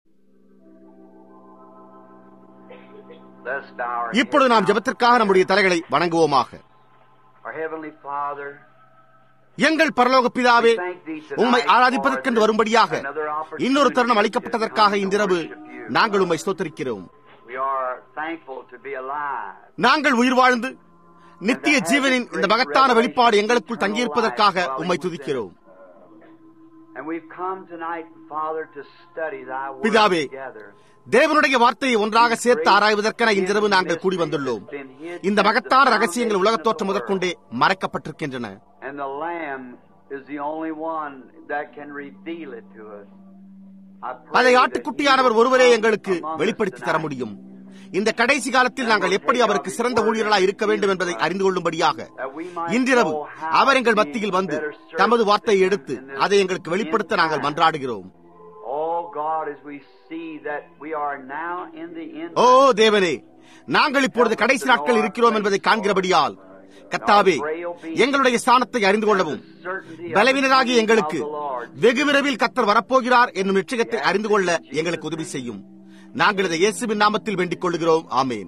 Let's bow our இப்பொழுது heads நாம் now. ஜெபத்திற்காக நம்முடைய தலைகளை வணங்குவோமாக Our Heavenly Father, எங்கள் பரலோக பிதாவே thank thee tonight உம்மை for ஆராதிப்பதற்கென்று வரும்படியாக another opportunity இன்னொரு தருணம் to அளிக்கப்பட்டதற்காக come to இன்றிரவு worship you. நாங்கள் உம்மை ஸ்தோத்தரிக்கிறோம் We are thankful to be alive. நாங்கள் உயிர் வாழ்ந்து நித்திய ஜீவனின் இந்த மகத்தான வெளிப்பாடு எங்களுக்குள் தங்கியிருப்பதற்காக உம்மை துதிக்கிறோம் And we've come tonight, Father, to study thy word பிதாவே, together. தேவனுடைய வார்த்தையை ஒன்றாக சேர்த்து ஆராய்வதற்கென இன்றிரவு நாங்கள் கூடி வந்துள்ளோம் இந்த மகத்தான ரகசியங்கள் உலகத் தோற்றம் முதற்கொண்டே மறைக்கப்பட்டிருக்கின்றன And the Lamb is the only one that can reveal it to us. I pray அதை that ஆட்டுக்குட்டியானவர் you will ஒருவரே come எங்களுக்கு among us வெளிப்படுத்தி தர tonight. முடியும் இந்த கடைசி காலத்தில் நாங்கள் எப்படி அவருக்கு சிறந்த ஊழியர்களாய் இருக்க வேண்டும் என்பதை அறிந்து கொள்ளும்படியாக இன்றிரவு அவர் எங்கள் மத்தியில் வந்து தமது வார்த்தையை எடுத்து அதை எங்களுக்கு வெளிப்படுத்த நாங்கள் மன்றாடுகிறோம் Oh God, as we see that we are now in the end. ஓ தேவனே நாங்கள் இப்பொழுது கடைசி நாட்கள் இருக்கிறோம் என்பதை காண்கிறபடியால் கத்தாவே எங்களுடைய ஸ்தானத்தை அறிந்து கொள்ளவும் பலவீனராகிய எங்களுக்கு வெகு விரைவில் கத்தர் வரப்போகிறார் என்னும் நிச்சயத்தை அறிந்து கொள்ள எங்களுக்கு உதவி செய்யும் நாங்கள் இதை இயேசுவின் நாமத்தில் வேண்டிக் கொள்கிறோம் ஆமேன்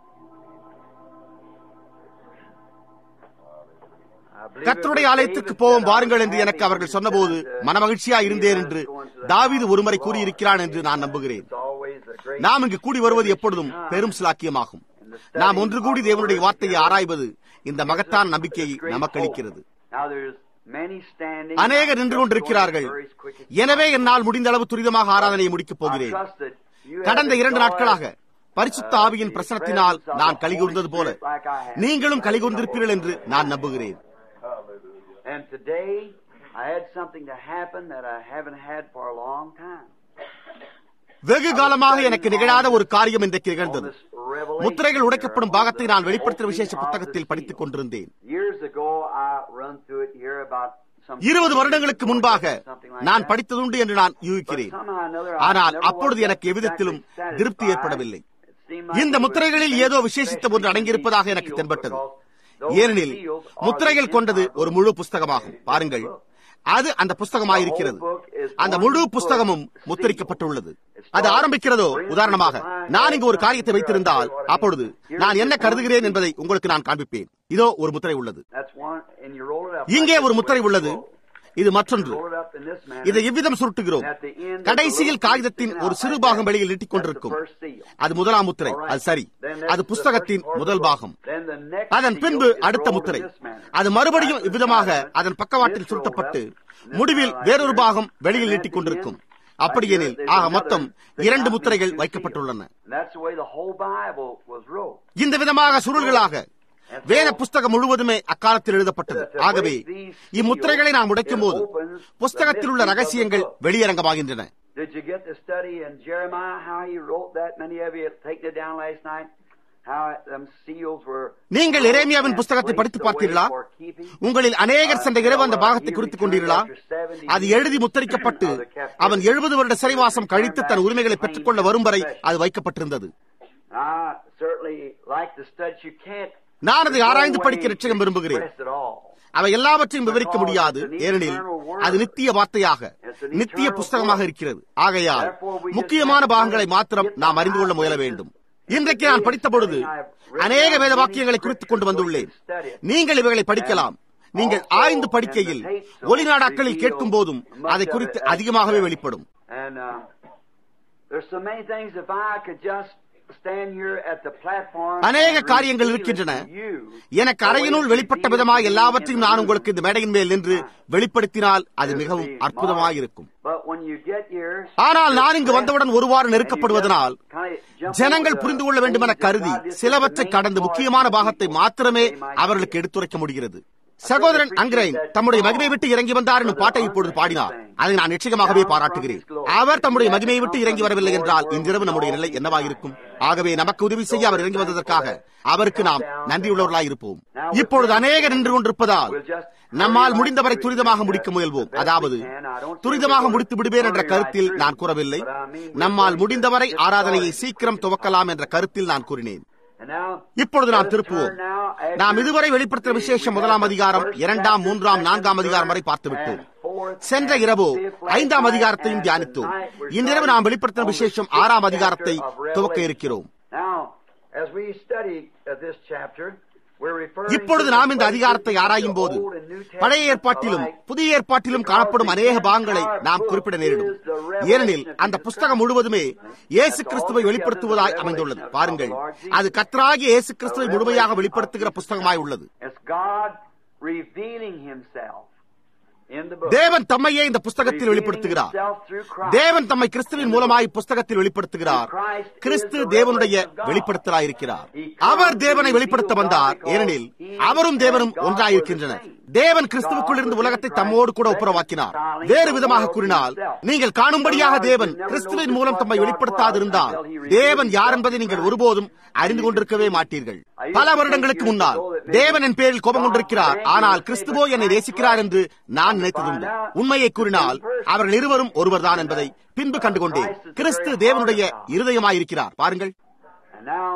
I believe கர்த்தருடைய it was ஆலயத்திற்கு David போவோம் said, வாருங்கள் "I'm என்று எனக்கு happy அவர்கள் to சொன்னபோது said, uh, மனமகிழ்ச்சியா இருந்தேன் என்று தாவீது ஒருமுறை கூறியிருக்கிறான் என்று நான் நம்புகிறேன் It's always a great நாம் இங்கு கூடி வருவது எப்பொழுதும் பெரும் சிலாக்கியமாகும் நாம் ஒன்று கூடி தேவனுடைய வார்த்தையை ஆராய்வது இந்த மகத்தான நம்பிக்கையை நமக்கு அளிக்கிறது Now there's many standing. அநேகர் நின்று கொண்டிருக்கிறார்கள் எனவே என்னால் முடிந்த அளவு துரிதமாக ஆராதனையை முடிக்கப் போகிறேன் கடந்த இரண்டு நாட்களாக பரிசுத்த ஆவியின் பிரசனத்தினால் நான் கலிகூர்ந்தது போல நீங்களும் கலிகூர்ந்திருப்பீர்கள் என்று நான் நம்புகிறேன் And today I had something to happen that I haven't had for a long time. வெகு காலமாக எனக்கு நிகழாத ஒரு காரியம் இன்றைக்கு On நிகழ்ந்தது this revelation முத்திரைகள் உடைக்கப்படும் here, பாகத்தை நான் on வெளிப்படுத்தின the விசேஷ opening of புத்தகத்தில் the படித்துக் seal. கொண்டிருந்தேன் Years ago I run through it here about some இருபது வருடங்களுக்கு முன்பாக something like நான் that. படித்ததுண்டு என்று நான் யூகிக்கிறேன் But somehow or another, I ஆனால் never அப்பொழுது was எனக்கு எவ்விதத்திலும் exactly திருப்தி satisfied. ஏற்படவில்லை It seemed like இந்த it was முத்திரைகளில் ஏதோ something விசேஷித்த special ஒன்று in அடங்கியிருப்பதாக these எனக்கு seals தென்பட்டது because those ஏனெனில் seals are முத்திரைகள் the கொண்டது entire ஒரு book. முழு புஸ்தகமாகும் பாருங்கள் அது அந்த புஸ்தகமாயிருக்கிறது அந்த முழு புஸ்தகமும் முத்திரிக்கப்பட்டுள்ளது அது ஆரம்பிக்கிறதோ உதாரணமாக நான் இங்கு ஒரு காரியத்தை வைத்திருந்தால் அப்பொழுது நான் என்ன கருதுகிறேன் என்பதை உங்களுக்கு நான் காண்பிப்பேன் இதோ ஒரு முத்திரை உள்ளது That's one, and you roll it up இங்கே like ஒரு this முத்திரை way. உள்ளது இது மற்றொன்று Roll it up in this manner. இதை எவ்விதம் சுருட்டுகிறோம் At the end of the கடைசியில் little காகிதத்தின் piece ஒரு sticking சிறு out பாகம் like வெளியில் that. நீட்டிக் கொண்டிருக்கும் That's the first seal. அது முதலாம் முத்திரை All right. அது சரி Then that's அது the புஸ்தகத்தின் first part முதல் of the book. பாகம் Then the next அதன் seal பின்பு is அடுத்த rolled in முத்திரை this manner. அது மறுபடியும் That's the இவ்விதமாக side. அதன் பக்கவாட்டில் This rolled சுருட்டப்பட்டு up, and முடிவில் then வேறொரு like பாகம் this. வெளியில் And நீட்டிக் at the கொண்டிருக்கும் end, அப்படியெனில் like ஆக there's மொத்தம் another இரண்டு thing முத்திரைகள் out of வைக்கப்பட்டுள்ளன And that's the way the whole Bible was wrote. இந்த விதமாக சுருள்களாக வேத புஸ்தகம் முழுவதுமே அக்காலத்தில் எழுதப்பட்டது ஆகவே இம்முத்திரைகளை நாம் உடைக்கும் போது புஸ்தகத்தில் உள்ள ரகசியங்கள் வெளியரங்கமாகின்றன Did you get to study in Jeremiah how he wrote that? Many of you taken it down last night. How them seals were. நீங்கள் எரேமியாவின் புஸ்தகத்தை படித்து பார்த்தீர்களா உங்களில் அநேகர் சென்ற இரவு அந்த பாகத்தை குறித்துக் கொண்டீர்களா அது எழுதி முத்தரிக்கப்பட்டு அவன் எழுபது வருட சிறைவாசம் கழித்து தன் உரிமைகளை பெற்றுக்கொள்ள வரும் வரை அது வைக்கப்பட்டிருந்தது I certainly like to study. You can't. நான் அதை ஆராய்ந்து படிக்க நிச்சயம் விரும்புகிறேன் express it all. அவை எல்லாவற்றையும் விவரிக்க முடியாது ஏனெனில் அது நித்திய வார்த்தையாக நித்திய புஸ்தகமாக இருக்கிறது ஆகையால் முக்கியமான பாகங்களை மாத்திரம் நாம் அறிந்து கொள்ள முயல வேண்டும் இன்றைக்கு நான் படித்த பொழுது அநேக வேத வாக்கியங்களை குறித்துக் கொண்டு வந்துள்ளேன் நீங்கள் இவைகளை படிக்கலாம் நீங்கள் ஆய்ந்து படிக்கையில் ஒளிநாடாக்களில் கேட்கும் போதும் அதை குறித்து அதிகமாகவே வெளிப்படும் And uh, there's so many things. If I could just stand here at the platform. அநேக and காரியங்கள் reveal it இருக்கின்றன to you, எனக்கு அறையினுள் வெளிப்பட்ட விதமாக எல்லாவற்றையும் நான் உங்களுக்கு இந்த மேடையின் மேல் நின்று வெளிப்படுத்தினால் அது மிகவும் அற்புதமாயிருக்கும் But when you get here, ஆனால் நான் இங்கு வந்தவுடன் ஒருவாறு நெருக்கப்படுவதனால் kind of ஜனங்கள் புரிந்து கொள்ள வேண்டும் என கருதி சிலவற்றை கடந்து முக்கியமான பாகத்தை மாத்திரமே அவர்களுக்கு எடுத்துரைக்க முடிகிறது சகோதரன் அங்கிரைன் தம்முடைய மகிமை விட்டு இறங்கி வந்தார் என்னும் பாட்டை இப்பொழுது பாடினார் அதை நான் நிச்சயமாகவே பாராட்டுகிறேன் அவர் தம்முடைய மகிமையை விட்டு இறங்கி வரவில்லை என்றால் இன்றிரவு நம்முடைய நிலை என்னவாயிருக்கும் ஆகவே நமக்கு உதவி செய்ய அவர் இறங்கி வந்ததற்காக அவருக்கு நாம் நன்றியுள்ளவர்களாய் இருப்போம் இப்பொழுது அநேகர் நின்று கொண்டிருப்பதால் நம்மால் முடிந்தவரை துரிதமாக முடிக்க முயல்வோம் அதாவது துரிதமாக முடித்து விடுவேன் என்ற கருத்தில் நான் கூறவில்லை நம்மால் முடிந்தவரை ஆராதனையை சீக்கிரம் துவக்கலாம் என்ற கருத்தில் நான் கூறினேன் And now, இப்பொழுது நாம் let us திருப்புவோம் turn now after நாம் இதுவரை வெளிப்படுத்தின விசேஷம் முதலாம் அதிகாரம் இரண்டாம் மூன்றாம் நான்காம் அதிகாரம் வரை பார்த்துவிட்டோம் சென்ற இரவு ஐந்தாம் அதிகாரத்தையும் தியானித்தோம் இன்றிரவு நாம் வெளிப்படுத்தின விசேஷம் ஆறாம் அதிகாரத்தை துவக்க இருக்கிறோம் Now, as we study uh, this chapter, we're referring இப்பொழுது to நாம் இந்த the அதிகாரத்தை places ஆராயும் of போது the Old and New Testament பழைய ஏற்பாட்டிலும் alike. புதிய ஏற்பாட்டிலும் காணப்படும் அநேக பாகங்களை நாம் குறிப்பிட நேரிடும் ஏனெனில் அந்த புஸ்தகம் முழுவதுமே இயேசு கிறிஸ்துவை வெளிப்படுத்துவதாய் அமைந்துள்ளது பாருங்கள் அது கத்தராகிய இயேசு கிறிஸ்துவை முழுமையாக வெளிப்படுத்துகிற புஸ்தகமாய் உள்ளது It's God revealing Himself in the book. தேவன் தம்மையே இந்த புஸ்தகத்தில் Revealing வெளிப்படுத்துகிறார் Himself through Christ. தேவன் தம்மை கிறிஸ்துவின் மூலமாய் புஸ்தகத்தில் வெளிப்படுத்துகிறார் கிறிஸ்து தேவனுடைய வெளிப்படுத்தலாயிருக்கிறார் அவர் தேவனை வெளிப்படுத்த வந்தார் ஏனெனில் அவரும் தேவனும் ஒன்றாயிருக்கின்றனர் தேவன் கிறிஸ்துவுக்குள் இருந்து உலகத்தை தம்மோடு கூட ஒப்புரவாக்கினார் வேறு விதமாக கூறினால் நீங்கள் காணும்படியாக தேவன் கிறிஸ்துவின் மூலம் தம்மை வெளிப்படுத்தாதிருந்தால் தேவன் யார் என்பதை நீங்கள் ஒருபோதும் அறிந்து கொண்டிருக்கவே மாட்டீர்கள் பல வருடங்களுக்கு முன்னால் தேவன் என் பேரில் கோபம் கொண்டிருக்கிறார் ஆனால் கிறிஸ்துவோ என்னை நேசிக்கிறார் என்று நான் நினைத்ததுண்டு உண்மையை கூறினால் அவர்கள் இருவரும் ஒருவர்தான் என்பதை பின்பு கண்டுகொண்டேன் கிறிஸ்து தேவனுடைய இருதயமாயிருக்கிறார் பாருங்கள் And now,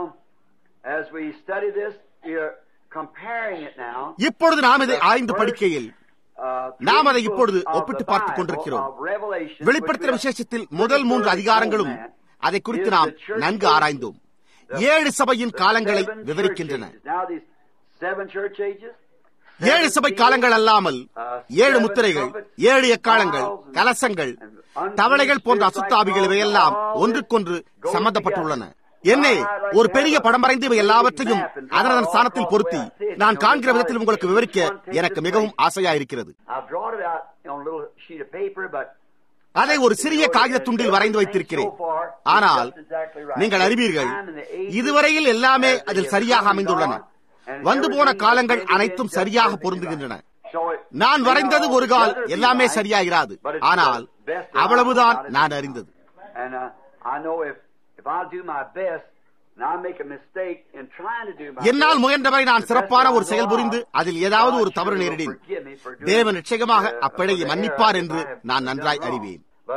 as we study this, we're comparing it now. இப்பொழுது நாம் இதை ஆய்ந்து படிக்கையில் uh, நாம் அதை three இப்பொழுது books of ஒப்பிட்டு the பார்த்துக் Bible கொண்டிருக்கிறோம் of Revelation, வெளிப்படுத்தின which we have விசேஷத்தில் முதல் மூன்று அதிகாரங்களும் அதை குறித்து நாம் நன்கு ஆராய்ந்தோம் ஏழு சபையின் காலங்களை seven விவரிக்கின்றன church ages. Now these seven church ages, ஏழு சபை காலங்கள் அல்லாமல் ஏழு முத்திரைகள் ஏழு எக்காலங்கள் கலசங்கள் தவளைகள் போன்ற அசுத்தாபிகள் இவையெல்லாம் ஒன்றுக்கொன்று சம்பந்தப்பட்டுள்ளன என்னே ஒரு பெரிய படம் வரைந்து இவை எல்லாவற்றையும் அதனதன் ஸ்தானத்தில் பொருத்தி நான் காண்கிற விதத்தில் உங்களுக்கு விவரிக்க எனக்கு மிகவும் ஆசையா இருக்கிறது I've drawn it out on a little sheet of paper, but அதை ஒரு சிறிய காகித துண்டில் வரைந்து வைத்திருக்கிறேன் ஆனால் நீங்கள் அறிவீர்கள் இதுவரையில் எல்லாமே அதில் சரியாக அமைந்துள்ளன வந்து போன காலங்கள் அனைத்தும் சரியாக பொருந்துகின்றன நான் வரைந்தது ஒரு கால் எல்லாமே சரியாயிராது ஆனால் அவ்வளவுதான் நான் அறிந்தது And uh, I know if if I do my best and I make a mistake in trying to do my என்னால் best, முயன்றவரை நான் சிறப்பான ஒரு செயல் புரிந்து அதில் ஏதாவது ஒரு தவறு நேரிடின் தேவன் நிச்சயமாக அப்பிழையை மன்னிப்பார் என்று நான் நன்றாய் அறிவேன்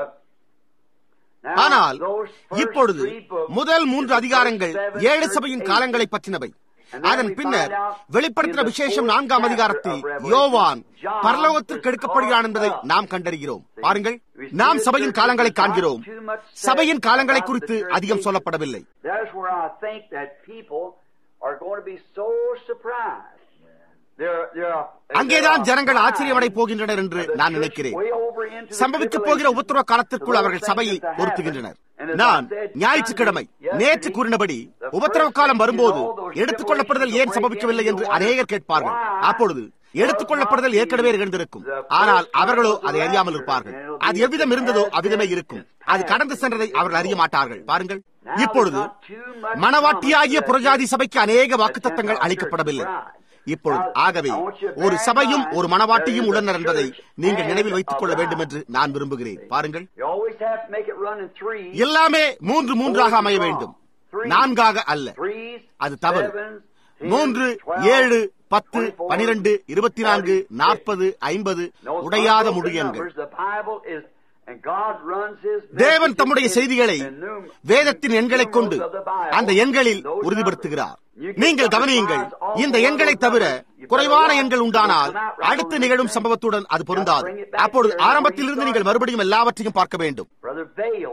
ஆனால் இப்பொழுது முதல் மூன்று அதிகாரங்கள் ஏழு சபையின் காலங்களை பற்றினவை அதன் பின்னர் வெளிப்படுத்தின விசேஷம் நான்காம் அதிகாரத்தில் யோவான் பரலோகத்திற்கு எடுக்கப்படுகிறான் என்பதை நாம் கண்டறிகிறோம் பாருங்கள் நாம் சபையின் காலங்களை காண்கிறோம் சபையின் காலங்களை குறித்து அதிகம் சொல்லப்படவில்லை That's where I think that people are going to be so surprised. They're, they're, அங்கேதான் ஜனங்கள் ஆச்சரியமடை போகின்றனர் என்று நான் நினைக்கிறேன் சம்பவிக்க போகிற உபத்திரவ காலத்திற்குள் அவர்கள் சபையை பொருத்துகின்றனர் நான் ஞாயிற்றுக்கிழமை நேற்று கூறினபடி உபத்திரவ காலம் வரும்போது எடுத்துக் கொள்ளப்படுதல் ஏன் சம்பவிக்கவில்லை என்று அநேகர் கேட்பார்கள் அப்பொழுது எடுத்துக் கொள்ளப்படுதல் ஏற்கனவே நிகழ்ந்திருக்கும் ஆனால் அவர்களோ அதை அறியாமல் இருப்பார்கள் அது எவ்விதம் இருந்ததோ அவ்விதமே இருக்கும் அது கடந்து சென்றதை அவர்கள் அறிய மாட்டார்கள் பாருங்கள் இப்பொழுது மணவாட்டியாகிய புரஜாதி சபைக்கு அநேக வாக்குத்தத்தங்கள் அளிக்கப்படவில்லை இப்பொழுது ஆகவே ஒரு சபையும் ஒரு மணவாட்டியும் உள்ளனர் என்பதை நீங்கள் நினைவில் வைத்துக் கொள்ள வேண்டும் என்று நான் விரும்புகிறேன் பாருங்கள் You always have to make it run in threes. எல்லாமே மூன்று மூன்றாக அமைய வேண்டும் நான்காக அல்ல Threes, அது தவறு sevens, tens, மூன்று twelve, ஏழு பத்து 24, பனிரெண்டு இருபத்தி நான்கு நாற்பது ஐம்பது Those உடையாத unbroken முடியங்கள் numbers, the Bible is, and God runs His தேவன் messages தம்முடைய in- செய்திகளை in num- வேதத்தின் எண்களைக் கொண்டு numerals of the Bible. அந்த எண்களில் Those உறுதிப்படுத்துகிறார் numbers. You get நீங்கள் some கவனியுங்கள் surprise all இந்த over எண்களை those தவிர numbers. You better குறைவான watch. எண்கள் உண்டானால் They'll come out right அடுத்து over நிகழும் the சம்பவத்துடன் அது பொருந்தாது bring it back அப்பொழுது here where ஆரம்பத்திலிருந்து you நீங்கள் started. மறுபடியும் எல்லாவற்றையும் பார்க்க வேண்டும் Brother Vail,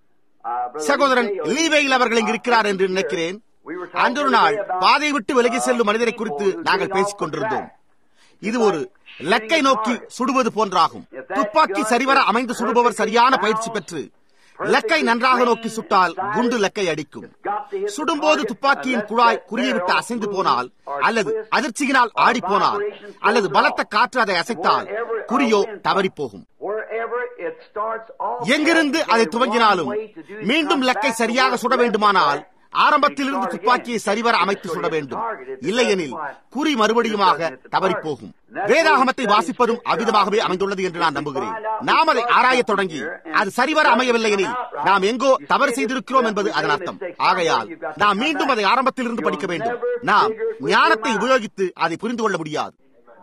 uh, Brother சகோதரன் Lee Vail, லீவேயில் அவர்கள் இங்கு இருக்கிறார் என்று நினைக்கிறேன் அன்று ஒரு நாள் பாதையை விட்டு விலகி செல்லும் மனிதரை குறித்து நாங்கள் பேசிக் கொண்டிருந்தோம் இது ஒரு லக்கை நோக்கி சுடுவது போன்றாகும் துப்பாக்கி சரிவர அமைந்து சுடுபவர் சரியான பயிற்சி பெற்று லக்கை நன்றாக நோக்கி சுட்டால் குண்டு லக்கை அடிக்கும் சுடும்போது துப்பாக்கியின் குழாய் குறியை விட்டு அசைந்து போனால் அல்லது அதிர்ச்சியினால் ஆடி போனால் அல்லது பலத்த காற்று அதை அசைத்தால் குறியோ தவறி போகும் Wherever it starts off எங்கிருந்து at, அதை there's துவங்கினாலும் one way to do it. மீண்டும் Come லக்கை back சரியாக to சுட where வேண்டுமானால் it ஆரம்பத்திலிருந்து started துப்பாக்கியை again. சரிவர It's அமைத்து so சுட it's வேண்டும் targeted. இல்லையெனில் That's why குறி மறுபடியுமாக you're looking at the தவறி target. போகும் And that's வேதாகமத்தை why we வாசிப்பதும் study அவ்விதமாகவே scripture. அமைந்துள்ளது என்று நான் If we நம்புகிறேன் find out நாம் we அதை start ஆராயத் something தொடங்கி here and அது சரிவர it அமையவில்லை doesn't எனில் come out right, நாம் எங்கோ you தவறு see செய்திருக்கிறோம் that என்பது we அதன் made அர்த்தம் mistakes. ஆகையால் You've got to நாம் come மீண்டும் back. அதை ஆரம்பத்திலிருந்து You'll படிக்க வேண்டும் never நாம் figure it with your ஞானத்தை mind. உபயோகித்து அதை புரிந்து கொள்ள முடியாது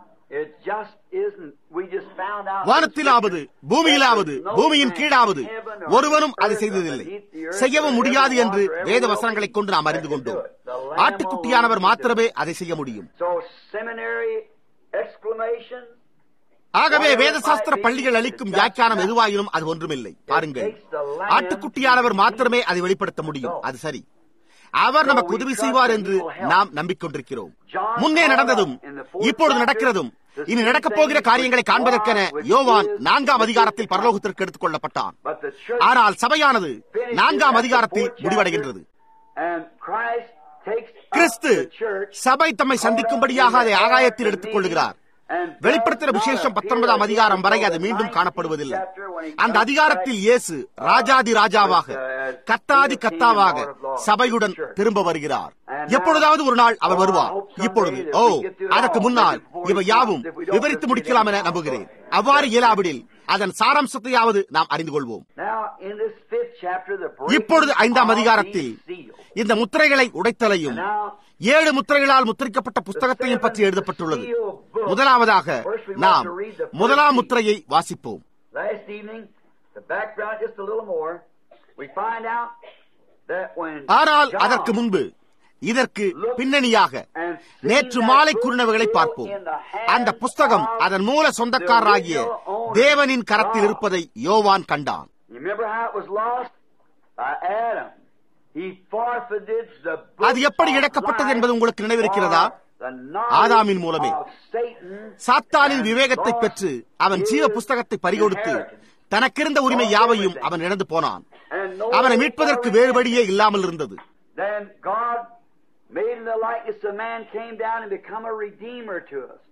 It just isn't. We just found out வானத்திலாவது பூமியிலாவது பூமியின் கீழாவது ஒருவனும் அதை செய்ததில்லை செய்யவும் முடியாது என்று வேத வசனங்களைக் கொண்டு நாம் அறிந்து கொண்டோம் ஆட்டுக்குட்டியானவர் மாத்திரமே அதை செய்ய முடியும் So seminary exclamation. ஆகவே வேதசாஸ்திர பள்ளிகள் அளிக்கும் வியாக்கியானம் எதுவாயினும் அது ஒன்றுமில்லை பாருங்கள் ஆட்டுக்குட்டியானவர் மாத்திரமே அதை வெளிப்படுத்த முடியும் அது சரி அவர் நமக்கு உதவி செய்வார் என்று நாம் நம்பிக்கொண்டிருக்கிறோம் முன்னே நடந்ததும் இப்பொழுது நடக்கிறதும் இனி நடக்கப் போகிற காரியங்களை காண்பதற்கென யோவான் நான்காம் அதிகாரத்தில் பரலோகத்திற்கு எடுத்துக் கொள்ளப்பட்டான் But the church ஆனால் சபையானது நான்காம் அதிகாரத்தில் முடிவடைகின்றது and Christ takes up Kristu the church சபை தம்மை சந்திக்கும்படியாக அதை ஆகாயத்தில் எடுத்துக் கொள்கிறார் வெளிப்படுத்தின விசேஷம் பத்தொன்பதாம் அதிகாரம் வரை அது மீண்டும் காணப்படுவதில்லை அந்த அதிகாரத்தில் இயேசு ராஜாதி ராஜாவாக கத்தாதி கத்தாவாக சபையுடன் திரும்ப வருகிறார் எப்பொழுதாவது ஒரு நாள் அவர் வருவார் இப்பொழுது ஓ அதற்கு முன்னால் இவை யாவும் விவரித்து முடிக்கலாம் என நம்புகிறேன் அவ்வாறு இயலாவிடில் அதன் சாராம்சத்தையாவது நாம் அறிந்து கொள்வோம் Now, in this fifth chapter, the breaking இப்பொழுது ஐந்தாம் of அதிகாரத்தில் these seals. இந்த முத்திரைகளை உடைத்தலையும் Now, ஏழு முத்திரைகளால் முத்திரிக்கப்பட்ட புஸ்தகத்தையும் பற்றி எழுதப்பட்டுள்ளது முதலாவதாக நாம் முதலாம் முத்திரையை வாசிப்போம் last evening, the background just a little more, we find out that when ஆனால் John அதற்கு முன்பு இதற்கு பின்னணியாக and நேற்று மாலை கூறினவைகளை பார்ப்போம் அந்த புஸ்தகம் அதன் மூல சொந்தக்காரராகிய தேவனின் கரத்தில் இருப்பதை யோவான் கண்டான் You remember how it was lost? By Adam. He forfeited the book அது எப்படி of இழக்கப்பட்டது life என்பது உங்களுக்கு நினைவிருக்கிறதா for the knowledge ஆதாமின் மூலமே. of Satan சாத்தானின் and விவேகத்தை lost பெற்று அவன் ஜீவ his புஸ்தகத்தை பறிகொடுத்து inheritance. தனக்கிருந்த உரிமை யாவையும் அவன் இழந்து போனான் And no அவனை மீட்பதற்கு other வேறு வழியே இல்லாமல் இருந்தது Then God, made in the likeness of man, came down and become a redeemer to us.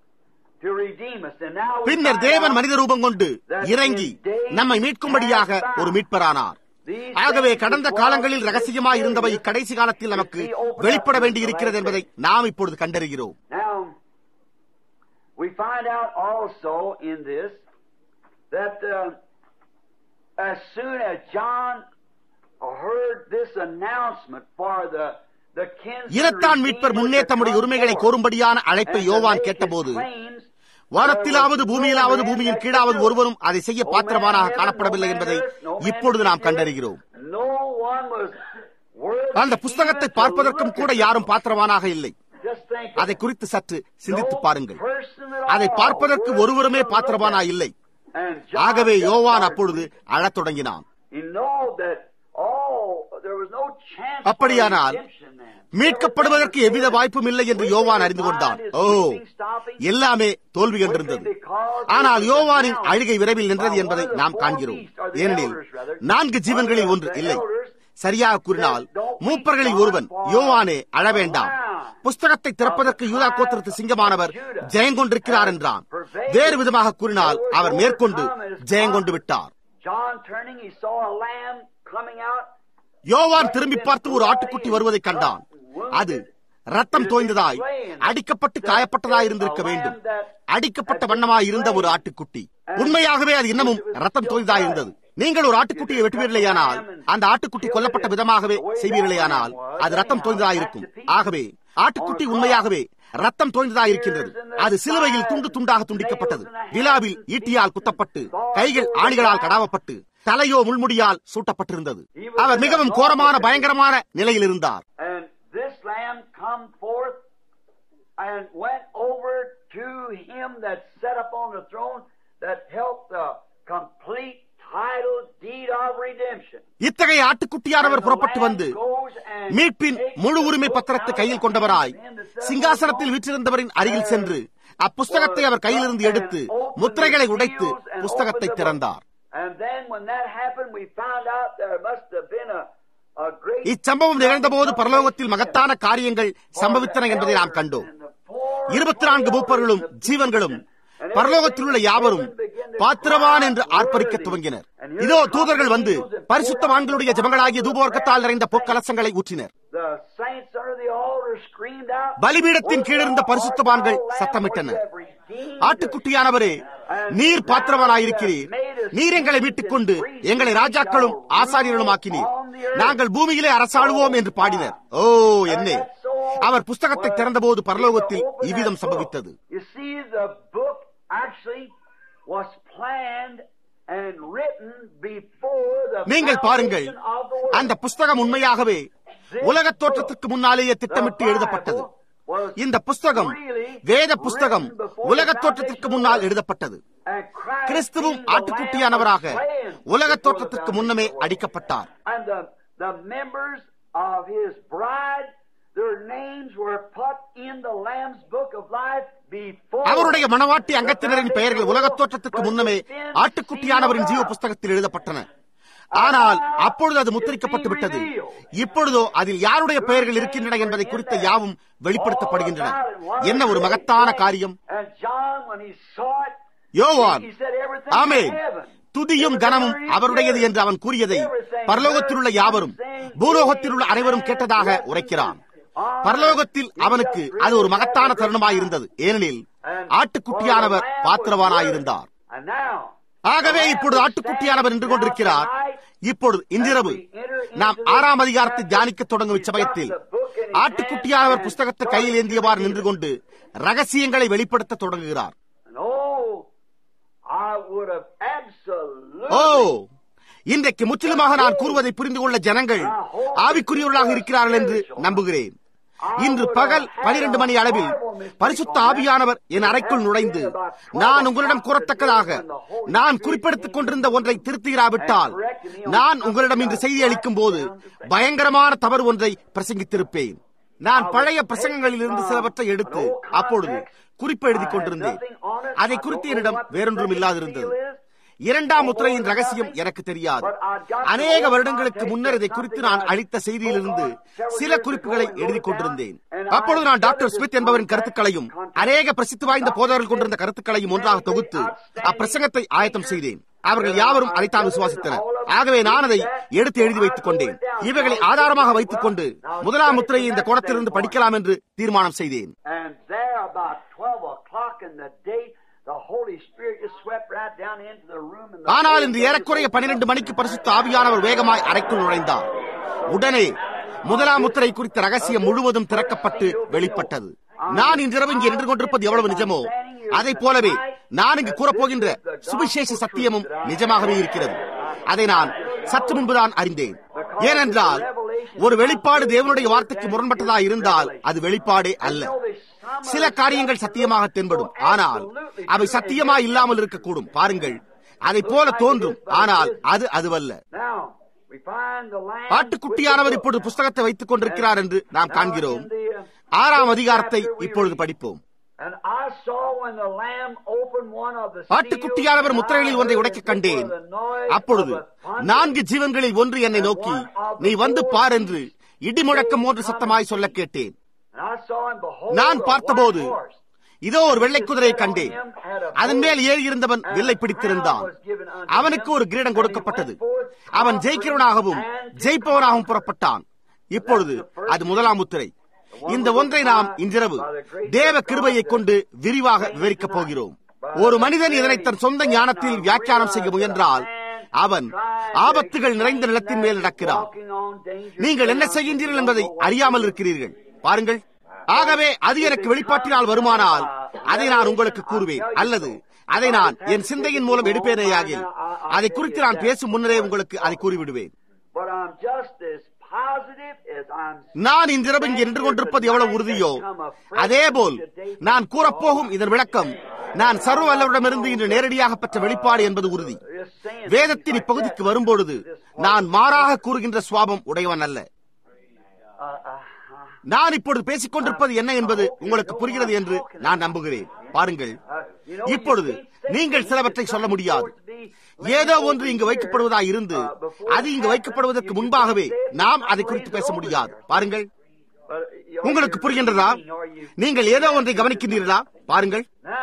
To redeem us. And now we பின்னர் find தேவன் out மனித ரூபம் கொண்டு இறங்கி நம்மை மீட்கும்படியாக ஒரு மீட்பரானார் these ஆகவே things கடந்த which காலங்களில் was ரகசியமாய் இருந்தவை mysterious கடைசி காலத்தில் நமக்கு வெளிப்பட வேண்டியிருக்கிறது என்பதை நாம் இப்பொழுது கண்டறிகிறோம் Now, we find out also in this that uh, as soon as John heard this announcement for the the kinsman இனத்தான் மீட்பர் redeemer முன்னே to தம்முடைய come உரிமைகளை forth கோரும்படியான அழைப்பை and to யோவான் make his கேட்டபோது claims, வானத்திலாவது பூமியிலாவது there was பூமியின் no கீழாவது man ஒருவரும் அதை செய்ய no man பாத்திரமானாக heaven, காணப்படவில்லை no man என்பதை earth, no man இப்பொழுது நாம் beneath கண்டறிகிறோம் earth, no one was worthy அந்த புஸ்தகத்தை even to பார்ப்பதற்கும் look கூட at யாரும் it. பாத்திரமானாக இல்லை Just think of அதை it. குறித்து சற்று சிந்தித்து No பாருங்கள் person at அதை all பார்ப்பதற்கு worthy ஒருவருமே to look பாத்திரமானா at. இல்லை And John ஆகவே just யோவான் started அப்பொழுது அழத் தொடங்கினான் You know that all there was no chance அப்படியானால் for redemption then. மீட்கப்படுவதற்கு எவ்வித வாய்ப்பும் இல்லை என்று யோவான் அறிந்து கொண்டான் ஓ எல்லாமே தோல்வி கண்டிருந்தது ஆனால் யோவானின் அழுகை விரைவில் நின்றது என்பதை நாம் காண்கிறோம் ஏனெனில் நான்கு ஜீவன்களில் ஒன்று இல்லை சரியாக கூறினால் மூப்பர்களில் ஒருவன் யோவானே அழ வேண்டாம் புஸ்தகத்தை திறப்பதற்கு யூதா கோத்திரத்து சிங்கமானவர் ஜெயங்கொண்டிருக்கிறார் என்றான் வேறு விதமாக கூறினால் அவர் மேற்கொண்டு ஜெயங்கொண்டு விட்டார் John turning, he saw a lamb coming out. யோவான் திரும்பி பார்த்து ஒரு ஆட்டுக்குட்டி வருவதை கண்டான் அது ரத்தம் தோய்ந்ததாய் அடிக்கப்பட்டு காயப்பட்டதாய் இருந்திருக்க வேண்டும் அடிக்கப்பட்ட வண்ணமாய் இருந்த ஒரு ஆட்டுக்குட்டி உண்மையாகவே அது இன்னமும் ரத்தம் தோய்ந்ததாய் இருந்தது நீங்கள் ஒரு ஆட்டுக்குட்டியை வெட்டுவீர்களேயானால் அந்த ஆட்டுக்குட்டி கொல்லப்பட்ட விதமாகவே செய்வீர்களேயானால் அது ரத்தம் தோய்ந்ததாய் இருக்கும் ஆகவே ஆட்டுக்குட்டி உண்மையாகவே ரத்தம் தோய்ந்ததாய் இருக்கின்றது அது சிலுவையில் துண்டு துண்டாக துண்டிக்கப்பட்டது விழாவில் ஈட்டியால் குத்தப்பட்டு கைகள் ஆணிகளால் கடாவப்பட்டு தலையோ முள்முடியால் சூட்டப்பட்டிருந்தது அவர் மிகவும் கோரமான பயங்கரமான நிலையில் இருந்தார் And this lamb come forth and went over to him that sat upon the throne that held the complete title deed of redemption. இத்தகைய ஆட்டுக்குட்டியானவர் புறப்பட்டு வந்து மீட்பின் முழு உரிமை பத்திரத்தை கையில் கொண்டவராய் சிங்காசனத்தில் வீற்றிருந்தவரின் அருகில் சென்று அப்புஸ்தகத்தை அவர் கையிலிருந்து எடுத்து முத்திரைகளை உடைத்து புஸ்தகத்தை திறந்தார் And then when that happened, we found out there must have been a, a great இச்சம்பவம் நிகழ்ந்தபோது பரலோகத்தில் மகத்தான காரியங்கள் சம்பவித்தன என்பதை நாம் கண்டோம் இருபத்தி நான்கு மூப்பர்களும் ஜீவன்களும் பரலோகத்தில் உள்ள யாவரும் பாத்திரவான் என்று ஆர்ப்பரிக்க துவங்கினர் இதோ தூதர்கள் வந்து பரிசுத்தவான்களுடைய ஜபங்களாகிய தூபோர்க்கத்தால் நிறைந்த பொற்கலசங்களை ஊற்றினர் The saints under the altar screamed out. பலிபீடத்தின் கீழிருந்த பரிசுத்தவான்கள் சத்தமிட்டனர் ஆட்டுக்குட்டியானவரே நீர் பாத்திரவானாயிருக்கிறீர் நீர் எங்களை மீட்டுக் கொண்டு எங்களை ராஜாக்களும் ஆசாரியர்களும் ஆக்கினீர் நாங்கள் பூமியிலே அரசாளுவோம் என்று பாடினர் ஓ என்னே அவர் புஸ்தகத்தை திறந்தபோது பரலோகத்தில் இவ்விதம் சம்பவித்தது You see, the book actually was planned and written before the நீங்கள் பாருங்கள் foundation of the world. அந்த புஸ்தகம் உண்மையாகவே உலக தோற்றத்திற்கு முன்னாலேயே திட்டமிட்டு எழுதப்பட்டது இந்த புஸ்தகம் வேத புஸ்தகம் உலக தோற்றத்திற்கு முன்னால் எழுதப்பட்டது கிறிஸ்துவும் ஆட்டுக்குட்டியானவராக உலக தோற்றத்திற்கு முன்னமே அடிக்கப்பட்டார் அவருடைய மனவாட்டி அங்கத்தினரின் பெயர்கள் உலக தோற்றத்திற்கு முன்னமே ஆட்டுக்குட்டியானவரின் ஜீவ புஸ்தகத்தில் எழுதப்பட்டன ஆனால் அப்பொழுது அது முத்திரிக்கப்பட்டு விட்டது இப்பொழுதோ அதில் யாருடைய பெயர்கள் இருக்கின்றன என்பதை குறித்த யாவும் வெளிப்படுத்தப்படுகின்றன என்ன ஒரு மகத்தான காரியம் யோவான் ஆமே துதியும் கனமும் அவருடையது என்று அவன் கூறியதை பரலோகத்தில் உள்ள யாவரும் பூலோகத்தில் உள்ள அனைவரும் கேட்டதாக உரைக்கிறான் பரலோகத்தில் அவனுக்கு அது ஒரு மகத்தான தருணமாயிருந்தது ஏனெனில் ஆட்டுக்குட்டியானவர் பாத்திரவானாயிருந்தார் ஆகவே இப்பொழுது ஆட்டுக்குட்டியானவர் நின்று கொண்டிருக்கிறார் இப்பொழுது இன்றிரவு நாம் ஆறாம் அதிகாரத்தை தியானிக்க தொடங்கும் இச்சமயத்தில் ஆட்டுக்குட்டியானவர் புஸ்தகத்தை கையில் ஏந்தியவாறு நின்று கொண்டு ரகசியங்களை வெளிப்படுத்த தொடங்குகிறார் ஓ இன்றைக்கு முற்றிலுமாக நான் கூறுவதை புரிந்து கொள்ள ஜனங்கள் ஆவிக்குரியவர்களாக இருக்கிறார்கள் என்று நம்புகிறேன் இன்று பகல் பனிரெண்டு மணி அளவில் பரிசுத்த ஆவியானவர் என் அறைக்குள் நுழைந்து நான் உங்களிடம் கூறத்தக்கதாக நான் குறிப்பிடுத்திக் கொண்டிருந்த ஒன்றை திருத்துகிறாவிட்டால் நான் உங்களிடம் இன்று செய்தி அளிக்கும் போது பயங்கரமான தவறு ஒன்றை பிரசங்கித்திருப்பேன் நான் பழைய பிரசங்கங்களில் இருந்து சிலவற்றை எடுத்து அப்பொழுது குறிப்பு எழுதிக் கொண்டிருந்தேன் அதை குறித்து என்னிடம் வேறொன்றும் இல்லாதிருந்தது இரண்டாம் முத்திரையின் ரகசியம் எனக்கு தெரியாது அநேக வருடங்களுக்கு முன்னர் இதை குறித்து நான் அளித்த செய்தியிலிருந்து சில குறிப்புகளை எழுதி கொண்டிருந்தேன் அப்பொழுது நான் டாக்டர் ஸ்மித் என்பவரின் கருத்துக்களையும் அநேக பிரசித்தி வாய்ந்த போதவர்கள் கொண்டிருந்த கருத்துக்களையும் ஒன்றாக தொகுத்து அப்பிரசங்கத்தை ஆயத்தம் செய்தேன் அவர்கள் யாவரும் அதைத்தான் விசுவாசித்தனர் ஆகவே நான் அதை எடுத்து எழுதி வைத்துக் கொண்டேன் இவைகளை ஆதாரமாக வைத்துக் கொண்டு முதலாம் முத்திரையை இந்த கோணத்திலிருந்து படிக்கலாம் என்று தீர்மானம் செய்தேன் ஆனால் இன்று ஏறக்குறைய பனிரெண்டு மணிக்கு பரிசுத்த ஆவியானவர் வேகமாய் அறைக்குள் நுழைந்தார் உடனே முதலாம் முத்திரை குறித்த ரகசியம் முழுவதும் திறக்கப்பட்டு வெளிப்பட்டது நான் இன்றிரவு இங்கே நின்று கொண்டிருப்பது எவ்வளவு நிஜமோ அதை போலவே நான் இங்கு கூறப்போகின்ற சுவிசேஷ சத்தியமும் நிஜமாகவே இருக்கிறது அதை நான் சற்று முன்புதான் அறிந்தேன் ஏனென்றால் ஒரு வெளிப்பாடு தேவனுடைய வார்த்தைக்கு முரண்பட்டதா இருந்தால் அது வெளிப்பாடே அல்ல சில காரியங்கள் சத்தியமாக தென்படும் ஆனால் அவை சத்தியமா இல்லாமல் இருக்கக்கூடும் பாருங்கள் அதை போல தோன்றும் ஆனால் அது அதுவல்ல ஆட்டுக்குட்டியானவர் இப்பொழுது புஸ்தகத்தை வைத்துக் கொண்டிருக்கிறார் என்று நாம் காண்கிறோம் ஆறாம் அதிகாரத்தை இப்பொழுது படிப்போம் ஆட்டுக்குட்டியானவர் முத்திரைகளில் ஒன்றை உடைக்க கண்டேன் அப்பொழுது நான்கு ஜீவன்களில் ஒன்று என்னை நோக்கி நீ வந்து பார் என்று இடி முழக்கம் ஒன்று சத்தமாய் சொல்ல கேட்டேன் நான் பார்த்தபோது இதோ ஒரு வெள்ளை குதிரையை கண்டேன் அதன் மேல் ஏறி இருந்தவன் வில்லை பிடித்திருந்தான் அவனுக்கு ஒரு கிரீடம் கொடுக்கப்பட்டது அவன் ஜெயிக்கிறவனாகவும் ஜெயிப்பவனாகவும் புறப்பட்டான் இப்பொழுது அது முதலாம் முத்திரை இந்த ஒன்றை நாம் இன்றிரவு தேவ கிருபையை கொண்டு விரிவாக விவரிக்கப் போகிறோம் ஒரு மனிதன் இதனை தன் சொந்த ஞானத்தில் வியாக்கியானம் செய்ய முயன்றால் அவன் ஆபத்துகள் நிறைந்த நிலத்தின் மேல் நடக்கிறான் நீங்கள் என்ன செய்கின்றீர்கள் என்பதை அறியாமல் இருக்கிறீர்கள் பாருங்கள் ஆகவே அது எனக்கு வெளிப்பாட்டினால் வருமானால் அதை நான் உங்களுக்கு கூறுவேன் அல்லது அதை நான் என் சிந்தையின் மூலம் எடுப்பேனேயாகில் அதை குறித்து நான் பேசும் முன்னரே உங்களுக்கு அதை கூறிவிடுவேன் நான் இன்றிரவு இங்கே நின்று கொண்டிருப்பது எவ்வளவு உறுதியோ அதேபோல் நான் கூறப்போகும் இதன் விளக்கம் நான் சர்வ வல்லவரிடமிருந்து இன்று நேரடியாக பெற்ற வெளிப்பாடு என்பது உறுதி வேதத்தின் இப்பகுதிக்கு வரும்பொழுது நான் மாறாக கூறுகின்ற சுவாபம் உடையவன் அல்ல நான் இப்பொழுது பேசிக் கொண்டிருப்பது என்ன என்பது உங்களுக்கு புரிகிறது என்று நான் நம்புகிறேன் பாருங்கள் இப்பொழுது நீங்கள் சிலவற்றை சொல்ல முடியாது ஏதோ ஒன்று இங்கு வைக்கப்படுவதா இருந்து அது இங்கு வைக்கப்படுவதற்கு முன்பாகவே நாம் அதை குறித்து பேச முடியாது பாருங்கள் உங்களுக்கு புரிகின்றதா நீங்கள் ஏதோ ஒன்றை கவனிக்கின்றீர்களா பாருங்கள்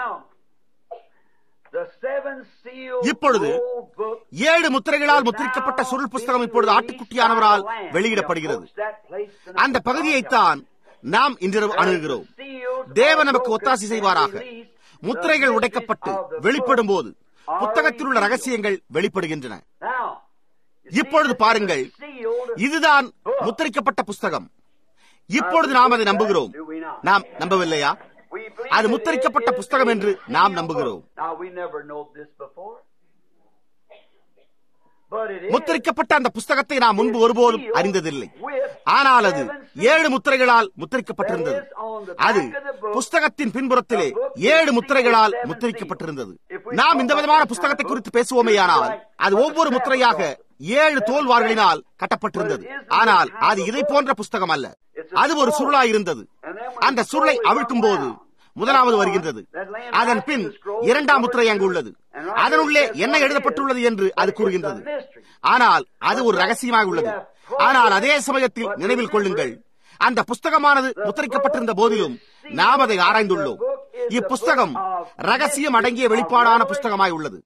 இப்பொழுது ஏழு முத்திரைகளால் முத்திரிக்கப்பட்ட சுருள் புஸ்தகம் இப்பொழுது ஆட்டுக்குட்டியானவரால் வெளியிடப்படுகிறது அந்த பகுதியைத்தான் நாம் இன்றிரவு அணுகுகிறோம் தேவ நமக்கு ஒத்தாசி செய்வாராக முத்திரைகள் உடைக்கப்பட்டு வெளிப்படும் போது புத்தகத்தில் உள்ள ரகசியங்கள் வெளிப்படுகின்றன இப்பொழுது பாருங்கள் இதுதான் முத்திரிக்கப்பட்ட புஸ்தகம் இப்பொழுது நாம் அதை நம்புகிறோம் நாம் நம்பவில்லையா அது முத்தரிக்கப்பட்ட புஸ்தகம் என்று நாம் நம்புகிறோம் முத்திரிக்கப்பட்ட அந்த புஸ்தகத்தை நான் முன்பு ஒருபோதும் அறிந்ததில்லை ஆனால் அது ஏழு முத்திரைகளால் முத்திரிக்கப்பட்டிருந்தது அது புஸ்தகத்தின் பின்புறத்திலே ஏழு முத்திரைகளால் முத்திரிக்கப்பட்டிருந்தது நாம் இந்த விதமான புஸ்தகத்தை குறித்து பேசுவோமேயானால் அது ஒவ்வொரு முத்திரையாக ஏழு தோல்வார்களினால் கட்டப்பட்டிருந்தது ஆனால் அது இதை போன்ற புஸ்தகம் அல்ல அது ஒரு சுருளாய் இருந்தது அந்த சுருளை அவிழ்க்கும் போது முதலாவது வருகின்றது அதன் பின் இரண்டாம் முத்திரை அங்கு உள்ளது அதனுள்ளே என்ன எழுதப்பட்டுள்ளது என்று அது கூறுகின்றது ஆனால் அது ஒரு ரகசியமாக உள்ளது ஆனால் அதே சமயத்தில் நினைவில் கொள்ளுங்கள் அந்த புஸ்தகமானது முத்திரிக்கப்பட்டிருந்த போதிலும் நாம் அதை ஆராய்ந்துள்ளோம் இப்புஸ்தகம் ரகசியம் அடங்கிய வெளிப்பாடான புஸ்தகமாய் உள்ளது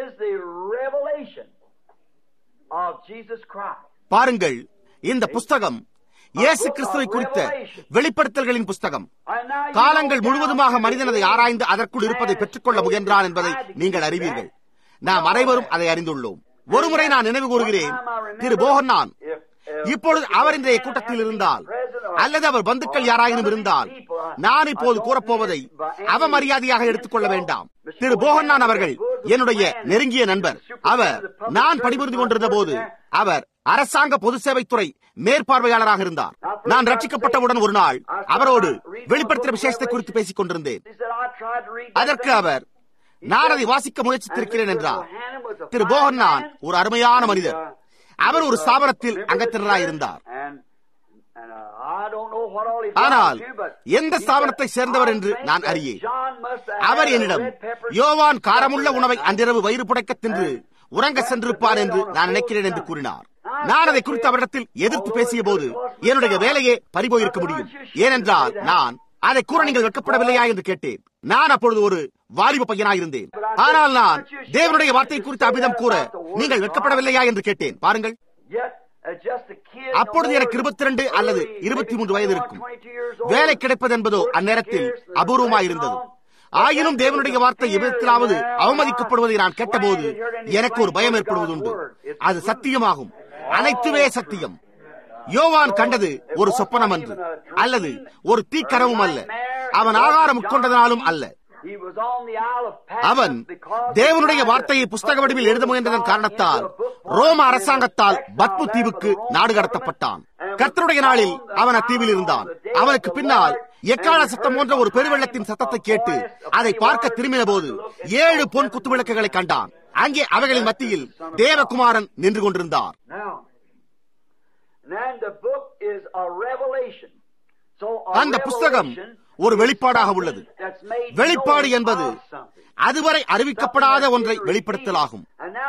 பாருங்கள் இந்த புஸ்தகம் இயேசு கிறிஸ்துவை குறித்த வெளிப்படுத்தல்களின் புஸ்தகம் காலங்கள் முழுவதுமாக மனிதன் அதை ஆராய்ந்து அதற்குள் இருப்பதை பெற்றுக்கொள்ள முயன்றான் என்பதை நீங்கள் அறிவீர்கள் நாம் அனைவரும் அதை அறிந்துள்ளோம் ஒருமுறை நான் நினைவு கூறுகிறேன் திரு போகன்னான் இப்பொழுது அவர் இன்றைய கூட்டத்தில் இருந்தால் அல்லது அவர் பந்துக்கள் யாராயினும் இருந்தால் நான் இப்போது கூறப்போவதை அவமரியாதையாக எடுத்துக்கொள்ள வேண்டாம் திரு போகன்னான் அவர்கள் என்னுடைய நெருங்கிய நண்பர் அவர் நான் பணிபுரிந்து கொண்டிருந்த போது அவர் அரசாங்க பொது சேவைத்துறை மேற்பார்வையாளராக இருந்தார் நான் ரட்சிக்கப்பட்டவுடன் ஒரு நாள் அவரோடு வெளிப்படுத்தின விசேஷத்தை குறித்து பேசிக் கொண்டிருந்தேன் அதற்கு அவர் நான் அதை வாசிக்க முயற்சித்திருக்கிறேன் என்றார் திரு போகன்னான் ஒரு அருமையான மனிதர் அவர் ஒரு ஸ்தாபனத்தில் அங்கத்தினராக இருந்தார் ஆனால் எந்த ஸ்தாபனத்தை சேர்ந்தவர் என்று நான் அறியேன் அவர் என்னிடம் யோவான் காரமுள்ள உணவை அன்றிரவு வயிறு புடைக்க தின்று உறங்க சென்றிருப்பார் என்று நான் நினைக்கிறேன் என்று கூறினார் நான் அதை குறித்து அவரிடத்தில் எதிர்த்து பேசிய போது என்னுடைய வேலையே பறிபோயிருக்க முடியும் ஏனென்றால் நான் அதை கூற நீங்கள் வெட்கப்படவில்லையா என்று கேட்டேன் நான் அப்பொழுது ஒரு வாலிப பையனாயிருந்தேன் ஆனால் நான் தேவனுடைய வார்த்தை குறித்து அபிதம் கூற நீங்கள் வெட்கப்படவில்லையா என்று கேட்டேன் பாருங்கள் அப்பொழுது எனக்கு இருபத்தி ரெண்டு அல்லது இருபத்தி மூன்று வயது இருக்கும் வேலை கிடைப்பது என்பதோ அந்நேரத்தில் அபூர்வமாயிருந்தது ஆயினும் தேவனுடைய வார்த்தை எவ்விதத்திலாவது அவமதிக்கப்படுவதை நான் கேட்டபோது எனக்கு ஒரு பயம் ஏற்படுவதுண்டு அது சத்தியமாகும் அனைத்துமே சத்தியம் யோவான் கண்டது ஒரு சொப்பனம் அன்று அல்லது ஒரு தீக்கரவும் அல்ல அவன் ஆகாரம் உட்கொண்டதனாலும் அல்ல அவன் தேவனுடைய வார்த்தையை புஸ்தக வடிவில் எழுத முயன்றதன் காரணத்தால் ரோம அரசாங்கத்தால் பத்மு தீவுக்கு நாடு கடத்தப்பட்டான் கர்த்தருடைய நாளில் அவன் அத்தீவில் இருந்தான் அவனுக்கு பின்னால் எக்கால சத்தம் போன்ற ஒரு பெருவெள்ளத்தின் சத்தத்தை கேட்டு அதை பார்க்க திரும்பின போது ஏழு பொன் குத்து விளக்குகளை கண்டான் அங்கே அவைகளின் மத்தியில் தேவகுமாரன் நின்று கொண்டிருந்தார் அந்த புஸ்தகம் ஒரு வெளிப்பாடாக உள்ளது வெளிப்பாடு என்பது அதுவரை அறிவிக்கப்படாத ஒன்றை வெளிப்படுத்தலாகும்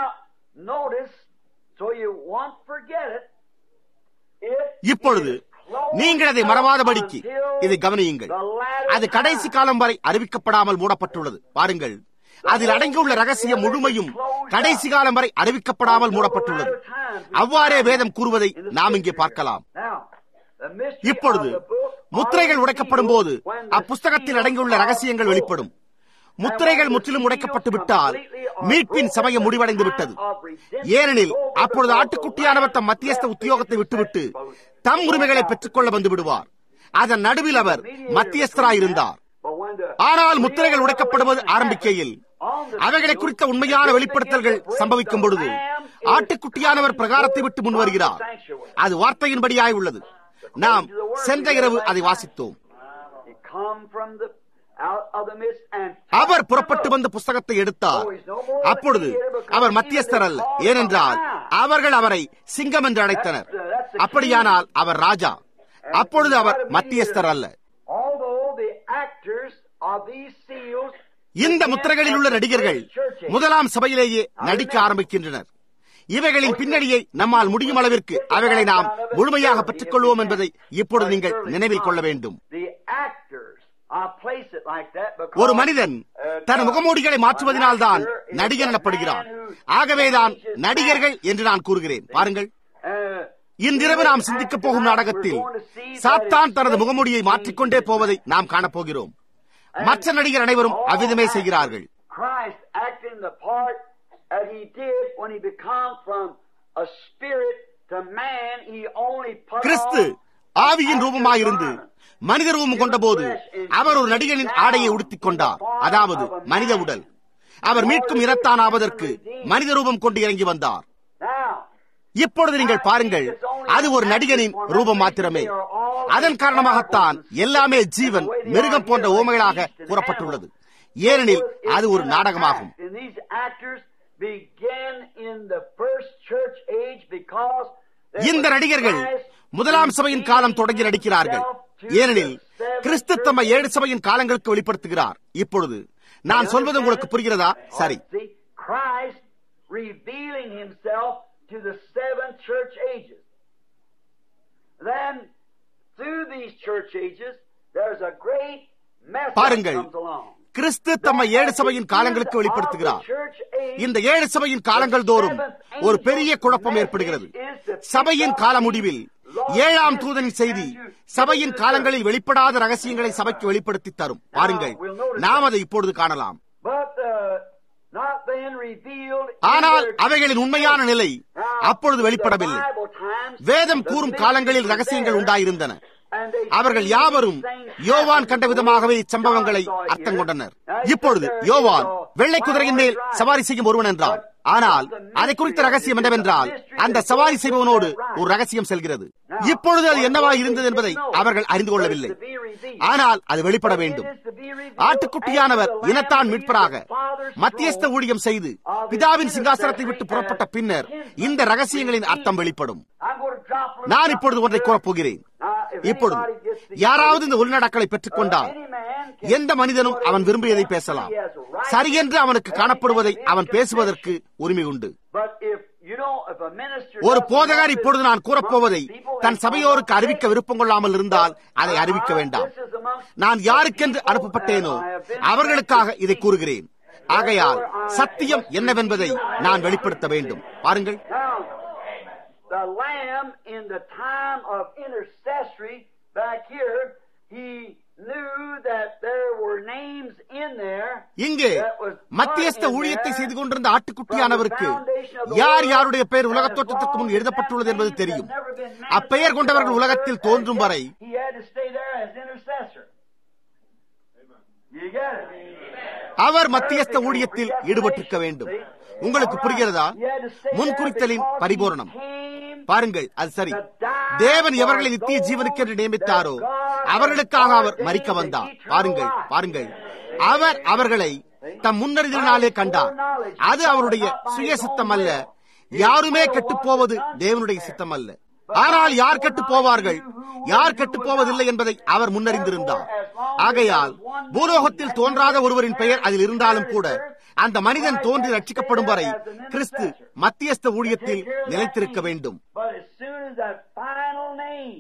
இப்பொழுது நீங்கள் அதை மறவாதபடிக்கு இதை கவனியுங்கள் அது கடைசி காலம் வரை அறிவிக்கப்படாமல் மூடப்பட்டுள்ளது பாருங்கள் அதில் அடங்கியுள்ள ரகசியம் முழுமையும் கடைசி காலம் வரை அறிவிக்கப்படாமல் மூடப்பட்டுள்ளது அவ்வாறே வேதம் கூறுவதை நாம் இங்கே பார்க்கலாம் இப்பொழுது முத்திரைகள் உடைக்கப்படும் போது அப்புஸ்தகத்தில் அடங்கியுள்ள ரகசியங்கள் வெளிப்படும் முத்திரைகள் முற்றிலும் உடைக்கப்பட்டு விட்டால் மீட்பின் சமயம் முடிவடைந்து விட்டது ஏனெனில் அப்பொழுது ஆட்டுக்குட்டியானவர் தம் மத்தியஸ்த உத்தியோகத்தை விட்டுவிட்டு தம் உரிமைகளை பெற்றுக்கொள்ள வந்து விடுவார் அதன் நடுவில் அவர் மத்தியஸ்தராயிருந்தார் ஆனால் முத்திரைகள் உடைக்கப்படுவது ஆரம்பிக்கையில் அவைகளை குறித்த உண்மையான வெளிப்படுத்தல்கள் சம்பவிக்கும் பொழுது ஆட்டுக்குட்டியானவர் பிரகாரத்தை விட்டு முன் வருகிறார் அது வார்த்தையின்படியாய் உள்ளது நாம் சென்ற இரவு அதை வாசித்தோம் அவர் புறப்பட்டு வந்த புஸ்தகத்தை எடுத்தார் அப்பொழுது அவர் மத்தியஸ்தர் அல்ல ஏனென்றால் அவர்கள் அவரை சிங்கம் என்று அழைத்தனர் அப்படியானால் அவர் ராஜா அப்பொழுது அவர் மத்தியஸ்தர் அல்ல இந்த முத்திரைகளில் உள்ள நடிகர்கள் முதலாம் சபையிலேயே நடிக்க ஆரம்பிக்கின்றனர் இவைகளின் பின்னணியை நம்மால் முடியும் அளவிற்கு அவைகளை நாம் முழுமையாக பெற்றுக் கொள்வோம் என்பதை இப்பொழுது நீங்கள் நினைவில் கொள்ள வேண்டும் ஒரு மனிதன் தன் முகமூடிகளை மாற்றுவதனால்தான் நடிகர் எனப்படுகிறான் ஆகவேதான் நடிகர்கள் என்று நான் கூறுகிறேன் பாருங்கள் இன்றிரவு நாம் சிந்திக்கப் போகும் நாடகத்தில் சாத்தான் தனது முகமூடியை மாற்றிக்கொண்டே போவதை நாம் காணப்போகிறோம் மற்ற நடிகர் அனைவரும் அவ்விதமே செய்கிறார்கள் that he did when he become from a spirit to man, he only put கிறிஸ்து ஆவியின் ரூபமாயிருந்து மனித ரூபம் கொண்டபோது அவர் ஒரு நடிகனின் ஆடையை உடுத்திக் கொண்டார் அதாவது மனித உடல் அவர் மீட்கும் இனத்தான் ஆவதற்கு மனித ரூபம் கொண்டு இறங்கி வந்தார் Now, இப்பொழுது நீங்கள் பாருங்கள் அது ஒரு நடிகனின் ரூபம் மாத்திரமே அதன் காரணமாகத்தான் எல்லாமே ஜீவன் மிருகம் போன்ற ஓமைகளாக கூறப்பட்டுள்ளது ஏனெனில் அது ஒரு நாடகமாகும் And these actors began in the first church age because there இந்த was நடிகர்கள் Christ முதலாம் சபையின் காலம் தொடங்கி நடிக்கிறார்கள் himself to ஏனெனில் the seven கிறிஸ்து தம்மை church ஏழு சபையின் காலங்களுக்கு வெளிப்படுத்துகிறார் இப்பொழுது நான் சொல்வது உங்களுக்கு புரிகிறதா சரி See, Christ revealing himself to the seven church ages. Then, through these church ages, there's a great message பாருங்கள். comes along. கிறிஸ்து தம்மை ஏழு சபையின் காலங்களுக்கு வெளிப்படுத்துகிறார் இந்த ஏழு சபையின் காலங்கள் தோறும் ஒரு பெரிய குழப்பம் ஏற்படுகிறது சபையின் கால முடிவில் ஏழாம் தூதனின் செய்தி சபையின் காலங்களில் வெளிப்படாத ரகசியங்களை சபைக்கு வெளிப்படுத்தி தரும் பாருங்கள் நாம் அதை இப்பொழுது காணலாம் But, uh, not then revealed in ஆனால் their அவைகளின் உண்மையான நிலை அப்பொழுது வெளிப்படவில்லை வேதம் கூறும் காலங்களில் ரகசியங்கள் உண்டாயிருந்தன அவர்கள் யாவரும் யோவான் கண்ட விதமாகவே இச்சம்பவங்களை அர்த்தம் கொண்டனர் இப்பொழுது யோவான் வெள்ளை குதிரையின் மேல் சவாரி செய்யும் ஒருவன் என்றார் ஆனால் அதை குறித்த ரகசியம் என்னவென்றால் அந்த சவாரி செய்பவனோடு ஒரு ரகசியம் செல்கிறது இப்பொழுது அது என்னவா இருந்தது என்பதை அவர்கள் அறிந்து கொள்ளவில்லை ஆனால் அது வெளிப்பட வேண்டும் ஆட்டுக்குட்டியானவர் இனத்தான் மீட்பராக மத்தியஸ்த ஊழியம் செய்து பிதாவின் சிங்காசனத்தை விட்டு புறப்பட்ட பின்னர் இந்த ரகசியங்களின் அர்த்தம் வெளிப்படும் நான் இப்பொழுது ஒன்றை கூறப் போகிறேன் இப்பொழுது யாராவது இந்த உள்நடக்கலை பெற்றுக் கொண்டால் எந்த மனிதனும் அவன் விரும்பியதை பேசலாம் சரியென்று அவனுக்கு காணப்படுவதை அவன் பேசுவதற்கு உரிமை உண்டு ஒரு போதகர் இப்பொழுது நான் கூறப்போவதை தன் சபையோருக்கு அறிவிக்க விருப்பம் கொள்ளாமல் இருந்தால் அதை அறிவிக்க வேண்டாம் நான் யாருக்கென்று அனுப்பப்பட்டேனோ அவர்களுக்காக இதை கூறுகிறேன் ஆகையால் சத்தியம் என்னவென்பதை நான் வெளிப்படுத்த வேண்டும் பாருங்கள் the Lamb in the time of intercessory back here, he knew that there were names in there. இங்கே மத்தியஸ்த ஊழியத்தை செய்து கொண்டிருந்த ஆட்டுக்குட்டியானவருக்கு யார் யாருடைய பெயர் உலகத் தோற்றத்துக்கு முன் எழுதப்பட்டுள்ளது என்பது தெரியும் அப்பெயர் கொண்டவர்கள் உலகத்தில் தோன்றும் வரை He had to stay there as intercessor. You get it? அவர் மத்தியஸ்த ஊழியத்தில் ஈடுபட்டிருக்க வேண்டும் உங்களுக்கு புரிகிறதா He had to stay there முன்குறித்தலின் because he பரிபூரணம் came பாருங்கள் அது சரி தேவன் எவர்களை நித்திய ஜீவனுக்கென்று நியமித்தாரோ அவர்களுக்காக அவர் மறிக்க வந்தார் பாருங்கள் பாருங்கள் அவர் அவர்களை தம் முன்னறிதலினாலே கண்டார் அது அவருடைய சுய சித்தம் அல்ல யாருமே கெட்டுப் போவது தேவனுடைய சித்தம் அல்ல ஆனால் யார் கெட்டுப் போவார்கள் யார் கெட்டுப் போவதில்லை என்பதை அவர் முன்னறிந்திருந்தார் ஆகையால் பூலோகத்தில் தோன்றாத ஒருவரின் பெயர் அதில் இருந்தாலும் கூட அந்த மனிதன் தோன்றி ரட்சிக்கப்படும் வரை கிறிஸ்து மத்தியஸ்த ஊழியத்தில் நிலைத்திருக்க வேண்டும் But as soon as that final name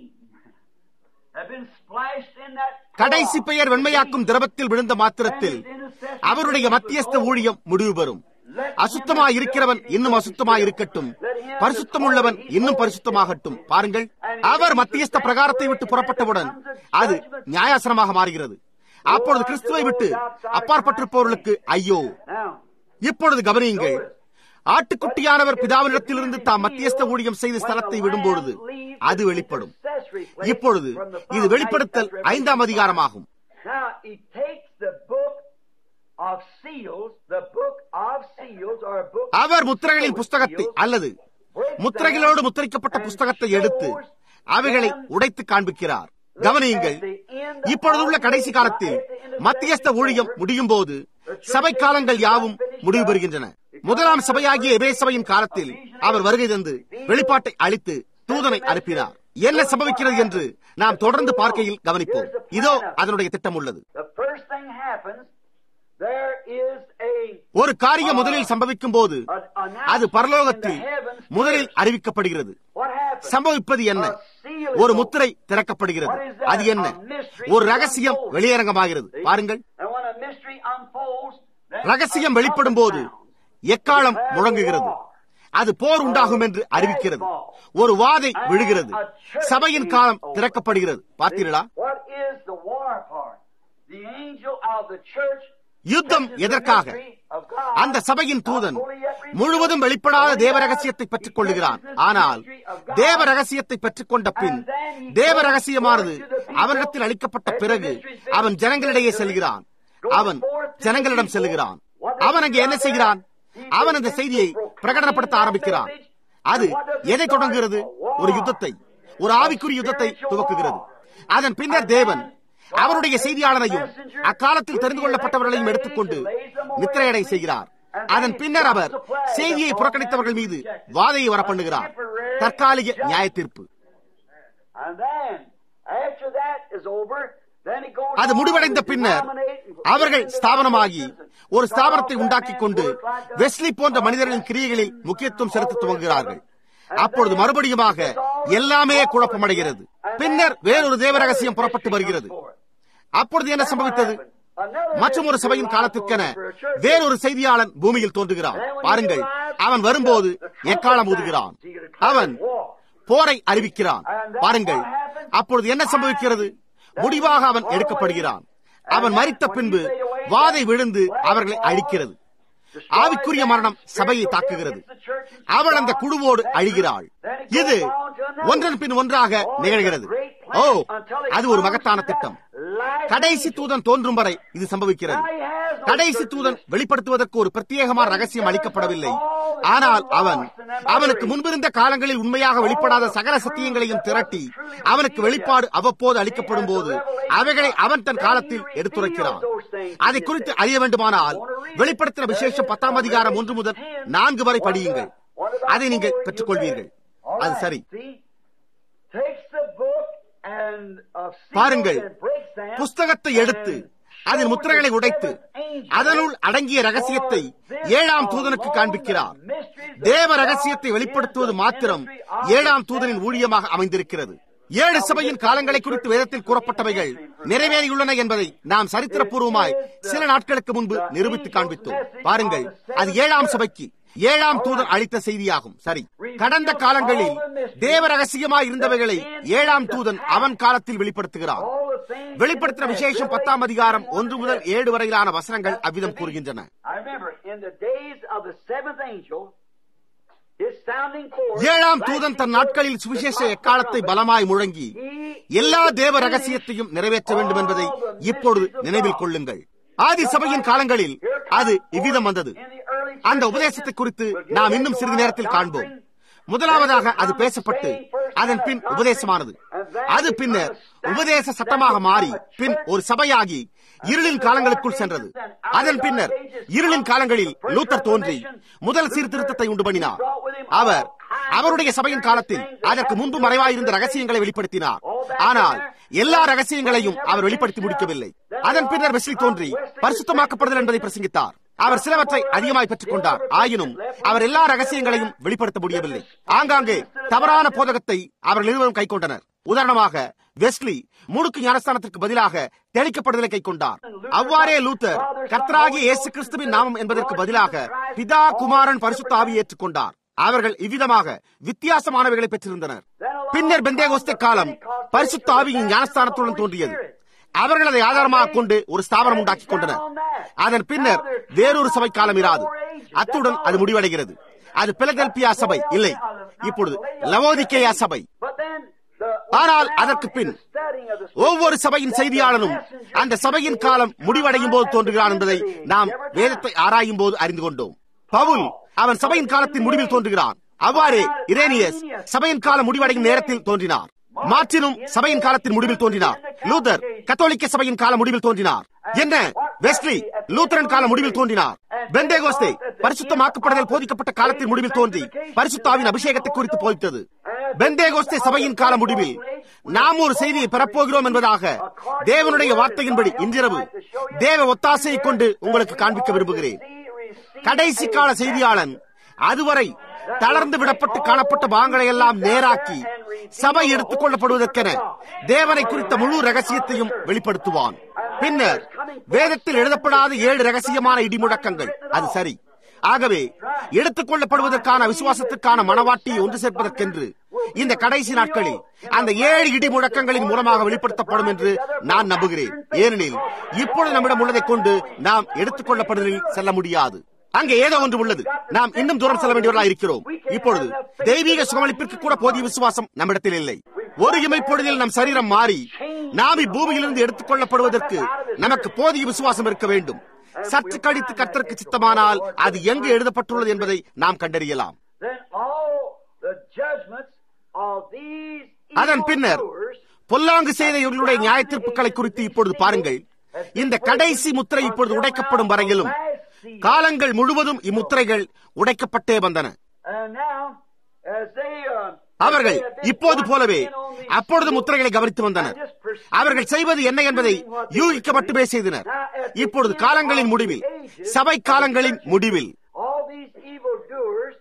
had been splashed in that கடைசி பெயர் வெண்மையாக்கும் திரவத்தில் விழுந்த மாத்திரத்தில் அவருடைய மத்தியஸ்த ஊழியம் முடிவு பெறும் அசுத்தமாய் இருக்கிறவன் இன்னும் அசுத்தமாய் இருக்கட்டும் பரிசுத்தம் உள்ளவன் இன்னும் பரிசுத்தமாகட்டும் பாருங்கள் அவர் மத்தியஸ்த பிரகாரத்தை விட்டு புறப்பட்டவுடன் அது நியாயாசனமாக மாறுகிறது அப்பொழுது கிறிஸ்துவை விட்டு அப்பாற்பட்டிருப்பவர்களுக்கு ஐயோ Now, இப்பொழுது கவனியுங்கள் ஆட்டுக்குட்டியானவர் பிதாவினிடத்திலிருந்து தாம் மத்தியஸ்த ஊழியம் செய்த ஸ்தலத்தை விடும்பொழுது அது வெளிப்படும் இப்பொழுது இது வெளிப்படுத்தல் ஐந்தாம் அதிகாரமாகும் Now he takes the book of seals, the book of seals, or a book. அவர் முத்திரைகளின் புஸ்தகத்தை அல்லது முத்திரைகளோடு முத்திரிக்கப்பட்ட புஸ்தகத்தை எடுத்து அவைகளை உடைத்து காண்பிக்கிறார் கவனியுங்கள் இப்பொழுது உள்ள கடைசி காலத்தில் மத்தியஸ்த ஊழியம் முடியும் போது சபை காலங்கள் யாவும் முடிவு பெறுகின்றன முதலாம் சபையாகிய எபே சபையின் காலத்தில் அவர் வருகை தந்து வெளிப்பாட்டை அளித்து தூதனை அனுப்பினார் என்ன சம்பவிக்கிறது என்று நாம் தொடர்ந்து பார்க்கையில் கவனிப்போம் இதோ அதனுடைய திட்டம் உள்ளது The first thing happens, there is a ஒரு காரியம் முதலில் சம்பவிக்கும் போது அது பரலோகத்தில் முதலில் அறிவிக்கப்படுகிறது what happens? சம்பவிப்பது என்ன ஒரு முத்திரை திறக்கப்படுகிறது அது என்ன ஒரு ரகசியம் வெளியரங்கமாகிறது பாருங்கள் And when a mystery unfolds, then ரகசியம் வெளிப்படும் போது எக்காலம் முழங்குகிறது அது போர் உண்டாகும் என்று அறிவிக்கிறது ஒரு வாதை விழுகிறது சபையின் காலம் திறக்கப்படுகிறது பார்த்தீர்களா what is the war part? The angel of the church யுத்தம் எதற்காக அந்த சபையின் தூதன் முழுவதும் வெளிப்படாத தேவ ரகசியத்தை பெற்றுக் கொள்ளுகிறான் ஆனால் தேவ ரகசியத்தை பெற்றுக் கொண்ட பின் தேவ ரகசியமானது அவனிடத்தில் அளிக்கப்பட்ட பிறகு அவன் ஜனங்களிடையே செல்கிறான் அவன் ஜனங்களிடம் செல்லுகிறான் அவன் அங்கே என்ன செய்கிறான் அவன் அந்த செய்தியை பிரகடனப்படுத்த ஆரம்பிக்கிறான் அது எதை தொடங்குகிறது ஒரு யுத்தத்தை ஒரு ஆவிக்குரிய யுத்தத்தை துவக்குகிறது அதன் பின்னர் தேவன் அவருடைய செய்தியாளரையும் அக்காலத்தில் தெரிந்து கொள்ளப்பட்டவர்களையும் எடுத்துக்கொண்டு நித்திரையடை செய்கிறார் அதன் பின்னர் அவர் செய்தியை புறக்கணித்தவர்கள் மீது வாதையை வர பண்ணுகிறார் தற்காலிக நியாய தீர்ப்பு அது முடிவடைந்த பின்னர் அவர்கள் ஸ்தாபனமாகி ஒரு ஸ்தாபனத்தை உண்டாக்கிக் கொண்டு வெஸ்லி போன்ற மனிதர்களின் கிரியைகளில் முக்கியத்துவம் செலுத்த துவங்குகிறார்கள் அப்பொழுது மறுபடியுமாக எல்லாமே குழப்பமடைகிறது பின்னர் வேறொரு தேவ ரகசியம் புறப்பட்டு வருகிறது அப்பொழுது என்ன சம்பவித்தது மற்றும் ஒரு சபையின் காலத்திற்கென வேறொரு செய்தியாளன் பூமியில் தோன்றுகிறான் பாருங்கள் அவன் வரும்போது எக்காலம் ஊதுகிறான் அவன் போரை அறிவிக்கிறான் பாருங்கள் அப்பொழுது என்ன சம்பவிக்கிறது முடிவாக அவன் எடுக்கப்படுகிறான் அவன் மறித்த பின்பு வாதை விழுந்து அவர்களை அழிக்கிறது ஆவிக்குரிய மரணம் சபையை தாக்குகிறது அவள் அந்த குழுவோடு அழிகிறாள் இது ஒன்றன் பின் ஒன்றாக நிகழ்கிறது ஓ அது ஒரு மகத்தான திட்டம் கடைசி தூதன் தோன்றும் வரை இது சம்பவிக்கிறது கடைசி தூதன் வெளிப்படுத்துவதற்கு ஒரு பிரத்யேகமான ரகசியம் அளிக்கப்படவில்லை ஆனால் அவன் அவனுக்கு முன்பிருந்த காலங்களில் உண்மையாக வெளிப்படாத சகல சத்தியங்களையும் திரட்டி அவனுக்கு வெளிப்பாடு அவ்வப்போது அளிக்கப்படும் போது அவைகளை அவன் தன் காலத்தில் எடுத்துரைக்கிறான் அதை குறித்து அறிய வேண்டுமானால் வெளிப்படுத்தின விசேஷம் பத்தாம் அதிகாரம் ஒன்று முதல் நான்கு வரை படியுங்கள் அதை நீங்கள் பெற்றுக்கொள்வீர்கள் அது சரி பாருங்கள் புஸ்தகத்தை எடுத்து அதன் முத்திரைகளை உடைத்து அதனுள் அடங்கிய ரகசியத்தை ஏழாம் தூதனுக்கு காண்பிக்கிறார் தேவ ரகசியத்தை வெளிப்படுத்துவது மாத்திரம் ஏழாம் தூதனின் ஊழியமாக அமைந்திருக்கிறது ஏழு சபையின் காலங்களை குறித்து வேதத்தில் கூறப்பட்டவைகள் நிறைவேறியுள்ளன என்பதை நாம் சரித்திரபூர்வமாய் சில நாட்களுக்கு முன்பு நிரூபித்து காண்பித்தோம் பாருங்கள் அது ஏழாம் சபைக்கு ஏழாம் தூதன் அளித்த செய்தியாகும் சரி கடந்த காலங்களில் தேவ ரகசியமாய் இருந்தவைகளை ஏழாம் தூதன் அவன் காலத்தில் வெளிப்படுத்துகிறான் வெளிப்படுத்தின விசேஷம் பத்தாம் அதிகாரம் ஒன்று முதல் ஏழு வரையிலான வசனங்கள் அவ்விதம் கூறுகின்றன ஏழாம் தூதன் தன் நாட்களில் சுவிசேஷ எக்காலத்தை பலமாய் முழங்கி எல்லா தேவ ரகசியத்தையும் நிறைவேற்ற வேண்டும் என்பதை இப்பொழுது நினைவில் கொள்ளுங்கள் ஆதி சபையின் காலங்களில் அது இவ்விதம் வந்தது அந்த உபதேசத்தை குறித்து நாம் இன்னும் சிறிது நேரத்தில் காண்போம் முதலாவதாக அது பேசப்பட்டு அதன் பின் உபதேசமானது அது பின்னர் உபதேச சட்டமாக மாறி பின் ஒரு சபையாகி இருளின் காலங்களுக்குள் சென்றது அதன் பின்னர் இருளின் காலங்களில் லூத்தர் தோன்றி முதல் சீர்திருத்தத்தை உண்டு பண்ணினார் அவர் அவருடைய சபையின் காலத்தில் அதற்கு முன்பு மறைவாயிருந்த ரகசியங்களை வெளிப்படுத்தினார் ஆனால் எல்லா ரகசியங்களையும் அவர் வெளிப்படுத்தி முடிக்கவில்லை அதன் பின்னர் வெஸ்லி தோன்றி பரிசுத்தமாக்கப்படுதல் என்பதை பிரசங்கித்தார் அவர் சிலவற்றை அதிகமாய் பெற்றுக் கொண்டார் ஆயினும் அவர் எல்லா ரகசியங்களையும் வெளிப்படுத்த முடியவில்லை ஆங்காங்கே தவறான போதகத்தை அவர் நிறுவனம் கை கொண்டனர் உதாரணமாக வெஸ்லி முழுக்கு ஞானஸ்தானத்திற்கு பதிலாக தெளிக்கப்படுதலை கை கொண்டார் அவ்வாறே லூத்தர் கர்த்தராகிய இயேசு கிறிஸ்துவின் நாமம் என்பதற்கு பதிலாக பிதா குமாரன் பரிசுத்த ஆவி ஏற்றுக்கொண்டார் அவர்கள் இவ்விதமாக வித்தியாசமானவைகளை பெற்றிருந்தனர் பின்னர் பெந்தேகோஸ்தே காலம் பரிசுத்த ஆவியின் ஞானஸ்தானத்துடன் தோன்றியது அவர்கள் அதை ஆதாரமாக கொண்டு ஒரு ஸ்தாபனம் உண்டாக்கிக் கொண்டனர் அதன் பின்னர் வேறொரு சபை காலம் இராது அத்துடன் அது முடிவடைகிறது அது பிலதெல்பியா சபை இல்லை இப்பொழுது லவோதிக்கேயா சபை ஆனால் அதற்கு பின் ஒவ்வொரு சபையின் செய்தியாளனும் அந்த சபையின் காலம் முடிவடையும் போது தோன்றுகிறான் என்பதை நாம் வேதத்தை ஆராயும் போது அறிந்து கொண்டோம் பவுல் அவன் சபையின் காலத்தின் முடிவில் தோன்றுகிறான் அவ்வாறே இரேனியஸ் சபையின் காலம் முடிவடையும் நேரத்தில் தோன்றினார் மார்டினும் சபையின் காலத்தின் முடிவில் தோன்றினார் லூதர் கத்தோலிக்க சபையின் கால முடிவில் தோன்றினார் என்ன வெஸ்லி லூத்தரன் கால முடிவில் தோன்றினார் பெந்தேகோஸ்தே பரிசுத்தமாக்கப்படுதல் போதிக்கப்பட்ட காலத்தின் முடிவில் தோன்றி பரிசுத்தாவின் அபிஷேகத்தை குறித்து போதித்தது பெந்தேகோஸ்தே சபையின் கால முடிவில் நாம் ஒரு செய்தியை பெறப்போகிறோம் என்பதாக தேவனுடைய வார்த்தையின்படி இன்றிரவு தேவ ஒத்தாசையை கொண்டு உங்களுக்கு காண்பிக்க விரும்புகிறேன் கடைசி கால செய்தியாளன் அதுவரை தளர்ந்து விடப்பட்டு காணப்பட்ட பாகங்களை எல்லாம் நேராக்கி சபை எடுத்துக் கொள்ளப்படுவதற்கென தேவனை குறித்த முழு ரகசியத்தையும் வெளிப்படுத்துவான் பின்னர் வேதத்தில் எழுதப்படாத ஏழு ரகசியமான இடிமுழக்கங்கள் அது சரி ஆகவே எடுத்துக் கொள்ளப்படுவதற்கான விசுவாசத்துக்கான மனவாட்டியை ஒன்று சேர்ப்பதற்கென்று இந்த கடைசி நாட்களில் அந்த ஏழு இடி முழக்கங்களின் மூலமாக வெளிப்படுத்தப்படும் என்று நான் நம்புகிறேன் ஏனெனில் இப்பொழுது நம்மிடம் உள்ளதை கொண்டு நாம் எடுத்துக் கொள்ளப்படுவதில் செல்ல முடியாது அங்கே ஏதோ ஒன்று உள்ளது நாம் இன்னும் தூரம் செல்ல வேண்டியவர்களா இருக்கிறோம் இப்பொழுது தெய்வீக சுகமளிப்பிற்கு கூட போதிய விசுவாசம் நம்மிடத்தில் இல்லை ஒரு இமைப்பொழுதில் நம் சரீரம் மாறி நாம் இப்பூமியிலிருந்து எடுத்துக் கொள்ளப்படுவதற்கு நமக்கு போதிய விசுவாசம் இருக்க வேண்டும் சற்று கழித்து கர்த்தருக்கு சித்தமானால் அது எங்கு எழுதப்பட்டுள்ளது என்பதை நாம் கண்டறியலாம் the judgments of these அதன் பின்னர் evildoers பொல்லாங்கு செய்த இவர்களுடைய நியாய தீர்ப்புகளை குறித்து இப்பொழுது பாருங்கள் இந்த கடைசி முத்திரை இப்பொழுது உடைக்கப்படும் வரையிலும் காலங்கள் முழுவதும் இம்முத்திரைகள் உடைக்கப்பட்டே வந்தன And now, as they, uh, அவர்கள் as they have been இப்போது போலவே watching in on these அப்பொழுது முத்திரைகளை கவனித்து வந்தனர் அவர்கள் செய்வது என்ன என்பதை யூகிக்க மட்டுமே செய்தனர் இப்பொழுது காலங்களின் முடிவில் சபை காலங்களின் முடிவில் all these evildoers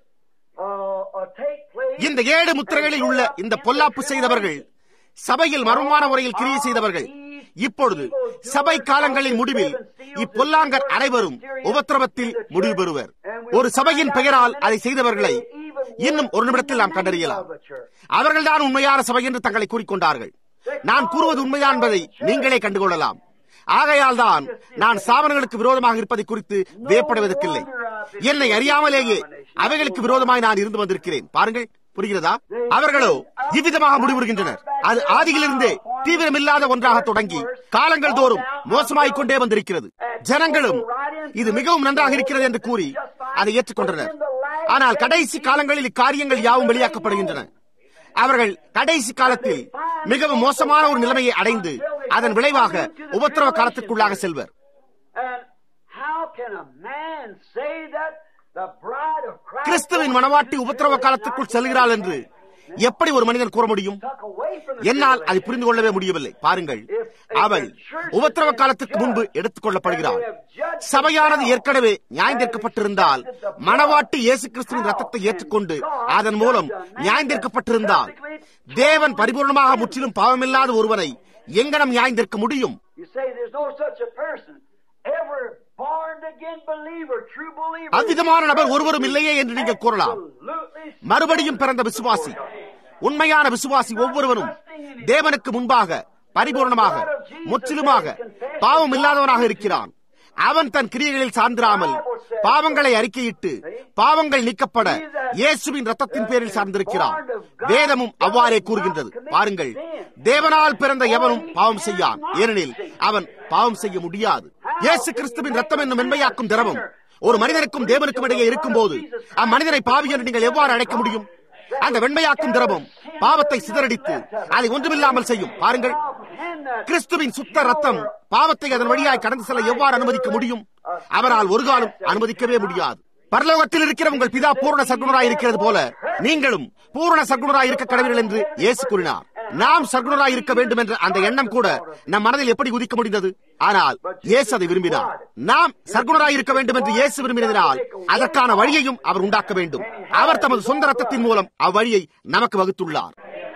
uh, uh, take place. இந்த ஏழு முத்திரைகளில் உள்ள இந்த பொல்லாப்பு செய்தவர்கள் சபையில் மர்மமான முறையில் கிரியை செய்தவர்கள் இப்பொழுது சபை காலங்களின் முடிவில் இப்பொல்லாங்கர் அனைவரும் உபத்திரவத்தில் முடிவு பெறுவர் ஒரு சபையின் பெயரால் அதை செய்தவர்களை இன்னும் ஒரு நிமிடத்தில் நாம் கண்டறியலாம் அவர்கள்தான் உண்மையான சபை என்று தங்களை கூறிக்கொண்டார்கள் நான் கூறுவது உண்மையா என்பதை நீங்களே கண்டுகொள்ளலாம் ஆகையால் தான் நான் சாவனங்களுக்கு விரோதமாக இருப்பதை குறித்து வியப்படுவதற்கில்லை என்னை அறியாமலேயே அவைகளுக்கு விரோதமாய் நான் இருந்து வந்திருக்கிறேன் பாருங்கள் புரிகிறதா அவர்களோ இவ்விதமாக முடிவுறுகின்றனர் அது ஆதியிலிருந்தே தீவிரமில்லாத ஒன்றாக தொடங்கி காலங்கள் தோறும் மோசமாய்க் கொண்டே வந்திருக்கிறது ஜனங்களும் இது மிகவும் நன்றாக இருக்கிறது என்று கூறி அதை ஏற்றுக்கொண்டனர் ஆனால் கடைசி காலங்களில் இக்காரியங்கள் யாவும் வெளியாக்கப்படுகின்றன அவர்கள் கடைசி காலத்தில் மிகவும் மோசமான ஒரு நிலைமையை அடைந்து அதன் விளைவாக உபத்திரவ காலத்திற்குள்ளாக செல்வர் And how can a man say that the bride of Christ கிறிஸ்துவின் மனவாட்டி உபத்திரவ காலத்திற்குள் செல்கிறாள் என்று எப்படி ஒரு மனிதன் கூற முடியும் took away from the என்னால் அதை புரிந்து கொள்ளவே முடியவில்லை பாருங்கள் அவள் உபத்திரவ காலத்திற்கு முன்பு எடுத்துக் கொள்ளப்படுகிறாள் சபையானது ஏற்கனவே நியாயந்தீர்க்கப்பட்டிருந்தால் மணவாட்டி இயேசு கிறிஸ்துவின் ரத்தத்தை ஏற்றுக்கொண்டு அதன் மூலம் நியாயந்தீர்க்கப்பட்டிருந்தால் தேவன் பரிபூர்ணமாக முற்றிலும் பாவமில்லாத ஒருவனை எங்கனம் நியாயந்தீர்க்க முடியும் You say there's no such a person. Every born again believer, true believer. அவ்விதமான நபர் ஒருவரும் இல்லையே என்று நீங்கள் கூறலாம் Absolutely மறுபடியும் பிறந்த விசுவாசி உண்மையான விசுவாசி ஒவ்வொருவரும் தேவனுக்கு முன்பாக பரிபூர்ணமாக முற்றிலுமாக பாவம் இல்லாதவனாக இருக்கிறான் அவன் தன் கிரியைகளில் சார்ந்திராமல் பாவங்களை அறிக்கையிட்டு பாவங்கள் நீக்கப்பட இயேசுவின் ரத்தத்தின் பேரில் சார்ந்திருக்கிறான் வேதமும் அவ்வாறே கூறுகின்றது பாருங்கள் தேவனால் பிறந்த எவனும் பாவம் செய்யான் ஏனெனில் அவன் பாவம் செய்ய முடியாது இயேசு கிறிஸ்துவின் ரத்தம் என்னும் மென்மையாக்கும் திரவம் ஒரு மனிதனுக்கும் தேவனுக்கும் இடையே இருக்கும்போது அம்மனிதனை பாவி என்று நீங்கள் எவ்வாறு அழைக்க முடியும் அந்த வெண்மையாக்கும் திரவம் பாவத்தை சிதறடித்து அதை ஒன்றுமில்லாமல் செய்யும் பாருங்கள் கிறிஸ்துவின் சுத்த ரத்தம் பாவத்தை அதன் வழியாய் கடந்து செல்ல எவ்வாறு அனுமதிக்க முடியும் அவரால் ஒரு காலம் அனுமதிக்கவே முடியாது பரலோகத்தில் இருக்கிற உங்கள் பிதா பூரண சர்க்குணராய் இருக்கிறது போல நீங்களும் பூரண சர்க்குணராய் இருக்க கடவீர்கள் என்று இயேசு கூறினார் நாம் சர்க்குணராய் இருக்க வேண்டும் என்ற அந்த எண்ணம் கூட நம் மனதில் எப்படி உதிக்க முடிந்தது ஆனால் இயேசு அதை விரும்பினார் நாம் சர்க்குணராய் இருக்க வேண்டும் என்று இயேசு விரும்பினதினால் அதற்கான வழியையும் அவர் உண்டாக்க வேண்டும் அவர் தமது சொந்த ரத்தத்தின் மூலம் அவ்வழியை நமக்கு வகுத்துள்ளார்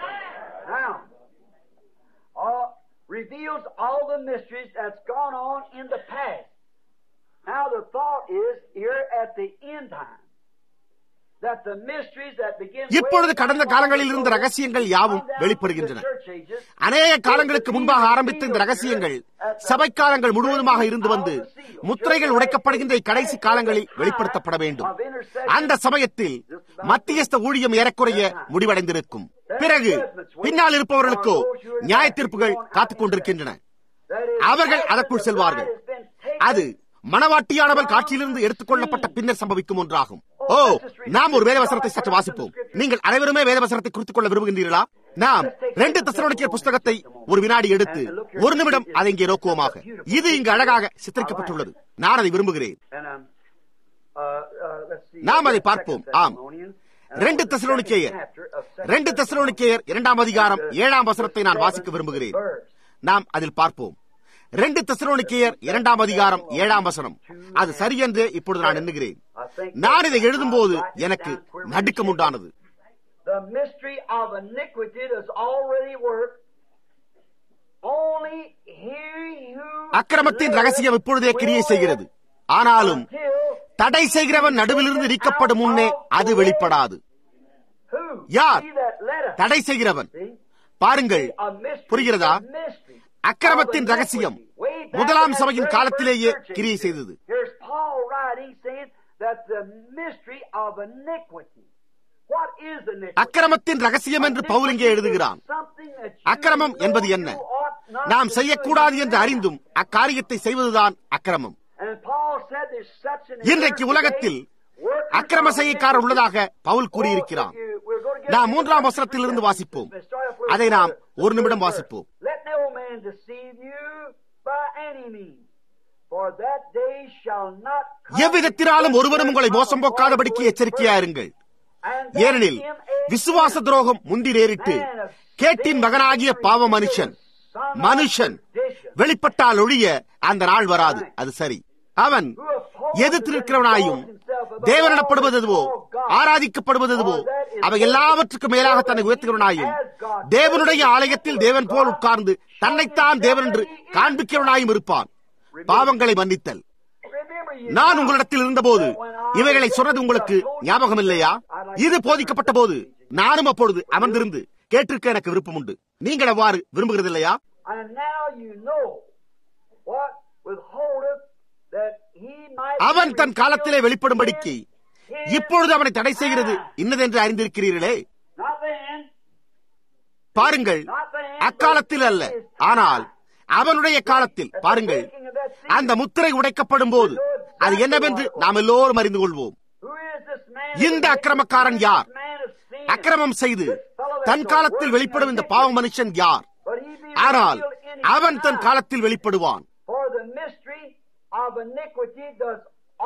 Now, uh, reveals all the mysteries that's gone on in the past. Now, the thought is here at the end time that the mysteries that begin இப்பொழுது கடந்த காலங்களில் இருந்த ரகசியங்கள் யாவும் வெளிப்படுகின்றன அநேக காலங்களுக்கு முன்பாக ஆரம்பித்த இந்த ரகசியங்கள் சபைக்காலங்கள் முழுவதுமாக இருந்து வந்து முத்திரைகள் உடைக்கப்படுகின்ற கடைசி காலங்களில் வெளிப்படுத்தப்பட வேண்டும் அந்த சமயத்தில் மத்தியஸ்த ஊழியம் ஏறக்குறைய முடிவடைந்திருக்கும் பிறகு பின்னால் இருப்பவர்களுக்கோ நியாய தீர்ப்புகள் காத்துக் கொண்டிருக்கின்றன அவர்கள் அதற்குள் செல்வார்கள் அது மணவாட்டியானவள் காட்சியிலிருந்து எடுத்துக் கொள்ளப்பட்ட பின்னர் சம்பவிக்கும் ஒன்றாகும் ஓ நாம் ஒரு வேதவசனத்தை சற்று வாசிப்போம் நீங்கள் அனைவருமே வேதவசனத்தை குறித்துக் கொள்ள விரும்புகின்றீர்களா நாம் ரெண்டு தசனோடிக்கர் புஸ்தகத்தை ஒரு வினாடி எடுத்து ஒரு நிமிடம் அதை இங்கே நோக்குவோமாக இது இங்கு அழகாக சித்தரிக்கப்பட்டுள்ளது நான் அதை விரும்புகிறேன் And, um, uh, uh, let's see. நாம் அதை பார்ப்போம் ஆம் ரெண்டு தெசலோனிக்கேயர் ரெண்டு தெசலோனிக்கேயர் இரண்டாம் அதிகாரம் ஏழாம் வசனத்தை நான் வாசிக்க விரும்புகிறேன் நாம் அதில் பார்ப்போம் ரெண்டு தெசலோனிக்கேயர் இரண்டாம் அதிகாரம் ஏழாம் வசனம் அது சரி என்று இப்பொழுது நான் எண்ணுகிறேன் நான் இதை எழுதும்போது எனக்கு நடுக்கம் உண்டானது The mystery of iniquity is already worked. Only he who அக்கிரமத்தின் ரகசியம் இப்பொழுதே கிரியை செய்கிறது ஆனாலும் till தடை செய்கிறவன் நடுவிலிருந்து நீக்கப்படும் முன்னே அது வெளிப்படாது who யார்? he that letteth. தடை செய்கிறவன் See? பாருங்கள் A mystery. புரிகிறதா a mystery அக்கிரமத்தின் of ரகசியம் iniquity. Way back முதலாம் in that சபையின் very காலத்திலேயே first church கிரியை age. செய்தது Here's Paul writing saying that the mystery of iniquity. What is iniquity? அக்கிரமத்தின் ரகசியம் என்று பவுல் இங்கே எழுதுகிறான் அக்கிரமம் என்பது என்ன நாம் செய்யக்கூடாது என்று அறிந்தும் அக்காரியத்தை செய்வதுதான் அக்கிரமம் இன்றைக்கு உலகத்தில் அக்கிரம செய்யக்காரர் உள்ளதாக பவுல் கூறியிருக்கிறான் நாம் மூன்றாம் வசனத்திலிருந்து வாசிப்போம் அதை நாம் ஒரு நிமிடம் வாசிப்போம் Let no man deceive you by any means, for that day shall not come எவ்விதத்தினாலும் ஒருவரும் உங்களை மோசம் போக்காதபடிக்கு எச்சரிக்கையா இருங்கள் and that ஏனெனில் him a விசுவாச துரோகம் முந்தி நேரிட்டு கேட்டின் மகனாகிய பாவ மனுஷன் son of மனுஷன் perdition, வெளிப்பட்டால் ஒழிய அந்த நாள் வராது அது சரி அவன் who opposes எதிர்த்து and நிற்கிறவனாயும் exalts himself above தேவனிடப்படுவது all எதுவோ that is called God. ஆராதிக்கப்படுவது எதுவோ அவை எல்லாவற்றுக்கும் மேலாக தன்னை உயர்த்துகிறவனாயும் தேவனுடைய ஆலயத்தில் தேவன் போல் உட்கார்ந்து தன்னைத்தான் தேவன் என்று காண்பிக்கிறவனாயும் இருப்பான் பாவங்களை மன்னித்தல் Remember you நான் உங்களிடத்தில் இருந்தபோது இவைகளை சொன்னது உங்களுக்கு ஞாபகம் இல்லையா இது போதிக்கப்பட்ட போது நானும் அப்பொழுது அமர்ந்திருந்து கேட்டிருக்க எனக்கு விருப்பம் உண்டு நீங்கள் அவ்வாறு விரும்புகிறது இல்லையா And now you know what withholdeth that he might அவன் be தன் காலத்திலே revealed வெளிப்படும்படிக்கு in his இப்பொழுது அவனை தடை செய்கிறது இன்னதென்று அறிந்திருக்கிறீர்களே Not then, பாருங்கள் not then, அக்காலத்தில் அல்ல ஆனால் அவனுடைய காலத்தில் பாருங்கள் அந்த முத்திரை உடைக்கப்படும் போது அது என்னவென்று நாம் எல்லோரும் அறிந்து கொள்வோம் Who is this man? இந்த அக்கிரமக்காரன் யார் Man of sin. அக்கிரமம் செய்து தன் காலத்தில் வெளிப்படும் இந்த பாவ மனுஷன் யார் But he be ஆனால் revealed in his அவன் தன் time. காலத்தில் வெளிப்படுவான் For the mystery of iniquity does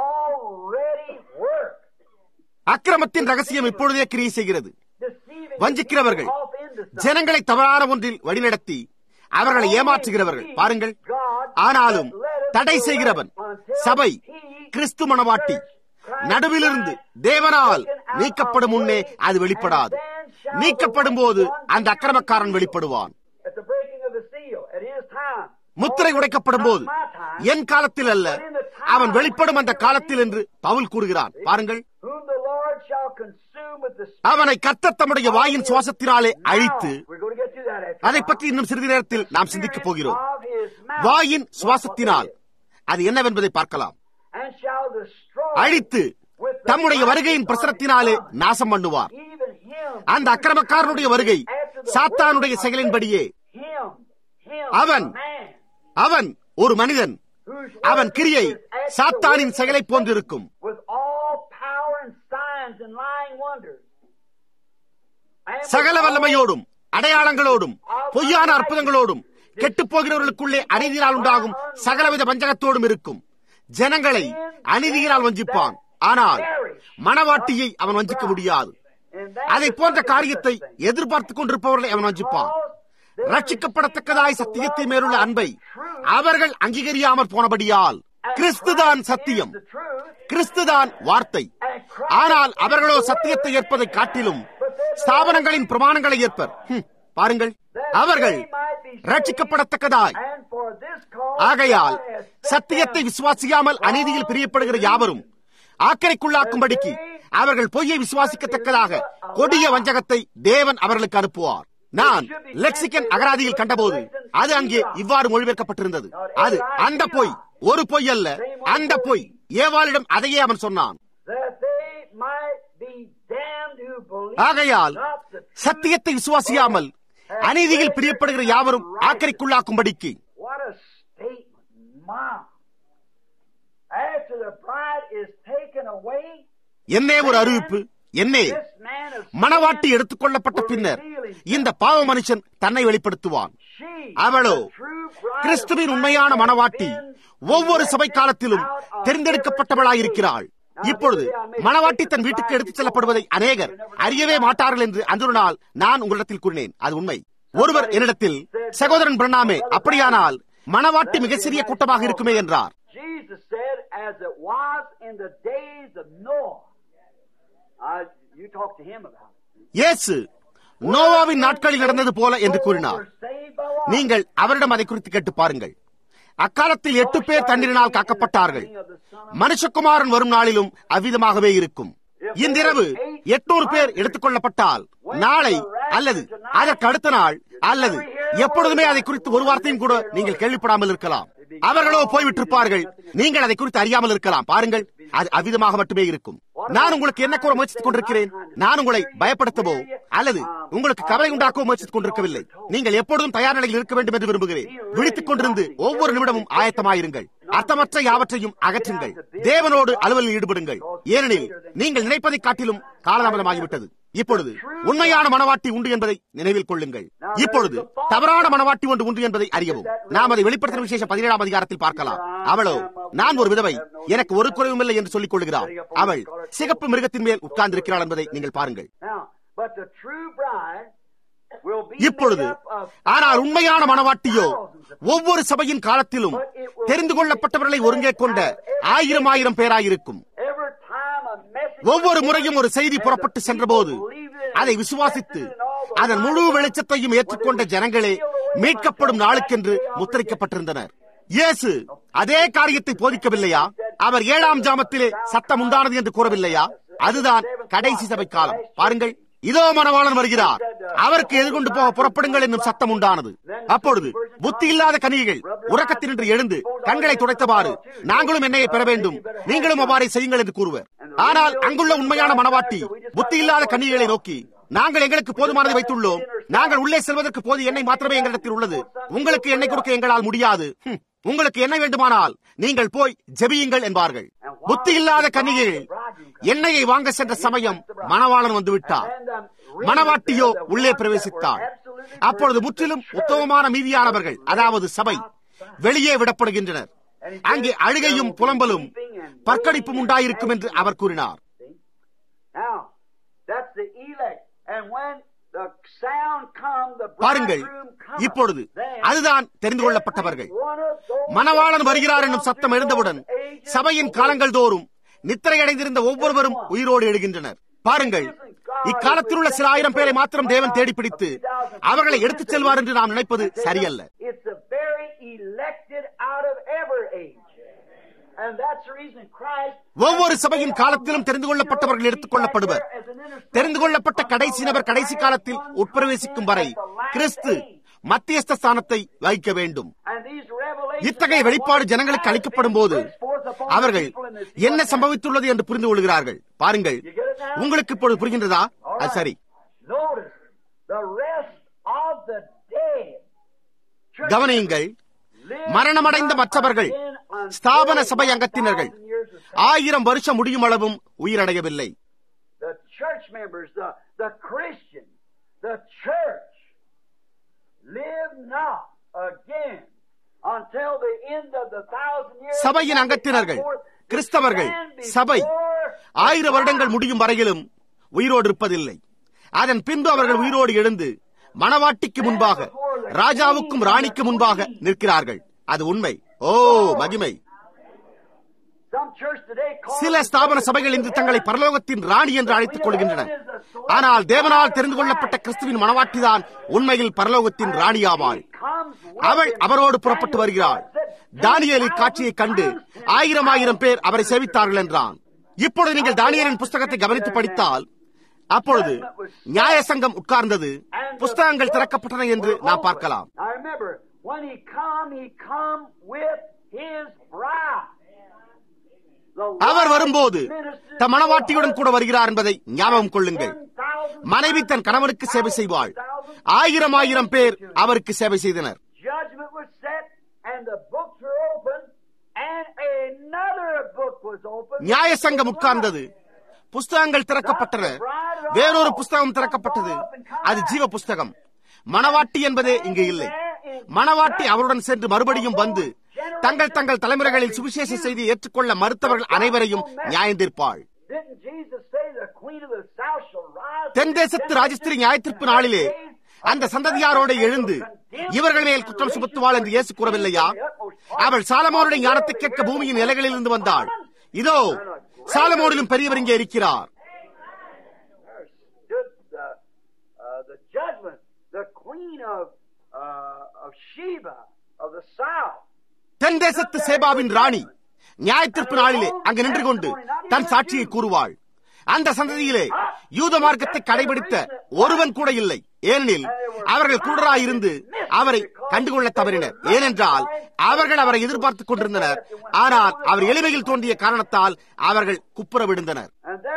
already work. அக்கிரமத்தின் ரகசியம் இப்பொழுதே கிரியை செய்கிறது Deceiving வஞ்சிக்கிறவர்கள் off into something. ஜனங்களை தவறான ஒன்றில் வழிநடத்தி அவர்களை ஏமாற்றுகிறவர்கள் பாருங்கள் ஆனாலும் தடை செய்கிறவன் சபை கிறிஸ்து மணவாட்டி நடுவிலிருந்து தேவனால் நீக்கப்படும் முன்னே அது வெளிப்படாது நீக்கப்படும் போது அந்த அக்கிரமக்காரன் வெளிப்படுவான் At the breaking of the seal, at his time. முத்திரை உடைக்கப்படும் போது என் காலத்தில் அல்ல அவன் வெளிப்படும் அந்த காலத்தில் என்று பவுல் கூறுகிறான் பாருங்கள் Whom the Lord shall consume with the அவனை கர்த்தர் தம்முடைய வாயின் சுவாசத்தினாலே அழித்து We're going to get to that after அதை பற்றி இன்னும் சிறிது நேரத்தில் நாம் சிந்திக்கப் போகிறோம் of his mouth. வாயின் சுவாசத்தினால் அது என்னவென்பதை பார்க்கலாம் And shall destroy அழித்து தம்முடைய வருகையின் பிரசனத்தினாலே நாசம் பண்ணுவார் even him. அந்த அக்கிரமக்காரனுடைய வருகை சாத்தானுடைய செயலின்படியே Him. Him. அவன் Man. அவன் ஒரு மனிதன் Whose அவன் கிரியை work is as சாத்தானின் the செயலை wicked போன்றிருக்கும் With all power and signs and lying wonders. And with சகல all வல்லமையோடும் அடையாளங்களோடும் பொய்யான அற்புதங்களோடும் கெட்டுப் போகிறவர்களுக்குள்ளே அநீதியினால் உண்டாகும் சகலவித வஞ்சகத்தோடும் இருக்கும் ஜனங்களை அநீதியினால் வஞ்சிப்பான் ஆனால் மணவாட்டியை அவன் வஞ்சிக்க முடியாது and that அதை is போன்ற such a காரியத்தை thing. எதிர்பார்த்துக் கொண்டிருப்பவர்களை அவன் வஞ்சிப்பான் Because they ரட்சிக்கப்படத்தக்கதாய் சத்தியத்தை மேலுள்ள அன்பை அவர்கள் அங்கீகரியாமற் போனபடியால் கிறிஸ்துதான் சத்தியம் the truth. கிறிஸ்துதான் வார்த்தை ஆனால் அவர்களோ சத்தியத்தை ஏற்பதை காட்டிலும் ஸ்தாபனங்களின் பிரமாணங்களை ஏற்பர் ஹம், பாருங்கள் அவர்கள் ரட்சிக்கப்படத்தக்கதாய் And for this cause ஆகையால் God has set சத்தியத்தை them விசுவாசியாமல் அநீதியில் பிரியப்படுகிற யாவரும் ஆக்கரைக்குள்ளாக்கும்படிக்கு அவர்கள் பொய்யை விசுவாசிக்கத்தக்கதாக கொடிய வஞ்சகத்தை தேவன் அவர்களுக்கு அனுப்புவார் நான் லெக்சிகன் அகராதியில் கண்டபோது அது அங்கே இவ்வாறு மொழிபெயர்க்கப்பட்டிருந்தது அது அந்த பொய் ஒரு பொய் அல்ல அந்த பொய் ஏவாளிடம் அதையே அவன் சொன்னான் that they might be damned who believe ஆகையால் not the truth. சத்தியத்தை விசுவாசியாமல் அநீதியில் பிரியப்படுகிற யாவரும் ஆக்கரைக்குள்ளாக்கும்படிக்கு What a statement, Mom. After the bride is taken away, என்னே ஒரு அறிவிப்பு என்னே this man of மணவாட்டி எடுத்துக் கொள்ளப்பட்ட பின்னர் இந்த பாவ மனுஷன் தன்னை வெளிப்படுத்துவான் she, அவளோ the true bride கிறிஸ்துவின் of உண்மையான Christ, மணவாட்டி has been ஒவ்வொரு சபை காலத்திலும் தெரிந்தெடுக்கப்பட்டவளாயிருக்கிறாள் இப்பொழுது மணவாட்டி தன் வீட்டுக்கு எடுத்துச் செல்லப்படுவதை அநேகர் அறியவே மாட்டார்கள் என்று அன்று ஒரு நாள் நான் உங்களிடத்தில் கூறினேன் அது உண்மை ஒருவர் என்னிடத்தில் சகோதரன் பிரணாமே அப்படியானால் மணவாட்டி மிக சிறிய கூட்டமாக இருக்குமே என்றார் Jesus said, as it was in the days of Noah. Uh, you talk to him about it. இயேசு நோவாவின் நாட்களில் நடந்தது போல என்று கூறினார் Were saved by what? நீங்கள் அவரிடம் அதை குறித்து கேட்டு பாருங்கள் அக்காலத்தில் எட்டு பேர் தண்ணீரினால் காக்கப்பட்டார்கள் மனுஷகுமாரன் வரும் நாளிலும் அவ்விதமாகவே இருக்கும் இன்றிரவு எட்நூறு பேர் எடுத்துக் கொள்ளப்பட்டால் நாளை அல்லது அதற்கு அடுத்த நாள் அல்லது எப்பொழுதுமே அதை குறித்து ஒரு வார்த்தையும் கூட நீங்கள் கேள்விப்படாமல் இருக்கலாம் அவர்களோ போய்விட்டிருப்பார்கள் நீங்கள் அதை குறித்து அறியாமல் இருக்கலாம் பாருங்கள் அது அவ்விதமாக மட்டுமே இருக்கும் நான் உங்களுக்கு என்ன கூற முயற்சித்துக் கொண்டிருக்கிறேன் நான் உங்களை பயப்படுத்தவோ அல்லது உங்களுக்கு கவலை உண்டாக்கவோ முயற்சித்துக் கொண்டிருக்கவில்லை நீங்கள் எப்பொழுதும் தயார் நிலையில் இருக்க வேண்டும் என்று விரும்புகிறேன் விழித்துக் கொண்டிருந்து ஒவ்வொரு நிமிடமும் ஆயத்தமாயிருங்கள் அர்த்தமற்ற யாவற்றையும் அகற்றுங்கள் தேவனோடு அலுவலில் ஈடுபடுங்கள் ஏனெனில் நீங்கள் நினைப்பதை காட்டிலும் காலதாமதமாகிவிட்டது இப்பொழுது உண்மையான மனவாட்டி உண்டு என்பதை நினைவில் கொள்ளுங்கள் இப்பொழுது தவறான மனவாட்டி ஒன்று உண்டு என்பதை அறியவும் நாம் அதை வெளிப்படுத்தின விசேஷ பதினேழாம் அதிகாரத்தில் பார்க்கலாம் அவளோ நான் ஒரு விதவை எனக்கு ஒரு குறைவும் இல்லை என்று சொல்லிக் கொள்கிறார் அவள் சிகப்பு மிருகத்தின் மேல் உட்கார்ந்திருக்கிறாள் என்பதை நீங்கள் பாருங்கள் இப்பொழுது ஆனால் உண்மையான மனவாட்டியோ ஒவ்வொரு சபையின் காலத்திலும் தெரிந்து கொள்ளப்பட்டவர்களை ஒருங்கே கொண்ட ஆயிரம் ஆயிரம் பேராயிருக்கும் ஒவ்வொரு முறையும் ஒரு செய்தி புறப்பட்டு சென்றபோது அதை விசுவாசித்து அதன் முழு வெளிச்சத்தையும் ஏற்றுக்கொண்ட ஜனங்களே மீட்கப்படும் நாளுக்கென்று முத்திரிக்கப்பட்டிருந்தனர் இயேசு அதே காரியத்தை போதிக்கவில்லையா அவர் ஏழாம் ஜாமத்திலே சத்தம் உண்டானது என்று கூறவில்லையா அதுதான் கடைசி சபை காலம் பாருங்கள் இதோ மனவாளன் வருகிறார் அவருக்கு எதிர்கொண்டு போக புறப்படுங்கள் என்னும் சத்தம் உண்டானது அப்பொழுது புத்தி இல்லாத கனிகள் உறக்கத்தினின்று எழுந்து கண்களை துடைத்தவாறு நாங்களும் என்னையை பெற வேண்டும் நீங்களும் அவ்வாறே செய்யுங்கள் என்று கூறுவர் ஆனால் அங்குள்ள உண்மையான மனவாட்டி புத்தி இல்லாத கன்னிகளை நோக்கி நாங்கள் எங்களுக்கு போதுமானதை வைத்துள்ளோம் நாங்கள் உள்ளே செல்வதற்கு போது எண்ணெய் மாத்திரமே எங்களிடத்தில் உள்ளது உங்களுக்கு எண்ணெய் கொடுக்க எங்களால் முடியாது உங்களுக்கு என்ன வேண்டுமானால் நீங்கள் போய் ஜெபியுங்கள் என்பார்கள் புத்தி இல்லாத கன்னிகைகள் எண்ணெயை வாங்க சென்ற சமயம் மணவாளன் வந்து விட்டார் மணவாட்டியோ உள்ளே பிரவேசித்தார் அப்பொழுது முற்றிலும் உத்தமமான மீதியானவர்கள் அதாவது சபை வெளியே விடப்படுகின்றனர் அங்கே அழுகையும் புலம்பலும் பற்கடிப்பும் உண்டாயிருக்கும் என்று அவர் கூறினார் பாருங்கள் இப்பொழுது அதுதான் தெரிந்து கொள்ளப்பட்டவர்கள் மணவாளன் வருகிறார் என்னும் சத்தம் எழுந்தவுடன் சபையின் காலங்கள் தோறும் நித்திரையடைந்திருந்த ஒவ்வொருவரும் உயிரோடு எழுகின்றனர் பாருங்கள் இக்காலத்தில் உள்ள சில ஆயிரம் பேரை மாத்திரம் தேவன் தேடி பிடித்து அவர்களை எடுத்துச் செல்வார் என்று நாம் நினைப்பது சரியல்ல ஒவ்வொரு சபையின் காலத்திலும் தெரிந்து கொள்ளப்பட்டவர்கள் எடுத்துக் கொள்ளப்படுவர் தெரிந்து கொள்ளப்பட்ட கடைசி நபர் கடைசி காலத்தில் உட்பிரவேசிக்கும் வரை கிறிஸ்து மத்தியஸ்த ஸ்தானத்தை வகிக்க வேண்டும் இத்தகைய வெளிப்பாடு ஜனங்களுக்கு அளிக்கப்படும் போது அவர்கள் என்ன சம்பவித்துள்ளது என்று புரிந்து கொள்கிறார்கள் பாருங்கள் உங்களுக்கு இப்பொழுது புரிகின்றதா அது சரி கவனியுங்கள் மரணமடைந்த மற்றவர்கள் ஸ்தாபன சபை அங்கத்தினர்கள் ஆயிரம் வருஷம் முடியும் அளவும் உயிரடையவில்லை சபையின் அங்கத்தினர்கள் கிறிஸ்தவர்கள் சபை ஆயிரம் வருடங்கள் முடியும் வரையிலும் உயிரோடு இருப்பதில்லை அதன் பின்பு அவர்கள் உயிரோடு எழுந்து மணவாட்டிக்கு முன்பாக ராஜாவுக்கும் ராணிக்கு முன்பாக நிற்கிறார்கள் அது உண்மை ஓ மகிமை சில ஸ்தாபன சபைகள் இன்று தங்களை பரலோகத்தின் ராணி என்று அழைத்துக் கொள்கின்றன ஆனால் தேவனால் தெரிந்து கொள்ளப்பட்ட கிறிஸ்துவின் மனவாட்டிதான் உண்மையில் பரலோகத்தின் ராணியாவாள் அவள் அவரோடு புறப்பட்டு வருகிறாள் தானியலின் காட்சியை கண்டு ஆயிரம் ஆயிரம் பேர் அவரை சேவித்தார்கள் என்றான் இப்பொழுது நீங்கள் தானியலின் புஸ்தகத்தை கவனித்து படித்தால் அப்பொழுது நியாய சங்கம் உட்கார்ந்தது புஸ்தகங்கள் திறக்கப்பட்டன என்று நாம் பார்க்கலாம் அவர் வரும்போது தம் மனவாட்டியுடன் கூட வருகிறார் என்பதை ஞாபகம் கொள்ளுங்கள் மனைவி தன் கணவனுக்கு சேவை செய்வாள் ஆயிரம் ஆயிரம் பேர் அவருக்கு சேவை செய்தனர் நியாய சங்கம் உட்கார்ந்தது புஸ்தகங்கள் திறக்கப்பட்டன வேறொரு புஸ்தகம் திறக்கப்பட்டது அது ஜீவ புஸ்தகம் மணவாட்டி என்பதே இங்கு இல்லை மணவாட்டி அவருடன் சென்று மறுபடியும் வந்து தங்கள் தங்கள் தலைமுறைகளில் சுவிசேஷ செய்தி ஏற்றுக்கொள்ள மறுத்தவர்கள் அனைவரையும் நியாயந்தீர்ப்பாள் தென் தேசத்து ராஜஸ்திரி நியாயத்தீர்ப்பு நாளிலே அந்த சந்ததியாரோட எழுந்து இவர்கள் மேல் குற்றம் சுமத்துவாள் என்று இயேசு கூறவில்லையா அவள் சாலமோனுடைய ஞானத்தை கேட்க பூமியின் நிலைகளில் இருந்து வந்தாள் இதோ சாலமோனிலும் பெரியவர் இங்கே இருக்கிறார் தென் தேசத்து சேபாவின் ராணி நியாயத்திற்பு நாளிலே அங்கு நின்று கொண்டு தன் சாட்சியை கூறுவாள் அந்த சந்ததியிலே யூத மார்க்கத்தை கடைபிடித்த ஒருவன் கூட இல்லை ஏனெனில் அவர்கள் குருடராயிருந்து அவரை கண்டுகொள்ள தவறினர் ஏனென்றால் அவர்கள் அவரை எதிர்பார்த்துக் கொண்டிருந்தனர் ஆனால் அவர் எளிமையில் தோன்றிய காரணத்தால் அவர்கள் குப்புற விழுந்தனர்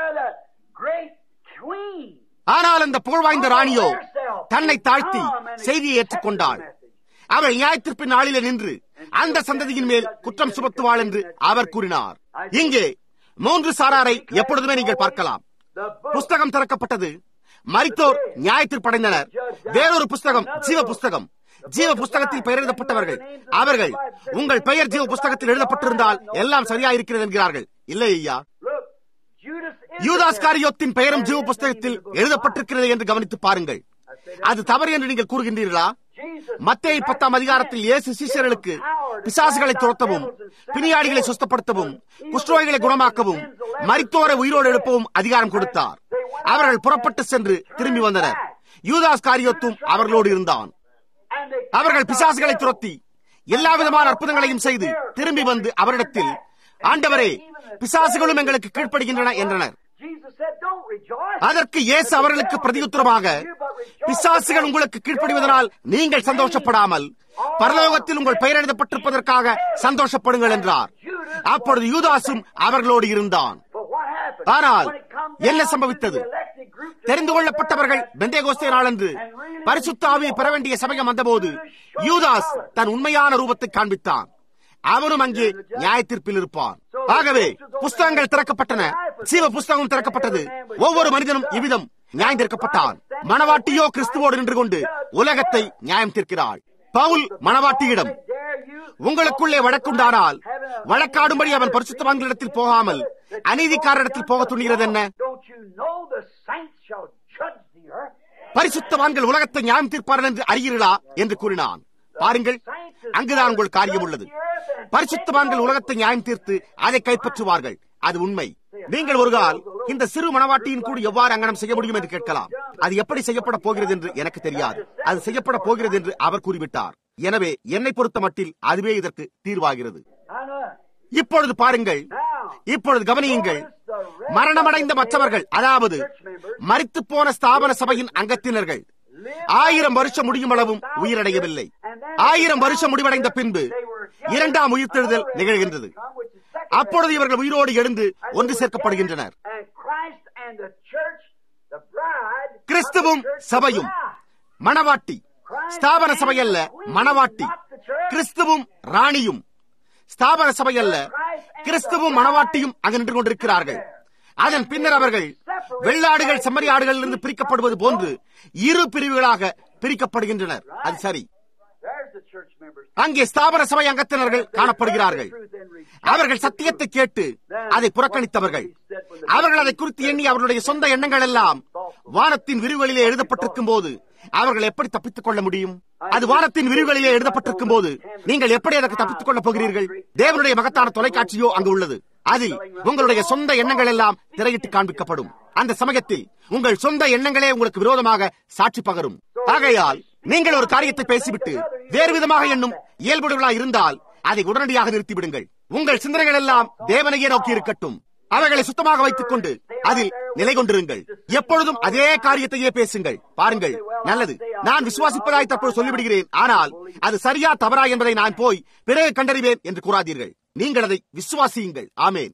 ஆனால் அந்த புகழ்வாய்ந்த ராணியோ தன்னை தாழ்த்தி செய்தியை ஏற்றுக்கொண்டாள் அவள் நியாயத்திற்பின் நாளிலே நின்று அந்த சந்ததியின் மேல் குற்றம் சுமத்துவாள் என்று அவர் கூறினார் இங்கே மூன்று சாராரை எப்பொழுதுமே நீங்கள் பார்க்கலாம் புஸ்தகம் திறக்கப்பட்டது மரித்தோர் நியாயத்திற்படைந்தனர் வேறொரு புஸ்தகம் ஜீவ புஸ்தகம் ஜீவ புஸ்தகத்தில் பெயர் எழுதப்பட்டவர்கள் அவர்கள் உங்கள் பெயர் ஜீவ புஸ்தகத்தில் எழுதப்பட்டிருந்தால் எல்லாம் சரியா இருக்கிறது என்கிறார்கள் இல்லை ஐயா யூதாஸ் காரியோத்தின் பெயரும் ஜீவ புஸ்தகத்தில் எழுதப்பட்டிருக்கிறது என்று கவனித்து பாருங்கள் அது தவறு என்று நீங்கள் கூறுகின்றீர்களா மத்திய பத்தாம் அதிகாரத்தில் இயேசு சீசர்களுக்கு பிசாசுகளை துரத்தவும் பிணியாடிகளை சுத்தப்படுத்தவும் குஷ்டோகிகளை குணமாக்கவும் மரித்தோரை உயிரோடு எழுப்பவும் அதிகாரம் கொடுத்தார் அவர்கள் புறப்பட்டு சென்று திரும்பி வந்தனர் யூதாஸ் காரியத்தும் அவர்களோடு இருந்தான் அவர்கள் பிசாசுகளை துரத்தி எல்லா விதமான அற்புதங்களையும் செய்து திரும்பி வந்து அவரிடத்தில் ஆண்டவரே பிசாசுகளும் எங்களுக்கு கீழ்ப்படுகின்றன என்றனர் அதற்கு இயேசு அவர்களுக்கு பிரதியுத்தரமாக பிசாசுகள் உங்களுக்கு கீழ்ப்படிவதனால் நீங்கள் சந்தோஷப்படாமல் பரலோகத்தில் உங்கள் பெயர் எழுதப்பட்டிருப்பதற்காக சந்தோஷப்படுங்கள் என்றார் அப்பொழுது யூதாசும் அவர்களோடு இருந்தான் ஆனால் என்ன சம்பவித்தது தெரிந்து கொள்ளப்பட்டவர்கள் பெந்தேகோஸ்தே நாளன்று பரிசுத்த ஆவியை பெற வேண்டிய சமயம் வந்தபோது யூதாஸ் தன் உண்மையான ரூபத்தை காண்பித்தான் அவனும் அங்கே நியாயத்தீர்ப்பில் இருப்பான் ஆகவே புஸ்தகங்கள் திறக்கப்பட்டன சீவ புஸ்தகம் திறக்கப்பட்டது ஒவ்வொரு மனிதனும் இவ்விதம் நியாயம் தீர்க்கப்பட்டான் மணவாட்டியோ கிறிஸ்துவோடு நின்று கொண்டு உலகத்தை நியாயம் தீர்க்கிறாள் பவுல் மணவாட்டியிடம் உங்களுக்குள்ளே வழக்குண்டானால் வழக்காடும்படி அவன் பரிசுத்தவான்களிடத்தில் போகாமல் அநீதிக்காரிடத்தில் போக துணிகிறது என்ன பரிசுத்தவான்கள் உலகத்தை நியாயம் தீர்ப்பார்கள் என்று அறிகிறீர்களா என்று கூறினான் பாருங்கள் அங்குதான் உங்கள் காரியம் உள்ளது பரிசுத்தவான்கள் உலகத்தை நியாயம் தீர்த்து அதை கைப்பற்றுவார்கள் அது உண்மை நீங்கள் ஒரு கால் இந்த சிறு மனவாட்டியின் கூட எவ்வாறு அங்கனம் செய்ய முடியும் என்று கேட்கலாம் அது எப்படி செய்யப்பட போகிறது என்று எனக்கு தெரியாது அது செய்யப்பட போகிறது என்று அவர் கூறிவிட்டார் எனவே என்னை பொறுத்த மட்டில் அதுவே இதற்கு தீர்வாகிறது இப்பொழுது பாருங்கள் இப்பொழுது கவனியுங்கள் மரணமடைந்த மற்றவர்கள் அதாவது மறித்து போன ஸ்தாபன சபையின் அங்கத்தினர்கள் ஆயிரம் வருஷம் முடியும் அளவும் உயிரடையவில்லை ஆயிரம் வருஷம் முடிவடைந்த பின்பு இரண்டாம் உயிர்த்தெழுதல் நிகழ்கின்றது அப்பொழுது இவர்கள் உயிரோடு எழுந்து ஒன்று சேர்க்கப்படுகின்றனர் கிறிஸ்துவும் சபையும் மணவாட்டி ஸ்தாபன சபை அல்ல மணவாட்டி கிறிஸ்துவும் ராணியும் ஸ்தாபன சபை அல்ல கிறிஸ்துவும் மணவாட்டியும் அங்கு நின்று கொண்டிருக்கிறார்கள் அதன் பின்னர் அவர்கள் வெள்ளாடுகள் செம்மறி ஆடுகளிலிருந்து பிரிக்கப்படுவது போன்று இரு பிரிவுகளாக பிரிக்கப்படுகின்றனர் அது சரி அங்கே ஸ்தாபன சபை அங்கத்தினர்கள் காணப்படுகிறார்கள் அவர்கள் சத்தியத்தை கேட்டு அதை புறக்கணித்தவர்கள் அவர்கள் அதை குறித்து எண்ணி அவர்களுடைய சொந்த எண்ணங்கள் எல்லாம் வானத்தின் விரிவுகளிலே எழுதப்பட்டிருக்கும் போது அவர்கள் எப்படி தப்பித்துக் கொள்ள முடியும் அது வானத்தின் விரிவுகளிலே எழுதப்பட்டிருக்கும் போது நீங்கள் எப்படி அதற்கு தப்பித்துக் கொள்ளப் போகிறீர்கள் தேவனுடைய மகத்தான தொலைக்காட்சியோ அங்கு உள்ளது அதில் உங்களுடைய சொந்த எண்ணங்கள் எல்லாம் திரையிட்டு காண்பிக்கப்படும் அந்த சமயத்தில் உங்கள் சொந்த எண்ணங்களே உங்களுக்கு விரோதமாக சாட்சி பகரும் ஆகையால் நீங்கள் ஒரு காரியத்தை பேசிவிட்டு வேறு விதமாக எண்ணும் இயல்புடையவர்களாக இருந்தால் அதை உடனடியாக நிறுத்திவிடுங்கள் உங்கள் சிந்தனைகள் எல்லாம் தேவனையே நோக்கி இருக்கட்டும் அவைகளை சுத்தமாக வைத்துக் கொண்டு அதில் நிலை கொண்டிருங்கள் எப்பொழுதும் அதே காரியத்தையே பேசுங்கள் பாருங்கள் நல்லது நான் விசுவாசிப்பதாய் தற்போது சொல்லிவிடுகிறேன் ஆனால் அது சரியா தவறா என்பதை நான் போய் பிறகு கண்டறிவேன் என்று கூறாதீர்கள் நீங்கள் அதை விசுவாசியுங்கள் ஆமேன்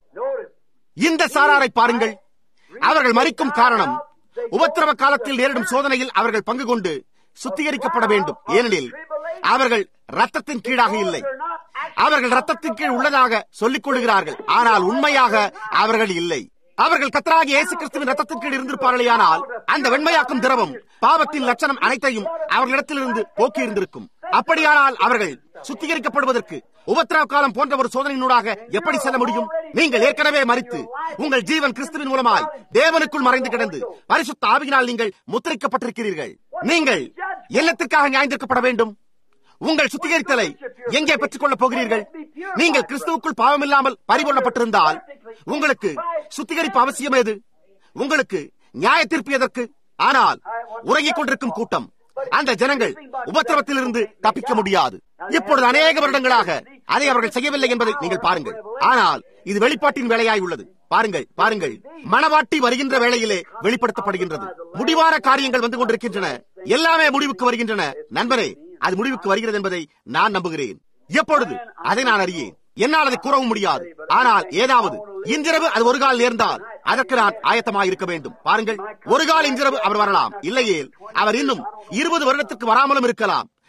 இந்த சாராரை பாருங்கள் அவர்கள் மறிக்கும் காரணம் உபத்திரவ காலத்தில் நேரிடும் சோதனையில் அவர்கள் பங்கு கொண்டு சுத்திகரிக்கப்பட வேண்டும் ஏனெனில் அவர்கள் ரத்தத்தின் கீழாக இல்லை அவர்கள் ரத்தத்தின் கீழ் உள்ளதாக சொல்லிக் கொள்கிறார்கள் ஆனால் உண்மையாக அவர்கள் இல்லை அவர்கள் கத்தராகி இயேசு கிறிஸ்துவின் ரத்தத்தின் கீழ் இருந்திருப்பார்களேயானால் அந்த வெண்மையாக்கும் திரவம் பாவத்தின் லட்சணம் அனைத்தையும் அவர்களிடத்திலிருந்து போக்கி இருந்திருக்கும் அப்படியானால் அவர்கள் சுத்திகரிக்கப்படுவதற்கு உபத்திரவ காலம் போன்ற ஒரு சோதனையினூடாக எப்படி செல்ல முடியும் நீங்கள் ஏற்கனவே மறித்து உங்கள் ஜீவன் கிறிஸ்துவின் மூலமாய் தேவனுக்குள் மறைந்து கிடந்து பரிசுத்த ஆவியினால் நீங்கள் முத்திரிக்கப்பட்டிருக்கிறீர்கள் நீங்கள் எல்லத்திற்காக நியாயந்திருக்கப்பட வேண்டும் உங்கள் சுத்திகரித்தலை எங்கே பெற்றுக் கொள்ளப் போகிறீர்கள் நீங்கள் கிறிஸ்துவுக்குள் பாவம் இல்லாமல் பறிகொள்ளப்பட்டிருந்தால் உங்களுக்கு சுத்திகரிப்பு அவசியம் எது உங்களுக்கு நியாய தீர்ப்பு எதற்கு ஆனால் உறங்கிக் கொண்டிருக்கும் கூட்டம் அந்த ஜனங்கள் உபத்திரவத்தில் இருந்து தப்பிக்க முடியாது இப்பொழுது அநேக வருடங்களாக அதை அவர்கள் செய்யவில்லை என்பதை நீங்கள் பாருங்கள் ஆனால் இது வெளிப்பாட்டின் வேலையாய் உள்ளது பாருங்கள் பாருங்கள் மணவாட்டி வருகின்ற வேளையிலே வெளிப்படுத்தப்படுகின்றது முடிவான காரியங்கள் வந்து கொண்டிருக்கின்றன எல்லாமே முடிவுக்கு வருகின்றன நண்பரே அது முடிவுக்கு வருகிறது என்பதை நான் நம்புகிறேன் எப்பொழுது அதை நான் அறியேன் என்னால் அதை கூறவும் முடியாது ஆனால் ஏதாவது இன்றிரவு அது ஒரு கால் நேர்ந்தால் அதற்கு நான் ஆயத்தமாக இருக்க வேண்டும் பாருங்கள் ஒரு கால் இன்றிரவு அவர் வரலாம் இல்லையேல் அவர் இன்னும் இருபது வருடத்திற்கு வராமலும் இருக்கலாம்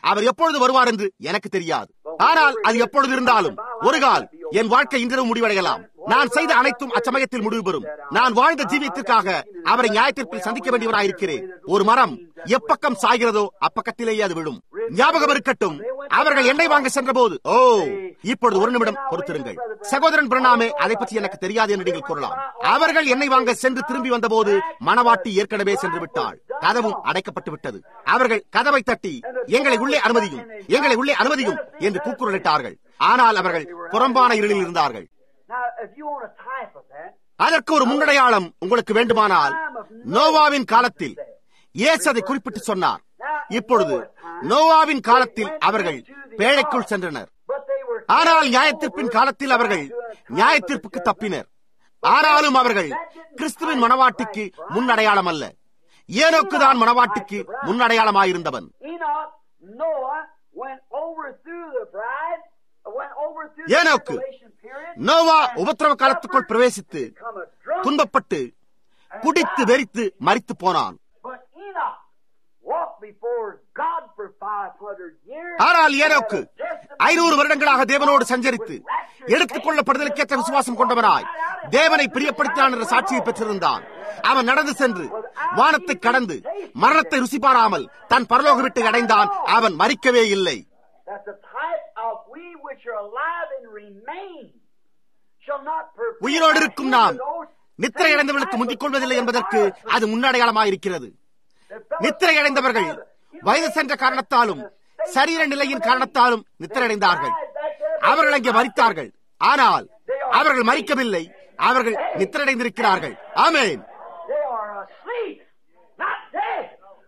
அவர் எப்பொழுது வருவார் என்று எனக்கு தெரியாது ஆனால் அது எப்பொழுது இருந்தாலும் ஒரு கால் என் வாழ்க்கை இன்றிரவு முடிவடையலாம் நான் செய்த அனைத்தும் அச்சமயத்தில் முடிவு பெறும் நான் வாழ்ந்த ஜீவியத்திற்காக அவரை நியாயத்திற்பில் சந்திக்க வேண்டியவராயிருக்கிறேன் ஒரு மரம் எப்பக்கம் சாய்கிறதோ அப்பக்கத்திலேயே அது விழும் ஞாபகம் இருக்கட்டும் அவர்கள் எண்ணெய் வாங்க சென்ற போது ஓ இப்பொழுது ஒரு நிமிடம் பொறுத்திருங்கள் சகோதரன் பிரணாமே அதை பற்றி எனக்கு தெரியாது என்று நீங்கள் கூறலாம் அவர்கள் எண்ணெய் வாங்க சென்று திரும்பி வந்தபோது மணவாட்டி ஏற்கனவே சென்று விட்டாள் கதவும் அடைக்கப்பட்டு விட்டது அவர்கள் கதவை தட்டி எங்களை உள்ளே அனுமதியும் எங்களை உள்ளே அனுமதியும் என்று கூக்குரலிட்டார்கள் ஆனால் அவர்கள் புறம்பான இருளில் இருந்தார்கள் Now, if you want a type of that, அதற்கு ஒரு முன்னடையாளம் உங்களுக்கு வேண்டுமானால் நோவாவின் காலத்தில் இயேசு அதை குறிப்பிட்டு சொன்னார் இப்பொழுது நோவாவின் காலத்தில் அவர்கள் பேழைக்குள் சென்றனர் but they were ஆனால் நியாயத்தீர்ப்பின் காலத்தில் அவர்கள் நியாயத்தீர்ப்புக்கு தப்பினர் ஆனாலும் அவர்கள் கிறிஸ்துவின் மனவாட்டிக்கு முன்னடையாளம் அல்ல ஏனோக்கு தான் மனவாட்டிக்கு முன்னடையாளமாயிருந்தவன் Enoch, Noah went over through the bride, went over through ஏனோக்கு, the tribulation period, நோவா உபத்திரவ காலத்துக்குள் பிரவேசித்து become a drunk. துன்பப்பட்டு குடித்து வெறித்து மரித்து போனான் But Enoch walked before God for 500 years. ஆனால் ஏனோக்கு ஐநூறு வருடங்களாக தேவனோடு சஞ்சரித்து எடுத்துக் கொள்ளப்படுதலுக்கேற்ற விசுவாசம் கொண்டவனாய் தேவனை பிரியப்படுத்தினான் என்ற சாட்சியை பெற்றிருந்தான் அவன் நடந்து சென்று வானத்தை கடந்து மரணத்தை ருசி பாராமல் தன் பரலோக வீட்டை அடைந்தான் அவன் மறிக்கவே இல்லை That's a type of we which are alive and remain shall not perform உயிரோடு இருக்கும் நாம் those நித்திரை அடைந்தவர்களுக்கு முந்திக் கொள்வதில்லை என்பதற்கு அது முன்னடையாளமாயிருக்கிறது நித்திரை அடைந்தவர்கள் வயது சென்ற காரணத்தாலும் சரீர நிலையின் காரணத்தாலும் நித்திரை அடைந்தார்கள் அவர்கள் அங்கே மறித்தார்கள் ஆனால் அவர்கள் மறிக்கவில்லை அவர்கள் நித்திரடைந்திருக்கிறார்கள் ஆமென் They are asleep, not dead.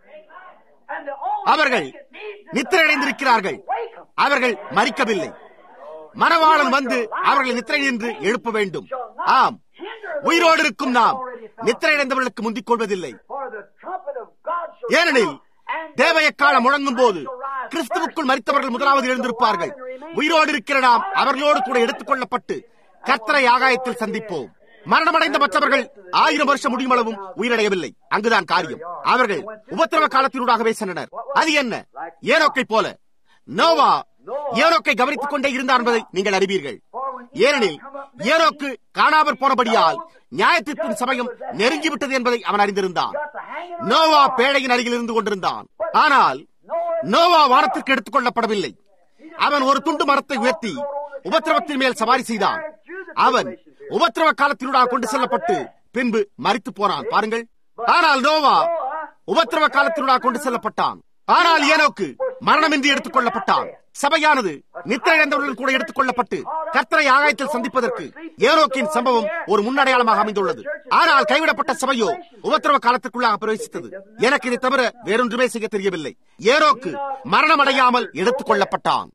And the only அவர்கள் thing that needs is நித்திரடைந்திருக்கிறார்கள் to wake 'em. அவர்கள் மறிக்கவில்லை மணவாளன் வந்து அவர்களை நித்திரை நின்று எழுப்ப வேண்டும் ஆம் உயிரோடு இருக்கும் நாம் நித்திரையடைந்தவர்களுக்கு முந்திக் கொள்வதில்லை For the trumpet of God shall ஏனெனில் sound, and தேவையக்காலம் முழங்கும் போது கிறிஸ்துவுக்குள் மறித்தவர்கள் முதலாவது எழுந்திருப்பார்கள் உயிரோடு இருக்கிற நாம் அவர்களோடு கூட எடுத்துக் கொள்ளப்பட்டு கர்த்தரை ஆகாயத்தில் சந்திப்போம் மரணமடைந்த மற்றவர்கள் ஆயிரம் வருஷம் முடியும் அளவும் உயிரடையவில்லை அங்குதான் காரியம் அவர்கள் உபத்திரவ காலத்தினூடாகவே சென்றனர் அது என்ன ஏனோக்கை போல நோவா ஏனோக்கை கவனித்துக் கொண்டே இருந்தார் என்பதை நீங்கள் அறிவீர்கள் ஏனெனில் ஏனோக்கு காணாமற் போனபடியால் நியாயத்திற்பின் சமயம் நெருங்கிவிட்டது என்பதை அவன் அறிந்திருந்தான் நோவா பேழையின் அருகில் இருந்து கொண்டிருந்தான் ஆனால் நோவா வானத்திற்கு எடுத்துக் கொள்ளப்படவில்லை அவன் ஒரு துண்டு மரத்தை உயர்த்தி உபத்திரவத்தின் மேல் சவாரி செய்தான் அவன் உபத்திரவ காலத்தினூடாக கொண்டு செல்லப்பட்டு பின்பு மறித்து போனான் பாருங்கள் ஆனால் நோவா உபத்திரவ காலத்தினூடாக கொண்டு செல்லப்பட்டான் ஆனால் ஏனோக்கு மரணமின்றி எடுத்துக் கொள்ளப்பட்டான் சபையானது நித்திரை இழந்தவர்கள் கூட எடுத்துக் கொள்ளப்பட்டு கர்த்தரை ஆகாயத்தில் சந்திப்பதற்கு ஏனோக்கின் சம்பவம் ஒரு முன்னடையாளமாக அமைந்துள்ளது ஆனால் கைவிடப்பட்ட சபையோ உபத்திரவ காலத்துக்குள்ளாக பிரவேசித்தது எனக்கு இதை தவிர வேறொன்றுமே செய்ய தெரியவில்லை ஏனோக்கு மரணமடையாமல் எடுத்துக் கொள்ளப்பட்டான்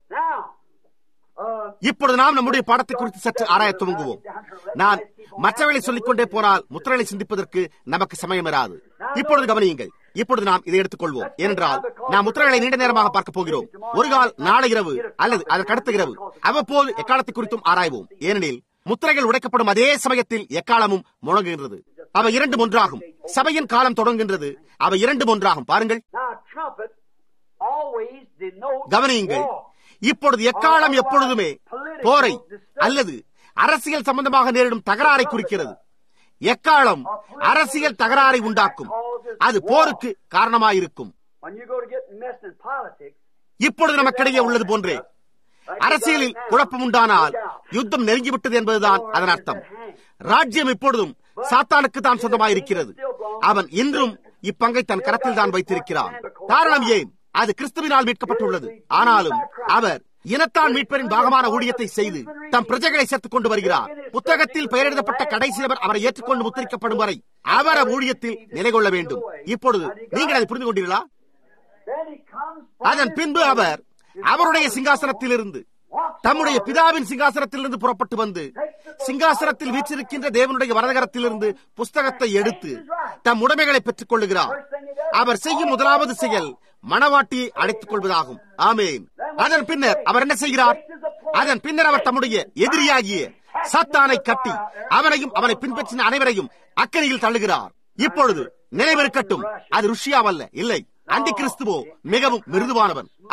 Now, uh, இப்பொழுது நாம் நம்முடைய பாடத்தை குறித்து சற்று ஆராயத் துவங்குவோம் நான் மற்றவர்களை சொல்லிக் கொண்டே போனால் முத்திரைகளை சிந்திப்பதற்கு நமக்கு சமயம் இராது இப்பொழுது கவனியுங்கள் இப்பொழுது நாம் இதை எடுத்துக்கொள்வோம் ஏனென்றால் நாம் முத்திரைகளை நீண்ட நேரமாக பார்க்க போகிறோம் ஒரு கால் நாளை இரவு அல்லது அதற்கு அடுத்த இரவு அவ்வப்போது எக்காலத்தை குறித்தும் ஆராய்வோம் ஏனெனில் முத்திரைகள் உடைக்கப்படும் அதே சமயத்தில் எக்காலமும் முழங்குகின்றது அவை இரண்டும் ஒன்றாகும் சபையின் காலம் தொடங்குகின்றது அவை இரண்டும் ஒன்றாகும் பாருங்கள் now trumpet always denotes கவனியுங்கள் war. இப்பொழுது எக்காலம் எப்பொழுதுமே போரை அல்லது அரசியல் சம்பந்தமாக நேரிடும் தகராறை குறிக்கிறது எக்காலம் அரசியல் தகராறை உண்டாக்கும் அது போருக்கு காரணமாயிருக்கும் When you go to get messed in politics, இப்பொழுது நமக்கிடையே உள்ளது போன்றே அரசியலில் குழப்பம் உண்டானால் யுத்தம் நெருங்கிவிட்டது என்பதுதான் அதன் அர்த்தம் ராஜ்யம் இப்பொழுதும் சாத்தானுக்கு தான் சொந்தமாயிருக்கிறது அவன் இன்றும் இப்பங்கை தன் கரத்தில் தான் வைத்திருக்கிறான் காரணம் ஏன் அது கிறிஸ்துவினால் மீட்கப்பட்டுள்ளது ஆனாலும் அவர் இனத்தான் மீட்பரின் பாகமான ஊழியத்தை செய்து தம் பிரஜைகளை சேர்த்துக் கொண்டு வருகிறார் புத்தகத்தில் பெயரெழுதப்பட்ட கடைசியவர் அவரை ஏற்றுக்கொண்டு முத்திரிக்கப்படும் வரை அவர் ஊழியத்தில் நிலை கொள்ள வேண்டும் இப்பொழுது நீங்கள் அதை புரிந்து கொண்டீர்களா then he comes அதன் பின்பு அவர் அவருடைய சிங்காசனத்திலிருந்து தம்முடைய பிதாவின் சிங்காசனத்திலிருந்து புறப்பட்டு வந்து சிங்காசனத்தில் வீற்றிருக்கின்ற தேவனுடைய வரதகரத்திலிருந்து புஸ்தகத்தை எடுத்து தம் உடைமைகளை பெற்றுக் கொள்ளுகிறார் அவர் செய்யும் முதலாவது செயல் மணவாட்டியை அழைத்துக் கொள்வதாகும் ஆமேன் அதன் பின்னர் அவர் என்ன செய்கிறார் அதன் பின்னர் அவர் தம்முடைய எதிரியாகிய சாத்தானை கட்டி அவனையும் அவனை பின்பற்றின அனைவரையும் அக்கறையில் தள்ளுகிறார் இப்பொழுது நினைவிருக்கட்டும் அது ருஷ்யாவல்ல இல்லை அந்தி கிறிஸ்துவோ மிகவும் மிருதுவானவன்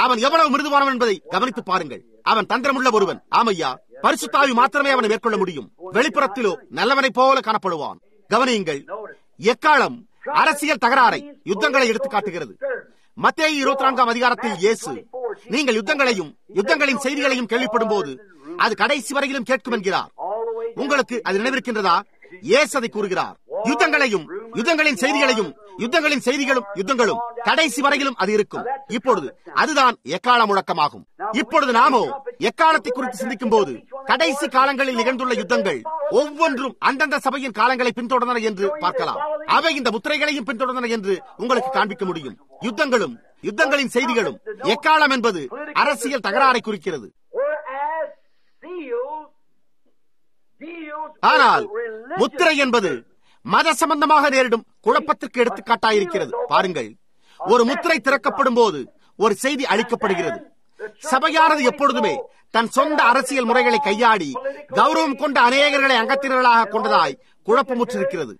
அவன் எவ்வளவு மிருதுவானவன் என்பதை கவனித்து பாருங்கள் அவன் தந்திரமுள்ள ஒருவன் ஆமையா பரிசுத்தாவி மாத்திரமே அவனை மேற்கொள்ள முடியும் வெளிப்புறத்திலோ நல்லவனைப் போல காணப்படுவான் கவனியுங்கள் எக்காலம் அரசியல் தகராறை யுத்தங்களை எடுத்து காட்டுகிறது மத்திய இருபத்தி நான்காம் அதிகாரத்தில் இயேசு நீங்கள் யுத்தங்களையும் யுத்தங்களின் செய்திகளையும் கேள்விப்படும் போது அது கடைசி வரையிலும் கேட்கும் என்கிறார் உங்களுக்கு அது நினைவிருக்கின்றதா இயேசு அதை கூறுகிறார் யுத்தங்களையும் யுத்தங்களின் செய்திகளையும் யுத்தங்களின் செய்திகளும் யுத்தங்களும் கடைசி வரையிலும் அது இருக்கும் இப்பொழுது அதுதான் எக்கால முழக்கமாகும் இப்பொழுது நாமோ எக்காலத்தை குறித்து சிந்திக்கும் போது கடைசி காலங்களில் நிகழ்ந்துள்ள யுத்தங்கள் ஒவ்வொன்றும் அந்தந்த சபையின் காலங்களை பின்தொடர்ந்தன என்று பார்க்கலாம் அவை இந்த முத்திரைகளையும் பின்தொடர்ந்தன என்று உங்களுக்கு காண்பிக்க முடியும் யுத்தங்களும் யுத்தங்களின் செய்திகளும் எக்காலம் என்பது அரசியல் தகராறை குறிக்கிறது ஆனால் முத்திரை என்பது மத சம்பந்தமாக நேரிடும் குழப்பத்திற்கு எடுத்துக்காட்டாயிருக்கிறது பாருங்கள் ஒரு முத்திரை திறக்கப்படும் போது ஒரு செய்தி அளிக்கப்படுகிறது சபையானது எப்பொழுதுமே தன் சொந்த அரசியல் முறைகளை கையாடி கௌரவம் கொண்ட அநேகர்களை அங்கத்தினர்களாக கொண்டதாய் குழப்பமுற்றிருக்கிறது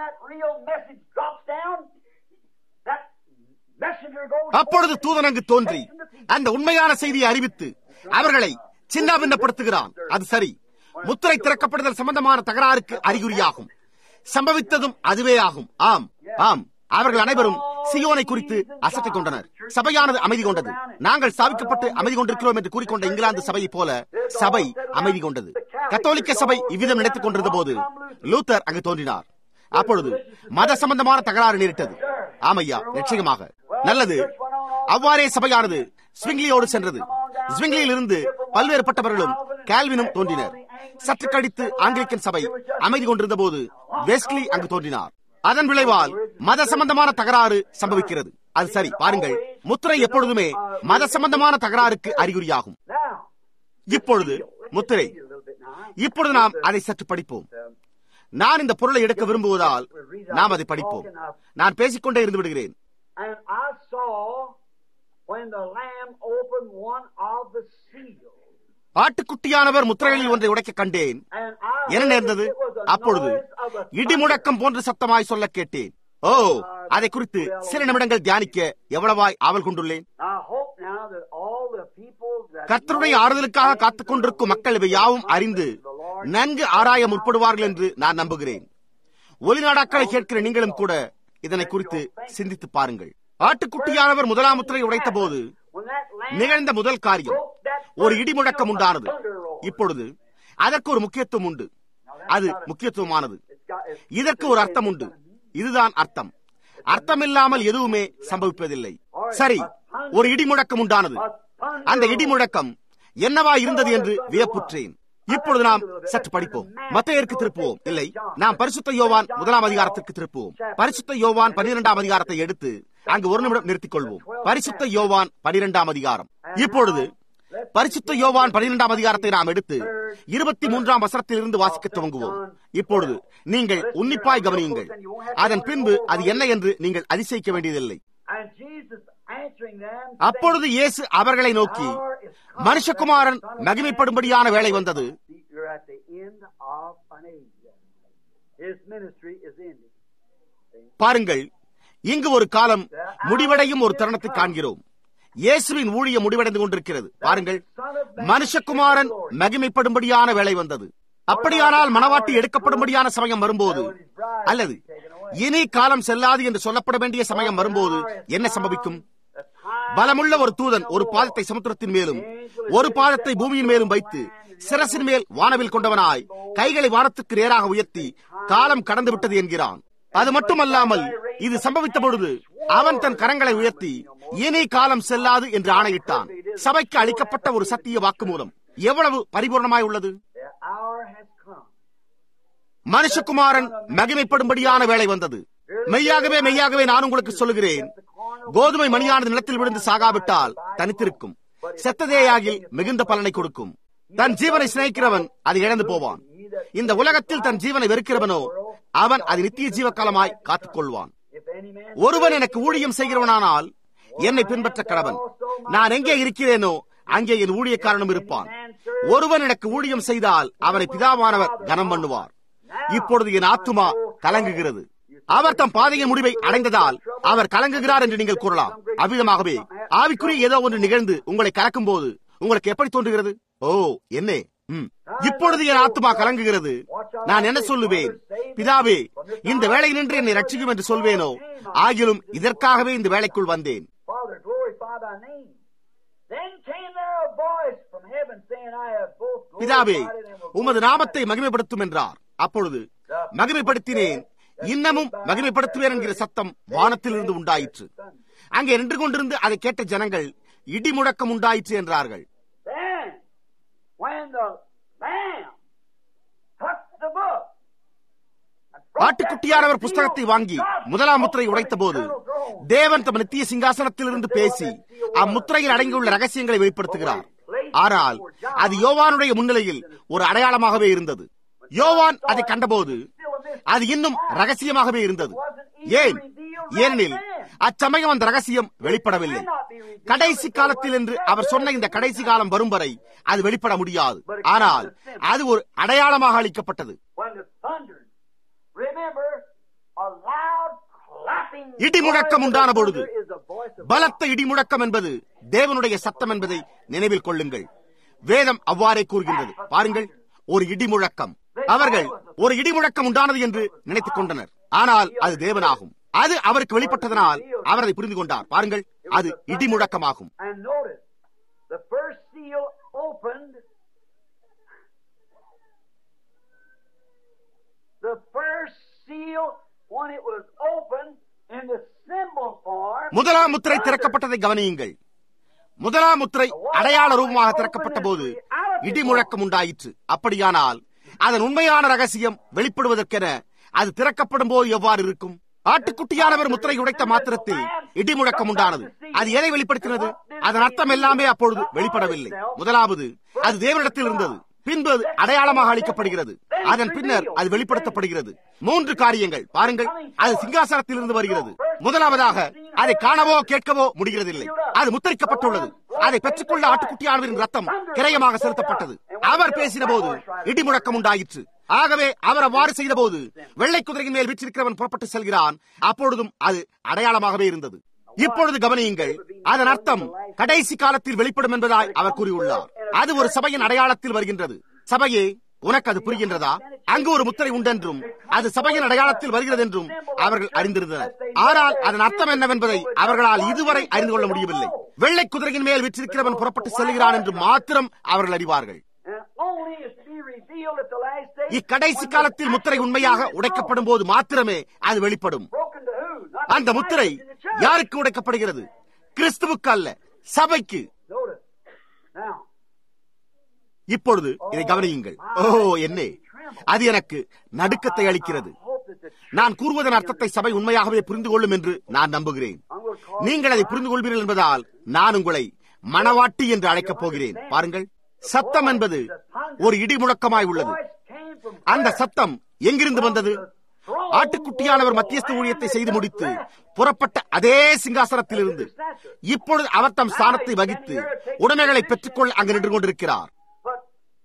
அப்பொழுது தூதன் அங்கு தோன்றி அந்த உண்மையான செய்தியை அறிவித்து அவர்களை சின்னாபின்னப்படுத்துகிறான் அது சரி முத்திரை திறக்கப்படுதல் சம்பந்தமான தகராறுக்கு அறிகுறியாகும் சம்பவித்ததும் அதுவே ஆகும் ஆம் ஆம் அவர்கள் அனைவரும் சியோனை குறித்து அசட்டிக் கொண்டனர் சபையானது அமைதி கொண்டது நாங்கள் ஸ்தாபிக்கப்பட்டு அமைதி கொண்டிருக்கிறோம் என்று கூறிக்கொண்ட இங்கிலாந்து சபையை போல சபை அமைதி கொண்டது கத்தோலிக்க சபை இவ்விதம் நினைத்துக் கொண்டிருந்த போது லூத்தர் அங்கு தோன்றினார் அப்பொழுது மத சம்பந்தமான தகராறு நேரிட்டது ஆமையா நிச்சயமாக நல்லது அவ்வாறே சபையானது ஸ்விங்லியோடு சென்றது ஸ்விங்லியில் இருந்து பல்வேறுபட்டவர்களும் கேல்வினும் தோன்றினர் சற்று கடித்து ஆங்கிலிக்கன் சபை அமைதி கொண்டிருந்த போது வெஸ்ட்லி அங்கு தோன்றினார் அதன் விளைவால் மத சம்பந்தமான தகராறு சம்பவிக்கிறது அது சரி பாருங்கள் முத்திரை எப்பொழுதுமே மத சம்பந்தமான தகராறுக்கு அறிகுறியாகும் இப்பொழுது முத்திரை இப்பொழுது நாம் அதை சற்று படிப்போம் நான் இந்த பொருளை எடுக்க விரும்புவதால் நாம் அதை படிப்போம் நான் பேசிக்கொண்டே இருந்து விடுகிறேன் And I saw when the Lamb opened one of the seals. ஆட்டுக்குட்டியானவர் முத்திரைகளில் ஒன்றை உடைக்க கண்டேன் And I என்ன heard நேர்ந்தது it was a அப்பொழுது noise of a இடி முழக்கம் போன்ற சத்தமாய் சொல்ல கேட்டேன் ஓ அதை குறித்து சில நிமிடங்கள் தியானிக்க எவ்வளவாய் ஆவல் கொண்டுள்ளேன் I hope now that all the people that கர்த்தருடைய ஆறுதலுக்காக காத்துக் கொண்டிருக்கும் மக்கள் இவை யாவும் அறிந்து நன்கு ஆராய முற்படுவார்கள் என்று நான் நம்புகிறேன் ஒலிநாடாக்களை கேட்கிற நீங்களும் கூட இதனை குறித்து சிந்தித்து பாருங்கள் ஆட்டுக்குட்டியானவர் முதலாம் முத்திரை உடைத்த போது when that lamb நிகழ்ந்த முதல் காரியம் broke that ஒரு first இடி முழக்கம் seal, உண்டானது a thunder roar. இப்பொழுது அதற்கு ஒரு முக்கியத்துவம் உண்டு அது முக்கியத்துவமானது It's got- it's- இதற்கு ஒரு அர்த்தம் உண்டு இதுதான் அர்த்தம் அர்த்தமில்லாமல் எதுவுமே சம்பவிப்பதில்லை சரி ஒரு இடி முழக்கம் உண்டானது அந்த இடி முழக்கம் என்னவா இருந்தது என்று வியப்புற்றேன் இப்பொழுது நாம் சற்று படிப்போம் மத்தையருக்கு திருப்புவோம் இல்லை நாம் பரிசுத்த யோவான் முதலாம் அதிகாரத்திற்கு திருப்புவோம் பரிசுத்த யோவான் பனிரெண்டாம் அதிகாரத்தை எடுத்து அங்கு ஒரு நிமிடம் நிறுத்திக் கொள்வோம் பரிசுத்த யோவான் பனிரெண்டாம் அதிகாரம் இப்பொழுது பரிசுத்த யோவான் பனிரெண்டாம் அதிகாரத்தை நாம் எடுத்து இருபத்தி மூன்றாம் வசனத்தில் இருந்து வாசிக்க துவங்குவோம் இப்பொழுது நீங்கள் உன்னிப்பாய் கவனியுங்கள் அதன் பின்பு அது என்ன என்று நீங்கள் அதிசயிக்க வேண்டியதில்லை And Jesus answering them, அப்பொழுது இயேசு அவர்களை நோக்கி மனுஷகுமாரன் மகிமைப்படும்படியான வேலை வந்தது See, You're at the end of an age. His ministry is ending. பாருங்கள் இங்கு ஒரு காலம் முடிவடையும் ஒரு தருணத்தை காண்கிறோம் இயேசுவின் ஊழியம் முடிவடைந்து கொண்டிருக்கிறது பாருங்கள் மனுஷகுமாரன் மகிமைப்படும்படியான வேலை வந்தது அப்படியானால் மனவாட்டி எடுக்கப்படும்படியான சமயம் வரும்போது அல்லது இனி காலம் செல்லாது என்று சொல்லப்பட வேண்டிய சமயம் வரும்போது என்ன சம்பவிக்கும் பலமுள்ள ஒரு தூதன் ஒரு பாதத்தை சமுத்திரத்தின் மேலும் ஒரு பாதத்தை பூமியின் மேலும் வைத்து சிரசின் மேல் வானவில் கொண்டவனாய் கைகளை வானத்துக்கு நேராக உயர்த்தி காலம் கடந்து விட்டது என்கிறான் அது மட்டுமல்லாமல் இது சம்பவித்த பொழுது அவன் தன் கரங்களை உயர்த்தி இனி காலம் செல்லாது என்று ஆணையிட்டான் சபைக்கு அளிக்கப்பட்ட ஒரு சத்திய வாக்குமூலம் எவ்வளவு பரிபூர்ணமாய் உள்ளது The hour has come. மனுஷகுமாரன் மகிமைப்படும்படியான வேலை வந்தது மெய்யாகவே மெய்யாகவே நான் உங்களுக்கு சொல்லுகிறேன் கோதுமை மணியானது நிலத்தில் விழுந்து சாகாவிட்டால் தனித்திருக்கும் செத்ததேயாகில் மிகுந்த பலனை கொடுக்கும் தன் ஜீவனை சிநேகிக்கிறவன் அதை இழந்து போவான் இந்த உலகத்தில் தன் ஜீவனை வெறுக்கிறவனோ அவன் அது நித்திய ஜீவகாலமாய் காத்துக் கொள்வான் If any man ஒருவன் எனக்கு ஊழியம் செய்கிறவனானால் என்னை பின்பற்ற கடவன் நான் எங்கே இருக்கிறேனோ அங்கே என் ஊழியக்காரனும் இருப்பான் ஒருவன் எனக்கு ஊழியம் செய்தால் அவனை பிதாவானவர் கனம் பண்ணுவார் இப்பொழுது என் ஆத்துமா கலங்குகிறது you அவர் தம் பாதையின் முடிவை அடைந்ததால் அவர் கலங்குகிறார் என்று நீங்கள் கூறலாம் அவ்விதமாகவே ஆவிக்குரிய ஏதோ ஒன்று நிகழ்ந்து உங்களை கலக்கும் போது உங்களுக்கு எப்படி தோன்றுகிறது ஓ என்ன ம். இப்பொழுது என் ஆத்மா கலங்குகிறது நான் என்ன சொல்லுவேன் பிதாவே இந்த வேலையினின்று என்னை ரட்சிக்கும் என்று சொல்வேனோ ஆகிலும் இதற்காகவே இந்த வேலைக்குள் வந்தேன் Father, glorify thy name. Then came there a voice from heaven saying, I have both பிதாவே glorified and will உமது glorify நாமத்தை மகிமைப்படுத்தும் என்றார் அப்பொழுது மகிமைப்படுத்தினேன் இன்னமும் மகிமைப்படுத்துவேன் என்கிற சத்தம் வானத்திலிருந்து உண்டாயிற்று அங்கே நின்று கொண்டிருந்து அதை கேட்ட ஜனங்கள் இடி முழக்கம் உண்டாயிற்று என்றார்கள் Then, when the Lamb took the book, and broke ஆட்டுக்குட்டியானவர் that புஸ்தகத்தை seal, வாங்கி God முதலாம் முத்திரை spoke உடைத்த போது from his eternal throne. தேவன் தம் நித்திய சிங்காசனத்திலிருந்து பேசி அம்முத்திரையில் அடங்கியுள்ள ரகசியங்களை வெளிப்படுத்துகிறார் ஆனால் அது யோவானுடைய முன்னிலையில் ஒரு அடையாளமாகவே இருந்தது யோவான் அதை கண்டபோது அது இன்னும் ரகசியமாகவே இருந்தது ஏன் ஏனெனில் அச்சமயம் அந்த ரகசியம் வெளிப்படவில்லை கடைசி காலத்தில் என்று அவர் சொன்ன இந்த கடைசி காலம் வரும் வரை அது வெளிப்பட முடியாது ஆனால் அது ஒரு அடையாளமாக அளிக்கப்பட்டது When the thunder, remember, a loud clapping இடி முழக்கம் voice of உண்டான the பொழுது thunder is the voice of God. பலத்த இடிமுழக்கம் என்பது தேவனுடைய சத்தம் என்பதை நினைவில் கொள்ளுங்கள் வேதம் அவ்வாறே கூறுகின்றது பாருங்கள் ஒரு இடிமுழக்கம் அவர்கள் ஒரு இடிமுழக்கம் உண்டானது என்று நினைத்துக் கொண்டனர் ஆனால் அது தேவனாகும் அது அவருக்கு வெளிப்பட்டதனால் அவர் அதை புரிந்து கொண்டார் பாருங்கள் அது இடிமுழக்கமாகும் And notice, the first seal opened. The first seal, when it was opened in the symbol form, முதலாம் முத்திரை திறக்கப்பட்டதை கவனியுங்கள் முதலாம் முத்திரை அடையாள ரூபமாக திறக்கப்பட்ட போது இடிமுழக்கம் உண்டாயிற்று அப்படியானால் அதன் உண்மையான ரகசியம் வெளிப்படுவதற்கென அது திறக்கப்படும் போது எவ்வாறு இருக்கும் ஆட்டுக்குட்டியானவர் முத்திரை உடைத்த மாத்திரத்தில் இடிமுழக்கம் உண்டானது அது எதை வெளிப்படுத்தினது அதன் அர்த்தம் எல்லாமே அப்பொழுது வெளிப்படவில்லை முதலாவது அது தேவனிடத்தில் இருந்தது பின்பு அது அடையாளமாக அளிக்கப்படுகிறது அதன் பின்னர் அது வெளிப்படுத்தப்படுகிறது மூன்று காரியங்கள் பாருங்கள் அது சிங்காசனத்தில் இருந்து வருகிறது முதலாவதாக அதை காணவோ கேட்கவோ முடிகிறதில்லை அது முத்தரிக்கப்பட்டுள்ளது அதை பெற்றுக்கொள்ள ஆட்டுக்குட்டியானவரின் ரத்தம் கிரயமாக செலுத்தப்பட்டது அவர் பேசின போது இடிமுழக்கம் உண்டாயிற்று ஆகவே அவர் அவ்வாறு செய்த போது வெள்ளை குதிரையின் மேல் வீற்றிருக்கிறவன் புறப்பட்டு செல்கிறான் அப்பொழுதும் அது அடையாளமாகவே இருந்தது இப்பொழுது கவனியுங்கள் அதன் அர்த்தம் கடைசி காலத்தில் வெளிப்படும் என்பதாய் அவர் கூறியுள்ளார் அது ஒரு சபையின் அடையாளத்தில் வருகின்றது சபையே உனக்கு அது புரிகின்றதா அங்கு ஒரு முத்திரை உண்டென்றும் அது சபையின் அடையாளத்தில் வருகிறது என்றும் அவர்கள் அறிந்திருந்தனர் ஆனால் அதன் அர்த்தம் என்னவென்பதை அவர்களால் இதுவரை அறிந்து கொள்ள முடியவில்லை வெள்ளை குதிரையின் மேல் விற்றிருக்கிறவன் புறப்பட்டு செல்கிறான் என்று மாத்திரம் அவர்கள் அறிவார்கள் and only is to be revealed at the last day. இக்கடைசி காலத்தில் முத்திரை உண்மையாக உடைக்கப்படும் போது மாத்திரமே அது வெளிப்படும் Broken to who? Not அந்த to முத்திரை Christ in the church. யாருக்கு உடைக்கப்படுகிறது கிறிஸ்துவுக்கு அல்ல சபைக்கு Notice. Now, இப்பொழுது இதை கவனியுங்கள் ஓ என்ன அது எனக்கு நடுக்கத்தை அளிக்கிறது I hope that the நான் கூறுவதன் அர்த்தத்தை சபை உண்மையாகவே புரிந்து கொள்ளும் என்று நான் நம்புகிறேன் I'm going to call நீங்கள் அதை புரிந்து கொள்வீர்கள் என்பதால் நான் உங்களை மணவாட்டி என்று அழைக்கப் போகிறேன் பாருங்கள் சத்தம் என்பது ஒரு இடி முழக்கமாய் உள்ளது voice came from அந்த சத்தம் எங்கிருந்து வந்தது ஆட்டுக்குட்டியானவர் மத்தியஸ்த ஊழியத்தை செய்து முடித்து புறப்பட்ட அதே சிங்காசனத்திலிருந்து இப்பொழுது அவர் தம் ஸ்தானத்தை வகித்து உடைமைகளை பெற்றுக்கொள்ள அங்கு நின்று கொண்டிருக்கிறார் But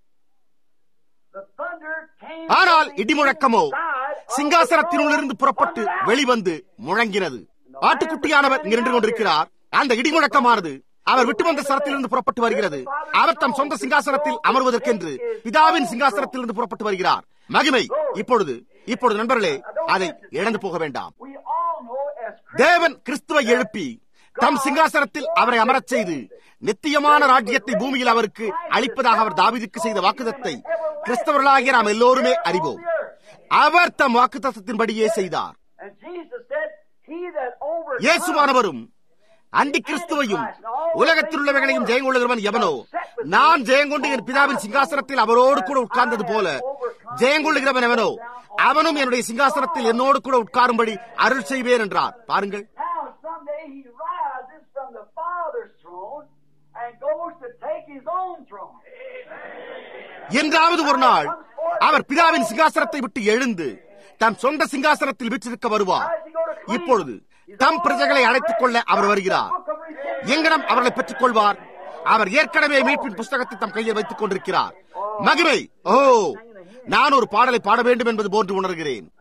the thunder came ஆனால் from the இடிமுழக்கமோ inside of the சிங்காசனத்தினுள்ளிருந்து புறப்பட்டு throne. வெளிவந்து முழங்கினது ஆட்டுக்குட்டியானவர் இங்கு நின்று கொண்டிருக்கிறார் அந்த இடிமுழக்கமானது அவர் விட்டு வந்த ஸ்தலத்திலிருந்து புறப்பட்டு வருகிறது அவர் தம் சொந்த சிங்காசனத்தில் அமர்வதற்கென்று பிதாவின் சிங்காசனத்திலிருந்து புறப்பட்டு வருகிறார் மகிமை இப்பொழுது இப்பொழுது நண்பர்களே அதை இழந்து போக வேண்டாம் We all know as தேவன் கிறிஸ்துவை எழுப்பி தம் சிங்காசனத்தில் அவரை அமரச் செய்து நித்தியமான ராஜ்யத்தை பூமியில் அவருக்கு அளிப்பதாக அவர் தாவீதுக்கு செய்த வாக்குதத்தை கிறிஸ்தவர்களாகிய நாம் எல்லோருமே அறிவோம் அவர் தம் வாக்குத்தத்தின்படியே செய்தார் And Jesus said, He that overcomes இயேசுவானவரும் அண்டி கிறிஸ்துவையும் உலகத்தில் உள்ளவைகளையும் ஜெயங்கொள்ளுகிறவன் எவனோ நான் ஜெயங்கொண்டு என் பிதாவின் சிங்காசனத்தில் அவரோடு கூட உட்கார்ந்தது போல ஜெயங்கொள்ளுகிறவன் எவனோ அவனும் என்னுடைய சிங்காசனத்தில் என்னோடு கூட உட்காரும்படி அருள் செய்வேன் என்றார் பாருங்கள் Now someday he rises from the Father's throne and goes to take his own throne. என்றாவது ஒரு நாள் அவர் பிதாவின் சிங்காசனத்தை விட்டு எழுந்து தம் சொந்த சிங்காசனத்தில் வீற்றிருக்க வருவார் இப்பொழுது தம் பிரஜைகளை அழைத்துக் கொள்ள அவர் வருகிறார் எங்கனம் அவர்களை பெற்றுக் கொள்வார் அவர் ஏற்கனவே மீட்பின் புஸ்தகத்தை தம் கையில் வைத்துக் கொண்டிருக்கிறார் மகிமை ஓ நான் ஒரு பாடலை பாட வேண்டும் என்பது போன்று உணர்கிறேன்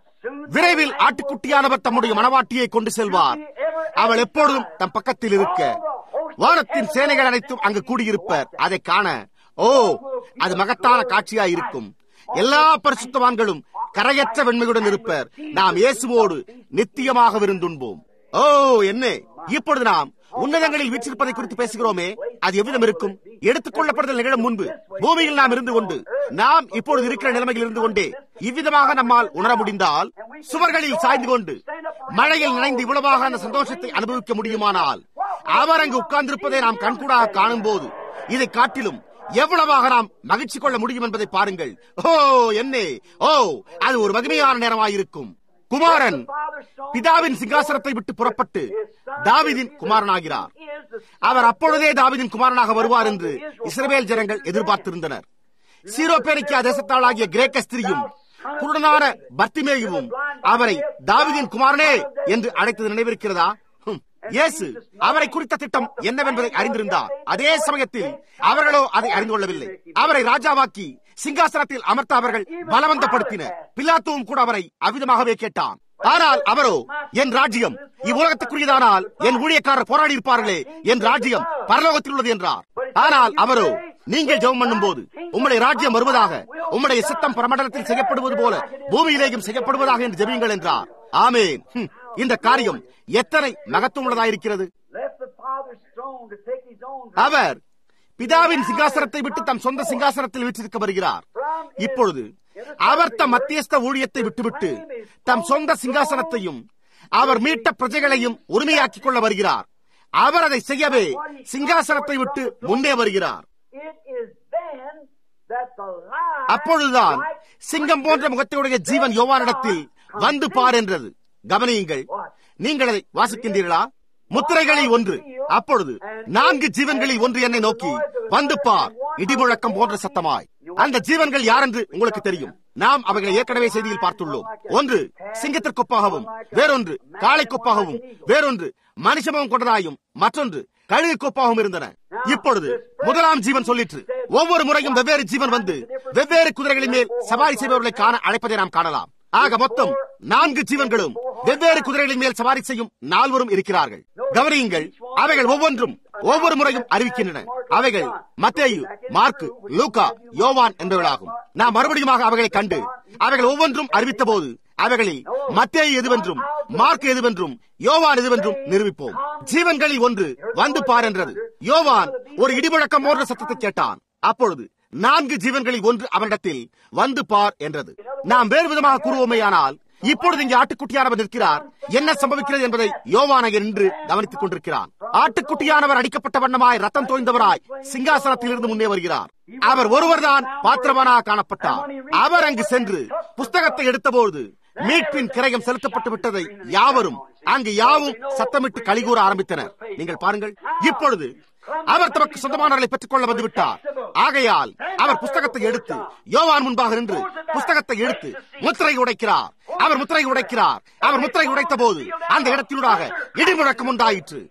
விரைவில் ஆட்டுக்குட்டியானவர் தம்முடைய மனவாட்டியை கொண்டு செல்வார் அவள் எப்பொழுதும் தம் பக்கத்தில் இருக்க வானத்தின் சேனைகள் அனைத்தும் அங்கு கூடியிருப்பர் அதை காண ஓ அது மகத்தான காட்சியாய் இருக்கும் எல்லா பரிசுத்தவான்களும் கரையற்ற வெண்மையுடன் இருப்பர் நாம் இயேசுவோடு நித்தியமாக விருந்துண்போம் ஓ என்ன இப்பொழுது நாம் உன்னதங்களில் வீச்சிருப்பதை குறித்து பேசுகிறோமே அது எவ்விதம் இருக்கும் எடுத்துக் கொள்ளப்படுதல் நிகழும் முன்பு பூமியில் நாம் இருந்து கொண்டு நாம் இப்பொழுது இருக்கிற நிலைமையில் இருந்து கொண்டே இவ்விதமாக நம்மால் உணர முடிந்தால் சுவர்களில் சாய்ந்து கொண்டு மழையில் நினைந்து இவ்வளவாக அந்த சந்தோஷத்தை அனுபவிக்க முடியுமானால் அவர் அங்கு உட்கார்ந்திருப்பதை நாம் கண்கூடாக காணும் போது இதை காட்டிலும் எவ்வளவாக நாம் மகிழ்ச்சி கொள்ள முடியும் என்பதை பாருங்கள் ஓ என்னே ஓ அது ஒரு மகிமையான நேரமாயிருக்கும் குமாரன் பிதாவின் சிங்காசனத்தை விட்டு புறப்பட்டு தாவிதின் குமாரனாகிறார் அவர் அப்பொழுதே தாவிதின் குமாரனாக வருவார் என்று இஸ்ரவேல் ஜனங்கள் எதிர்பார்த்திருந்தனர் சீரோபேரிக்கா தேசத்தாளாகிய கிரேக்க ஸ்திரியும் குருடனான பர்த்திமேயுவும் அவரை தாவிதின் குமாரனே என்று அழைத்தது நினைவிருக்கிறதா இயேசு அவரை குறித்த திட்டம் என்னவென்பதை அறிந்திருந்தார் அதே சமயத்தில் அவர்களோ அதை அறிந்து கொள்ளவில்லை அவரை ராஜாவாக்கி சிங்காசனத்தில் அமர்த்த அவர்கள் பலவந்தப்படுத்தினர் பிலாத்துவும் கூட அவரை அவ்விதமாகவே கேட்டான் ஆனால் அவரோ என் ராஜ்யம் இவ்வுலகத்துக்குரியதானால் என் ஊழியக்காரர் போராடி இருப்பார்களே என் ராஜ்யம் பரலோகத்தில் உள்ளது என்றார் ஆனால் அவரோ நீங்கள் ஜெபம் பண்ணும் போது உம்முடைய ராஜ்யம் வருவதாக உம்முடைய சித்தம் பிரமண்டலத்தில் செய்யப்படுவது போல பூமியிலேயும் செய்யப்படுவதாக என்று ஜெபியுங்கள் என்றார் ஆமேன் இந்த காரியம் எத்தனை மகத்துவம் உள்ளதாயிருக்கிறது அவர் பிதாவின் சிங்காசனத்தை விட்டு தம் சொந்த சிங்காசனத்தில் வீற்றிருக்க வருகிறார் இப்பொழுது அவர் தம் மத்தியஸ்த ஊழியத்தை விட்டுவிட்டு தம் சொந்த சிங்காசனத்தையும் அவர் மீட்ட பிரஜைகளையும் உரிமையாக்கிக் கொள்ள வருகிறார் அவர் அதை செய்யவே சிங்காசனத்தை விட்டு முன்னே வருகிறார் அப்பொழுதுதான் சிங்கம் போன்ற முகத்தையுடைய ஜீவன் யோவானிடத்தில் வந்து பார் என்றது கவனியுங்கள் நீங்கள் அதை வாசிக்கின்றீர்களா முத்திரைகளில் ஒன்று அப்பொழுது நான்கு ஜீவன்களில் ஒன்று என்னை நோக்கி வந்து பார் இடிமுழக்கம் போன்ற சத்தமாய் அந்த ஜீவன்கள் யார் என்று உங்களுக்கு தெரியும் நாம் அவைகளை ஏற்கனவே செய்தியில் பார்த்துள்ளோம் ஒன்று சிங்கத்திற்கொப்பாகவும் வேறொன்று காளை கொப்பாகவும் வேறொன்று மனுஷமும் கொண்டதாயும் மற்றொன்று கழுகு கொப்பாகவும் இருந்தன இப்பொழுது முதலாம் ஜீவன் சொல்லிற்று ஒவ்வொரு முறையும் வெவ்வேறு ஜீவன் வந்து வெவ்வேறு குதிரைகளின் மேல் சவாரி செய்பவர்களை காண அழைப்பதை நாம் காணலாம் ஆக மொத்தம் நான்கு ஜீவன்களும் வெவ்வேறு குதிரைகளின் மேல் சவாரி செய்யும் நால்வரும் இருக்கிறார்கள் கவனியுங்கள் அவைகள் ஒவ்வொன்றும் ஒவ்வொரு முறையும் அறிவிக்கின்றன அவைகள் மத்தேயு மார்க்கு லூகா யோவான் என்பவர்களாகும் நாம் மறுபடியுமாக அவைகளை கண்டு அவைகள் ஒவ்வொன்றும் அறிவித்த போது அவைகளில் மத்தேயு எதுவென்றும் மார்க் எதுவென்றும் யோவான் எதுவென்றும் நிரூபிப்போம் ஜீவன்களில் ஒன்று வந்து பார் என்றது யோவான் ஒரு இடிமுழக்கம் போன்ற சத்தத்தை கேட்டான் அப்பொழுது நான்கு ஜீவன்களில் ஒன்று அவனிடத்தில் வந்து பார் என்றது நாம் வேறு விதமாக கூறுவோமேயானால் இப்பொழுது இங்கே ஆட்டுக்குட்டியானவர் நிற்கிறார் என்ன சம்பவிக்கிறது என்பதை யோவானகர் என்று கவனித்துக் கொண்டிருக்கிறான் ஆட்டுக்குட்டியானவர் அடிக்கப்பட்ட வண்ணமாய் ரத்தம் தோய்ந்தவராய் சிங்காசனத்தில் இருந்து முன்னே வருகிறார் அவர் ஒருவர்தான் பாத்திரவானாக காணப்பட்டார் அவர் அங்கு சென்று புஸ்தகத்தை எடுத்தபோது மீட்பின் கிரயம் செலுத்தப்பட்டு விட்டதை யாவரும் அங்கு யாவும் சத்தமிட்டு கலிகூற ஆரம்பித்தனர் நீங்கள் பாருங்கள் இப்பொழுது அவர் தமக்கு சொந்தமானவர்களை பெற்றுக் கொள்ள வந்துவிட்டார் ஆகையால் அவர் புஸ்தகத்தை எடுத்து யோவான் முன்பாக நின்று புஸ்தகத்தை எடுத்து முத்திரை உடைக்கிறார் அவர் முத்திரை உடைக்கிறார் அவர் முத்திரை உடைத்த போது அந்த இடத்தினூடாக இடிமுழக்கம் உண்டாயிற்று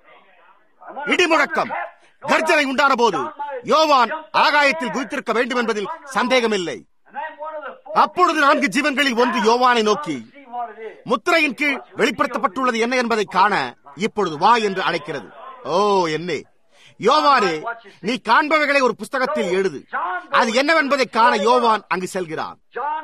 இடிமுழக்கம் கர்ஜனை உண்டான போது யோவான் ஆகாயத்தில் குதித்திருக்க வேண்டும் என்பதில் சந்தேகமில்லை அப்பொழுது நான்கு ஜீவன்களில் ஒன்று யோவானை நோக்கி முத்திரையின் கீழ் வெளிப்படுத்தப்பட்டுள்ளது என்ன என்பதை காண இப்பொழுது வா என்று அழைக்கிறது ஓ என்னே யோவானே நீ காண்பவைகளை ஒரு புஸ்தகத்தில் எழுது அது என்னவென்பதை காண யோவான் அங்கு செல்கிறான்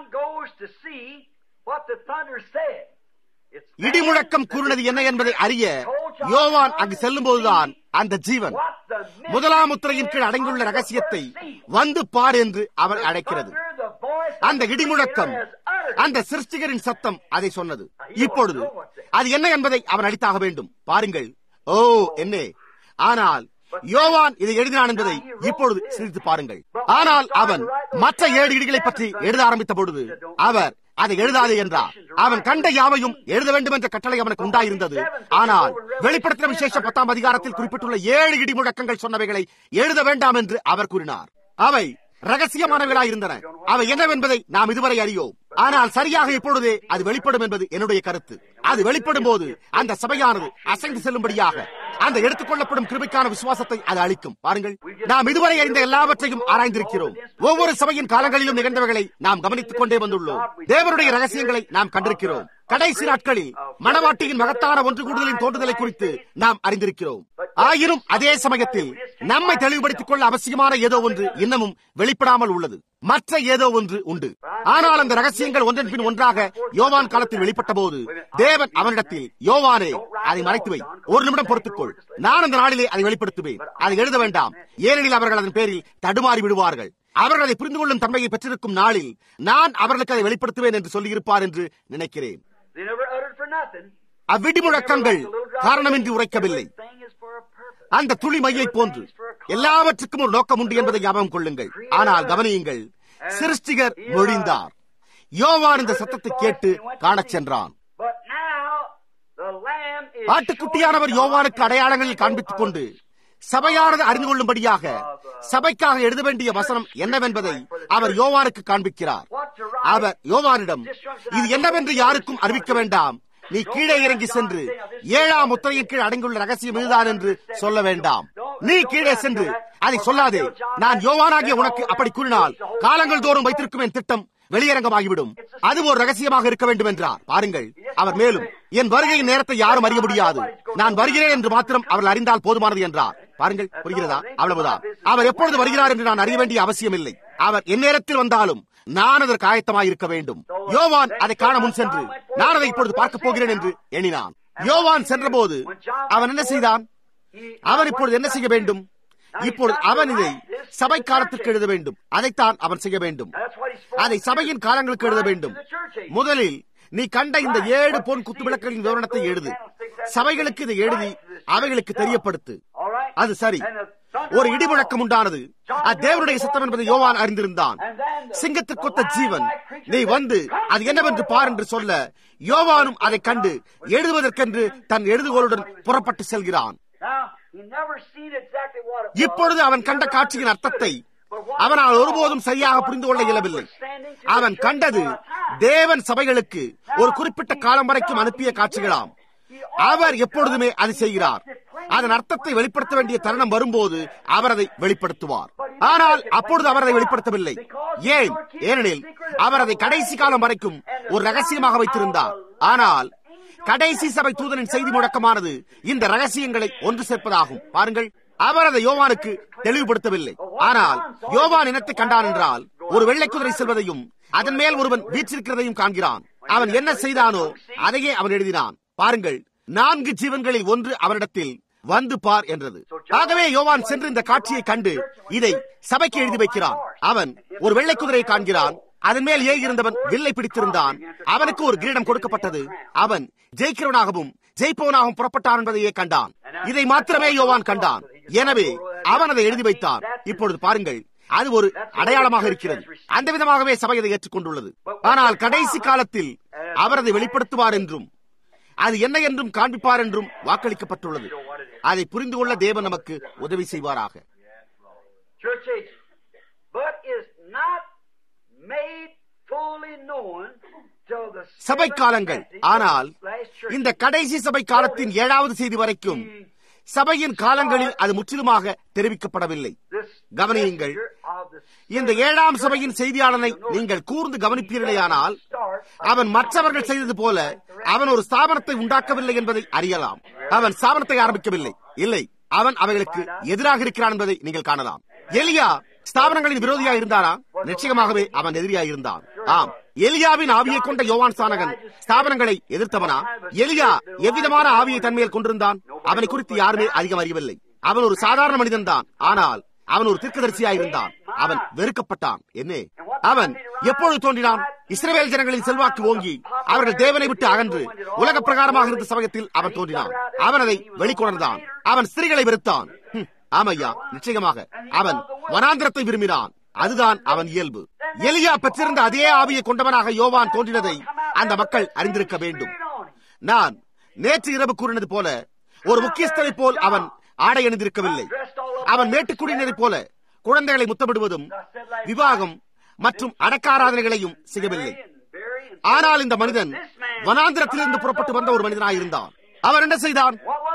இடிமுழக்கம் கூறினது என்ன என்பதை அறிய யோவான் அங்கு செல்லும் போதுதான் அந்த ஜீவன் முதலாம் முத்திரையின் கீழ் அடங்கியுள்ள ரகசியத்தை வந்து பார் என்று அவர் அழைக்கிறது அந்த இடிமுழக்கம் அந்த சிருஷ்டிகரின் சத்தம் அதை சொன்னது இப்பொழுது அது என்ன என்பதை அவன் அடித்தாக வேண்டும் பாருங்கள் ஓ என்னே ஆனால் யோவான் இதை எழுதினான் என்பதை இப்பொழுது சிரித்து பாருங்கள் ஆனால் அவன் மற்ற ஏழு இடிகளை பற்றி எழுத ஆரம்பித்த பொழுது அவர் அதை எழுதாதே என்றார் அவன் கண்ட யாவையும் எழுத வேண்டும் என்ற கட்டளை அவனுக்கு உண்டாயிருந்தது ஆனால் வெளிப்படுத்தின விசேஷ பத்தாம் அதிகாரத்தில் குறிப்பிட்டுள்ள ஏழு இடி முழக்கங்கள் சொன்னவைகளை எழுத வேண்டாம் என்று அவர் கூறினார் அவை ரகசியமானவர்களாயிருந்தன அவை என்னவென்பதை நாம் இதுவரை அறியோம் ஆனால் சரியாக இப்பொழுதே அது வெளிப்படும் என்பது என்னுடைய கருத்து அது வெளிப்படும் போது அந்த சபையானது அசைந்து செல்லும்படியாக அந்த எடுத்துக்கொள்ளப்படும் கிருபைக்கான விசுவாசத்தை அது அளிக்கும் பாருங்கள் நாம் இதுவரை அறிந்த எல்லாவற்றையும் ஆராய்ந்திருக்கிறோம் ஒவ்வொரு சபையின் காலங்களிலும் நிகழ்ந்தவைகளை நாம் கவனித்துக் கொண்டே வந்துள்ளோம் தேவனுடைய ரகசியங்களை நாம் கண்டிருக்கிறோம் கடைசி நாட்களில் மணவாட்டியின் மகத்தான ஒன்று கூடுதலின் தோன்றுதலை குறித்து நாம் அறிந்திருக்கிறோம் ஆயினும் அதே சமயத்தில் நம்மை தெளிவுபடுத்திக் கொள்ள அவசியமான ஏதோ ஒன்று இன்னமும் வெளிப்படாமல் உள்ளது மற்ற ஏதோ ஒன்று உண்டு ஆனால் அந்த ரகசியங்கள் ஒன்றன் பின் ஒன்றாக யோவான் காலத்தில் வெளிப்பட்ட போது தேவன் அவனிடத்தில் யோவானே அதை மறைத்து வை ஒரு நிமிடம் பொறுத்துக்கொள் நான் அந்த நாளிலே அதை வெளிப்படுத்துவேன் அதை எழுத வேண்டாம் ஏனெனில் அவர்கள் அதன் பேரில் தடுமாறி விடுவார்கள் அவர்கள் அதை புரிந்து கொள்ளும் தன்மையை பெற்றிருக்கும் நாளில் நான் அவர்களுக்கு அதை வெளிப்படுத்துவேன் என்று சொல்லியிருப்பார் என்று நினைக்கிறேன் They never uttered for nothing. அவ்விடி முழக்கங்கள் காரணமின்றி உரைக்கவில்லை Thing is for a purpose. அந்த துளி மையை போன்று எல்லாவற்றுக்கும் ஒரு நோக்கம் உண்டு என்பதை ஞாபகம் கொள்ளுங்கள் ஆனால் கவனியுங்கள் சிருஷ்டிகர் மொழிந்தார் யோவான் இந்த சத்தத்தை கேட்டு காணச் சென்றான் But now the Lamb is ஆட்டுக்குட்டியானவர் யோவானுக்கு அடையாளங்களில் காண்பித்துக் கொண்டு சபையானது அறிந்து கொள்ளும்படியாக சபைக்காக எழுத வேண்டிய வசனம் என்னவென்பதை அவர் யோவானுக்கு காண்பிக்கிறார் அவர் யோவானிடம் இது என்னவென்று யாருக்கும் அறிவிக்க வேண்டாம் நீ கீழே இறங்கி சென்று ஏழாம் முத்திரையின் கீழ் அடங்கியுள்ள ரகசியம் இதுதான் என்று சொல்ல வேண்டாம் நீ கீழே சென்று அதை சொல்லாதே நான் யோவானாகிய உனக்கு அப்படி கூறினால் காலங்கள் தோறும் வைத்திருக்கும் என் திட்டம் வெளியரங்கமாகிவிடும் அது ஒரு ரகசியமாக இருக்க வேண்டும் என்றார் பாருங்கள் அவர் மேலும் என் வருகையின் நேரத்தை யாரும் அறிய முடியாது நான் வருகிறேன் என்று மாத்திரம் அவர்கள் அறிந்தால் போதுமானது என்றார் பாருங்கள் புரிகிறதா அவ்வளவுதான் அவர் எப்பொழுது வருகிறார் என்று நான் அறிய வேண்டிய அவசியம் இல்லை அவர் என் நேரத்தில் வந்தாலும் நான் அதற்கு ஆயத்தமாய் இருக்க வேண்டும் யோவான் அதை காண முன் சென்று நான் அதை இப்பொழுது பார்க்க போகிறேன் என்று எண்ணினான் யோவான் சென்றபோது அவன் என்ன செய்தான் அவன் இப்பொழுது என்ன செய்ய வேண்டும் இப்பொழுது அவன் இதை சபை காலத்திற்கு எழுத வேண்டும் அதைத்தான் அவன் செய்ய வேண்டும் That's what he's for. அதை சபையின் காலங்களுக்கு எழுத வேண்டும் முதலில் நீ கண்ட இந்த ஏழு பொன் குத்து விளக்குகளின் விவரணத்தை எழுது சபைகளுக்கு இதை எழுதி அவைகளுக்கு தெரியப்படுத்து All right? அது சரி And the thunder ஒரு went இடி out. முழக்கம் உண்டானது அது தேவனுடைய சத்தம் என்பதை யோவான் அறிந்திருந்தான் சிங்கத்திற்கொத்த ஜீவன் நீ வந்து அது என்னவென்று பார் என்று சொல்ல யோவானும் அதை கண்டு எழுதுவதற்கென்று தன் எழுதுகோளுடன் புறப்பட்டு செல்கிறான் Now, he never seen exactly what it was. இப்பொழுது அவன் கண்ட காட்சியின் அர்த்தத்தை அவனால் ஒருபோதும் சரியாக புரிந்து கொள்ள இயலவில்லை அவன் கண்டது தேவன் சபைகளுக்கு ஒரு குறிப்பிட்ட காலம் வரைக்கும் அனுப்பிய காட்சிகளாம் அவர் எப்பொழுதுமே அதை செய்கிறார் அதன் அர்த்தத்தை வெளிப்படுத்த வேண்டிய தருணம் வரும்போது அவர் அதை வெளிப்படுத்துவார் ஆனால் அப்பொழுது அவர் அதை வெளிப்படுத்தவில்லை ஏன் ஏனெனில் அவர் அதை கடைசி காலம் வரைக்கும் ஒரு ரகசியமாக வைத்திருந்தார் ஆனால் கடைசி சபை தூதனின் செய்தி முழக்கமானது இந்த ரகசியங்களை ஒன்று சேர்ப்பதாகும் பாருங்கள் அவர் அதை யோவானுக்கு தெளிவுபடுத்தவில்லை ஆனால் யோவான் இனத்தை கண்டான் என்றால் ஒரு வெள்ளை குதிரை செல்வதையும் அதன் மேல் ஒருவன் வீற்றிருக்கிறதையும் காண்கிறான் அவன் என்ன செய்தானோ அதையே அவன் எழுதினான் பாருங்கள் நான்கு ஜீவன்களில் ஒன்று அவனிடத்தில் வந்து பார் என்றது ஆகவே யோவான் சென்று இந்த காட்சியை கண்டு இதை சபைக்கு எழுதி வைக்கிறான் அவன் ஒரு வெள்ளை குதிரையை காண்கிறான் அதன் மேல் ஏறி இருந்தவன் வில்லை பிடித்திருந்தான் அவனுக்கு ஒரு கிரீடம் கொடுக்கப்பட்டது அவன் ஜெயிக்கிறவனாகவும் ஜெயிப்பவனாகவும் புறப்பட்டான் என்பதையே கண்டான் இதை மாத்திரமே யோவான் கண்டான் எனவே அவன் அதை எழுதி வைத்தான் இப்பொழுது பாருங்கள் அது ஒரு அடையாளமாக இருக்கிறது அந்த விதமாகவே சபை அதை ஏற்றுக்கொண்டுள்ளது ஆனால் கடைசி காலத்தில் அவர் அதை வெளிப்படுத்துவார் என்றும் அது என்ன என்றும் காண்பிப்பார் என்றும் வாக்களிக்கப்பட்டுள்ளது அதை புரிந்து கொள்ள தேவன் நமக்கு உதவி செய்வாராக Church age. But is not made fully known till the சபை seventh காலங்கள் message ஆனால் of last church. இந்த கடைசி சபை காலத்தின் ஏழாவது செய்தி வரைக்கும் சபையின் காலங்களில் அது முற்றிலுமாக தெரிவிக்கப்படவில்லை This கவனியுங்கள். messenger of the இந்த ஏழாம் சபையின் செய்தியாளனை நீங்கள் கூர்ந்து கவனிப்பீர்களேயானால் அவன் மற்றவர்கள் செய்தது போல அவன் ஒரு ஸ்தாபனத்தை உண்டாக்கவில்லை என்பதை அறியலாம் அவன் ஸ்தாபனத்தை ஆரம்பிக்கவில்லை இல்லை அவன் அவைகளுக்கு எதிராக இருக்கிறான் என்பதை நீங்கள் காணலாம் எலியா ஸ்தாபனங்களின் விரோதியா இருந்தாரா நிச்சயமாகவே அவன் எதிரியா இருந்தான் ஆம் எலியாவின் ஆவியை கொண்ட யோவான் சானகன் ஸ்தாபனங்களை எதிர்த்தவனா எலியா எவ்விதமான ஆவியை தன்மையில் கொண்டிருந்தான் அவனை குறித்து யாருமே அதிகம் அறியவில்லை அவன் ஒரு சாதாரண மனிதன் தான் ஆனால் அவன் ஒரு தீர்க்கதரிசியா இருந்தான் அவன் வெறுக்கப்பட்டான் என்ன அவன் எப்பொழுது தோன்றினான் இஸ்ரவேல் ஜனங்களின் செல்வாக்கு ஓங்கி அவர்கள் தேவனை விட்டு அகன்று உலக பிரகாரமாக இருந்த சமயத்தில் அவன் தோன்றினான் அவன் அதை வெளிக்கொணர்ந்தான் அவன் ஸ்திரீகளை வெறுத்தான் ஹம், ஆமையா நிச்சயமாக அவன் வனாந்திரத்தை விரும்பினான் அதுதான் அவன் இயல்பு எலியா பெற்றிருந்த அதே ஆவியை கொண்டவனாக யோவான் தோன்றினதை அந்த மக்கள் அறிந்திருக்க வேண்டும் நான் நேற்று இரவு கூறினது போல ஒரு முக்கியஸ்தரை போல் அவன் ஆடை அணிந்திருக்கவில்லை அவன் மேட்டுக்குடியினரைப் போல குழந்தைகளை முத்தமிடுவதும் விவாகம் மற்றும் அடக்காராதனைகளையும் செய்யவில்லை ஆனால் இந்த மனிதன் வனாந்திரத்திலிருந்து புறப்பட்டு வந்த ஒரு மனிதனாயிருந்தான் அவன் என்ன செய்தான்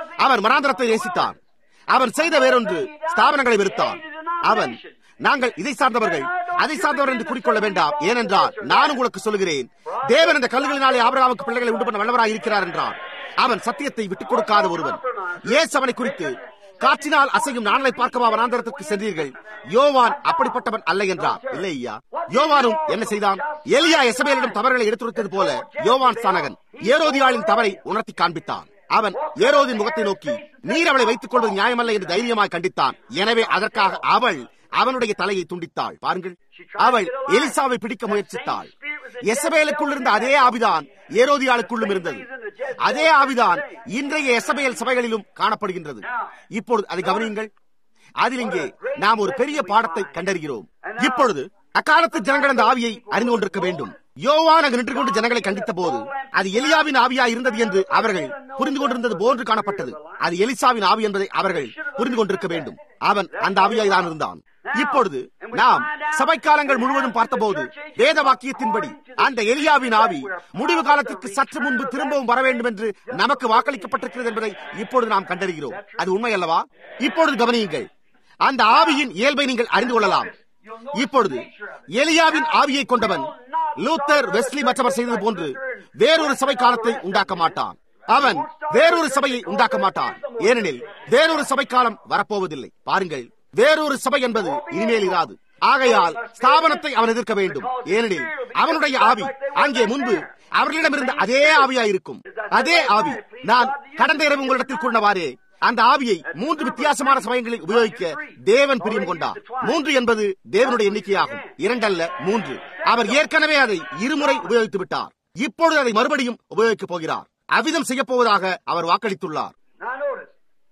அவர் மனாந்தரத்தை நேசித்தான் அவன் செய்த வேறொன்று ஸ்தாபனங்களை வெறுத்தான் அவன் நாங்கள் இதை சார்ந்தவர்கள் அதை சார்ந்தவர் என்று குறிக்கொள்ள வேண்டாம் ஏனென்றால் நான் உங்களுக்கு சொல்கிறேன் தேவன் இந்த கல்லுகளினாலே ஆபரகாமுக்கு பிள்ளைகளை உண்டு பண்ண வல்லவராக இருக்கிறார் என்றான் அவன் சத்தியத்தை விட்டுக் கொடுக்காத ஒருவன் ஏசு அவனை குறித்து காற்றினால் அசையும் நாணலை பார்க்கவா வனாந்தரத்திற்கு சென்றீர்கள் யோவான் அப்படிப்பட்டவன் அல்ல என்றார் இல்லை ஐயா யோவானும் என்ன செய்தான் எலியா எசபேலிடம் தவறுகளை எடுத்துரைத்தது போல யோவான் சானகன் ஏரோதியாளின் தவறை உணர்த்தி காண்பித்தான் அவன் ஏரோதின் முகத்தை நோக்கி நீர் அவளை வைத்துக் கொள்வது நியாயமல்ல என்று தைரியமாய் கண்டித்தான் எனவே அதற்காக அவள் அவனுடைய தலையை துண்டித்தாள் பாருங்கள் அவள் எலிசாவை பிடிக்க முயற்சித்தாள் எசபேலுக்குள் இருந்த அதே ஆவிதான் ஏரோதியாளுக்குள்ளும் இருந்தது அதே ஆவிதான் இன்றைய எசபேல் சபைகளிலும் காணப்படுகின்றது இப்பொழுது அதை கவனியுங்கள் அதில் இங்கே நாம் ஒரு பெரிய பாடத்தை கண்டறிகிறோம் இப்பொழுது அக்காலத்து ஜனங்கள் அந்த ஆவியை அறிந்து கொண்டிருக்க வேண்டும் யோவான் அங்கு நின்று கொண்டு ஜனங்களை கண்டித்த போது அது எலியாவின் ஆவியா இருந்தது என்று அவர்கள் புரிந்து கொண்டிருந்தது போன்று காணப்பட்டது அது எலிசாவின் ஆவி என்பதை அவர்கள் புரிந்து கொண்டிருக்க வேண்டும் அவன் அந்த ஆவியாய் தான் இருந்தான் இப்பொழுது நாம் சபை காலங்கள் முழுவதும் பார்த்தபோது வேத வாக்கியத்தின்படி அந்த எலியாவின் ஆவி முடிவு காலத்திற்கு சற்று முன்பு திரும்பவும் வர வேண்டும் என்று நமக்கு வாக்களிக்கப்பட்டிருக்கிறது என்பதை இப்பொழுது நாம் கண்டறிகிறோம் அது உண்மை அல்லவா இப்பொழுது கவனியுங்கள் அந்த ஆவியின் இயல்பை நீங்கள் அறிந்து கொள்ளலாம் இப்பொழுது எலியாவின் ஆவியை கொண்டவன் லூத்தர் வெஸ்லி மற்றவர் செய்தது போன்று வேறொரு சபை காலத்தை உண்டாக்க மாட்டான் அவன் வேறொரு சபையை உண்டாக்க மாட்டான் ஏனெனில் வேறொரு சபை காலம் வரப்போவதில்லை பாருங்கள் வேறொரு சபை என்பது இனிமேல் இராது ஆகையால் ஸ்தாபனத்தை அவன் எதிர்க்க வேண்டும் ஏனெனில் அவனுடைய ஆவி அங்கே முன்பு அவர்களிடமிருந்த அதே ஆவியாயிருக்கும் அதே ஆவி நான் கடந்த இரவு உங்களிடத்தில் கூறினவாறே அந்த ஆவியை மூன்று வித்தியாசமான சமயங்களில் உபயோகிக்க தேவன் பிரியம் கொண்டார் மூன்று என்பது தேவனுடைய எண்ணிக்கையாகும் இரண்டல்ல மூன்று அவர் ஏற்கனவே அதை இருமுறை உபயோகித்து விட்டார் இப்பொழுது அதை மறுபடியும் உபயோகிக்கப் போகிறார் அவிதம் செய்யப் போவதாக அவர் வாக்களித்துள்ளார் Now notice.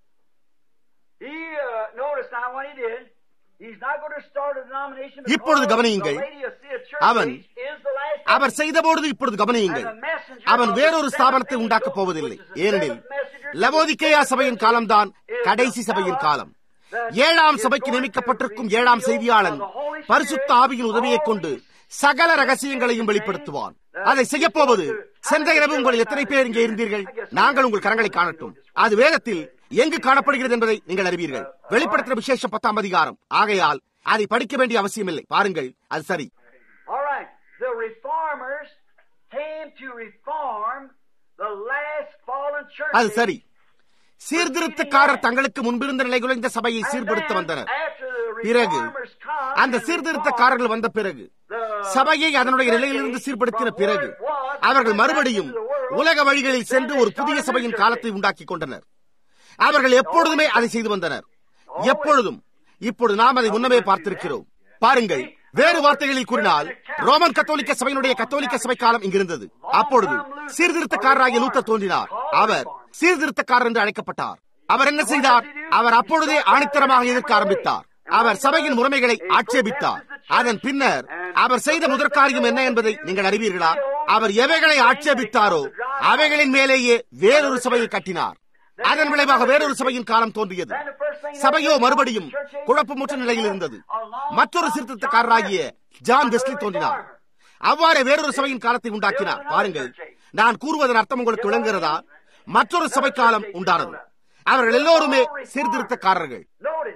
He, uh, notice now what he did. He's not going to start a denomination. because இப்பொழுது கவனியுங்கள். the Laodicea church அவன் age is the last அவர் செய்தபோது இப்பொழுது கவனியுங்கள் அவன் வேறொரு ஸ்தாபனத்தை உண்டாக்கப் போவதில்லை ஏனெனில் லவோதிக்கேயா சபையின் காலம்தான் கடைசி சபையின் காலம் ஏழாம் சபைக்கு நியமிக்கப்பட்டிருக்கும் ஏழாம் செய்தியாளன் பரிசுத்த ஆவியின் உதவியைக் கொண்டு சகல ரகசியங்களையும் வெளிப்படுத்துவான் அதை செய்யப் போவது சென்ற இரவு உங்களில் எத்தனை பேர் இங்கே இருந்தீர்கள் நாங்கள் உங்கள் கரங்களை காணட்டும் அது வேதத்தில் எங்கு காணப்படுகிறது என்பதை நீங்கள் அறிவீர்கள் வெளிப்படுத்துகிற விசேஷம் பத்தாம் அதிகாரம் ஆகையால் அதை படிக்க வேண்டிய அவசியமில்லை பாருங்கள் அது சரி All right. The reformers came to reform the last fallen church. அது சரி சீர்திருத்தக்காரர் தங்களுக்கு முன்பிருந்த நிலைகுல இந்த சபையை And சீர்படுத்த then, வந்தனர் after the பிறகு reformers come அந்த and சீர்திருத்தக்காரர்கள் வந்த பிறகு சபையை அதனுடைய நிலையிலிருந்து சீர்படுத்தின பிறகு அவர்கள் மறுபடியும் உலக வழிகளில் சென்று ஒரு புதிய சபையின் காலத்தை உண்டாக்கி கொண்டனர் அவர்கள் எப்பொழுதுமே அதை செய்து வந்தனர் எப்பொழுதும் இப்பொழுது நாம் அதை முன்னமே பார்த்திருக்கிறோம் பாருங்கள் வேறு வார்த்தைகளில் கூறினால் ரோமன் கத்தோலிக்க சபையினுடைய கத்தோலிக்க சபை காலம் இங்கிருந்தது அப்பொழுது சீர்திருத்தக்காரராகிய லூத்தர் தோன்றினார் அவர் சீர்திருத்தக்காரர் என்று அழைக்கப்பட்டார் அவர் என்ன செய்தார் அவர் அப்பொழுதே ஆணித்தரமாக எதிர்க்க ஆரம்பித்தார் அவர் சபையின் முறைமைகளை ஆட்சேபித்தார் அதன் பின்னர் அவர் செய்த முதற் காரியம் என்ன என்பதை நீங்கள் அறிவீர்களா அவர் எவைகளை ஆட்சேபித்தாரோ அவைகளின் மேலேயே வேறொரு சபையை கட்டினார் அதன் விளைவாக வேறொரு சபையின் காலம் தோன்றியது சபையோ மறுபடியும் குழப்பமுற்ற நிலையில் இருந்தது மற்றொரு சீர்திருத்தக்காரராகிய ஜான் வெஸ்லி தோன்றினார் அவ்வாறே வேறொரு சபையின் காலத்தை உண்டாக்கினார் பாருங்கள் நான் கூறுவதன் அர்த்தம் உங்களுக்கு விளங்குகிறதா மற்றொரு சபை காலம் உண்டானது அவர்கள் எல்லோருமே சீர்திருத்தக்காரர்கள் Notice.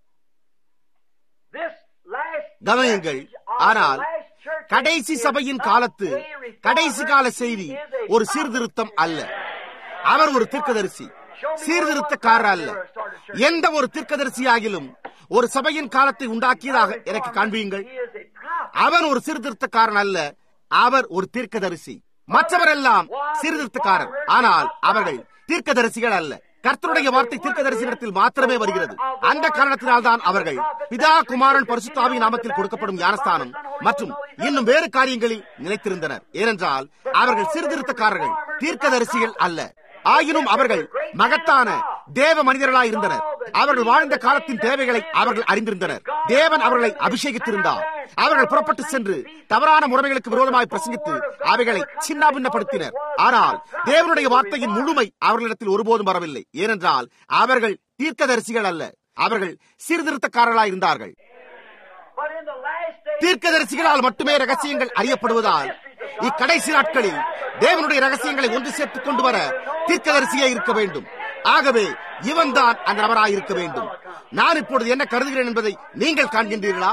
This last கவனியுங்கள் message of ஆனால் the last church கடைசி is சபையின் not காலத்து a reformer. கடைசி கால செய்தி He is a ஒரு prophet. சீர்திருத்தம் அல்ல அவர் ஒரு தீர்க்கதரிசி சீர்திருத்தக்காரர் அல்ல எந்த ஒரு தீர்க்கதரிசியாகிலும் ஒரு சபையின் காலத்தை உண்டாக்கியதாக எனக்கு காண்பியுங்கள் He is a prophet. அவன் ஒரு சீர்திருத்தக்காரன் அல்ல அவர் ஒரு தீர்க்கதரிசி மற்றவரெல்லாம் சீர்திருத்தக்காரர் ஆனால் அவர்கள் தீர்க்கதரிசிகள் அல்ல கர்த்தருடைய வார்த்தை தீர்க்கதரிசனத்தில் மாத்திரமே வருகிறது அந்த காரணத்தினால்தான் அவர்கள் பிதா குமாரன் பரிசுத்தாவி நாமத்தில் கொடுக்கப்படும் ஞானஸ்தானம் மற்றும் இன்னும் வேறு காரியங்களில் நிலைத்திருந்தனர் ஏனென்றால் அவர்கள் சீர்திருத்தக்காரர்கள் தீர்க்கதரிசிகள் அல்ல ஆயினும் அவர்கள் மகத்தான தேவ மனிதர்களாய் இருந்தனர் அவர்கள் வாழ்ந்த காலத்தின் தேவைகளை அவர்கள் அறிந்திருந்தனர் தேவன் அவர்களை அபிஷேகித்திருந்தார் அவர்கள் புறப்பட்டு சென்று தவறான முறைமைகளுக்கு விரோதமாய் பிரசங்கித்து அவைகளை சின்னாபின்னப்படுத்தினர் ஆனால் தேவனுடைய வார்த்தையின் முழுமை அவர்களிடத்தில் ஒருபோதும் வரவில்லை ஏனென்றால் அவர்கள் தீர்க்கதரிசிகள் அல்ல அவர்கள் சீர்திருத்தக்காரர்களாய் இருந்தார்கள் But in the last days, தீர்க்கதரிசிகளால் மட்டுமே ரகசியங்கள் அறியப்படுவதால் இக்கடைசி நாட்களில் தேவனுடைய ரகசியங்களை ஒன்று சேர்த்துக் கொண்டு வர தீர்க்கதரிசியே இருக்க வேண்டும் ஆகவே இவன் தான் அந்த நபராயிருக்க வேண்டும் நான் இப்பொழுது என்ன கருதுகிறேன் என்பதை நீங்கள் காண்கின்றீர்களா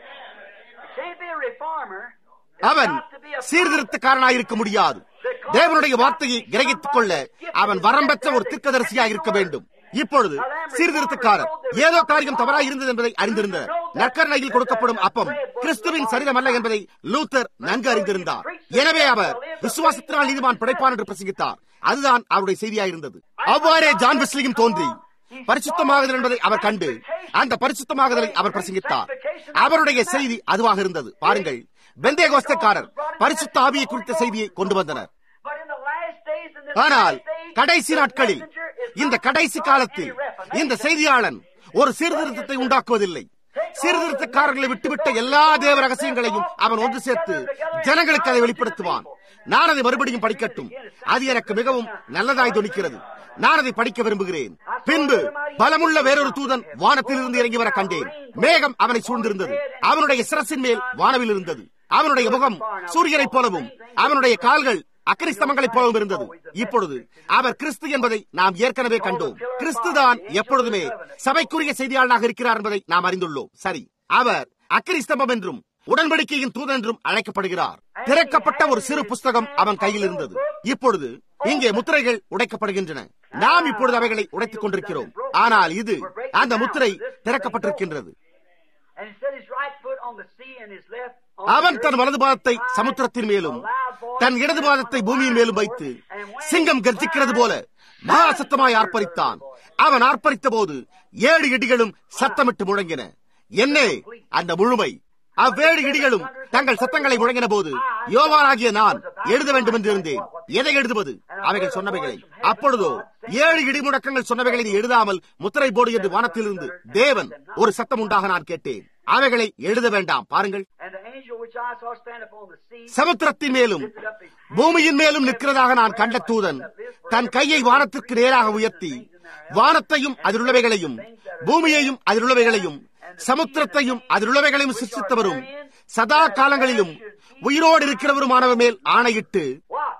Can't be a reformer. அவன் சீர்திருத்தக்காரனாயிருக்க முடியாது தேவனுடைய வார்த்தையை கிரகித்துக் கொள்ள அவன் வரம்பற்ற ஒரு திர்க்கதரிசியாக இருக்க வேண்டும் இப்பொழுது சீர்திருத்தக்காரர் ஏதோ காரியம் தவறாக இருந்தது என்பதை அறிந்திருந்தார் நற்கரணையில் கொடுக்கப்படும் அப்பம் கிறிஸ்துவின் சரீரம் அல்ல என்பதை லூத்தர் நன்கு அறிந்திருந்தார் எனவே அவர் விசுவாசத்தினால் நீதிமான் படைப்பான் என்று பிரசங்கித்தார் அதுதான் அவருடைய செய்தியாயிருந்தது அவ்வாறே ஜான் வெஸ்லியும் தோன்றி பரிசுத்தமாகுதல் என்பதை அவர் கண்டு அந்த பரிசுத்தமாகுதலை அவர் பிரசங்கித்தார் அவருடைய செய்தி அதுவாக இருந்தது பாருங்கள் பெந்தேகோஸ்தக்காரர் பரிசுத்த ஆவியை குறித்த செய்தியை கொண்டு வந்தனர் But in the last days, in this ஆனால் last days, கடைசி the நாட்களில் messenger is இந்த not கடைசி brought காலத்தில் any reformation. இந்த செய்தியாளன் ஒரு சீர்திருத்தத்தை உண்டாக்குவதில்லை சீர்திருத்தக்காரர்களை விட்டுவிட்ட எல்லா தேவ ரகசியங்களையும் அவன் ஒன்று சேர்த்து ஜனங்களுக்கு அதை வெளிப்படுத்துவான் நான் அதை மறுபடியும் படிக்கட்டும் அது எனக்கு மிகவும் நல்லதாய் துணிக்கிறது நான் அதை படிக்க விரும்புகிறேன் பின்பு பலமுள்ள வேறொரு தூதன் வானத்திலிருந்து இறங்கி வர கண்டேன் மேகம் அவனை சூழ்ந்திருந்தது அவனுடைய சிரசின் மேல் வானவில் இருந்தது அவனுடைய முகம் சூரியனைப் போலவும் அவனுடைய கால்கள் அக்கறை ஸ்தம்பங்களைப் போலவும் இருந்தது இப்பொழுது அவர் கிறிஸ்து என்பதை நாம் ஏற்கனவே கண்டோம் கிறிஸ்துதான் எப்பொழுதுமே சபைக்குரிய செய்தியாளனாக இருக்கிறார் என்பதை நாம் அறிந்துள்ளோம் சரி அவர் அக்கறை ஸ்தம்பம் என்றும் உடன்படிக்கையின் தூதன் என்றும் அழைக்கப்படுகிறார் திறக்கப்பட்ட ஒரு சிறு புஸ்தகம் அவன் கையில் இருந்தது இப்பொழுது இங்கே முத்திரைகள் உடைக்கப்படுகின்றன நாம் இப்பொழுது அவைகளை உடைத்துக் கொண்டிருக்கிறோம் ஆனால் இது அந்த முத்திரை திறக்கப்பட்டிருக்கின்றது And he set his right foot on the sea and his left on அவன் the தன் earth. வலது பாதத்தை சமுத்திரத்தின் மேலும் தன் இடது பாதத்தை பூமியின் மேலும் வைத்து சிங்கம் கர்ஜிக்கிறது போல மகா சத்தமாய் ஆர்ப்பரித்தான் அவன் ஆர்ப்பரித்த போது ஏழு இடிகளும் சத்தமிட்டு முழங்கின என்னே அந்த முழுமை அவ்வேழு இடிகளும் தங்கள் சத்தங்களை முழங்கின போது யோவானாகிய நான் எழுத வேண்டும் என்று இருந்தேன் எதை எழுதுவது அவைகள் சொன்னவைகளை அப்பொழுதோ ஏழு இடி முழக்கங்கள் சொன்னவைகளை நீ எழுதாமல் முத்திரை போடு என்று வானத்திலிருந்து தேவன் ஒரு சத்தம் உண்டாக நான் கேட்டேன் அவைகளை எழுத வேண்டாம் பாருங்கள் And the angel which I saw stand upon the sea சமுத்திரத்தின் மேலும் பூமியின் மேலும் நிற்கிறதாக நான் கண்ட தூதன் தன் கையை வானத்திற்கு நேராக உயர்த்தி வானத்தையும் அதிலுள்ளவைகளையும் பூமியையும் அதிலுள்ளவைகளையும் சமுத்திரத்தையும் அதிலுள்ளவைகளையும் சிருஷ்டித்தவரும் சதா காலங்களிலும் உயிரோடு இருக்கிறவருமானவர் மேல் ஆணையிட்டு Watch.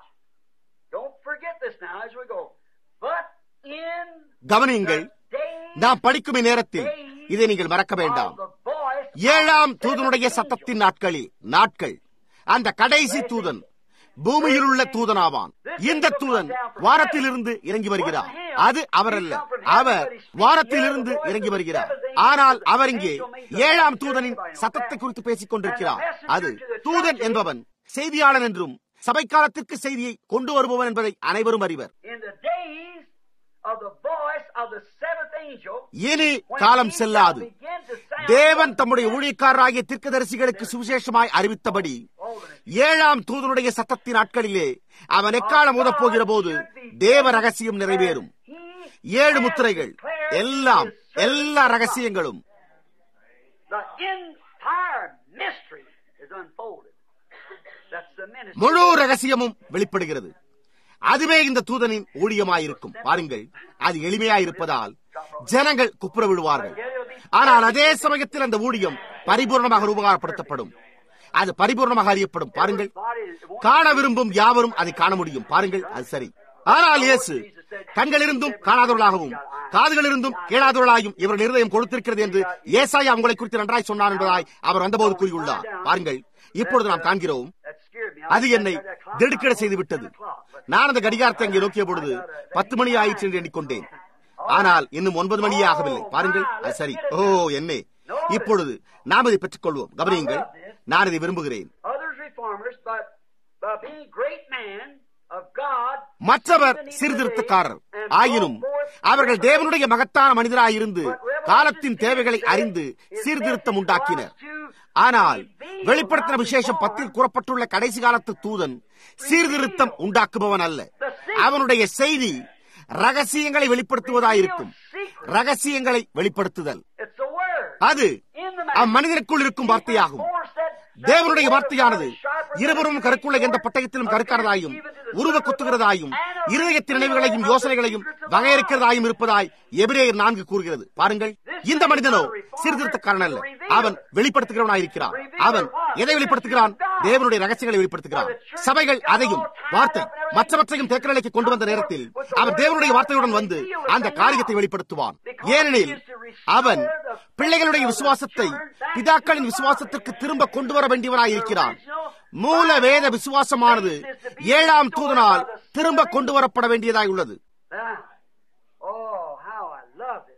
Don't forget this now as we go. But in கவனியுங்கள் the days நாம் படிக்கும் இந்நேரத்தில் இதை நீங்கள் மறக்க வேண்டாம் of the voice ஏழாம் தூதனுடைய சத்தத்தின் நாட்களில் நாட்கள் அந்த கடைசி தூதன் பூமியில் உள்ள தூதனாவான் இந்த தூதன் வானத்திலிருந்து இறங்கி வருகிறார் அது அவர் அல்ல அவர் வானத்திலிருந்து இறங்கி வருகிறார் ஆனால் அவர் இங்கே ஏழாம் தூதனின் சத்தத்தை குறித்து பேசிக் கொண்டிருக்கிறார் அது தூதன் என்பவன் செய்தியாளன் என்றும் சபைக்காலத்திற்கு செய்தியை கொண்டு வருபவன் என்பதை அனைவரும் அறிவர் in the days of the voice of the seventh angel இனி when காலம் he செல்லாது shall begin to sound தேவன் தம்முடைய ஊழியக்காரராகிய தீர்க்கதரிசிகளுக்கு சுவிசேஷமாய் அறிவித்தபடி ஏழாம் தூதனுடைய சத்தத்தின் நாட்களிலே அவன் எக்காலம் ஊதப்போகிற போது தேவ ரகசியம் நிறைவேறும் ஏழு முத்திரைகள் எல்லாம் எல்லா ரகசியங்களும் the entire mystery is unfolded. That's the ministry. முழு ரகசியமும் வெளிப்படுகிறது அதுவே இந்த தூதனின் ஊழியமாயிருக்கும் பாருங்கள் அது எளிமையாயிருப்பதால் ஜனங்கள் குப்புற விடுவார்கள் ஆனால் அதே சமயத்தில் அந்த ஊழியம் பரிபூர்ணமாக உபகாரப்படுத்தப்படும் அது பரிபூர்ணமாக அறியப்படும் பாருங்கள் காண விரும்பும் யாவரும் அதை காண முடியும் பாருங்கள் அது சரி ஆனால் இயேசு கண்களிருந்தும் காணாதவர்களாகவும் காதுகளிருந்தும் கேளாதவர்களாயும் இவர் இருதயம் கொடுத்திருக்கிறது என்று ஏசாயா உங்களை குறித்து நன்றாய் சொன்னார் என்பதாய் அவர் வந்தபோது கூறியுள்ளார் பாருங்கள் இப்பொழுது நாம் காண்கிறோம் That scared me. அது என்னை திடுக்கிட செய்து விட்டது நான் அந்த கடிகாரத்தை அங்கே நோக்கிய பொழுது பத்து மணி ஆயிற்று என்று எண்ணிக்கொண்டேன் ஆனால் இன்னும் ஒன்பது மணியே ஆகவில்லை பாருங்கள் அது சரி ஓ என்னே இப்பொழுது நாம் இதை பெற்றுக் கொள்வோம் கவனியுங்கள் நான் இதை விரும்புகிறேன் Others reformers, but by being great man of God, மற்றவர் சீர்திருத்தக்காரர் ஆயினும் அவர்கள் தேவனுடைய மகத்தான மனிதராயிருந்து காலத்தின் தேவைகளை அறிந்து சீர்திருத்தம் உண்டாக்கினர் ஆனால் வெளிப்படுத்தின விசேஷம் பத்தில் கூறப்பட்டுள்ள கடைசி காலத்து தூதன் சீர்திருத்தம் உண்டாக்குபவன் அல்ல அவனுடைய செய்தி ரகசியங்களை வெளிப்படுத்துவதாயிருக்கும் ரகசியங்களை வெளிப்படுத்துதல் it's the word. அது In the அம்மனிதனுக்குள் இருக்கும் வார்த்தையாகும் தேவனுடைய வார்த்தையானது இருவரும் கருக்குள்ள எந்த பட்டயத்திலும் கருக்கானதாயும் உருவ குத்துகிறதாயும் இருதயத்தின் நினைவுகளையும் யோசனைகளையும் வகையறுக்கிறதாயும் இருப்பதாய் எபிரேயர் நான்கு கூறுகிறது பாருங்கள் இந்த மனிதனோ சீர்திருத்தக்காரன் அல்ல அவன் வெளிப்படுத்துகிறவனாயிருக்கிறான் அவன் எதை வெளிப்படுத்துகிறான் தேவனுடைய ரகசியங்களை வெளிப்படுத்துகிறார் சபைகள் அதையும் வார்த்தை மற்றவற்றையும் தேக்கநிலைக்கு கொண்டு வந்த நேரத்தில் அவர் தேவனுடைய வார்த்தையுடன் வந்து அந்த காரியத்தை வெளிப்படுத்துவான் ஏனெனில் அவன் பிள்ளைகளுடைய விசுவாசத்தை பிதாக்களின் விசுவாசத்திற்கு திரும்ப கொண்டு வர வேண்டியவனாய் இருக்கிறான் மூல வேத விசுவாசமானது ஏழாம் தூதனால் திரும்ப கொண்டு வரப்பட வேண்டியதாய் உள்ளது Oh, how I love this.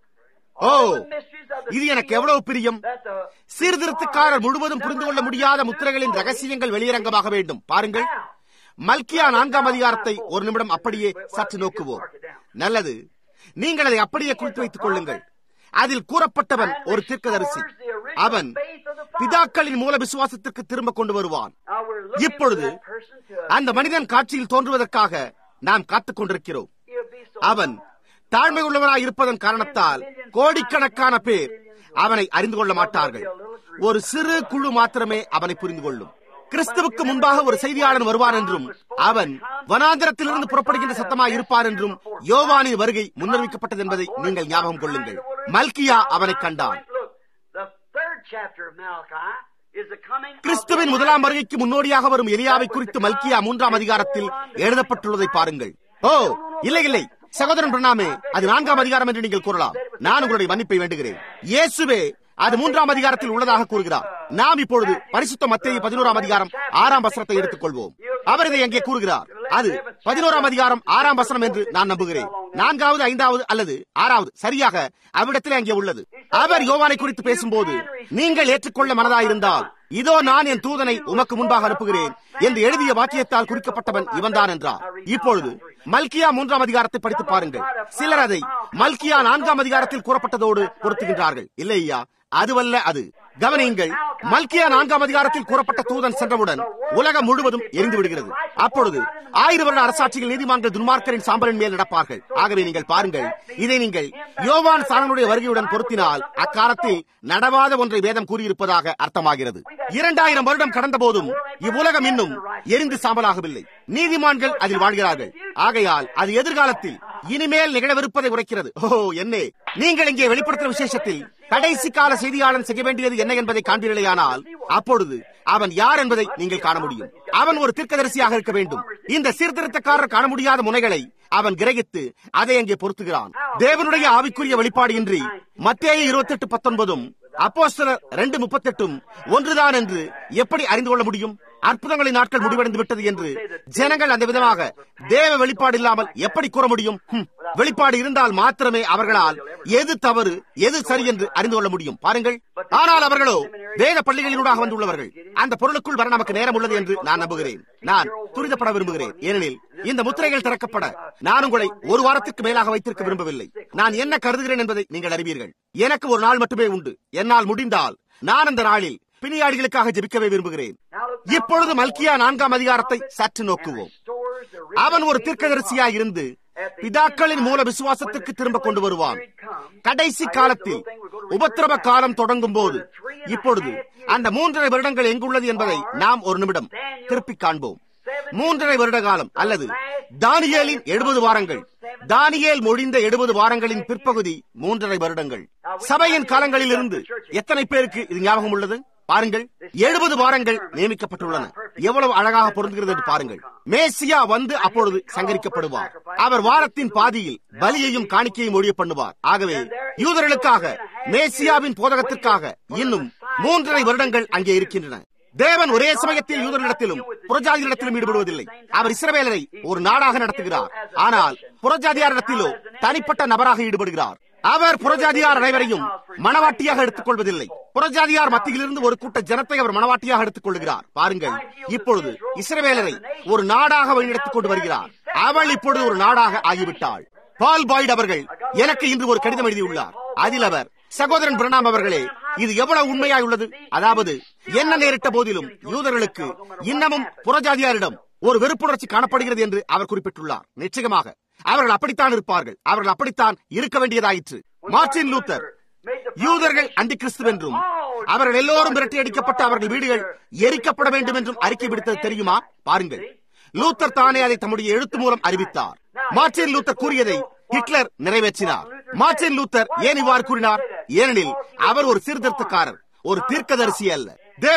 O All the mysteries of the இது எனக்கு seal எவ்வளவு பிரியம் that the சீர்திருத்தக்காரர் முழுவதும் புரிந்து கொள்ள முடியாத முத்திரைகளின் ரகசியங்கள் வெளியரங்கமாக வேண்டும் பாருங்கள் மல்கியா நான்காம் அதிகாரத்தை ஒரு நிமிடம் அப்படியே சற்று நோக்குவோம் நல்லது நீங்கள் அதை அப்படியே குறித்து வைத்துக் கொள்ளுங்கள் அதில் கூறப்பட்டவன் ஒரு தீர்க்கதரிசி அவன் பிதாக்களின் மூல விசுவாசத்திற்கு திரும்ப கொண்டு வருவான் Now we're looking இப்பொழுது for that person to அந்த மனிதன் காட்சியில் தோன்றுவதற்காக நாம் காத்துக் கொண்டிருக்கிறோம் he'll be so அவன் தாழ்மை உள்ளவனாய் இருப்பதன் காரணத்தால் கோடிக்கணக்கான பேர் அவனை அறிந்து கொள்ள மாட்டார்கள் ஒரு சிறு குழு மாத்திரமே அவனை புரிந்து கொள்ளும் கிறிஸ்துவுக்கு முன்பாக ஒரு செய்தியாளன் வருவார் என்றும் அவன் வனாந்திரத்திலிருந்து புறப்படுகின்ற சத்தமாய் இருப்பார் என்றும் யோவானின் வருகை முன்னறிவிக்கப்பட்டது என்பதை நீங்கள் ஞாபகம் கொள்ளுங்கள் மல்கியா அவனை கண்டான் Look, the third chapter of Malachi is the coming of கிறிஸ்துவின் முதலாம் வருகைக்கு முன்னோடியாக வரும் எலியாவை குறித்து மல்கியா மூன்றாம் அதிகாரத்தில் எழுதப்பட்டுள்ளதை பாருங்கள் ஓ இல்லை இல்லை சகோதரன் பிரணாமே அது நான்காம் அதிகாரம் என்று நீங்கள் கூறலாம் நான் உங்களுடைய மன்னிப்பை வேண்டுகிறேன் இயேசுவே அது மூன்றாம் அதிகாரத்தில் உள்ளதாக கூறுகிறார் நாம் இப்பொழுது பரிசுத்த மத்திய பதினோராம் அதிகாரம் ஆறாம் வசனத்தை எடுத்துக் கொள்வோம் அவர் இதை அங்கே கூறுகிறார் அது பதினோராம் அதிகாரம் ஆறாம் வசனம் என்று நான் நம்புகிறேன் நான்காவது ஐந்தாவது அல்லது ஆறாவது சரியாக அவ்விடத்திலே அங்கே உள்ளது அவர் யோவானை குறித்து பேசும்போது நீங்கள் ஏற்றுக்கொள்ள மனதாயிருந்தால் இதோ நான் என் தூதனை உமக்கு முன்பாக அனுப்புகிறேன் என்று எழுதிய வாக்கியத்தால் குறிக்கப்பட்டவன் இவன்தான் என்றார் இப்பொழுது மல்கியா மூன்றாம் அதிகாரத்தை படித்து பாருங்கள் சிலர் அதை மல்கியா நான்காம் அதிகாரத்தில் கூறப்பட்டதோடு பொருத்துகின்றார்கள் இல்லையா அதுவல்ல அது கவனியுங்கள் மல்கியா நான்காம் அதிகாரத்தில் கூறப்பட்ட தூதன் சென்றவுடன் உலகம் முழுவதும் எரிந்து விடுகிறது அப்பொழுது ஆயிரம் வருட அரசாட்சியில் நீதிமான்கள் துன்மார்க்கரின் சாம்பலின் மேல் நடப்பார்கள் ஆகவே நீங்கள் பாருங்கள் இதை நீங்கள் யோவான் சாணனுடைய வருகையுடன் பொருத்தினால் அக்காலத்தில் நடவாத ஒன்றை வேதம் கூறியிருப்பதாக அர்த்தமாகிறது இரண்டாயிரம் வருடம் கடந்த போதும் இவ்வுலகம் இன்னும் எரிந்து சாம்பலாகவில்லை நீதிமான்கள் அதில் வாழ்கிறார்கள் ஆகையால் அது எதிர்காலத்தில் இனிமேல் நிகழவிருப்பதை உரைக்கிறது ஓ என்னே நீங்கள் இங்கே வெளிப்படுத்தும் விசேஷத்தில் கடைசி கால செய்தியாளன் செய்ய வேண்டியது என்ன என்பதை காண்பீர்களேயானால் அப்பொழுது அவன் யார் என்பதை நீங்கள் காண முடியும் அவன் ஒரு தீர்க்கதரிசியாக இருக்க வேண்டும் இந்த சீர்திருத்தக்காரர் காண முடியாத முனைகளை அவன் கிரகித்து அதை அங்கே பொருத்துகிறான் தேவனுடைய ஆவிக்குரிய வெளிப்பாடு இன்றி மத்திய இருபத்தி எட்டு பத்தொன்பதும் அப்போஸ்தலர் ரெண்டு முப்பத்தெட்டும் ஒன்றுதான் என்று எப்படி அறிந்து கொள்ள முடியும் அற்புதங்களின் நாட்கள் முடிவடைந்து விட்டது என்று ஜனங்கள் அந்த விதமாக தேவ வெளிப்பாடு இல்லாமல் எப்படி கூற முடியும் ஹம், வெளிப்பாடு இருந்தால் மாத்திரமே அவர்களால் எது தவறு எது சரி என்று அறிந்து கொள்ள முடியும் பாருங்கள் ஆனால் அவர்களோ வேத பள்ளிகளினூடாக வந்துள்ளவர்கள் அந்த பொருளுக்குள் வர நமக்கு நேரம் உள்ளது என்று நான் நம்புகிறேன் நான் துரிதப்பட விரும்புகிறேன் ஏனெனில் இந்த முத்திரைகள் திறக்கப்பட நான் உங்களை ஒரு வாரத்திற்கு மேலாக வைத்திருக்க விரும்பவில்லை நான் என்ன கருதுகிறேன் என்பதை நீங்கள் அறிவீர்கள் எனக்கு ஒரு நாள் மட்டுமே உண்டு என்னால் முடிந்தால் நான் அந்த நாளில் பிணியாடிகளுக்காக ஜெபிக்கவே விரும்புகிறேன் இப்பொழுது மல்கியா நான்காம் அதிகாரத்தை சற்று நோக்குவோம் அவன் ஒரு தீர்க்கதரிசியாய் இருந்து பிதாக்களின் மூல விசுவாசத்திற்கு திரும்ப கொண்டு வருவான் கடைசி காலத்தில் உபத்திரவ காலம் தொடங்கும் போது இப்பொழுது அந்த மூன்றரை வருடங்கள் எங்குள்ளது என்பதை நாம் ஒரு நிமிடம் திருப்பிக் காண்போம் மூன்றரை வருட காலம் அல்லது தானியேலின் எழுபது வாரங்கள் தானியேல் மொழிந்த எழுபது வாரங்களின் பிற்பகுதி மூன்றரை வருடங்கள் சபையின் காலங்களில் இருந்து எத்தனை பேருக்கு இது ஞாபகம் உள்ளது பாருங்கள் எழுபது வாரங்கள் நியமிக்கப்பட்டுள்ளன எவ்வளவு அழகாக பொருந்துகிறது என்று பாருங்கள் மேசியா வந்து அப்பொழுது சங்கரிக்கப்படுவார் அவர் வாரத்தின் பாதியில் பலியையும் காணிக்கையும் ஒழிய பண்ணுவார் ஆகவே யூதர்களுக்காக மேசியாவின் போதகத்திற்காக இன்னும் மூன்றரை வருடங்கள் அங்கே இருக்கின்றன தேவன் ஒரே சமயத்தில் யூதர்களிடத்திலும் புறஜாதிகளிடத்திலும் ஈடுபடுவதில்லை அவர் இஸ்ரவேலரை ஒரு நாடாக நடத்துகிறார் ஆனால் புறஜாதியாரிடத்திலோ தனிப்பட்ட நபராக ஈடுபடுகிறார் அவர் புறஜாதியார் அனைவரையும் மனவாட்டியாக எடுத்துக் கொள்வதில்லை புறஜாதியார் மத்தியிலிருந்து ஒரு கூட்ட ஜனத்தை அவர் மனவாட்டியாக எடுத்துக் கொள்கிறார் பாருங்கள் இப்பொழுது இஸ்ரவேலரை ஒரு நாடாக வழிநடத்திக் கொண்டு வருகிறார் அவள் இப்பொழுது ஒரு நாடாக ஆகிவிட்டாள் பால் பாய்ட் அவர்கள் எனக்கு இன்று ஒரு கடிதம் எழுதியுள்ளார் அதில் அவர் சகோதரன் பிரணாம் அவர்களே இது எவ்வளவு உண்மையாய் உள்ளது அதாவது என்ன நேரிட்ட போதிலும் யூதர்களுக்கு இன்னமும் புறஜாதியாரிடம் ஒரு வெறுப்புணர்ச்சி காணப்படுகிறது என்று அவர் குறிப்பிட்டுள்ளார் நிச்சயமாக அவர்கள் அப்படித்தான் இருப்பார்கள் அவர்கள் அப்படித்தான் இருக்க வேண்டியதாயிற்று மார்டின் லூத்தர் யூதர்கள் அந்தி கிறிஸ்து என்றும் அவர்கள் எல்லோரும் விரட்டி அடிக்கப்பட்டு அவர்கள் வீடுகள் எரிக்கப்பட வேண்டும் என்றும் அறிக்கை விடுத்தது தெரியுமா பாருங்கள் லூத்தர் தானே அதை தம்முடைய எழுத்து மூலம் அறிவித்தார் மார்டின் லூத்தர் கூறியதை ஹிட்லர் நிறைவேற்றினார் மார்டின் லூத்தர் ஏன் இவ்வாறு கூறினார் ஏனெனில் அவர் ஒரு சீர்திருத்தக்காரர் ஒரு தீர்க்கதரிசி அல்ல தேவன்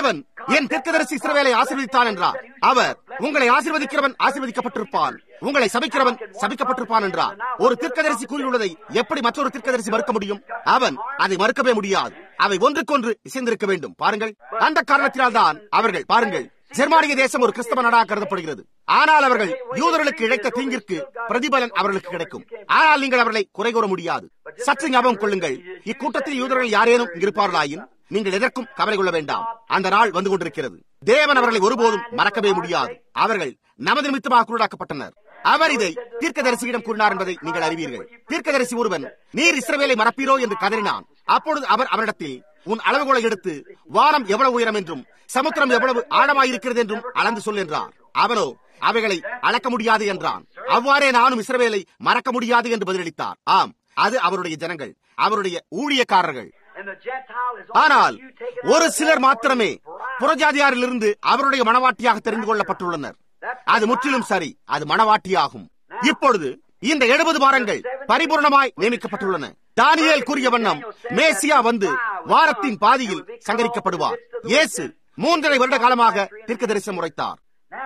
என் தீர்க்கதரிசி இஸ்ரவேலை ஆசீர்வதித்தான் என்றார் அவர் உங்களை ஆசீர்வதிக்கிறவன் ஆசீர்வதிக்கப்பட்டிருப்பான் உங்களை சபிக்கிறவன் சபிக்கப்பட்டிருப்பான் என்றார் ஒரு தீர்க்கதரிசி கூறியுள்ளதை எப்படி மற்றொரு தீர்க்கதரிசி மறுக்க முடியும் அவன் அதை மறுக்கவே முடியாது அவை ஒன்றுக்கொன்று இசைந்திருக்க வேண்டும் பாருங்கள் அந்த காரணத்தினால் தான் அவர்கள் பாருங்கள் ஜெர்மானிய தேசம் ஒரு கிறிஸ்தவ நாடாக கருதப்படுகிறது ஆனால் அவர்கள் யூதர்களுக்கு இழைத்த தீங்கிற்கு பிரதிபலன் அவர்களுக்கு கிடைக்கும் ஆனால் நீங்கள் அவர்களை குறை கூற முடியாது சற்று ஞாபகம் கொள்ளுங்கள் இக்கூட்டத்தில் யூதர்கள் யாரேனும் இருப்பார்களாயின் நீங்கள் எதற்கும் கவலை கொள்ள வேண்டாம் அந்த நாள் வந்து கொண்டிருக்கிறது தேவன் அவர்களை ஒருபோதும் மறக்கவே முடியாது அவர்கள் நமது நிமித்தமாக குருடாக்கப்பட்டனர் அவர் இதை தீர்க்கதரிசியிடம் கூறினார் என்பதை நீங்கள் அறிவீர்கள் தீர்க்கதரிசி ஒருவன் நீர் இஸ்ரவேலை மறப்பீரோ என்று கதறினான் அப்பொழுது அவர் அவரிடத்தில் உன் அளவுகோலை எடுத்து வானம் எவ்வளவு உயரம் என்றும் சமுத்திரம் எவ்வளவு ஆழமாயிருக்கிறது என்றும் அளந்து சொல் என்றார் அவனோ அவைகளை அளக்க முடியாது என்றான் அவ்வாறே நானும் இஸ்ரவேலை மறக்க முடியாது என்று பதிலளித்தார் ஆம் அது அவருடைய ஜனங்கள் அவருடைய ஊழியக்காரர்கள் ஆனால் ஒரு சிலர் மாத்திரமே புறஜாதியாரிலிருந்து அவருடைய மனவாட்டியாக தெரிந்து கொள்ளப்பட்டுள்ளனர் அது முற்றிலும் சரி அது மனவாட்டியாகும் இப்பொழுது இந்த எழுபது வாரங்கள் பரிபூர்ணமாய் நியமிக்கப்பட்டுள்ளன தானியல் கூறிய வண்ணம் மேசியா வந்து வாரத்தின் பாதியில் சங்கரிக்கப்படுவார் இயேசு மூன்றரை வருட காலமாக தீர்க்க தரிசனம் உரைத்தார்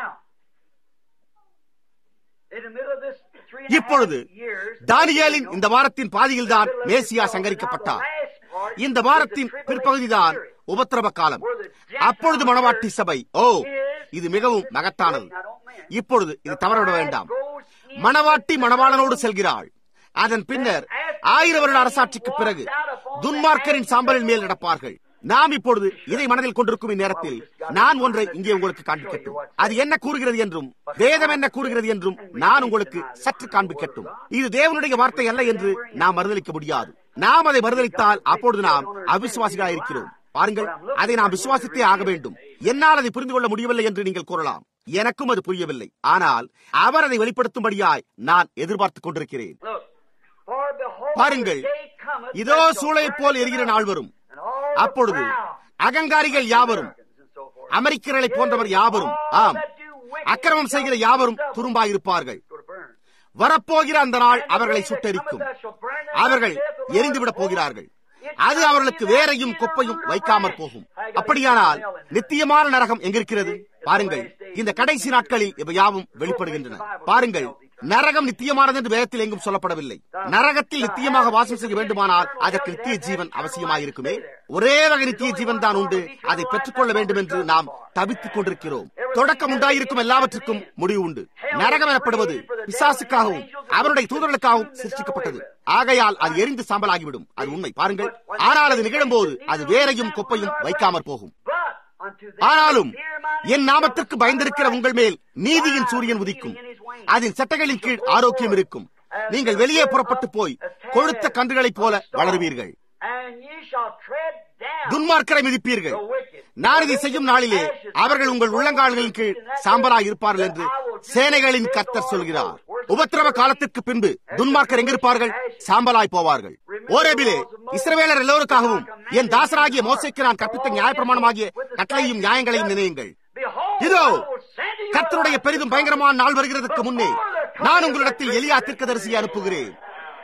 இப்பொழுது தானியலின் இந்த வாரத்தின் பாதியில் தான் மேசியா சங்கரிக்கப்பட்டார் இந்த வாரத்தின் பிற்பகுதிதான் உபத்திரவ காலம் அப்பொழுது மணவாட்டி சபை ஓ இது மிகவும் மகத்தானது இப்பொழுது இது தவறவிட வேண்டாம் மணவாட்டி மணவாளனோடு செல்கிறாள் அதன் பின்னர் ஆயிரம் வருட அரசாட்சிக்கு பிறகு துன்மார்க்கரின் சாம்பலின் மேல் நடப்பார்கள் நாம் இப்பொழுது இதை மனதில் கொண்டிருக்கும் இந்நேரத்தில் நான் ஒன்றை இங்கே உங்களுக்கு காண்பிக்கட்டும் அது என்ன கூறுகிறது என்றும் வேதம் என்ன கூறுகிறது என்றும் நான் உங்களுக்கு சற்று காண்பிக்கட்டும் இது தேவனுடைய வார்த்தை அல்ல என்று நாம் மறுதளிக்க முடியாது நாம் அதை மறுதளித்தால் அப்பொழுது நாம் அவிசுவாசிகளாக இருக்கிறோம் பாருங்கள் அதை நாம் விசுவாசித்தே ஆக வேண்டும் என்னால் அதை புரிந்து கொள்ள முடியவில்லை என்று நீங்கள் கூறலாம் எனக்கும் அது புரியவில்லை ஆனால் அவர் அதை வெளிப்படுத்தும்படியாய் நான் எதிர்பார்த்துக் கொண்டிருக்கிறேன் பாருங்கள் இதோ சூளை போல் எரிகிற நாள் வரும் அப்பொழுது அகங்காரிகள் யாவரும் அமெரிக்கர்களை போன்றவர் யாவரும் ஆம் அக்கிரமம் செய்கிற யாவரும் துரும்பாயிருப்பார்கள் வரப்போகிற அந்த நாள் அவர்களை சுட்டரிக்கும் அவர்கள் எரிந்துவிடப் போகிறார்கள் அது அவர்களுக்கு வேறையும் குப்பையும் வைக்காமற் போகும் அப்படியானால் நித்தியமான நரகம் எங்கிருக்கிறது பாருங்கள் இந்த கடைசி நாட்களில் இவை யாவும் வெளிப்படுகின்றன பாருங்கள் நரகம் நித்தியமானது என்று வேதத்தில் எங்கும் சொல்லப்படவில்லை நரகத்தில் நித்தியமாக வாசம் செய்ய வேண்டுமானால் அதற்கு நித்திய ஜீவன் அவசியமாயிருக்குமே ஒரே வகை நித்திய ஜீவன் தான் உண்டு அதை பெற்றுக்கொள்ள வேண்டும் என்று நாம் தவித்துக் கொண்டிருக்கிறோம் தொடக்கம் உண்டாயிருக்கும் எல்லாவற்றுக்கும் முடிவு உண்டு நரகம் எனப்படுவது பிசாசுக்காகவும் அவருடைய தூதர்களுக்காகவும் சிருஷ்டிக்கப்பட்டது ஆகையால் அது எரிந்து சாம்பலாகிவிடும் அது உண்மை பாருங்கள் ஆனால் அது நிகழும் போது அது வேறையும் குப்பையும் வைக்காமற் போகும் ஆனாலும் என் நாமத்திற்கு பயந்திருக்கிற உங்கள் மேல் நீதியின் சூரியன் உதிக்கும் அதன் சட்டைகளின் கீழ் ஆரோக்கியம் இருக்கும் நீங்கள் வெளியே புறப்பட்டு போய் கொழுத்த கன்றுகளைப் போல வளருவீர்கள் துன்மார்க்கரை மிதிப்பீர்கள் நான் இதை செய்யும் நாளிலே அவர்கள் உங்கள் உள்ளங்கால்களின் கீழ் சாம்பலாய் இருப்பார்கள் என்று சேனைகளின் கத்தர் சொல்கிறார் உபத்திரவ காலத்திற்கு பின்பு துன்மார்க்கர் எங்கிருப்பார்கள் சாம்பலாய் போவார்கள் ஓரேபிலே இஸ்ரவேலர் எல்லோருக்காகவும் என் தாசராகிய மோசைக்கு நான் கற்பித்த நியாயப்பிரமாணமாகிய கட்டளையும் நியாயங்களையும் நினையுங்கள் இதோ கத்தருடைய பெரிதும் பயங்கரமான நாள் வருகிறதுக்கு முன்னே நான் உங்களிடத்தில் எளியா தீர்க்கதரிசியை அனுப்புகிறேன்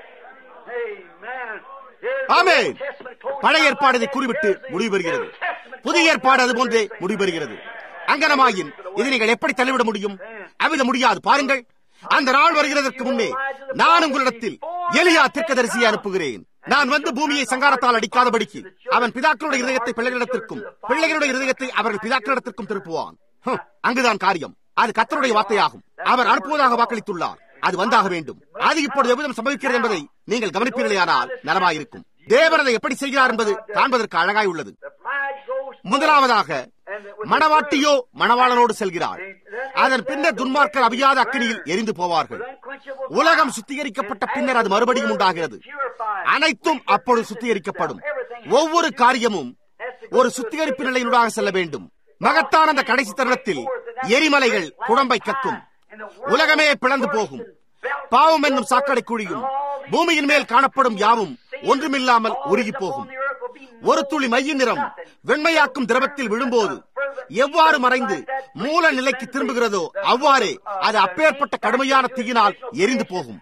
ஆமே பழைய ஏற்பாடு இதை கூறிவிட்டு முடிவுறுகிறது புதிய ஏற்பாடு அது போன்றே முடிவுறுகிறது அங்கனமாயின் இதை நீங்கள் எப்படி தள்ளிவிட முடியும் அவித முடியாது பாருங்கள் அந்த நாள் வருகிறதற்கு முன்னே நான் உங்களிடத்தில் எளியா தீர்க்கதரிசியை அனுப்புகிறேன் நான் வந்து பூமியை சங்காரத்தால் அடிக்காதபடிக்கு அவன் பிதாக்களுடைய இதயத்தை பிள்ளைகளிடத்திற்கும் பிள்ளைகளுடைய இதயத்தை அவர்கள் பிதாக்களிடத்திற்கும் திருப்புவான் அங்குதான் காரியம் அது கத்தருடைய வார்த்தையாகும் அவர் அனுப்புவதாக வாக்களித்துள்ளார் அது வந்தாக வேண்டும் அது இப்பொழுது எவ்விதம் சம்பவிக்கிறது என்பதை நீங்கள் கவனிப்பீர்களேயானால் நலமாயிருக்கும் தேவன் அதை எப்படி செய்கிறார் என்பது காண்பதற்கு அழகாய் உள்ளது முதலாவதாக மணவாட்டியோ மணவாளனோடு செல்கிறாள் அதன் பின்னர் துன்மார்க்கர் அவியாத அக்கினியில் எரிந்து போவார்கள் உலகம் சுத்திகரிக்கப்பட்ட பின்னர் அது மறுபடியும் உண்டாகிறது அனைத்தும் அப்பொழுது சுத்திகரிக்கப்படும் ஒவ்வொரு காரியமும் ஒரு சுத்திகரிப்பு நிலையினூடாக செல்ல வேண்டும் மகத்தான அந்த கடைசி தருணத்தில் எரிமலைகள் குழம்பை கக்கும் உலகமே பிளந்து போகும் பாவம் என்னும் சாக்கடை குழியும் பூமியின் மேல் காணப்படும் யாவும் ஒன்றுமில்லாமல் உருகி போகும் ஒரு துளி மையின் நிறம் வெண்மையாக்கும் திரவத்தில் விழும்போது எவ்வாறு மறைந்து மூல நிலைக்கு திரும்புகிறதோ அவ்வாறே அது அப்பேற்பட்ட கடுமையான தீயினால் எரிந்து போகும்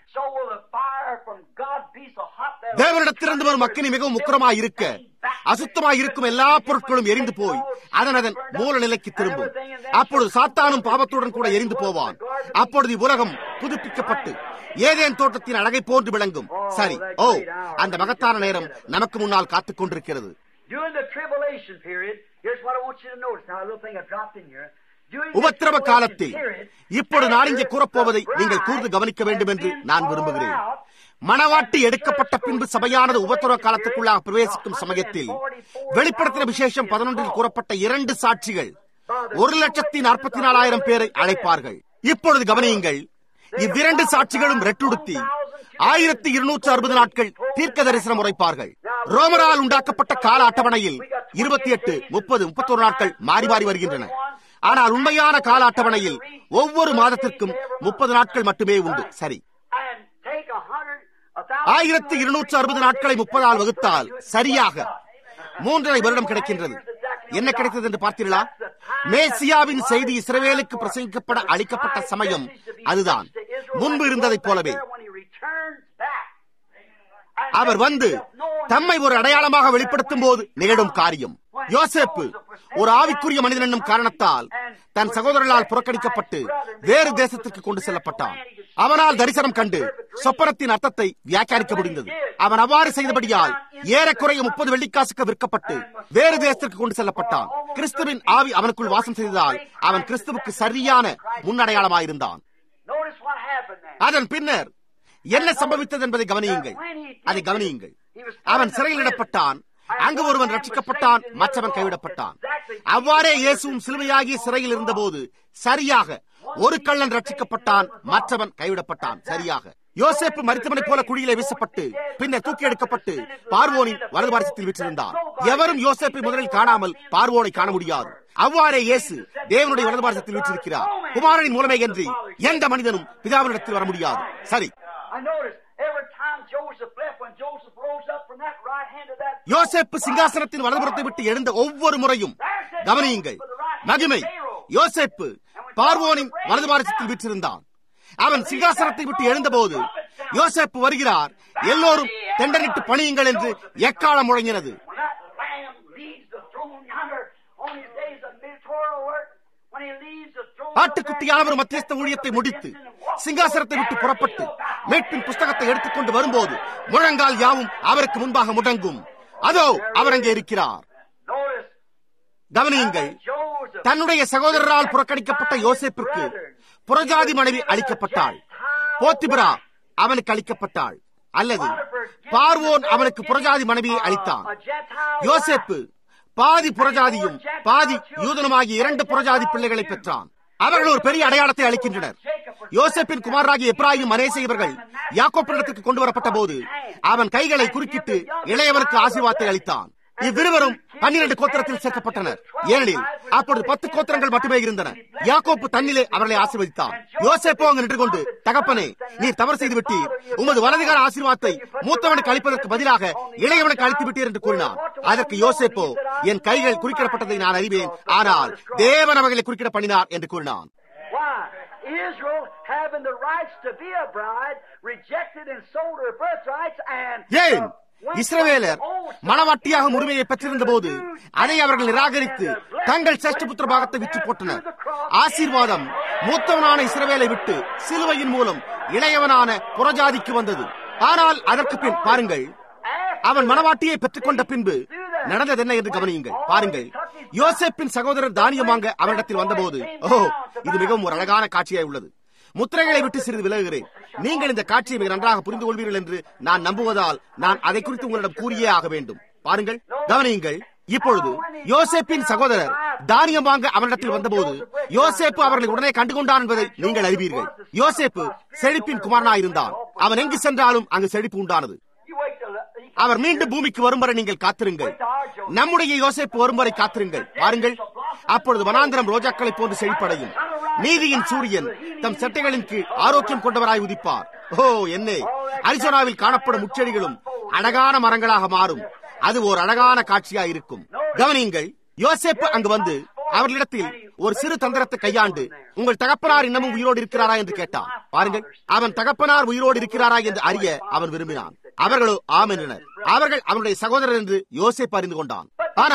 தேவனிடத்திலிருந்து வரும் அக்கினி மிகவும் உக்கிரமாய் இருக்க அசுத்தமாய் இருக்கும் எல்லா பொருட்களும் எரிந்து போய் அதன் அதன் மூல நிலைக்கு திரும்பும் அப்பொழுது சாத்தானும் பாவத்துடன் கூட எரிந்து போவான் அப்பொழுது உலகம் புதுப்பிக்கப்பட்டு ஏதேன் தோட்டத்தின் அழகை போன்று விளங்கும் சரி ஓ அந்த மகத்தான நேரம் நமக்கு முன்னால் காத்துக் கொண்டிருக்கிறது During the tribulation period, here's what I want you to notice. Now, a little thing I've dropped in here. During the உபத்திரவ tribulation காலத்தில் period, இப்பொழுது நான் இங்கே கூறப்போவதை நீங்கள் கூர்ந்து கவனிக்க வேண்டும் என்று நான் விரும்புகிறேன் மணவாட்டி எடுக்கப்பட்ட பின்பு சபையானது உபத்திரவ காலத்துக்குள்ளாக பிரவேசிக்கும் சமயத்தில் வெளிப்படுத்தின விசேஷம் பதினொன்றில் கூறப்பட்ட இரண்டு சாட்சிகள் ஒரு லட்சத்தி நாற்பத்தி நாலாயிரம் பேரை அழைப்பார்கள் இப்பொழுது கவனியுங்கள் இவ்விரண்டு சாட்சிகளும் ரெட்டுடுத்தி ஆயிரத்தி இருநூற்று அறுபது நாட்கள் தீர்க்க தரிசனம் உரைப்பார்கள் ரோமரால் உண்டாக்கப்பட்ட கால அட்டவணையில் இருபத்தி எட்டு முப்பது முப்பத்தொரு நாட்கள் மாறி மாறி வருகின்றன ஆனால் உண்மையான கால அட்டவணையில் ஒவ்வொரு மாதத்திற்கும் முப்பது நாட்கள் மட்டுமே உண்டு சரி and take a hundred, a thousand, ஆயிரத்தி இருநூற்று அறுபது நாட்களை முப்பதால் வகுத்தால் சரியாக மூன்றரை வருடம் கிடைக்கின்றது என்ன கிடைத்தது என்று பார்த்தீர்களா மேசியாவின் செய்தி இஸ்ரவேலுக்கு பிரசங்கிக்கப்பட அளிக்கப்பட்ட சமயம் அதுதான் முன்பு இருந்ததைப் போலவே when he returns back. அவர் வந்து தம்மை ஒரு அடையாளமாக வெளிப்படுத்தும் போது நிகழும் காரியம் யோசேப்பு ஒரு ஆவிக்குரிய மனிதன் என்னும் காரணத்தால் தன் சகோதரர்களால் புறக்கணிக்கப்பட்டு வேறு தேசத்திற்கு கொண்டு செல்லப்பட்டான் அவனால் தரிசனம் கண்டு சொப்பனத்தின் அர்த்தத்தை வியாக்கியானிக்க முடிந்தது அவன் அவ்வாறு செய்தபடியால் ஏறக்குறைய முப்பது வெள்ளிக்காசுக்கு விற்கப்பட்டு வேறு தேசத்திற்கு கொண்டு செல்லப்பட்டான் கிறிஸ்துவின் ஆவி அவனுக்குள் வாசம் செய்ததால் அவன் கிறிஸ்துவுக்கு சரியான முன்னடையாளமாயிருந்தான் Notice what happened then. அதன் பின்னர் என்ன சம்பவித்தது என்பதை கவனியுங்கள் அதை கவனியுங்கள் அவன் சிறையிலிடப்பட்டான் அங்கு ஒருவன் ரட்சிக்கப்பட்டான் மற்றவன் கைவிடப்பட்டான் அவ்வாறே இயேசுவும் சிலுவையாகி சிறையில் இருந்தபோது சரியாக ஒரு கள்ளன் ரட்சிக்கப்பட்டான் மற்றவன் கைவிடப்பட்டான் சரியாக யோசேப்பு மரித்தவனைப் போல குழியிலே வீசப்பட்டு பின்னர் தூக்கி எடுக்கப்பட்டு பார்வோனின் வலது பாரசத்தில் விற்றிருந்தார் எவரும் யோசேப்பை முதலில் காணாமல் பார்வோனை காண முடியாது அவ்வாறே இயேசு தேவனுடைய வலது பாரசத்தில் விற்றிருக்கிறார் குமாரனின் மூலமே என்று எந்த மனிதனும் பிதாவினிடத்தில் வர முடியாது சரி I noticed every time Joseph left, when Joseph rose up from that right hand of that யோசேப்பு சிங்காசனத்தின் வலதுபுறத்தை விட்டு எழுந்த ஒவ்வொரு முறையும் கவனியுங்கள் மகிமை யோசேப்பு பார்வோனின் வலது பாரசத்தில் விற்றிருந்தான் அவன் சிங்காசனத்தை விட்டு எழுந்தபோது யோசேப்பு வருகிறார் எல்லோரும் தெண்டனிட்டு பணியுங்கள் என்று எக்காலம் முழங்கினது when that lamb leaves the throne yonder on his days of mediatorial work, when he leaves the throne ஆட்டுக்குட்டியானவர் மத்தியஸ்த ஊழியத்தை முடித்து சிங்காசனத்தை விட்டு புறப்பட்டு மீட்பின் புஸ்தகத்தை எடுத்துக்கொண்டு வரும்போது முழங்கால் யாவும் அவருக்கு முன்பாக முடங்கும் அதோ அவர் அங்கே இருக்கிறார் Notice கவனியுங்கள் Joseph தன்னுடைய சகோதரரால் புறக்கணிக்கப்பட்ட யோசேப்பிற்கு புறஜாதி மனைவி அளிக்கப்பட்டாள் போத்திபிரா அவனுக்கு அளிக்கப்பட்டாள் அல்லது பார்வோன் அவனுக்கு புறஜாதி மனைவியை அளித்தான் a Gentile யோசேப்பு பாதி புறஜாதியும் பாதி யூதனுமாகிய இரண்டு புறஜாதி பிள்ளைகளை பெற்றான் அவர்கள் ஒரு பெரிய அடையாளத்தை அளிக்கின்றனர் யோசேப்பின் குமாரராகிய எப்ராஹிம் மனேசே இவர்கள் யாக்கோப்பிடத்துக்கு கொண்டு வரப்பட்ட போது அவன் கைகளை குறுக்கிட்டு இளையவனுக்கு ஆசீர்வாதத்தை அளித்தான் இவ்விருவரும் பன்னிரண்டு கோத்திரத்தில் சேர்க்கப்பட்டனர் ஏனெனில் அப்பொழுது பத்து கோத்திரங்கள் மட்டுமே இருந்தன யாக்கோப்பு தன்னிலே அவர்களை ஆசீர்வதித்தான் யோசேப்போ அங்கு நின்று கொண்டு தகப்பனே நீர் தவறு செய்து விட்டீர் உமது வலதுகால ஆசீர்வாதத்தை மூத்தவனுக்கு அளிப்பதற்கு பதிலாக இளையவனுக்கு அளித்து விட்டீர் என்று கூறினார் அதற்கு யோசேப்போ என் கைகள் குறிக்கிடப்பட்டதை நான் அறிவேன் ஆனால் தேவன் அவர்களை குறிக்கிட பண்ணினார் என்று கூறினான் Why? Israel, having the rights to be a bride, rejected and sold her birthrights, and ஏன் இஸ்ரவேலர் மணவாட்டியாக உரிமையை பெற்றிருந்த போது அதை அவர்கள் நிராகரித்து தங்கள் சேஷ்டபுத்திர பாகத்தை விற்று போட்டனர் ஆசீர்வாதம் மூத்தவனான இஸ்ரவேலை விட்டு சிலுவையின் மூலம் இளையவனான புறஜாதிக்கு வந்தது ஆனால் அதற்கு பின் பாருங்கள் அவன் மணவாட்டியை பெற்றுக்கொண்ட பின்பு நடந்தது என்ன என்று கவனியுங்கள் பாருங்கள் யோசேப்பின் சகோதரர் தானியம் வாங்க அவரிடத்தில் வந்தபோது ஓ இது மிகவும் ஒரு அழகான காட்சியாய் உள்ளது முத்திரைகளை விட்டு சிறிது விலகுகிறேன் நீங்கள் இந்த காட்சியை மிக நன்றாக புரிந்து கொள்வீர்கள் என்று நான் நம்புவதால் நான் அதை குறித்து உங்களிடம் கூறியே ஆக வேண்டும் பாருங்கள் கவனியுங்கள் இப்பொழுது யோசேப்பின் சகோதரர் தானியம் வாங்க அவரிடத்தில் வந்தபோது யோசேப்பு அவர்களை உடனே கண்டுகொண்டான் என்பதை நீங்கள் அறிவீர்கள் யோசேப்பு செழிப்பின் குமாரனாயிருந்தான் அவன் எங்கு சென்றாலும் அங்கு செழிப்பு உண்டானது you wait till he அவர் மீண்டும் பூமிக்கு வரும் வரை நீங்கள் காத்திருங்கள் நம்முடைய யோசேப்பு வரும் வரை காத்திருங்கள் பாருங்கள் அப்பொழுது வனாந்திரம் ரோஜாக்களை போன்று செழிப்படையும் நீதியின் சூரியன் தம் சட்டைகளின் கீழ் ஆரோக்கியம் கொண்டவராய் உதிப்பார் ஓ என்னே அரிசோனாவில் காணப்படும் முச்செடிகளும் அழகான மரங்களாக மாறும் அது ஒரு அழகான காட்சியாய் இருக்கும் கவனியுங்கள் யோசேப்பு அங்கு வந்து அவர்களிடத்தில் ஒரு சிறு தந்திரத்தை கையாண்டு உங்கள் தகப்பனார் இன்னமும் உயிரோடு இருக்கிறாரா என்று கேட்டான் பாருங்கள் அவன் தகப்பனார் உயிரோடு இருக்கிறாரா என்று அறிய அவன் விரும்பினான் அவர்களோ ஆம் என்றனர் அவர்கள் அவனுடைய சகோதரர் என்று யோசேப்பு அறிந்து கொண்டான் ஆனால்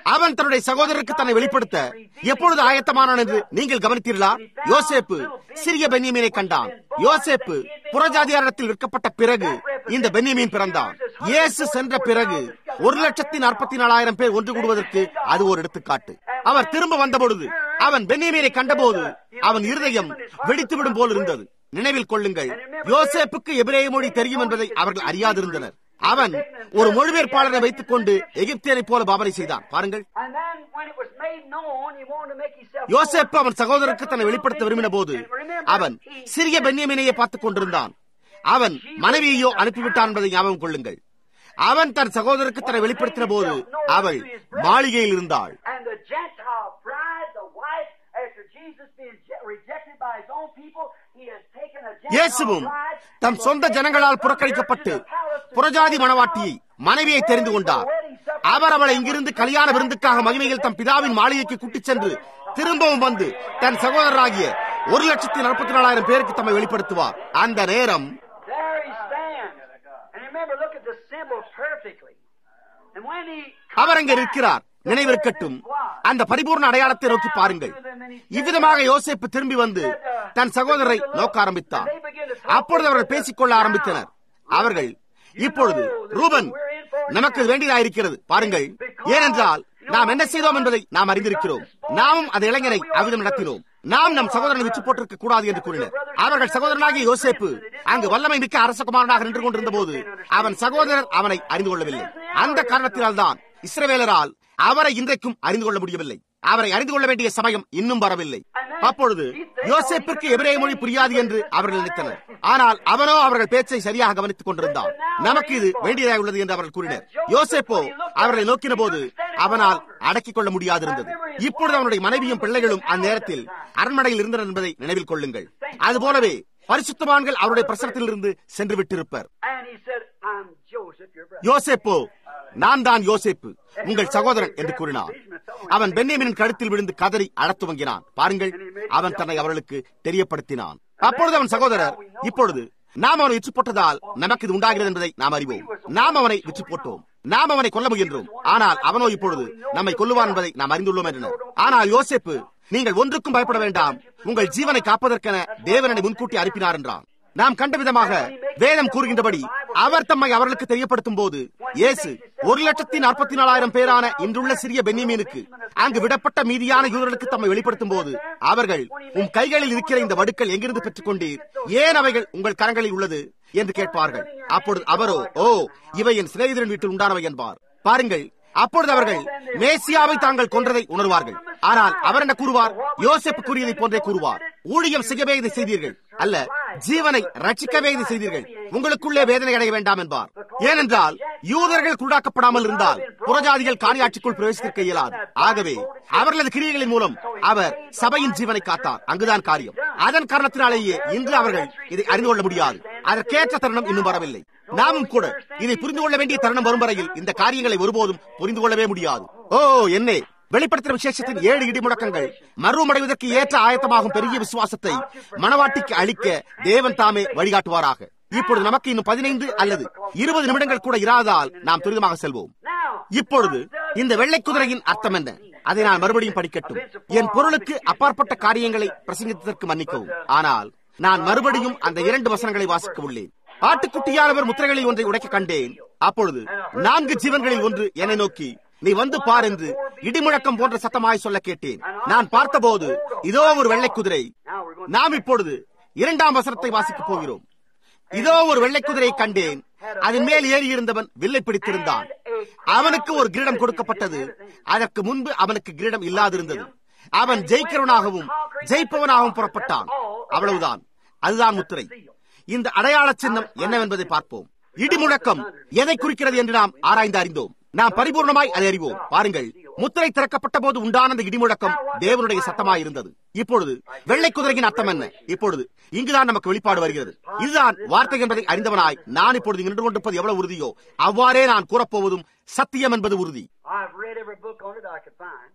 அவன் தன்னுடைய சகோதரருக்கு தன்னை வெளிப்படுத்த எப்பொழுது ஆயத்தமானான் என்று நீங்கள் கவனித்தீர்களா யோசேப்பு சிறிய பென்னியமீனை கண்டான் யோசேப்பு புறஜாதியாரிடத்தில் விற்கப்பட்ட பிறகு இந்த பென்னியமீன் பிறந்தான் இயேசு சென்ற பிறகு ஒரு லட்சத்தி நாற்பத்தி நாலாயிரம் பேர் ஒன்று கூடுவதற்கு அது ஒரு எடுத்துக்காட்டு அவர் திரும்ப வந்தபொழுது அவன் பென்னியமீனை கண்டபோது அவன் இருதயம் வெடித்துவிடும் போல் இருந்தது நினைவில் கொள்ளுங்கள் யோசேப்புக்கு எபிரேய மொழி தெரியும் என்பதை அவர்கள் அறியாதிருந்தனர் அவன் ஒரு மொழிபெயர்ப்பாளரை வைத்துக் கொண்டு எகிப்தியரை போல பாவனை செய்தான் பாருங்கள் And then when it was made known, he wanted to make himself யோசேப்பு அவன் சகோதரருக்கு தன்னை வெளிப்படுத்த விரும்பின போது அவன் சிறிய பென்யமினையை பார்த்துக் கொண்டிருந்தான் அவன் மனைவியையோ அனுப்பிவிட்டான் என்பதை ஞாபகம் கொள்ளுங்கள் அவன் தன் சகோதரருக்கு தன்னை வெளிப்படுத்தின போது அவள் மாளிகையில் இருந்தாள் And the Gentile bride, the wife, after Jesus being je- rejected by his own people, he has taken a Gentile இயேசுவும் bride தம் சொந்த ஜனங்களால் புறக்கணிக்கப்பட்டு புறஜாதி மணவாட்டியை மனைவியை தெரிந்து கொண்டார் அவர் அவளை இங்கிருந்து கல்யாண விருந்துக்காக மகிமையில் தம் பிதாவின் மாளிகைக்கு கூட்டிச் சென்று திரும்பவும் வந்து தன் சகோதரராகிய ஒரு லட்சத்தி நாற்பத்தி நாலாயிரம் பேருக்கு தம்மை வெளிப்படுத்துவார் அந்த நேரம் There he stands. And remember, look at the symbol perfectly. And when he அவர் அங்கே இருக்கிறார் நினைவிருக்கட்டும் அந்த பரிபூர்ண அடையாளத்தை நோக்கி பாருங்கள் இவ்விதமாக யோசேப்பு திரும்பி வந்து தன் சகோதரரை நோக்க ஆரம்பித்தார் அப்பொழுது அவர்கள் பேசிக்கொள்ள ஆரம்பித்தனர் அவர்கள் இப்பொழுது ரூபன் நமக்கு இது வேண்டியதாயிருக்கிறது பாருங்கள் ஏனென்றால் நாம் என்ன செய்தோம் என்பதை நாம் அறிந்திருக்கிறோம் நாமும் அந்த இளைஞனை அவ்விதம் நடத்தினோம் நாம் நம் சகோதரனை விற்று போட்டிருக்க கூடாது என்று கூறினர் அவர்கள் சகோதரனாகிய யோசேப்பு அங்கு வல்லமை மிக்க அரசகுமாரனாக நின்று கொண்டிருந்த போது அவன் சகோதரர் அவனை அறிந்து கொள்ளவில்லை அந்த காரணத்தினால்தான் இஸ்ரவேலரால் அவரை இன்றைக்கும் அறிந்து கொள்ள முடியவில்லை அவரை அறிந்து கொள்ள வேண்டிய சமயம் இன்னும் வரவில்லை அப்பொழுது யோசேப்பிற்கு எபிரேய மொழி புரியாது என்று அவர்கள் நினைத்தனர் ஆனால் அவனோ அவர்கள் பேச்சை சரியாக கவனித்துக் கொண்டிருந்தான் நமக்கு இது வேண்டியதாக உள்ளது என்று அவர்கள் கூறினர் யோசேப்போ அவர்களை நோக்கின போது அவனால் அடக்கிக் கொள்ள முடியாதிருந்தது இப்பொழுது அவனுடைய மனைவியும் பிள்ளைகளும் அந்நேரத்தில் அரண்மனையில் இருந்தனர் என்பதை நினைவில் கொள்ளுங்கள் அதுபோலவே பரிசுத்தவான்கள் அவருடைய பிரசனத்தில் இருந்து சென்று விட்டிருப்பர் and he said, I'm Joseph, your brother. யோசேப்போ நான் தான் யோசேப்பு உங்கள் சகோதரன் என்று கூறினான் அவன் பென்னியமினின் கழுத்தில் விழுந்து கதறி அழத் துவங்கினான் பாருங்கள் அவன் தன்னை அவர்களுக்கு தெரியப்படுத்தினான் அப்பொழுது அவன் சகோதரர் இப்பொழுது நாம் அவனை விற்று போட்டதால் நமக்கு இது உண்டாகிறது என்பதை நாம் அறிவோம் நாம் அவனை விற்று போட்டோம் நாம் அவனை கொல்ல முயன்றோம் ஆனால் அவனோ இப்பொழுது நம்மை கொல்லுவான் என்பதை நாம் அறிந்துள்ளோம் என்றனர் ஆனால் யோசேப்பு நீங்கள் ஒன்றுக்கும் பயப்பட வேண்டாம் உங்கள் ஜீவனை காப்பதற்கென தேவனனை முன்கூட்டி அனுப்பினார் என்றான் நாம் கண்ட விதமாக வேதம் கூறுகின்றபடி அவர் தம்மை அவர்களுக்கு தெரியப்படுத்தும் போது இயேசு ஒரு லட்சத்தி நாற்பத்தி நாலாயிரம் பேரான இன்றுள்ள சிறிய பென்னிமீனுக்கு அங்கு விடப்பட்ட மீதியான யூதர்களுக்கு தம்மை வெளிப்படுத்தும் போது அவர்கள் உம் கைகளில் இருக்கிற இந்த வடுக்கள் எங்கிருந்து பெற்றுக் கொண்டீர் ஏன் அவைகள் உங்கள் கரங்களில் உள்ளது என்று கேட்பார்கள் அப்பொழுது அவரோ ஓ இவை என் சிநேகிதரின் வீட்டில் உண்டானவை என்பார் பாருங்கள் அப்பொழுது அவர்கள் மேசியாவை தாங்கள் கொன்றதை உணர்வார்கள் ஆனால் அவர் என்ன கூறுவார் யோசேப்பு கூறியதை போன்றே கூறுவார் ஊழியம் செய்யவே இதை செய்தீர்கள் அல்ல ஜீவனை ரட்சிக்கவே இதை செய்தீர்கள் உங்களுக்குள்ளே வேதனை அடைய வேண்டாம் என்பார் ஏனென்றால் யூதர்கள் குருடாக்கப்படாமல் இருந்தால் புறஜாதிகள் காணியாட்சிக்குள் பிரவேசிக்க இயலாது ஆகவே அவர்களது கிரியைகளின் மூலம் அவர் சபையின் ஜீவனை காத்தார் அங்குதான் காரியம் அதன் காரணத்தினாலேயே இன்று அவர்கள் இதை அறிந்து கொள்ள முடியாது அதற்கேற்ற தருணம் இன்னும் வரவில்லை நாமும் கூட இதை புரிந்து கொள்ள வேண்டிய தருணம் வரும் வரையில் இந்த காரியங்களை ஒருபோதும் புரிந்து கொள்ளவே முடியாது ஓ என்னே வெளிப்படுத்துகிற விசேஷத்தின் ஏழு இடிமுழக்கங்கள் மறுமடைவதற்கு ஏற்ற ஆயத்தமாகும் பெரிய விசுவாசத்தை மணவாட்டிக்கு அளிக்க தேவன் தாமே வழிகாட்டுவாராக இப்பொழுது நமக்கு இன்னும் பதினைந்து அல்லது இருபது நிமிடங்கள் கூட இராதால் நாம் துரிதமாக செல்வோம் Now, இப்பொழுது இந்த வெள்ளை குதிரையின் அர்த்தம் என்ன அதை நான் மறுபடியும் படிக்கட்டும் என் பொருளுக்கு அப்பாற்பட்ட காரியங்களை பிரசங்கித்ததற்கு மன்னிக்கவும் ஆனால் நான் மறுபடியும் அந்த இரண்டு வசனங்களை வாசிக்க உள்ளேன் ஆட்டுக்குட்டியானவர் முத்திரைகளில் ஒன்றை உடைக்க கண்டேன் அப்பொழுது நான்கு ஜீவன்களில் ஒன்று என்னை நோக்கி நீ வந்து பார் என்று இடிமுழக்கம் போன்ற சத்தமாய் சொல்ல கேட்டேன் நான் பார்த்தபோது இதோ ஒரு வெள்ளை குதிரை now we're going நாம் இப்பொழுது இரண்டாம் வசனத்தை வாசிக்கப் போகிறோம் இதோ ஒரு வெள்ளை குதிரையை கண்டேன் அதன் மேல் ஏறி இருந்தவன் வில்லை பிடித்திருந்தான் அவனுக்கு ஒரு கிரீடம் கொடுக்கப்பட்டது அதற்கு முன்பு அவனுக்கு கிரீடம் இல்லாதிருந்தது அவன் ஜெயிக்கிறவனாகவும் ஜெயிப்பவனாகவும் புறப்பட்டான் அவ்வளவுதான் அதுதான் முத்திரை இந்த அடையாள சின்னம் என்னவென்பதை பார்ப்போம் இடிமுழக்கம் எதை குறிக்கிறது என்று நாம் ஆராய்ந்து அறிந்தோம் நாம் பரிபூர்ணமாய் அதை அறிவோம் பாருங்கள் முத்திரை திறக்கப்பட்ட போது உண்டான அந்த இடிமுழக்கம் தேவனுடைய சத்தமாய் இருந்தது இப்பொழுது வெள்ளை குதிரையின் அர்த்தம் என்ன இப்பொழுது இங்குதான் நமக்கு வெளிப்பாடு வருகிறது இதுதான் வார்த்தை என்பதை அறிந்தவனாய் நான் இப்பொழுது நின்று கொண்டிருப்பது எவ்வளவு உறுதியோ அவ்வாறே நான் கூறப்போவதும் சத்தியம் என்பது உறுதி I've read every book on it I could find.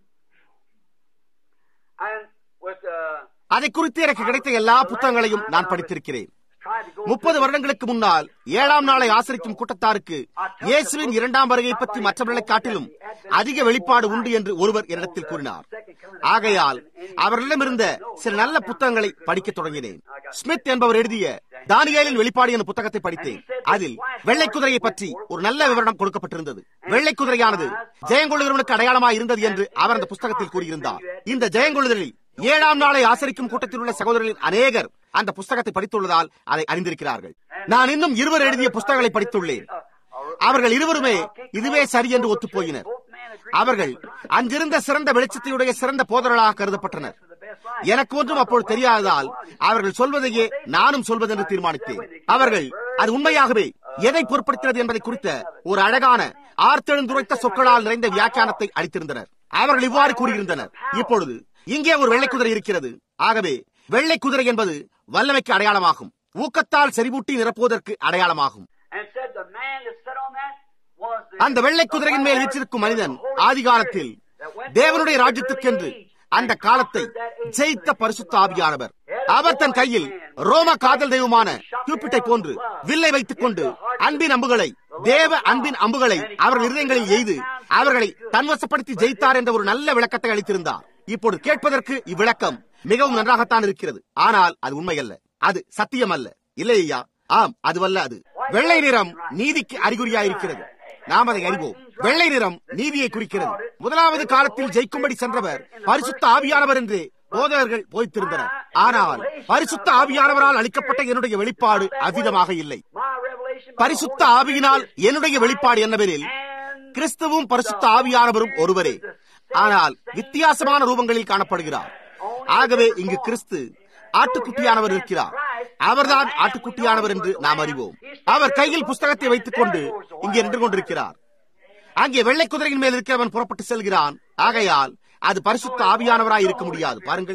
And with, uh, அதை குறித்து எனக்கு கிடைத்த எல்லா புத்தகங்களையும் நான் படித்திருக்கிறேன் tried முப்பது வருடங்களுக்கு முன்னால் ஏழாம் நாளை ஆசரிக்கும் கூட்டத்தாருக்கு இயேசுவின் இரண்டாம் வருகை பற்றி மற்றவர்களை காட்டிலும் அதிக வெளிப்பாடு உண்டு என்று ஒருவர் என்னிடத்தில் கூறினார் ஆகையால் அவர்களிடமிருந்த சில நல்ல புத்தகங்களை படிக்க தொடங்கினேன் ஸ்மித் என்பவர் எழுதிய தானியலின் வெளிப்பாடு என்ற புத்தகத்தை படித்தேன் அதில் வெள்ளை குதிரையை பற்றி ஒரு நல்ல விவரணம் கொடுக்கப்பட்டிருந்தது வெள்ளை குதிரையானது ஜெயங்கொள்ளுகிறவனுக்கு அடையாளமாக இருந்தது என்று அவர் அந்த புத்தகத்தில் கூறியிருந்தார் இந்த ஜெயங்கொள்ளுதலில் ஏழாம் நாளை ஆசரிக்கும் கூட்டத்தில் உள்ள சகோதரர்களின் அநேகர் அந்த புஸ்தகத்தை படித்துள்ளதால் அதை அறிந்திருக்கிறார்கள் நான் இன்னும் இருவர் எழுதிய புஸ்தகங்களை படித்துள்ளேன் அவர்கள் இருவருமே இதுவே சரி என்று ஒத்துப்போயினர் அவர்கள் அங்கிருந்த சிறந்த வெளிச்சத்தையுடைய சிறந்த போதர்களாக கருதப்பட்டனர் எனக்கு ஒன்றும் அப்போது தெரியாததால் அவர்கள் சொல்வதையே நானும் சொல்வதென்று தீர்மானித்தேன் அவர்கள் அது உண்மையாகவே எதை பொருட்படுத்தினது என்பதை குறித்த ஒரு அழகான ஆர்த்தெழுந்துரைத்த சொற்களால் நிறைந்த வியாக்கியானத்தை அளித்திருந்தனர் அவர்கள் இவ்வாறு கூறியிருந்தனர் இப்பொழுது இங்கே ஒரு வெள்ளை குதிரை இருக்கிறது ஆகவே வெள்ளை குதிரை என்பது வல்லமைக்கு அடையாளமாகும் ஊக்கத்தால் செறிவூட்டி நிரப்புவதற்கு அடையாளமாகும் அந்த வெள்ளை குதிரையின் மேல் வீற்றிருக்கும் மனிதன் ஆதி காலத்தில் தேவனுடைய ராஜ்யத்துக்கென்று அந்த காலத்தை ஜெயித்த பரிசுத்த ஆவியானவர் அவர் தன் கையில் ரோம காதல் தெய்வமான கியூபிட்டை போன்று வில்லை வைத்துக் கொண்டு அன்பின் அம்புகளை தேவ அன்பின் அம்புகளை அவர்கள் இருதயங்களில் எய்து அவர்களை தன்வசப்படுத்தி ஜெயித்தார் என்ற ஒரு நல்ல விளக்கத்தை அளித்திருந்தார் இப்பொழுது கேட்பதற்கு இவ்விளக்கம் மிகவும் நன்றாகத்தான் இருக்கிறது ஆனால் அது உண்மையல்ல அது சத்தியம் அல்ல இல்லை ஐயா ஆம் அதுவல்ல அது வெள்ளை நிறம் நீதிக்கு அறிகுறியாயிருக்கிறது நாம் அதை அறிவோம் வெள்ளை நிறம் நீதியை குறிக்கிறது முதலாவது காலத்தில் ஜெயிக்கும்படி சென்றவர் பரிசுத்த ஆவியானவர் என்று போதகர்கள் போய்த்திருந்தனர் ஆனால் பரிசுத்த ஆவியானவரால் அளிக்கப்பட்ட என்னுடைய வெளிப்பாடு அவ்விதமாக இல்லை பரிசுத்த ஆவியினால் என்னுடைய வெளிப்பாடு என்னவெனில் கிறிஸ்துவும் பரிசுத்த ஆவியானவரும் ஒருவரே ஆனால் வித்தியாசமான ரூபங்களில் காணப்படுகிறார் ஆகவே இங்கு கிறிஸ்து ஆட்டுக்குட்டியானவர் இருக்கிறார் அவர்தான் ஆட்டுக்குட்டியானவர் என்று நாம் அறிவோம் அவர் கையில் புஸ்தகத்தை வைத்துக் கொண்டு இங்கே நின்று கொண்டிருக்கிறார் அங்கே வெள்ளை குதிரையின் மேல் இருக்கிறவன் புறப்பட்டு செல்கிறான் ஆகையால் அது பரிசுத்த ஆவியானவராய் இருக்க முடியாது பாருங்கள்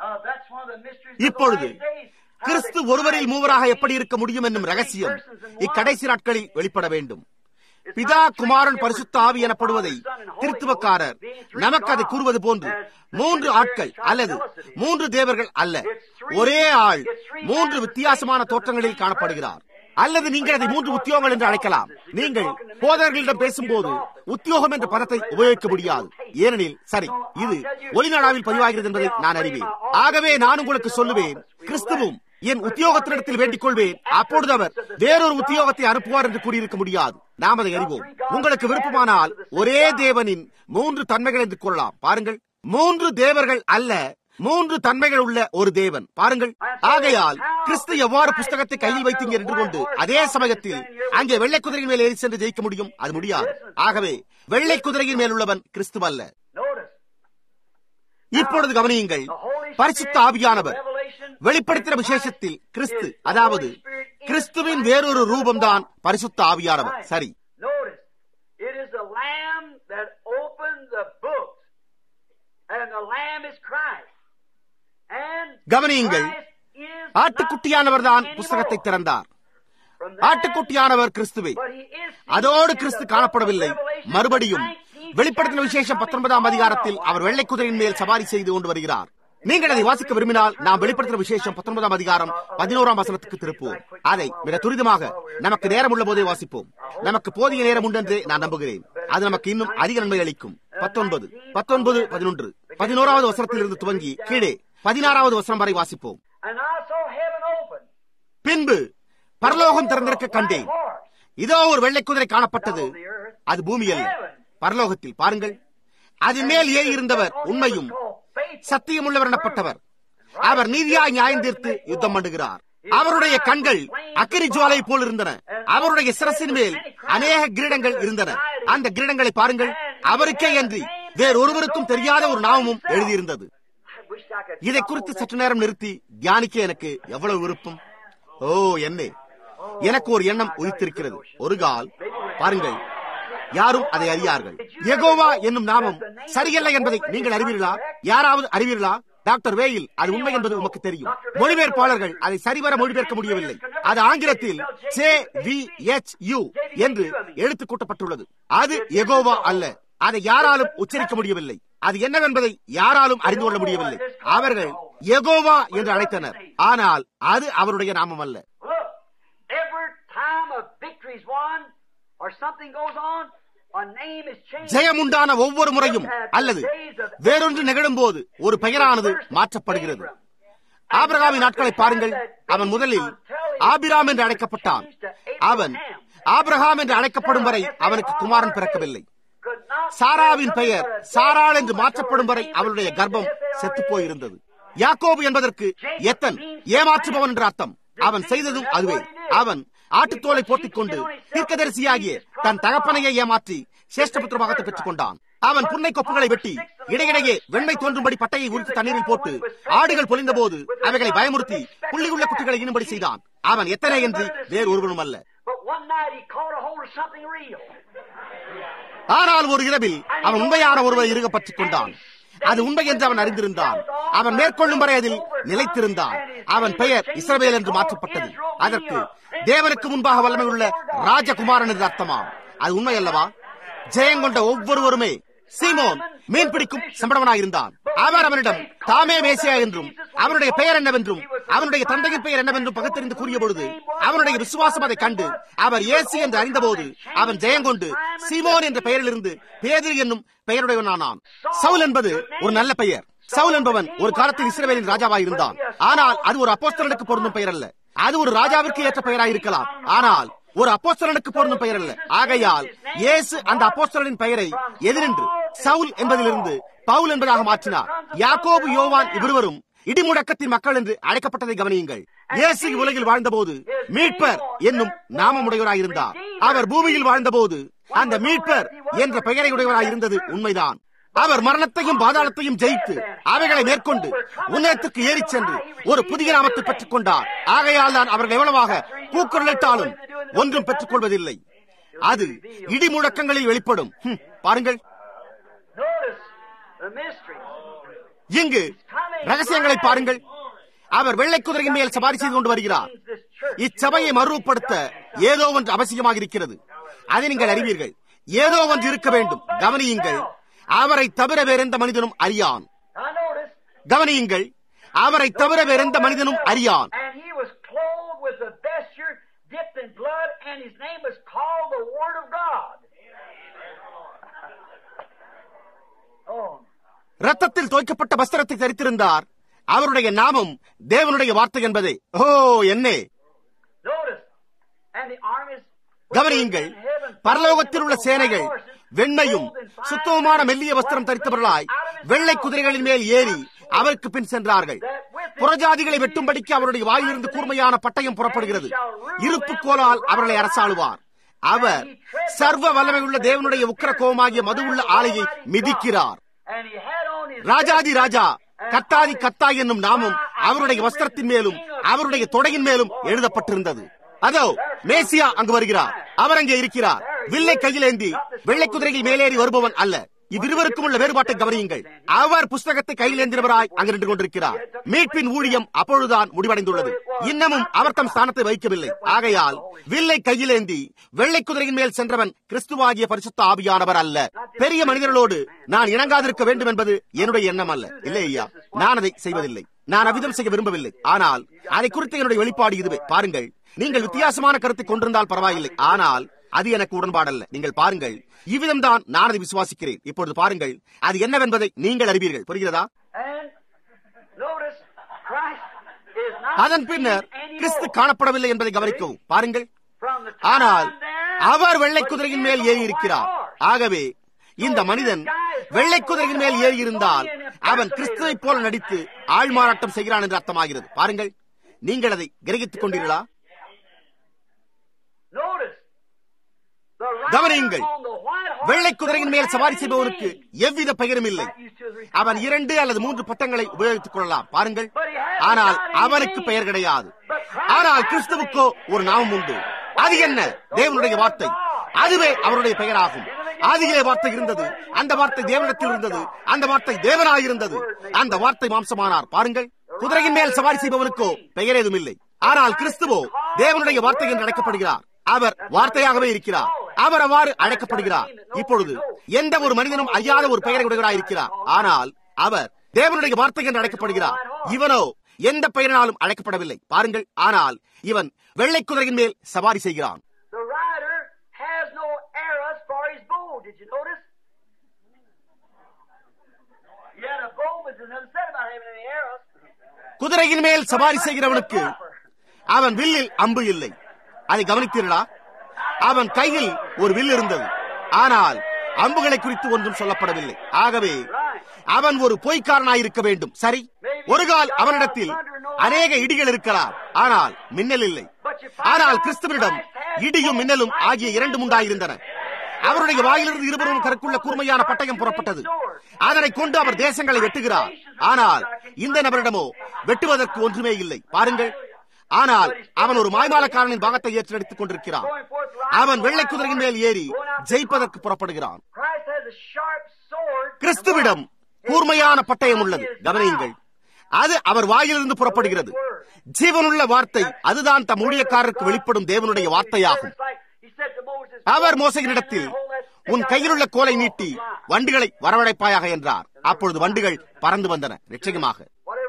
இப்பொழுது கிறிஸ்து ஒருவரில் மூவராக எப்படி இருக்க முடியும் என்னும் ரகசியம் இக்கடைசி நாட்களில் வெளிப்பட வேண்டும் பிதா குமாரன் பரிசுத்த ஆவி எனப்படுவதை திருத்துவக்காரர் நமக்கு அதை கூறுவது போன்று மூன்று ஆட்கள் அல்லது மூன்று தேவர்கள் அல்ல ஒரே ஆள் மூன்று வித்தியாசமான தோற்றங்களில் காணப்படுகிறார் அல்லது நீங்கள் அதை மூன்று உத்தியோகங்கள் என்று அழைக்கலாம் நீங்கள் போதர்களிடம் பேசும்போது உத்தியோகம் என்ற பதத்தை உபயோகிக்க முடியாது ஏனெனில் சரி இது ஒளிநாடாவில் பதிவாகிறது என்பதை நான் அறிவேன் ஆகவே நான் உங்களுக்கு சொல்லுவேன் கிறிஸ்துவும் என் உத்தியோகத்தினிடத்தில் வேண்டிக் கொள்வேன் அப்பொழுது அவர் வேறொரு உத்தியோகத்தை அனுப்புவார் என்று கூறியிருக்க முடியாது நாம் அதை அறிவோம் உங்களுக்கு விருப்பமானால் ஒரே தேவனின் மூன்று தன்மைகள் என்று கூறலாம் பாருங்கள் மூன்று தேவர்கள் அல்ல மூன்று தன்மைகள் உள்ள ஒரு தேவன் பாருங்கள் ஆகையால் கிறிஸ்து எவ்வாறு புஸ்தகத்தை கையில் வைத்தீங்க என்று கொண்டு அதே சமயத்தில் அங்கே வெள்ளை குதிரையின் மேல் ஏறி சென்று ஜெயிக்க முடியும் அது முடியாது ஆகவே வெள்ளை குதிரையின் மேல் உள்ளவன் கிறிஸ்து அல்ல இப்பொழுது கவனியுங்கள் பரிசுத்த ஆவியானவர் வெளிப்படுத்தின விசேஷத்தில் கிறிஸ்து அதாவது கிறிஸ்துவின் வேறொரு ரூபம்தான் பரிசுத்த ஆவியானவர் சரி கவனியுங்கள் ஆட்டுக்குட்டியானவர் தான் புஸ்தகத்தை திறந்தார் ஆட்டுக்குட்டியானவர் கிறிஸ்துவை அதோடு கிறிஸ்து காணப்படவில்லை மறுபடியும் வெளிப்படுத்தின விசேஷம் பத்தொன்பதாம் அதிகாரத்தில் அவர் வெள்ளை குதிரையின் மேல் சவாரி செய்து கொண்டு வருகிறார் நீங்கள் அதை வாசிக்க விரும்பினால் நாம் வெளிப்படுத்தின விசேஷம் பத்தொன்பதாம் அதிகாரம் பதினோராம் வசனத்துக்கு திருப்போம் அதை மிக துரிதமாக நமக்கு நேரம் உள்ள போதே வாசிப்போம் நமக்கு போதிய நேரம் உண்டென்று நான் நம்புகிறேன் அது நமக்கு இன்னும் அதிக நன்மை அளிக்கும் பத்தொன்பது பத்தொன்பது பதினொன்று பதினோராவது வசனத்தில் இருந்து துவங்கி கீழே பதினாறாவது வசனம் வரை வாசிப்போம் பின்பு பரலோகம் திறந்திருக்க கண்டேன் இதோ ஒரு வெள்ளை குதிரை காணப்பட்டது அது பூமி அல்ல பரலோகத்தில் பாருங்கள் அதன் மேல் ஏறி இருந்தவர் உண்மையும் சத்தியமுள்ளவர் எனப்பட்டவர் அவர் நீதியாய் நியாயம் தீர்த்து யுத்தம் பண்ணுகிறார் அவருடைய கண்கள் அக்கிரி ஜுவாலை போல் இருந்தன அவருடைய சிரசின் மேல் அநேக கிரீடங்கள் இருந்தன அந்த கிரீடங்களை பாருங்கள் அவருக்கே அன்றி வேறொருவருக்கும் தெரியாத ஒரு நாமமும் எழுதியிருந்தது இதை குறித்து சற்று நேரம் நிறுத்தி தியானிக்க எனக்கு எவ்வளவு விருப்பம் ஓ என்னே எனக்கு ஒரு எண்ணம் உதித்திருக்கிறது ஒரு கால் பாருங்கள் யாரும் அதை அறியார்கள் எகோவா என்னும் நாமம் சரியல்ல என்பதை நீங்கள் அறிவீர்களா யாராவது அறிவீர்களா டாக்டர் வேயில் அது உண்மை என்பது உமக்கு தெரியும் மொழிபெயர்ப்பாளர்கள் அதை சரிவர மொழிபெயர்க்க முடியவில்லை அது ஆங்கிலத்தில் சே வி எச் யூ என்று எழுத்து கூட்டப்பட்டுள்ளது அது எகோவா அல்ல அதை யாராலும் உச்சரிக்க முடியவில்லை அது என்னவென்பதை யாராலும் அறிந்து கொள்ள முடியவில்லை அவர்கள் எகோவா என்று அழைத்தனர் ஆனால் அது அவருடைய நாமம் அல்ல or something goes on, a name is changed. ஜெயமுண்டான ஒவ்வொரு முறையும் அல்லது வேறொன்று நிகழும் போது ஒரு பெயரானது மாற்றப்படுகிறது ஆபிரகாமின் நாட்களை பாருங்கள் அவன் முதலில் ஆபிராம் என்று அழைக்கப்பட்டான் அவன் ஆபிரகாம் என்று அழைக்கப்படும் வரை அவனுக்கு குமாரன் பிறக்கவில்லை Could not சாராவின் பெயர் சாராள் என்று மாற்றப்படும் வரை அவளுடைய கர்ப்பம் செத்துப் போயிருந்தது யாக்கோபு என்பதற்கு எத்தன் ஏமாற்றுபவன் என்று அர்த்தம் அவன் செய்ததும் அதுவே அவன் ஆட்டுத்தோலை போட்டிக் கொண்டு தீர்க்கதரிசியாகிய தன் தகப்பனையே ஏமாற்றி சேஷ்டபுத்திர பாகத்தை பெற்றுக் கொண்டான் அவன் புன்னை கொப்புகளை வெட்டி இடையிடையே வெண்மை தோன்றும்படி பட்டையை உரித்து தண்ணீரில் போட்டு ஆடுகள் பொழிந்த போது அவைகளை பயமுறுத்தி புள்ளியுள்ள குட்டிகளை ஈனும்படி செய்தான் அவன் எத்தனை என்று வேறு ஒருவனும் அல்ல But one night he caught a hold of something real. ஆனால் ஒரு இரவில் அவன் உண்மையான ஒருவரை இருக பற்றிக் கொண்டான் அது உண்மை என்று அவன் அறிந்திருந்தான் அவன் மேற்கொள்ளும் வரை அதில் நிலைத்திருந்தான் அவன் பெயர் இஸ்ரவேல் என்று மாற்றப்பட்டது அதற்கு தேவனுக்கு முன்பாக வல்லமை உள்ள ராஜகுமாரன் என்று அர்த்தமாம் அது உண்மை அல்லவா ஜெயங்கொண்ட ஒவ்வொருவருமே சீமோன் மீன் பிடிக்கும் சம்பளவனாயிருந்தான் அவர் அவனிடம் தாமே மேசியா என்றும் அவனுடைய பெயர் என்னவென்றும் அவனுடைய தந்தையின் பெயர் என்னவென்றும் பகுத்தறிந்து கூறிய பொழுது அவனுடைய விசுவாசம் அதை கண்டு அவர் இயேசு என்று அறிந்தபோது அவன் ஜெயங்கொண்டு சீமோன் என்ற பெயரிலிருந்து பேதிரி என்னும் பெயருடையவனானான் சவுல் என்பது ஒரு நல்ல பெயர் சவுல் என்பவன் ஒரு காலத்தில் இஸ்ரவேலின் ராஜாவாய் இருந்தான் ஆனால் அது ஒரு அப்போஸ்தலனுக்கு பொருந்தும் பெயர் அல்ல அது ஒரு ராஜாவிற்கு ஏற்ற பெயராய் இருக்கலாம் ஆனால் ஒரு அப்போஸ்தலனுக்கு பொருந்தும் பெயர் அல்ல ஆகையால் இயேசு அந்த அப்போஸ்தலனின் பெயரை எதிரென்று சவுல் என்பதிலிருந்து பவுல் என்பதாக மாற்றினார் யாக்கோபு யோவான் இவ்விருவரும் இடிமுடக்கத்தின் மக்கள் என்று அழைக்கப்பட்டதை கவனியுங்கள் இயேசு உலகில் வாழ்ந்தபோது மீட்பர் என்னும் நாமமுடையவராயிருந்தார் அவர் பூமியில் வாழ்ந்தபோது அந்த மீட்பர் என்ற பெயரை உடையவராயிருந்தது உண்மைதான் அவர் மரணத்தையும் பாதாளத்தையும் ஜெயித்து அவைகளை மேற்கொண்டு உன்னதத்துக்கு ஏறிச் சென்று ஒரு புதிய நாமத்தை பெற்றுக் கொண்டார் ஆகையால் தான் அவர்கள் எவ்வளவாக கூக்குரலிட்டாலும் ஒன்றும் பெற்றுக் கொள்வதில்லை அது இடி முழக்கங்களில் வெளிப்படும் ஹம், பாருங்கள் Notice the mystery. இங்கு ரகசியங்களை பாருங்கள் அவர் வெள்ளை குதிரையின் மேல் சவாரி செய்து கொண்டு வருகிறார் This church. இச்சபையை மறுப்படுத்த ஏதோ ஒன்று அவசியமாக இருக்கிறது அதை நீங்கள் அறிவீர்கள் ஏதோ ஒன்று இருக்க வேண்டும் கவனியுங்கள் அவரை தவிர வேறெந்த மனிதனும் அறியான் I noticed, கவனியுங்கள் அவரை தவிர வேறெந்த மனிதனும் அறியான் and he was clothed with a vesture dipped in blood, and his name was called the Word of God. Oh, ரத்தத்தில் தோய்க்கப்பட்ட வஸ்திரத்தை தரித்திருந்தார் அவருடைய நாமம் தேவனுடைய வார்த்தை என்பதே ஓ என்னே notice, and the armies. கவனியுங்கள் பரலோகத்தில் உள்ள சேனைகள் வெண்மையும் சுத்தமான மெல்லிய வஸ்திரம் தரித்தவர்களாய் வெள்ளை குதிரைகளின் மேல் ஏறி அவருக்கு பின் சென்றார்கள் புறஜாதிகளை வெட்டும்படிக்கு அவருடைய வாயிலிருந்து கூர்மையான பட்டயம் புறப்படுகிறது இருப்பு கோலால் அவர்களை அரசாளுவார் அவர் சர்வ வல்லமை உள்ள தேவனுடைய உக்கிர கோபமாகிய மது உள்ள ஆலையை மிதிக்கிறார் And he had on his ராஜாதி ராஜா கத்தாதி கத்தா என்னும் நாமம் அவருடைய வஸ்திரத்தின் மேலும் அவருடைய தொடையின் மேலும் எழுதப்பட்டிருந்தது அதோ மேசியா அங்கு வருகிறார் அவர் அங்கே இருக்கிறார் வில்லை கையிலேந்தி வெள்ளை குதிரையில் மேலேறி வருபவன் அல்ல இவ்விருவருக்கும் உள்ள வேறுபாட்டை கவனியுங்கள் அவர் புஸ்தகத்தை கையில் ஏந்திரவராய் அங்கு நின்று கொண்டிருக்கிறார் மீட்பின் ஊழியம் அப்பொழுதுதான் முடிவடைந்துள்ளது இன்னமும் அவர் தம் ஸ்தானத்தை வைக்கவில்லை ஆகையால் வில்லை கையிலேந்தி வெள்ளை குதிரையின் மேல் சென்றவன் கிறிஸ்துவாகிய பரிசுத்த ஆவியானவர் அல்ல பெரிய மனிதர்களோடு நான் இணங்காதிருக்க வேண்டும் என்பது என்னுடைய எண்ணம் அல்ல இல்லை ஐயா நான் அதை செய்வதில்லை நான் அவ்விதம் செய்ய விரும்பவில்லை ஆனால் அதை குறித்த என்னுடைய வெளிப்பாடு இதுவே பாருங்கள் நீங்கள் வித்தியாசமான கருத்தை கொண்டிருந்தால் பரவாயில்லை ஆனால் அது எனக்கு உடன்பாடல்ல நீங்கள் பாருங்கள் இவ்விதம் தான் நான் அதை விசுவாசிக்கிறேன் இப்பொழுது பாருங்கள் அது என்னவென்பதை நீங்கள் அறிவீர்கள் புரிகிறதா And notice, Christ is not அதன் பின்னர் seen anymore. கிறிஸ்து காணப்படவில்லை என்பதை கவனிக்கவும் பாருங்கள் From the ஆனால் time there, அவர் வெள்ளை was குதிரையின் he மேல் on ஏறி a இருக்கிறார் white horse. ஆகவே இந்த மனிதன் வெள்ளை குதிரையின் மேல் ஏறி இருந்தால் அவன் கிறிஸ்துவைப் போல நடித்து ஆள்மாறாட்டம் செய்கிறான் என்று அர்த்தமாகிறது பாருங்கள் நீங்கள் அதை கிரகித்துக் கொண்டீர்களா Notice, the rider கவனியுங்கள் on the white horse வெள்ளை குதிரையின் மேல் don't சவாரி have செய்பவருக்கு any name. எவ்வித பெயரும் இல்லை That used to his அவன் இரண்டு அல்லது மூன்று பட்டங்களை உபயோகித்துக் கொள்ளலாம் பாருங்கள் ஆனால் அவனுக்கு பெயர் கிடையாது ஆனால் கிறிஸ்துவுக்கோ ஒரு நாமம் உண்டு அது என்ன தேவனுடைய வார்த்தை அதுவே அவருடைய பெயராகும் ஆதியிலே வார்த்தை இருந்தது அந்த வார்த்தை தேவனிடத்தில் இருந்தது அந்த வார்த்தை தேவனாயிருந்தது அந்த வார்த்தை மாம்சமானார் பாருங்கள் குதிரையின் மேல் சவாரி செய்பவனுக்கோ பெயர் ஏதும் இல்லை ஆனால் கிறிஸ்துவோ தேவனுடைய வார்த்தை என்று அழைக்கப்படுகிறார் அவர் வார்த்தையாகவே இருக்கிறார் அவர் அவ்வாறு அழைக்கப்படுகிறார் இப்பொழுது எந்த ஒரு மனிதனும் அறியாத ஒரு பெயரை உடையவராய் இருக்கிறார் ஆனால் அவர் தேவனுடைய வார்த்தை என்று அழைக்கப்படுகிறார் இவனோ எந்த பெயரினாலும் அழைக்கப்படவில்லை பாருங்கள் ஆனால் இவன் வெள்ளை குதிரையின் மேல் சவாரி செய்கிறான் The rider has no did you notice? He had a bow, but it doesn't said about having any arrows. குதிரையின் மேல் சவாரி செய்கிறவனுக்கு அவன் வில்லில் அம்பு இல்லை அதை கவனித்தீர்களா அவன் கையில் ஒரு வில் இருந்தது ஆனால் அம்புகளை குறித்து ஒன்றும் சொல்லப்படவில்லை ஆகவே அவன் ஒரு பொய்க்காரனாயிருக்க வேண்டும் சரி ஒரு கால் அவனிடத்தில் அநேக இடிகள் இருக்கலாம் ஆனால் மின்னல் இல்லை ஆனால் கிறிஸ்துவனிடம் இடியும் மின்னலும் ஆகிய இரண்டும் உண்டாயிருந்தன அவருடைய வாயிலிருந்து இருவரும் கருக்குள்ள கூர்மையான பட்டயம் புறப்பட்டது அதனை கொண்டு அவர் தேசங்களை வெட்டுகிறார் ஆனால் இந்த நபரிடமோ வெட்டுவதற்கு ஒன்றுமே இல்லை பாருங்கள் ஆனால் அவன் ஒரு மாய்மாலக்காரனின் பாகத்தை ஏற்றெடுத்துக் கொண்டிருக்கிறான் அவன் வெள்ளை குதிரையின் மேல் ஏறி ஜெயிப்பதற்கு புறப்படுகிறான் Christ has a sharp sword. கிறிஸ்துவிடம் கூர்மையான பட்டயம் உள்ளது கவனியுங்கள் அது அவர் வாயிலிருந்து புறப்படுகிறது ஜீவனுள்ள வார்த்தை அதுதான் தம் ஊழியக்காரருக்கு வெளிப்படும் தேவனுடைய வார்த்தையாகும் அவர் மோசையினிடத்தில் உன் கையிலுள்ள கோலை நீட்டி வண்டுகளை வரவழைப்பாயாக என்றார் அப்பொழுது வண்டுகள் பறந்து வந்தன நிச்சயமாக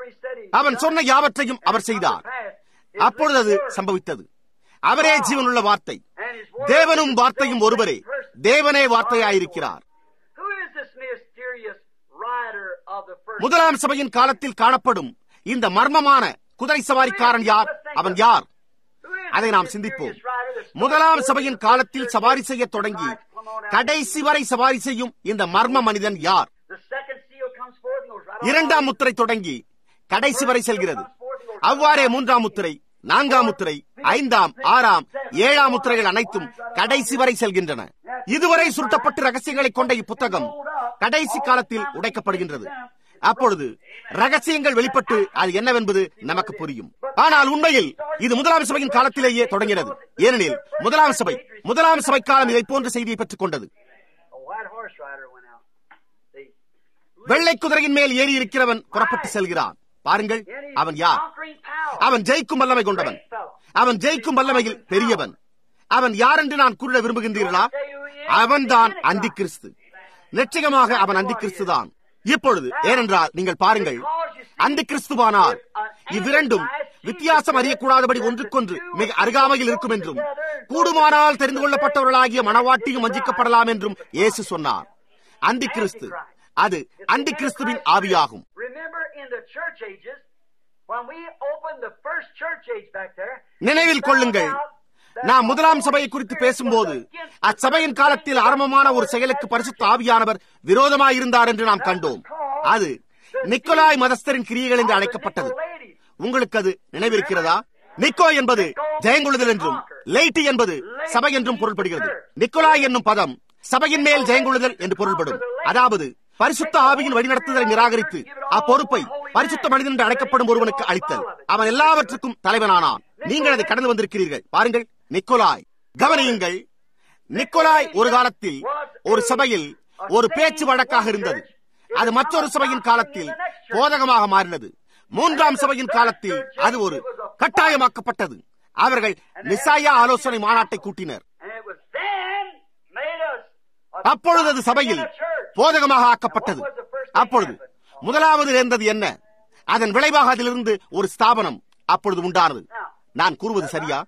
அவன் சொன்ன யாவற்றையும் அவர் செய்தார் அப்பொழுது அது சம்பவித்தது அவரே ஜீவனுள்ள வார்த்தை தேவனும் வார்த்தையும் ஒருவரே தேவனே வார்த்தையாயிருக்கிறார் Who is this mysterious rider of the first? முதலாம் சபையின் காலத்தில் காணப்படும் இந்த மர்மமான குதிரை சவாரிக்காரன் யார் அவன் யார் Who is அதை this நாம் mysterious சிந்திப்போம் rider that's முதலாம் சபையின் காலத்தில் சவாரி செய்ய தொடங்கி கடைசி வரை சவாரி செய்யும் இந்த மர்ம மனிதன் யார் The second seal comes forth and goes right on. இரண்டாம் முத்திரை தொடங்கி கடைசி வரை செல்கிறது அவ்வாறே மூன்றாம் முத்திரை நான்காம் முத்திரை ஐந்தாம் ஆறாம் ஏழாம் முத்திரைகள் அனைத்தும் கடைசி வரை செல்கின்றன இதுவரை சுருட்டப்பட்டு ரகசியங்களை கொண்ட இப்புத்தகம் கடைசி காலத்தில் உடைக்கப்படுகின்றது அப்பொழுது ரகசியங்கள் வெளிப்பட்டு அது என்னவென்பது நமக்கு புரியும் ஆனால் உண்மையில் இது முதலாம் சபையின் காலத்திலேயே தொடங்கினது ஏனெனில் முதலாம் சபை முதலாம் சபை காலம் இதை போன்ற செய்தியை பெற்றுக் கொண்டது A white horse rider went out. See? வெள்ளை குதிரையின் மேல் ஏறி இருக்கிறவன் புறப்பட்டு செல்கிறான் பாருங்கள் அவன் யார் Conquering power. அவன் ஜெயிக்கும் வல்லமை கொண்டவன் அவன் ஜெயிக்கும் வல்லமையில் பெரியவன் அவன் யார் என்று நான் கூற விரும்புகின்றீர்களா அவன்தான் அந்தி கிறிஸ்து நிச்சயமாக அவன் அந்தி கிறிஸ்துதான் இப்பொழுது ஏனென்றால் நீங்கள் பாருங்கள் அந்தி கிறிஸ்துவானால் இவ்விரண்டும் வித்தியாசம் அறியக்கூடாதபடி ஒன்றுக்கொன்று மிக அருகாமையில் இருக்கும் என்றும் கூடுமானால் தெரிந்து கொள்ளப்பட்டவர்களாகிய மனவாட்டியும் வஞ்சிக்கப்படலாம் என்றும் இயேசு சொன்னார் அந்தி கிறிஸ்து அது அந்தி கிறிஸ்துவின் ஆவியாகும் Remember in the church ages, when we opened the first church age back there, நினைவில் கொள்ளுங்கள் நாம் முதலாம் சபையை குறித்து பேசும்போது அச்சபையின் காலத்தில் ஆரம்பமான ஒரு செயலுக்கு பரிசுத்த ஆவியானவர் விரோதமாயிருந்தார் என்று நாம் கண்டோம் அது நிக்கோலாய் மதஸ்தரின் கிரியைகள் என்று அழைக்கப்பட்டது உங்களுக்கு அது நினைவிருக்கிறதா நிக்கோ என்பது ஜெயங்கொள்ளுதல் என்றும் லைட்டி என்பது சபை என்றும் பொருள்படுகிறது நிக்கோலாய் என்னும் பதம் சபையின் மேல் ஜெயங்கொள்ளுதல் என்று பொருள்படும் அதாவது பரிசுத்த ஆவியின் வழிநடத்துதலை நிராகரித்து அப்பொறுப்பை பரிசுத்த மனிதன் என்று அழைக்கப்படும் ஒருவனுக்கு அளித்தல் அவன் எல்லாவற்றுக்கும் தலைவனானான் நீங்கள் அதை கடந்து வந்திருக்கிறீர்கள் பாருங்கள் நிக்கோலாய் கவனியுங்கள் நிக்கோலாய் ஒரு காலத்தில் ஒரு சபையில் ஒரு பேச்சு வழக்காக இருந்தது அது மற்றொரு சபையின் காலத்தில் போதகமாக மாறினது மூன்றாம் சபையின் காலத்தில் அது ஒரு கட்டாயமாக்கப்பட்டது அவர்கள் நிசாயா ஆலோசனை மாநாட்டை கூட்டினர் and it was then made us a அப்பொழுது அது சபையில் போதகமாக ஆக்கப்பட்டது அப்பொழுது முதலாவது நேர்ந்தது என்ன அதன் விளைவாக அதிலிருந்து ஒரு ஸ்தாபனம் அப்பொழுது உண்டானது நான் கூறுவது சரியா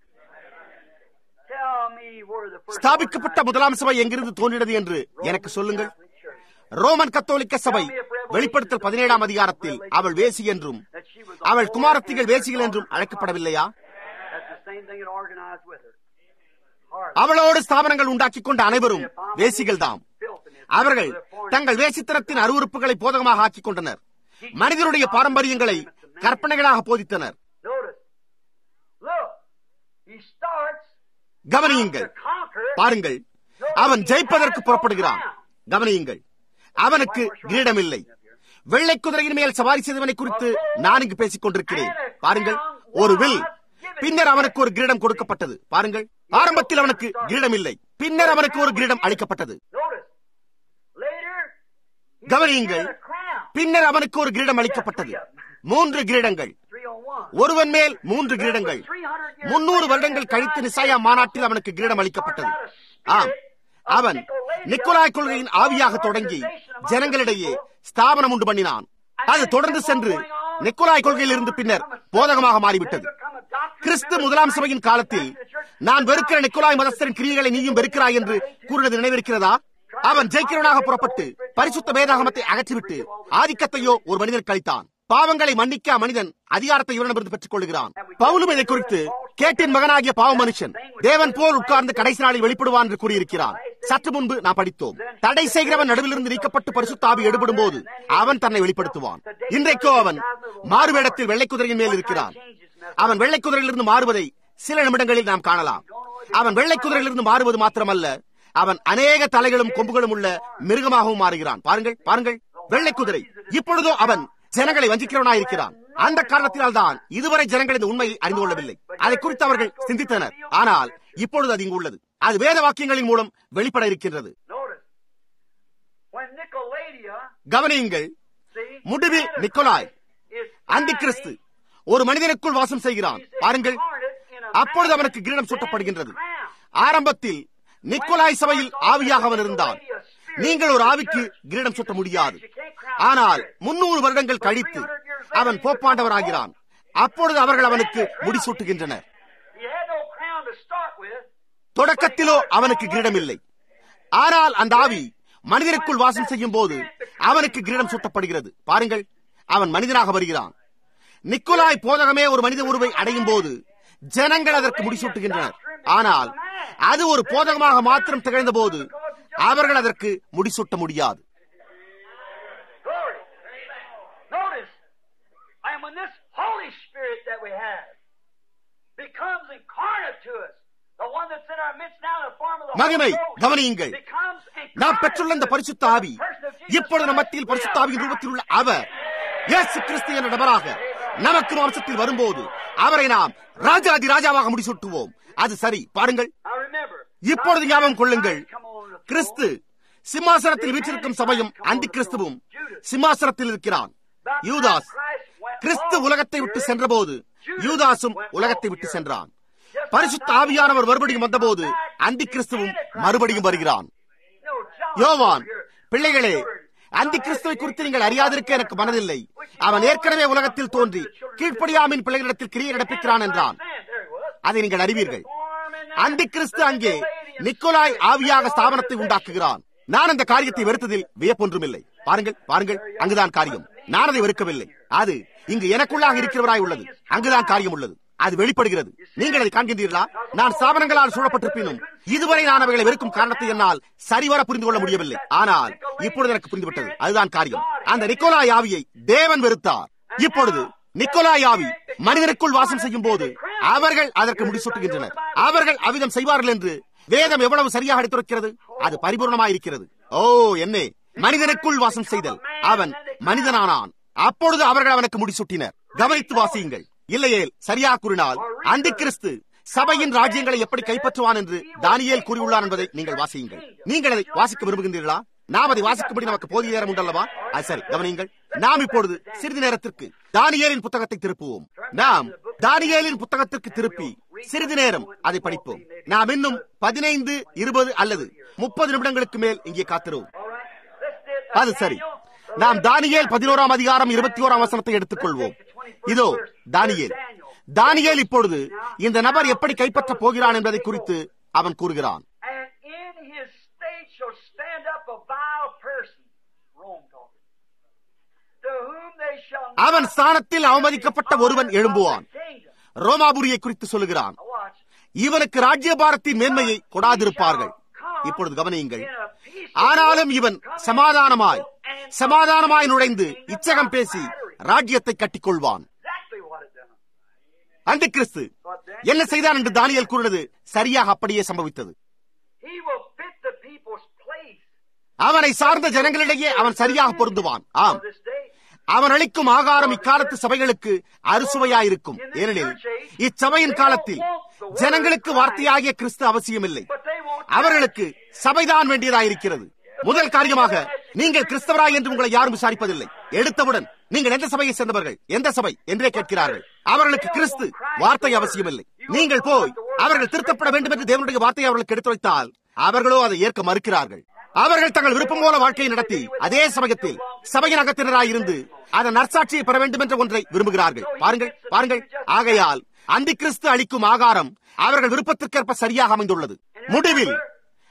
Tell me where the first ஸ்தாபிக்கப்பட்ட முதலாம் சபை எங்கிருந்து தோன்றினது என்று எனக்கு சொல்லுங்கள் ரோமன் கத்தோலிக்க சபை வெளிப்படுத்தல் பதினேழாம் அதிகாரத்தில் அவள் வேசி என்றும் that she was அவள் குமாரத்திகள் வேசிகள் என்றும் அழைக்கப்படவில்லையா That's the same thing it organized with her. Hard. அவளோடு ஸ்தாபனங்கள் உண்டாக்கிக் கொண்ட அனைவரும் வேசிகள் தாம் Filthiness. அவர்கள் தங்கள் வேசித்தனத்தின் அருவருப்புகளை போதகமாக ஆக்கிக் கொண்டனர் மனிதனுடைய பாரம்பரியங்களை கற்பனைகளாக போதித்தனர் Notice. Look. He starts கவனியுங்கள் to conquer. பாருங்கள் அவன் ஜெயிப்பதற்கு புறப்படுகிறான் கவனியுங்கள் அவனுக்கு கிரீடம் இல்லை வெள்ளை குதிரையின் மேல் சவாரி செய்தவனை குறித்து நான் இங்கு பேசிக் கொண்டிருக்கிறேன் பாருங்கள் ஒரு வில் பின்னர் அவனுக்கு ஒரு கிரீடம் கொடுக்கப்பட்டது பாருங்கள் ஆரம்பத்தில் அவனுக்கு கிரீடம் இல்லை பின்னர் அவனுக்கு ஒரு கிரீடம் அளிக்கப்பட்டது Notice. Later. he கவனியுங்கள் was given a crown. பின்னர் அவனுக்கு ஒரு கிரீடம் அளிக்கப்பட்டது மூன்று கிரீடங்கள் Three on one. ஒருவன் மேல் மூன்று கிரீடங்கள் முன்னூறு வருடங்கள் கழித்து நிசாயா மாநாட்டில் அவனுக்கு கிரீடம் அளிக்கப்பட்டது ஆம் அவன் நிக்கோலாய் கொள்கையின் ஆவியாக தொடங்கி ஜனங்களிடையே ஸ்தாபனம் உண்டு பண்ணினான் அது தொடர்ந்து சென்று நிக்கோலாய் கொள்கையில் இருந்து பின்னர் போதகமாக மாறிவிட்டது கிறிஸ்து முதலாம் சபையின் காலத்தில் நான் வெறுக்கிற நிக்கோலாய் மதஸ்தரின் கிரியைகளை நீயும் வெறுக்கிறாய் என்று கூறினது நினைவிருக்கிறதா அவன் ஜெயிக்கிறவனாக புறப்பட்டு பரிசுத்த வேதாகமத்தை அகற்றிவிட்டு ஆதிக்கத்தையோ ஒரு மனிதன் கழித்தான் பாவங்களை மன்னிக்க மனிதன் அதிகாரத்தை இவரிடமிருந்து பெற்றுக் கொள்கிறான் பவுலும் இதை குறித்து கேட்டின் மகனாகிய பாவ மனுஷன் தேவன் போல் உட்கார்ந்து கடைசி நாளில் வெளிப்படுவான் என்று கூறியிருக்கிறான் சற்று முன்பு நான் படித்தோம் தடை செய்கிறவன் நடுவிலிருந்து நீக்கப்பட்டு பரிசுத்தாவி எடுபடும் போது அவன் தன்னை வெளிப்படுத்துவான் இன்றைக்கோ அவன் மாறுவேடத்தில் வெள்ளை குதிரையின் மேல் இருக்கிறான் அவன் வெள்ளை குதிரையிலிருந்து மாறுவதை சில நிமிடங்களில் நாம் காணலாம் அவன் வெள்ளை குதிரையிலிருந்து மாறுவது மாத்திரமல்ல அவன் அநேக தலைகளும் கொம்புகளும் உள்ள மிருகமாகவும் மாறுகிறான் பாருங்கள் பாருங்கள் வெள்ளை குதிரை இப்பொழுதோ அவன் ஜனங்களை வஞ்சிக்கிறவனாயிருக்கிறான் அந்த காரணத்தினால் தான் இதுவரை ஜனங்கள் இந்த உண்மையை அறிந்து கொள்ளவில்லை அதை குறித்து அவர்கள் சிந்தித்தனர் ஆனால் இப்பொழுது அது இங்கு உள்ளது அது வேத வாக்கியங்களின் மூலம் வெளிப்பட இருக்கின்றது Notice, when Nicoladia, கவனியுங்கள் see, முடிவில் நிக்கோலாய் is அந்தி கிறிஸ்து ஒரு மனிதனுக்குள் வாசம் செய்கிறான் பாருங்கள் அப்பொழுது அவனுக்கு கிரீடம் சூட்டப்படுகின்றது ஆரம்பத்தில் நிக்கோலாய் சபையில் ஆவியாக அவன் இருந்தான் நீங்கள் ஒரு ஆவிக்கு கிரீடம் சூட்ட முடியாது ஆனால் முன்னூறு வருடங்கள் கழித்து அவன் போப்பாண்டவராகிறான் அப்பொழுது அவர்கள் அவனுக்கு முடிசூட்டுகின்றனர் He had no crown to start with. தொடக்கத்திலோ அவனுக்கு கிரீடம் இல்லை ஆனால் அந்த ஆவி மனிதனுக்குள் வாசம் செய்யும் போது அவனுக்கு கிரீடம் சூட்டப்படுகிறது பாருங்கள் அவன் மனிதனாக வருகிறான் நிக்கோலாய் போதகமே ஒரு மனித உருவை அடையும் போது ஜனங்கள் அதற்கு முடிசூட்டுகின்றனர் ஆனால் அது ஒரு போதகமாக மாத்திரம் திகழ்ந்த போது அவர்கள் அதற்கு முடிசூட்ட முடியாது Glory. Notice, and when this Holy Spirit that we have becomes incarnate to us, the one that's in our midst now in the form of the மகிமை Holy Ghost, கவனியுங்கள் becomes நாம் incarnate பெற்றுள்ள இந்த to us. பரிசுத்த ஆவி The person of Jesus இப்பொழுது நம் Christ, மத்தியில் we பரிசுத்த have ஆவியின் ரூபத்தில் உள்ள அவர் இயேசு கிறிஸ்து என்ற நபராக நமக்கு மாம்சத்தில் வரும்போது அவரை நாம் ராஜாதி ராஜாவாக முடிசூட்டுவோம் அது சரி பாருங்கள் Now remember, இப்பொழுது ஞாபகம் கொள்ளுங்கள் come on the கிறிஸ்து சிம்மாசனத்தில் வீற்றிருக்கும் சபையும் அந்தி கிறிஸ்துவும் சிம்மாசனத்தில் இருக்கிறான் யூதாஸ் கிறிஸ்து உலகத்தை விட்டு சென்றபோது யூதாசும் உலகத்தை விட்டு சென்றான் பரிசுத்த ஆவியானவர் மறுபடியும் வந்தபோது அந்தி கிறிஸ்துவும் மறுபடியும் வருகிறான் No, John, யோவான் here. பிள்ளைகளே அந்தி கிறிஸ்துவை குறித்து நீங்கள் அறியாதிருக்க எனக்கு மனதில்லை அவன் ஏற்கனவே உலகத்தில் தோன்றி கீழ்ப்படியாமின் பிள்ளைகளிடத்தில் கிரியை நடப்பிக்கிறான் என்றான் There he was. அதை நீங்கள் அறிவீர்கள் Form in அந்தி கிறிஸ்து அங்கே நிக்கோலாய் ஆவியாக ஸ்தாபனத்தை உண்டாக்குகிறான் நான் அந்த காரியத்தை வெறுத்ததில் வியப்பொன்றுமில்லை பாருங்கள் பாருங்கள் அங்குதான் காரியம் நான் அதை வெறுக்கவில்லை அது இங்கு எனக்குள்ளாக இருக்கிறவராய் உள்ளது அங்குதான் காரியம் உள்ளது அது வெளிப்படுகிறது நீங்கள் அதை காண்கின்றீர்களா நான் ஸ்தாபனங்களால் சூழப்பட்டிருப்பினும் இதுவரை நான் அவைகளை வெறுக்கும் காரணத்தை என்னால் சரிவர புரிந்து கொள்ள முடியவில்லை ஆனால் இப்பொழுது எனக்கு புரிந்துவிட்டது அதுதான் காரியம் அந்த நிக்கோலாய் ஆவியை தேவன் வெறுத்தார் இப்பொழுது நிக்கோலாய் ஆவி மனிதனுக்குள் வாசம் செய்யும் போது அவர்கள் அதற்கு முடிசூட்டுகின்றனர் அவர்கள் அவ்விதம் செய்வார்கள் என்று வேதம் எவ்வளவு சரியாக எடுத்துரைக்கிறது அது பரிபூர்ணமாயிருக்கிறது ஓ என்னே மனிதனுக்குள் வாசம் செய்தல் அவன் மனிதனானான் அப்பொழுது அவர்கள் அவனுக்கு முடிசூட்டினர் கவனித்து வாசியுங்கள் இல்லையேல் சரியாக கூறினால் அந்தி கிறிஸ்து சபையின் ராஜ்யங்களை எப்படி கைப்பற்றுவான் என்று தானியேல் கூறியுள்ளார் என்பதை நீங்கள் வாசியுங்கள் நீங்கள் அதை வாசிக்க விரும்புகின்றீர்களா நாம் அதை வாசிக்கும்படி நமக்கு போதிய நேரம் உண்டல்லவா அது சரி கவனியுங்கள் நாம் இப்பொழுது சிறிது நேரத்திற்கு தானியேலின் புத்தகத்தை திருப்புவோம் நாம் தானியேலின் புத்தகத்திற்கு திருப்பி சிறிது நேரம் அதை படிப்போம் நாம் இன்னும் பதினைந்து இருபது அல்லது முப்பது நிமிடங்களுக்கு மேல் இங்கே காத்திருவோம் All right. Let's do it. அது சரி நாம் தானியேல் பதினோராம் அதிகாரம் இருபத்தி ஓராம் வசனத்தை எடுத்துக்கொள்வோம் இதோ தானியேல் தானியேல் இப்பொழுது இந்த நபர் எப்படி கைப்பற்றப் போகிறான் என்பதை குறித்து அவன் கூறுகிறான் And in his state shall stand up a vile person, Rome talking, to whom they shall not அவன் ஸ்தானத்தில் அவமதிக்கப்பட்ட ஒருவன் எழும்புவான் kingdom. ரோமாபுரியை குறித்து சொல்லுகிறான் Now watch. இவனுக்கு ராஜ்யபாரத்தின் மேன்மையை கொடாதிருப்பார்கள் இப்பொழுது கவனியுங்கள் ஆனாலும் இவன் சமாதானமாய் சமாதானமாய் நுழைந்து இச்சகம் பேசி ராஜ்யத்தை கட்டிக்கொள்வான் Exactly what it done. அந்தி கிறிஸ்து என்ன செய்தான் என்று தானியல் கூறினது சரியாக அப்படியே சம்பவித்தது He will fit the people's place அவனை சார்ந்த ஜனங்களிடையே அவன் சரியாக பொருந்துவான் ஆம் for this day. அவன் அளிக்கும் ஆகாரம் இக்காலத்து சபைகளுக்கு அறுசுவையாயிருக்கும் ஏனெனில் இச்சபையின் காலத்தில் ஜனங்களுக்கு வார்த்தையாகிய கிறிஸ்து அவசியமில்லை But they won't. அவர்களுக்கு சபைதான் வேண்டியதாயிருக்கிறது முதல் காரியமாக நீங்கள் கிறிஸ்தவராய் என்று உங்களை யாரும் விசாரிப்பதில்லை எடுத்தவுடன் நீங்கள் எந்த சபையை சேர்ந்தவர்கள் எந்த சபை என்றே கேட்கிறார்கள் அவர்களுக்கு கிறிஸ்து வார்த்தை அவசியமில்லை நீங்கள் போய் அவர்கள் திருத்தப்பட வேண்டும் என்று தேவனுடைய வார்த்தையை அவர்களுக்கு எடுத்துரைத்தால் அவர்களோ அதை ஏற்க மறுக்கிறார்கள் அவர்கள் தங்கள் விருப்பம் போல வாழ்க்கையை நடத்தி அதே சமயத்தில் சபையின் அகத்தினராய் இருந்து அதன் நற்சாட்சியை பெற வேண்டும் என்ற ஒன்றை விரும்புகிறார்கள் பாருங்கள் பாருங்கள் ஆகையால் அந்தி கிறிஸ்து அளிக்கும் ஆகாரம் அவர்கள் விருப்பத்திற்கேற்ப சரியாக அமைந்துள்ளது முடிவில்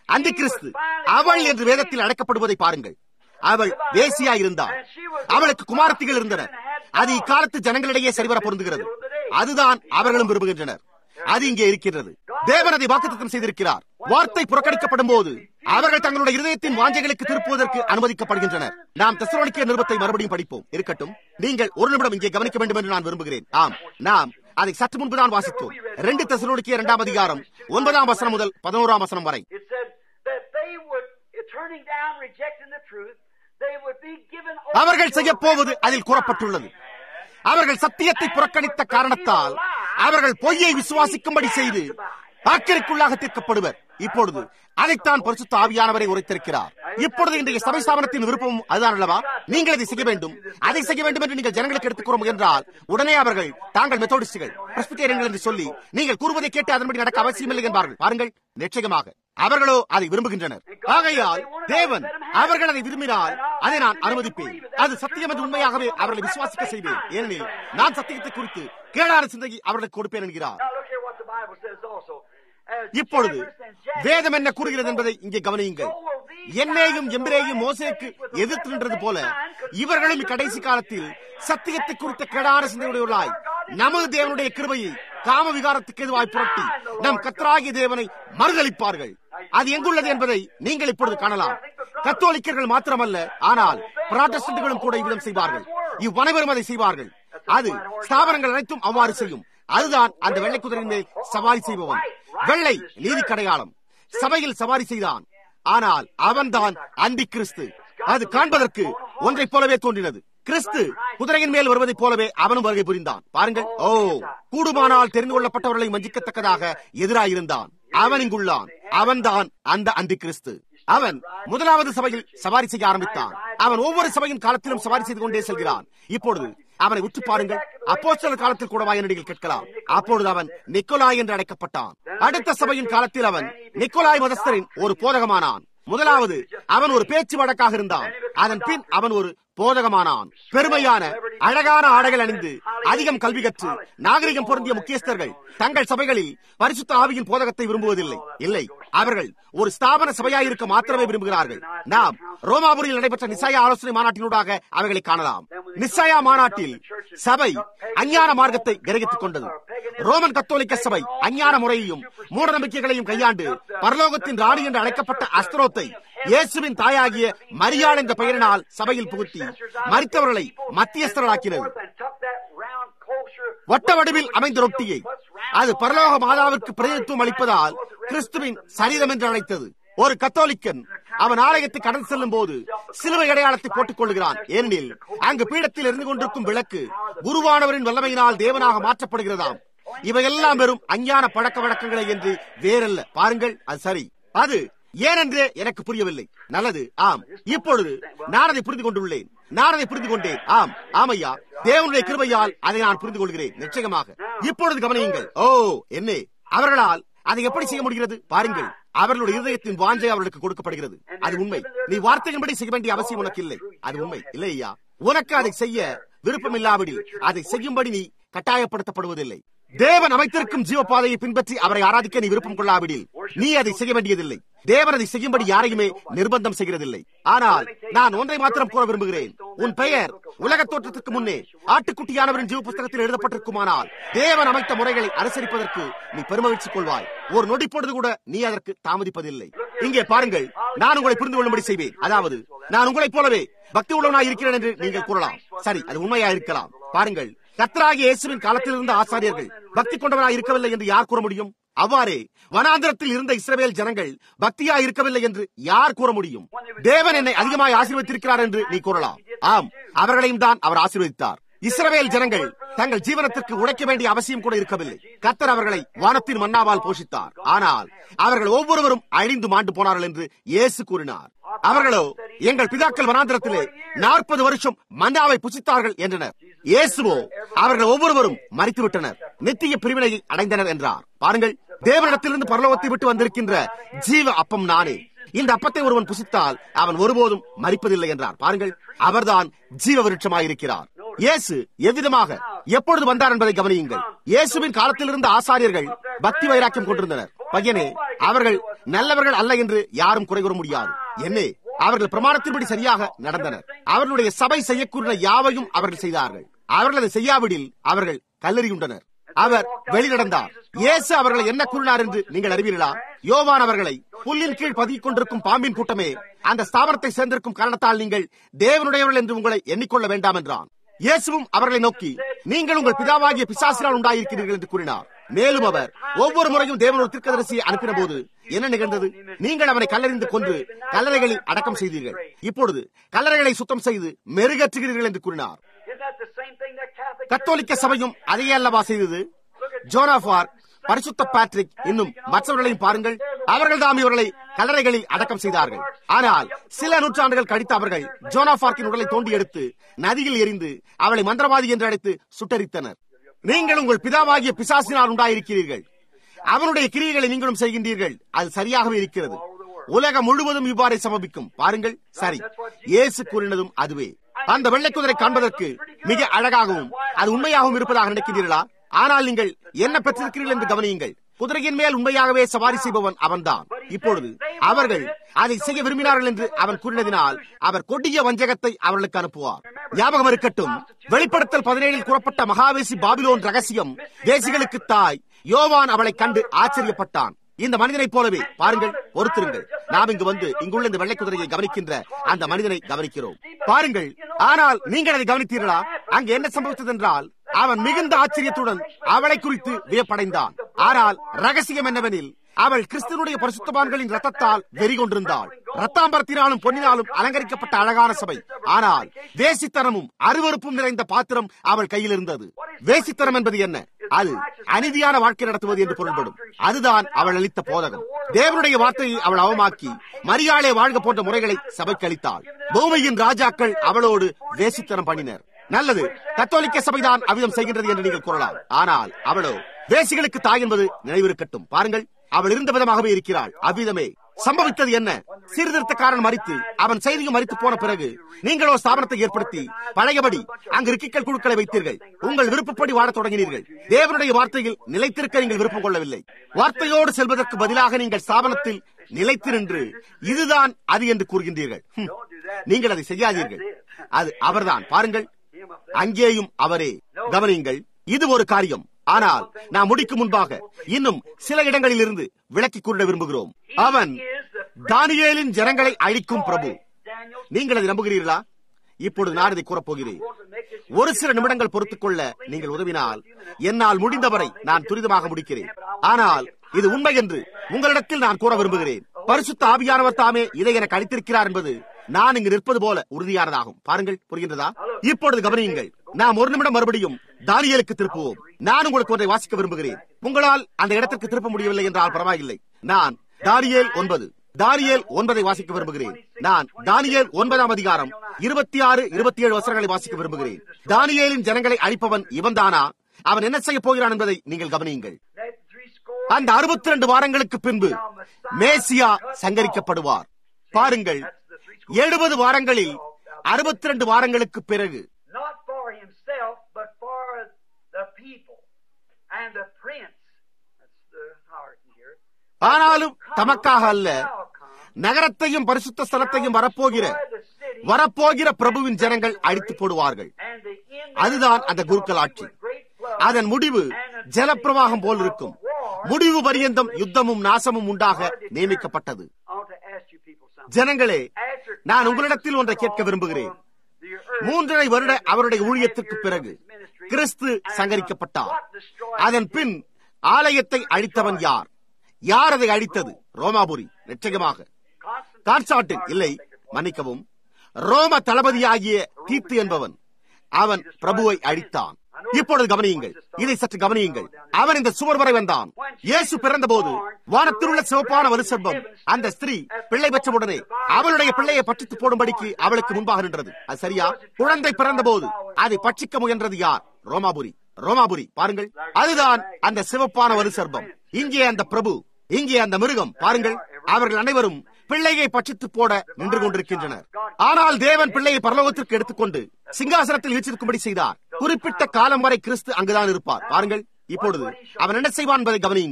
அந்த கிறிஸ்து அவள் என்று வேதத்தில் அழைக்கப்படுவதை பாருங்கள் அவள் வேசியா இருந்தாள் அவளுக்கு குமாரத்திகள் இருந்தனர் அது இக்காலத்து ஜனங்களிடையே சரிவர பொருந்துகிறது அதுதான் அவர்களும் விரும்புகின்றனர் அது இங்கே இருக்கின்றது தேவன் அதை வாக்குத்தம் செய்திருக்கிறார் வார்த்தை புறக்கணிக்கப்படும் போது அவர்கள் தங்களுடைய இருதயத்தின் வாஞ்சைகளுக்கு திருப்புவதற்கு அனுமதிக்கப்படுகின்றனர் நாம் தெசலோனிக்கிய நிருபத்தை மறுபடியும் படிப்போம் இருக்கட்டும் நீங்கள் ஒரு நிமிடம் இங்கே கவனிக்க வேண்டும் என்று நான் விரும்புகிறேன் ஆம் நாம் அதை சற்று முன்புதான் வாசித்தோம் ரெண்டு தெசலோனிக்கிய இரண்டாம் அதிகாரம் ஒன்பதாம் வசனம் முதல் பதினோராம் வசனம் வரை It said that they would, turning down, rejecting the truth, they would be given over அவர்கள் to செய்ய a போவது reprobate அதில் கூறப்பட்டுள்ளது அவர்கள் சத்தியத்தை புறக்கணித்த காரணத்தால் அவர்கள் பொய்யை விசுவாசிக்கும்படி செய்து ஆக்கிரிக்குள்ளாக தீர்க்கப்படுவர் இப்பொழுது அதைத்தான் பரிசுத்த ஆவியானவரை உரைத்திருக்கிறார் இப்பொழுது இன்றைய சபை ஸ்தாபனத்தின் விருப்பம் அதுதான் அல்லவா நீங்கள் அதை செய்ய வேண்டும் அதை செய்ய வேண்டும் என்று நீங்கள் ஜனங்களுக்கு எடுத்துக் கூற முயன்றால் உடனே அவர்கள் தாங்கள் மெத்தோடிஸ்டுகள் பிரஸ்பிட்டேரியன்கள் என்று சொல்லி நீங்கள் கூறுவதை கேட்டு அதன்படி நடக்க அவசியமில்லை என்பார்கள் பாருங்கள் நிச்சயமாக அவர்களோ அதை விரும்புகின்றனர் ஆகையால் தேவன் அவர்கள் அதை விரும்பினால் அதை நான் அனுமதிப்பேன் அது சத்தியம் என்று உண்மையாகவே அவர்களை விசுவாசிக்க செய்வேன் ஏனெனில் நான் சத்தியத்தை குறித்து கேடான சிந்தையை அவர்களுக்கு கொடுப்பேன் என்கிறார் Now look here what the Bible says also. As இப்பொழுது Jebus and Jacob வேதம் என்ன கூறுகிறது என்பதை இங்கே கவனியுங்கள் என்னையும் எம்பிரேயும் மோசேக்கு எதிர்த்து நின்றது போல இவர்களும் கடைசி காலத்தில் சத்தியத்தை குறித்த கேடான சிந்தையுடையவர்களாய் நமது தேவனுடைய கிருபையை காம விகாரத்துக்கு எதுவாய் புரட்டி நம் கத்தராகிய தேவனை மறுதளிப்பார்கள் அது எங்குள்ளது என்பதை நீங்கள் இப்பொழுது காணலாம் கத்தோலிக்கர்கள் மாத்திரமல்ல ஆனால் புராட்டஸ்டன்ட்களும் கூட இவ்விதம் செய்வார்கள் இவ்வனைவரும் அதை செய்வார்கள் அது ஸ்தாபனங்கள் அனைத்தும் அவ்வாறு செய்யும் அதுதான் அந்த வெள்ளை குதிரையின் மேல் சவாரி செய்பவன் வெள்ளை நீதி கடையாளம் சபையில் சவாரி செய்தான் ஆனால் அவன்தான் அந்தி கிறிஸ்து அது காண்பதற்கு ஒன்றைப் போலவே தோன்றினது கிறிஸ்து குதிரையின் மேல் வருவதைப் போலவே அவனும் வருகை புரிந்தான் பாருங்கள் ஓ கூடுமானால் தெரிந்து கொள்ளப்பட்டவர்களை வஞ்சிக்கத்தக்கதாக எதிராயிருந்தான் அவன் இங்குள்ளான் அவன்தான் அந்த அந்தி கிறிஸ்து அவன் முதலாவது சபையில் சவாரி செய்ய ஆரம்பித்தான் அவன் ஒவ்வொரு சபையின் காலத்திலும் சவாரி செய்து கொண்டே செல்கிறான் இப்பொழுது அவனை உற்று பாருங்கள் அப்போஸ்தலர் காலத்தில் கூட வாயனடிகள் கேட்கலாம் அப்பொழுது அவன் நிக்கோலாய் என்று அழைக்கப்பட்டான் அடுத்த சபையின் காலத்தில் அவன் நிக்கோலாய் மதஸ்தரின் ஒரு போதகமானான் முதலாவது அவன் ஒரு பேச்சு வழக்காக இருந்தான் அதன் பின் அவன் ஒரு போதகமானான் பெருமையான அழகான ஆடைகள் அணிந்து அதிகம் கல்வி கற்று நாகரிகம் பொருந்திய முக்கியஸ்தர்கள் தங்கள் சபைகளில் பரிசுத்த ஆவியின் போதகத்தை விரும்புவதில்லை இல்லை அவர்கள் ஒரு ஸ்தாபன சபையாயிருக்க மாத்திரமே விரும்புகிறார்கள் நாம் ரோமாபுரியில் நடைபெற்ற நிசாயா ஆலோசனை மாநாட்டினூடாக அவைகளை காணலாம் நிசாயா மாநாட்டில் சபை அஞ்ஞான மார்க்கத்தை கிரகித்துக் கொண்டது ரோமன் கத்தோலிக்க சபை அஞ்ஞான முறையையும் மூட நம்பிக்கைகளையும் கையாண்டு பரலோகத்தின் ராணி என்று அழைக்கப்பட்ட அஸ்திரோத்தை இயேசுவின் தாயாகிய மரியாள் என்ற பெயரினால் சபையில் புகுத்தி மறித்தவர்களை மத்தியஸ்தர்களாக்கினது வட்ட வடிவில் அமைந்த ரொட்டியை அது பரலோக மாதாவிற்கு பிரதிநிதித்துவம் அளிப்பதால் கிறிஸ்துவின் சரீரம் என்று அழைத்தது ஒரு கத்தோலிக்கன் அவன் ஆலயத்தை கடந்து செல்லும் போது சிலுவை அடையாளத்தை போட்டுக் கொள்கிறான் ஏனெனில் அங்கு பீடத்தில் இருந்து கொண்டிருக்கும் விளக்கு குருவானவரின் வல்லமையினால் தேவனாக மாற்றப்படுகிறதாம் இவையெல்லாம் வெறும் அஞ்ஞான பழக்க வழக்கங்களை என்று வேறல்ல பாருங்கள் அது சரி அது ஏனென்றே எனக்கு புரியவில்லை நல்லது ஆம் இப்பொழுது நான் அதை புரிந்து கொண்டுள்ளேன் நான் அதை புரிந்து கொண்டேன் ஆம் ஆமையா தேவனுடைய கிருபையால் அதை நான் புரிந்து கொள்கிறேன் நிச்சயமாக இப்பொழுது கவனியுங்கள் ஓ என்னே அவர்களால் அதை எப்படி செய்ய முடிகிறது பாருங்கள் அவர்களுடைய இருதயத்தின் வாஞ்சை அவர்களுக்கு கொடுக்கப்படுகிறது அது உண்மை நீ வார்த்தையின்படி செய்ய வேண்டிய அவசியம் உனக்கு இல்லை அது உண்மை இல்லை ஐயா உனக்கு அதை செய்ய விருப்பம் இல்லாவிடில் அதை செய்யும்படி நீ கட்டாயப்படுத்தப்படுவதில்லை தேவன் அமைத்திருக்கும் ஜீவபாதையை பின்பற்றி அவரை ஆராதிக்க நீ விருப்பம் கொள்ளாவிடில் நீ அதை செய்ய வேண்டியதில்லை தேவன் அதை செய்யும்படி யாரையுமே நிர்பந்தம் செய்கிறதில்லை ஆனால் நான் ஒன்றை மாத்திரம் கூற விரும்புகிறேன் உன் பெயர் உலக தோற்றத்துக்கு முன்னே ஆட்டுக்குட்டியானவரின் ஜீவ புஸ்தகத்தில் எழுதப்பட்டிருக்குமானால் தேவன் அமைத்த முறைகளை அனுசரிப்பதற்கு நீ பெருமகிழ்ச்சி கொள்வாய் ஒரு நொடி பொழுது கூட நீ அதற்கு தாமதிப்பதில்லை இங்கே பாருங்கள் நான் உங்களை புரிந்து கொள்ளும்படி செய்வேன் அதாவது நான் உங்களைப் போலவே பக்தி உள்ளவனாய் இருக்கிறேன் என்று நீங்கள் கூறலாம் சரி அது உண்மையா இருக்கலாம் பாருங்கள் கத்தராகிய இயேசுவின் காலத்தில் இருந்த ஆசாரியர்கள் பக்தி கொண்டவராய் இருக்கவில்லை என்று யார் கூற முடியும் அவ்வாறே வனாந்திரத்தில் இருந்த இஸ்ரவேல் ஜனங்கள் பக்தியா இருக்கவில்லை என்று யார் கூற முடியும் தேவன் என்னை அதிகமாய் ஆசீர்வதித்திருக்கிறார் என்று நீ கூறலாம் ஆம் அவர்களையும் தான் அவர் ஆசீர்வதித்தார் இஸ்ரவேல் ஜனங்கள் தங்கள் ஜீவனத்திற்கு உழைக்க வேண்டிய அவசியம் கூட இருக்கவில்லை கத்தர் அவர்களை வானத்தின் மன்னாவால் போஷித்தார் ஆனால் அவர்கள் ஒவ்வொருவரும் அழிந்து மாண்டு போனார்கள் என்று இயேசு கூறினார் அவர்களோ எங்கள் பிதாக்கள் வனாந்திரத்திலே நாற்பது வருஷம் மன்னாவை புசித்தார்கள் என்றனர் இயேசுவோ அவர்கள் ஒவ்வொருவரும் மறித்து விட்டனர் நித்திய பிரிவினையை அடைந்தனர் என்றார் பாருங்கள் தேவனிடத்திலிருந்து பரலோகத்தை விட்டு வந்திருக்கின்ற ஜீவ அப்பம் நானே இந்த அப்பத்தை ஒருவன் புசித்தால் அவன் ஒருபோதும் மறிப்பதில்லை என்றார் பாருங்கள் அவர்தான் ஜீவ விருட்சமாயிருக்கிறார் இயேசு எவ்விதமாக எப்பொழுது வந்தார் என்பதை கவனியுங்கள் இயேசுவின் காலத்தில் இருந்த ஆசாரியர்கள் பக்தி வைராக்கியம் கொண்டிருந்தனர் பையனே அவர்கள் நல்லவர்கள் அல்ல என்று யாரும் குறை கூற முடியாது என்னே அவர்கள் பிரமாணத்தின்படி சரியாக நடந்தனர் அவர்களுடைய சபை செய்யக்கூறின யாவையும் அவர்கள் செய்தார்கள் அவர்கள் அதை செய்யாவிடில் அவர்கள் கல்லறியுண்டனர் அவர் வெளிநடந்தார் இயேசு அவர்களை என்ன கூறினார் என்று நீங்கள் அறிவீர்களா யோவான் அவர்களை புல்லின் கீழ் பதுக்கிக் கொண்டிருக்கும் பாம்பின் கூட்டமே அந்த ஸ்தாபனத்தை சேர்ந்திருக்கும் காரணத்தால் நீங்கள் தேவனுடையவர்கள் என்று உங்களை எண்ணிக்கொள்ள வேண்டாம் என்றான் இயேசுவும் அவர்களை நோக்கி நீங்கள் உங்கள் பிதாவாகிய பிசாசினால் உண்டாயிருக்கிறீர்கள் என்று கூறினார் மேலும் அவர் ஒவ்வொரு முறையும் தேவன் ஒரு தீர்க்கதரிசியை அனுப்பின போது என்ன நிகழ்ந்தது நீங்கள் அவனை கல்லறிந்து கொன்று கல்லறைகளில் அடக்கம் செய்தீர்கள் இப்பொழுது கல்லறைகளை சுத்தம் செய்து மெருகற்றுகிறீர்கள் என்று கூறினார் Isn't that the same thing that Catholic கத்தோலிக்க சபையும் அதையே அல்லவா செய்தது ஜோனாபார் பரிசுத்த பேட்ரிக் இன்னும் மற்றவர்களையும் பாருங்கள் அவர்கள் தாம் இவர்களை கல்லறைகளில் அடக்கம் செய்தார்கள் ஆனால் சில நூற்றாண்டுகள் கழித்து அவர்கள் ஜோனாபார்க்கின் உடலை தோண்டி எடுத்து நதியில் எரிந்து அவளை மந்திரவாதி என்று அழைத்து சுட்டரித்தனர் நீங்கள் உங்கள் பிதாவாகிய பிசாசினால் உண்டாயிருக்கிறீர்கள் அவனுடைய கிரியைகளை நீங்களும் செய்கின்றீர்கள் அது சரியாகவே இருக்கிறது உலகம் முழுவதும் இவ்வாறே சமபிக்கும் பாருங்கள் சரி இயேசு கூறினதும் அதுவே அந்த வெள்ளை குதிரை காண்பதற்கு மிக அழகாகவும் அது உண்மையாகவும் இருப்பதாக நினைக்கிறீர்களா ஆனால் நீங்கள் என்ன பெற்றிருக்கிறீர்கள் என்று கவனியுங்கள் குதிரையின் மேல் உண்மையாகவே சவாரி செய்பவன் அவன்தான் இப்பொழுது அவர்கள் அதை செய்ய விரும்பினார்கள் என்று அவன் கூறினதினால் அவர் கொடிய வஞ்சகத்தை அவர்களுக்கு அனுப்புவார் ஞாபகம் இருக்கட்டும் வெளிப்படுத்தல் பதினேழில் கூறப்பட்ட மகாவேசி பாபிலோன் ரகசியம் தேசிகளுக்கு தாய் யோவான் அவளை கண்டு ஆச்சரியப்பட்டான் இந்த மனிதனைப் போலவே பாருங்கள் பொறுத்திருங்கள் நாம் இங்கு வந்து இங்குள்ள இந்த வெள்ளை குதிரையை கவனிக்கின்ற அந்த மனிதனை கவனிக்கிறோம் பாருங்கள் ஆனால் நீங்கள் அதை கவனித்தீர்களா அங்கு என்ன சம்பவித்தது என்றால் அவன் மிகுந்த ஆச்சரியத்துடன் அவளை குறித்து வியப்படைந்தான் ஆனால் ரகசியம் என்னவெனில் அவள் கிறிஸ்தனுடைய பரிசுத்தவான்களின் ரத்தத்தால் வெறி கொண்டிருந்தாள் ரத்தாம்பரத்தினாலும் பொன்னினாலும் அலங்கரிக்கப்பட்ட அழகான சபை ஆனால் வேசித்தனமும் அருவறுப்பும் நிறைந்த பாத்திரம் அவள் கையில் இருந்தது வேசித்தனம் என்பது என்ன அது அநீதியான வாழ்க்கை நடத்துவது என்று பொருள்படும் அதுதான் அவள் அளித்த போதகம் தேவனுடைய வார்த்தையை அவள் அவமாக்கி மரியாளே வாழ்க போன்ற முறைகளை சபைக்கு அளித்தாள் பூமியின் ராஜாக்கள் அவளோடு வேசித்தனம் பண்ணினர் நல்லது கத்தோலிக்க சபைதான் அவ்விதம் செய்கின்றது என்று நீங்கள் கூறலாம் ஆனால் அவளோ வேசிகளுக்கு தாய் என்பது நினைவிருக்கட்டும் பாருங்கள் அவள் இருந்த விதமாகவே இருக்கிறாள் அவ்விதமே சம்பவித்தது என்ன சீர்திருத்தக்காரன் மறித்து அவன் செய்தியும் மறித்து போன பிறகு நீங்களோ ஸ்தாபனத்தை ஏற்படுத்தி பழையபடி அங்கு ரிக்கிக்கல் குழுக்களை வைத்தீர்கள் உங்கள் விருப்பப்படி வாழத் தொடங்கினீர்கள் தேவனுடைய வார்த்தையில் நிலைத்திருக்க நீங்கள் விருப்பம் கொள்ளவில்லை வார்த்தையோடு செல்வதற்கு பதிலாக நீங்கள் ஸ்தாபனத்தில் நிலைத்து நின்று இதுதான் அது என்று கூறுகின்றீர்கள் ஹம். நீங்கள் அதை செய்யாதீர்கள் அது அவர்தான் பாருங்கள் அங்கேயும் அவரே கவனியுங்கள் இது ஒரு காரியம் ஆனால் நான் முடிக்கும் முன்பாக இன்னும் சில இடங்களில் இருந்து விளக்கி கூற விரும்புகிறோம் அவன் தானியேலின் ஜனங்களை அழிக்கும் பிரபு நீங்கள் அதை நம்புகிறீர்களா இப்பொழுது நான் இதை கூறப்போகிறேன் ஒரு சில நிமிடங்கள் பொறுத்துக் கொள்ள நீங்கள் உதவினால் என்னால் முடிந்தவரை நான் துரிதமாக முடிக்கிறேன் ஆனால் இது உண்மை என்று உங்களிடத்தில் நான் கூற விரும்புகிறேன் பரிசுத்த ஆவியானவர் தாமே இதை எனக்கு அளித்திருக்கிறார் என்பது நான் இங்கு நிற்பது போல உறுதியானதாகும் பாருங்கள் புரிகின்றதா இப்பொழுது கவனியுங்கள் நாம் ஒரு நிமிடம் மறுபடியும் தானியலுக்கு திருப்புவோம் நான் உங்களுக்கு ஒன்றை வாசிக்க விரும்புகிறேன் உங்களால் அந்த இடத்திற்கு திருப்ப முடியவில்லை என்றால் பரவாயில்லை நான் தானியேல் ஒன்பது தானியேல் ஒன்பதை வாசிக்க விரும்புகிறேன் நான் தானியேல் ஒன்பதாம் அதிகாரம் இருபத்தி ஆறு இருபத்தி ஏழு வசனங்களை வாசிக்க விரும்புகிறேன் தானியேலின் ஜனங்களை அழிப்பவன் இவன்தானா அவன் என்ன செய்ய போகிறான் என்பதை நீங்கள் கவனியுங்கள் அந்த அறுபத்தி ரெண்டு வாரங்களுக்கு பின்பு மேசியா சங்கரிக்கப்படுவார் பாருங்கள் எழுபது வாரங்களில் அறுபத்தி ரெண்டு வாரங்களுக்கு பிறகு Not for himself, but for the people and the prince. That's the hierarchy here. ஆனாலும் தமக்காக அல்ல நகரத்தையும் பரிசுத்த ஸ்தலத்தையும் வரப்போகிற வரப்போகிற பிரபுவின் ஜனங்கள் அழித்து போடுவார்கள் And the end அதுதான் அந்த குருக்கள் ஆட்சி அதன் முடிவு ஜலப்பிரவாகம் போல் இருக்கும் முடிவு பரியந்தம் யுத்தமும் நாசமும் உண்டாக நியமிக்கப்பட்டது I want to ask you people something. ஜனங்களே After நான் உங்களிடத்தில் ஒன்றை கேட்க விரும்புகிறேன் the earth மூன்றரை வருட அவருடைய ஊழியத்திற்கு பிறகு கிறிஸ்து சங்கரிக்கப்பட்டார் அதன் பின் ஆலயத்தை அழித்தவன் யார் யார் அதை அழித்தது ரோமாபுரி நிச்சயமாக கான்சாட்டின் இல்லை மன்னிக்கவும் ரோம தளபதியாகிய தீத்து என்பவன் அவன் பிரபுவை அழித்தான் இப்பொழுது கவனியுங்கள் இதை சற்று கவனியுங்கள் அவன் இந்த சுவர் வரை வந்தான் இயேசு பிறந்தபோது வானத்தில் உள்ள சிவப்பான வலுசர்பம் அந்த ஸ்திரீ பிள்ளை பெற்றவுடனே அவளுடைய பிள்ளையை பற்றித்து போடும்படிக்கு அவளுக்கு முன்பாக நின்றது அது சரியா குழந்தை பிறந்தபோது அதை பட்சிக்க முயன்றது யார் ரோமாபுரி ரோமாபுரி பாருங்கள் அதுதான் அந்த சிவப்பான வலுசர்பம் இங்கே அந்த பிரபு இங்கே அந்த மிருகம் பாருங்கள் அவர்கள் அனைவரும் பிள்ளையை பட்சித்து போட நின்று கொண்டிருக்கின்றனர் ஆனால் தேவன் பிள்ளையை பரலோகத்திற்கு எடுத்துக்கொண்டு சிங்காசனத்தில் வீச்சிருக்கும்படி செய்தார் குறிப்பிட்ட காலம் வரை கிறிஸ்து அங்குதான் இருப்பார் பாருங்கள் இப்பொழுது அவன் என்ன செய்வான் என்பதை கவனியுங்கள்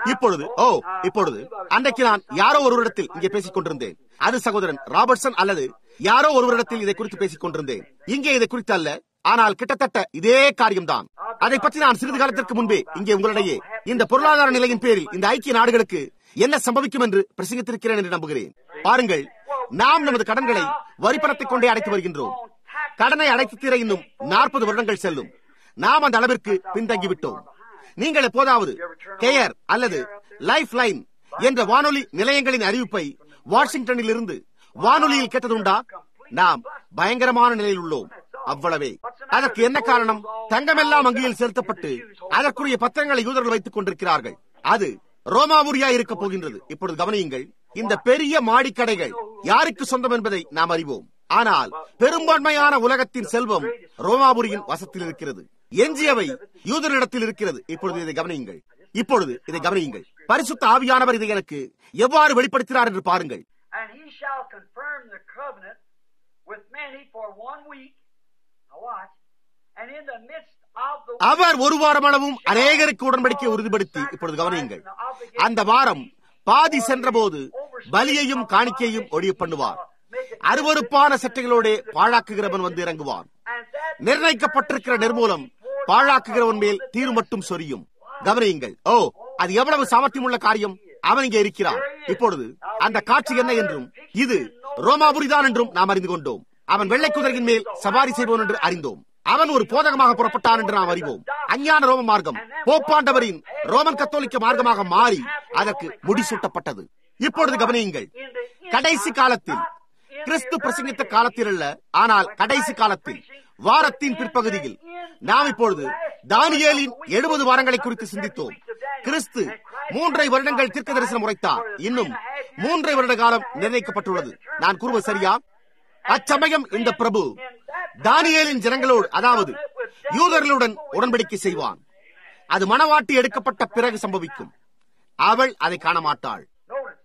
இப்பொழுது ஓ இப்பொழுது அன்றைக்கு நான் யாரோ ஒருவரிடத்தில் இங்கே பேசிக் கொண்டிருந்தேன் அது சகோதரன் ராபர்ட்சன் அல்லது யாரோ ஒருவரிடத்தில் இதை குறித்து பேசிக் கொண்டிருந்தேன் இங்கே இதை குறித்து அல்ல ஆனால் கிட்டத்தட்ட இதே காரியம்தான் அதை பற்றி நான் சிறிது காலத்திற்கு முன்பே இங்கே உங்களிடையே இந்த பொருளாதார நிலையின் பேரில் இந்த ஐக்கிய நாடுகளுக்கு என்ன சம்பவிக்கும் என்று பிரசங்கித்திருக்கிறேன் என்று நம்புகிறேன் பாருங்கள் நாம் நமது கடன்களை வரி பணத்தை கொண்டே அடைத்து வருகின்றோம் கடனை அடைத்து தீர இன்னும் நாற்பது வருடங்கள் செல்லும் நாம் அந்த அளவிற்கு பின்தங்கிவிட்டோம் நீங்கள் எப்போதாவது கேயர் அல்லது லைஃப் லைன் என்ற வானொலி நிலையங்களின் அறிவிப்பை வாஷிங்டனில் இருந்து வானொலியில் கேட்டதுண்டா நாம் பயங்கரமான நிலையில் உள்ளோம் அவ்வளவே அதற்கு என்ன காரணம் தங்கமெல்லாம் வங்கியில் செலுத்தப்பட்டு அதற்குரிய பத்திரங்களை யூதர்கள் வைத்துக் கொண்டிருக்கிறார்கள் அது ரோமாபுரியா இருக்க போகின்றது இப்பொழுது கவனியுங்கள் இந்த பெரிய மாடிக்கடைகள் யாருக்கு சொந்தம் என்பதை நாம் அறிவோம் ஆனால் பெரும்பான்மையான உலகத்தின் செல்வம் ரோமாபுரியின் வசத்தில் இருக்கிறது எஞ்சியவை யூதரிடத்தில் இருக்கிறது இப்பொழுது இதை கவனியுங்கள் இப்பொழுது இதை கவனியுங்கள் பரிசுத்த ஆவியானவர் இதை எனக்கு எவ்வாறு வெளிப்படுத்தினார் என்று பாருங்கள் And he shall confirm the covenant with many for one week. Now watch. And in the midst of the அவர் ஒரு வாரமளவும் அநேகருக்கு உடன்படிக்கை உறுதிப்படுத்தி இப்பொழுது கவனியுங்கள் அந்த வாரம் பாதி சென்றபோது பலியையும் காணிக்கையும் ஒழிய பண்ணுவார் அருவருப்பான சட்டைகளோட பாழாக்குகிறவன் வந்து இறங்குவான் and that நிர்ணயிக்கப்பட்டிருக்கிற நிர்மூலம் பாழாக்குகிறவன் மேல் தீரு மட்டும் சொரியும் கவனியுங்கள் ஓ அது எவ்வளவு சாமர்த்தியம் உள்ள காரியம் அவன் இங்கே இருக்கிறார் இப்பொழுது அந்த காட்சி என்ன என்றும் இது ரோமாபுரிதான் என்றும் நாம் அறிந்து கொண்டோம் அவன் வெள்ளை குதிரையின் மேல் சவாரி செய்வோன் என்று அறிந்தோம் அவன் ஒரு போதகமாக புறப்பட்டான் என்று நாம் அறிவோம் அஞ்ஞான ரோம மார்க்கம் போப்பாண்டவரின் ரோமன் கத்தோலிக்க மார்க்கமாக மாறி அதற்கு முடிசூட்டப்பட்டது இப்பொழுது கவனியுங்கள் கடைசி காலத்தில் கிறிஸ்து பிரசங்கித்த காலத்தில் அல்ல ஆனால் கடைசி காலத்தில் வாரத்தின் பிற்பகுதியில் நாம் இப்பொழுது தானியேலின் எழுபது வாரங்களை குறித்து சிந்தித்தோம் கிறிஸ்து மூன்றை வருடங்கள் தீர்க்க தரிசனம் உரைத்தார் இன்னும் மூன்றை வருட காலம் நிர்ணயிக்கப்பட்டுள்ளது நான் கூறுவது சரியா அச்சமயம் இந்த பிரபு தானியேலின் ஜனங்களோடு அதாவது யூதர்களுடன் உடன்படிக்கை செய்வான் அது மனவாட்டி எடுக்கப்பட்ட பிறகு சம்பவிக்கும் அவள் அதை காண மாட்டாள் notice.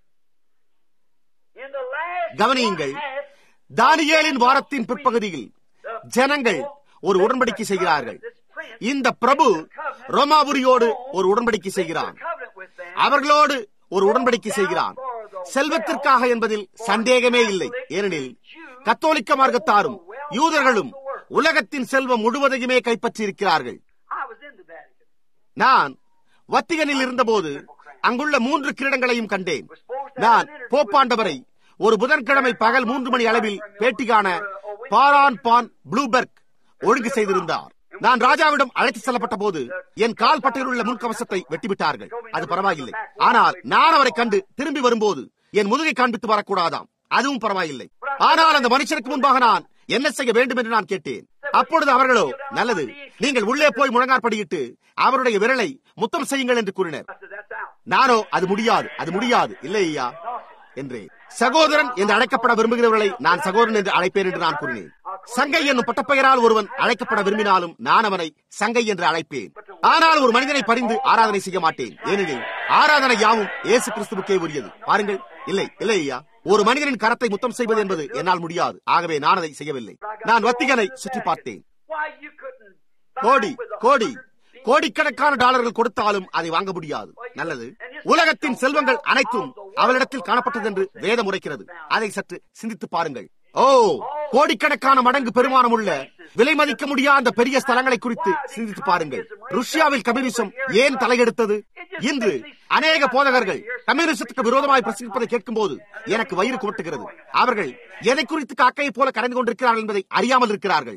In the last கவனியுங்கள் one half, தானியேலின் வாரத்தின் பிற்பகுதியில் ஜனங்கள் ஒரு உடன்படிக்கை செய்கிறார்கள் இந்த பிரபு ரோமாபுரியோடு ஒரு உடன்படிக்கை செய்கிறான் covenant with them. அவர்களோடு ஒரு உடன்படிக்கை செய்கிறான் செல்வத்திற்காக என்பதில் சந்தேகமே இல்லை ஏனெனில் கத்தோலிக்க மார்க்கத்தாரும் யூதர்களும் உலகத்தின் செல்வம் முழுவதையுமே கைப்பற்றியிருக்கிறார்கள் I was in the Vatican. நான் வத்திகனில் இருந்தபோது அங்குள்ள மூன்று கிரீடங்களையும் கண்டேன் நான் போப்பாண்டவரை ஒரு புதன்கிழமை பகல் மூன்று மணி அளவில் பேட்டி காண பாரான் பான் ப்ளூபெர்க் ஒழுங்கு செய்திருந்தார் நான் ராஜாவிடம் அழைத்து செல்லப்பட்ட போது என் கால் பட்டையில் உள்ள முன்கவசத்தை வெட்டிவிட்டார்கள் அது பரவாயில்லை ஆனால் நான் அவரை கண்டு திரும்பி வரும்போது என் முதுகை காண்பித்து வரக்கூடாதாம் அதுவும் பரவாயில்லை ஆனால் அந்த மனுஷனுக்கு முன்பாக நான் என்ன செய்ய வேண்டும் என்று நான் கேட்டேன் அப்பொழுது அவர்களோ நல்லது நீங்கள் உள்ளே போய் முழங்காற்படியிட்டு அவருடைய விரலை முத்தம் செய்யுங்கள் என்று கூறினர் I said, that's out. நானோ அது முடியாது அது முடியாது இல்லை ஐயா என்றேன் சகோதரன் என்று அழைக்கப்பட விரும்புகிறவர்களை நான் சகோதரன் என்று அழைப்பேன் என்று நான் கூறினேன் சங்கை என்னும் பட்டப்பெயரால் ஒருவன் அழைக்கப்பட விரும்பினாலும் நான் அவனை சங்கை என்று அழைப்பேன் ஆனால் ஒரு மனிதனை பறிந்து ஆராதனை செய்ய மாட்டேன் ஏனெனில் ஆராதனை யாவும் இயேசு கிறிஸ்துவுக்கே உரியது பாருங்கள் இல்லை இல்லை ஐயா ஒரு மனிதனின் கரத்தை முத்தம் செய்வது என்பது என்னால் முடியாது ஆகவே நான் அதை செய்யவில்லை நான் வத்திகனை சுற்றி பார்த்தேன் Why you couldn't buy கோடி with a கோடி hundred கோடிக்கணக்கான டாலர்கள் கொடுத்தாலும் அதை வாங்க முடியாது நல்லது உலகத்தின் செல்வங்கள் அனைத்தும் அவளிடத்தில் காணப்பட்டது என்று வேதம் உரைக்கிறது அதை சற்று சிந்தித்து பாருங்கள் ஓ கோடிக்கணக்கான மடங்கு பெருமானம் உள்ள விலை மதிக்க முடியாத அந்த பெரிய ஸ்தலங்களை குறித்து சிந்தித்து பாருங்கள் ருஷ்யாவில் கம்யூனிசம் ஏன் தலையெடுத்தது இன்று அநேக போதகர்கள் கம்யூனிசத்துக்கு விரோதமாய் பிரசங்கிப்பதை கேட்கும் போது எனக்கு வயிறு குமட்டுகிறது அவர்கள் எதை குறித்து காக்கையை போல கரைந்து கொண்டிருக்கிறார்கள் என்பதை அறியாமல் இருக்கிறார்கள்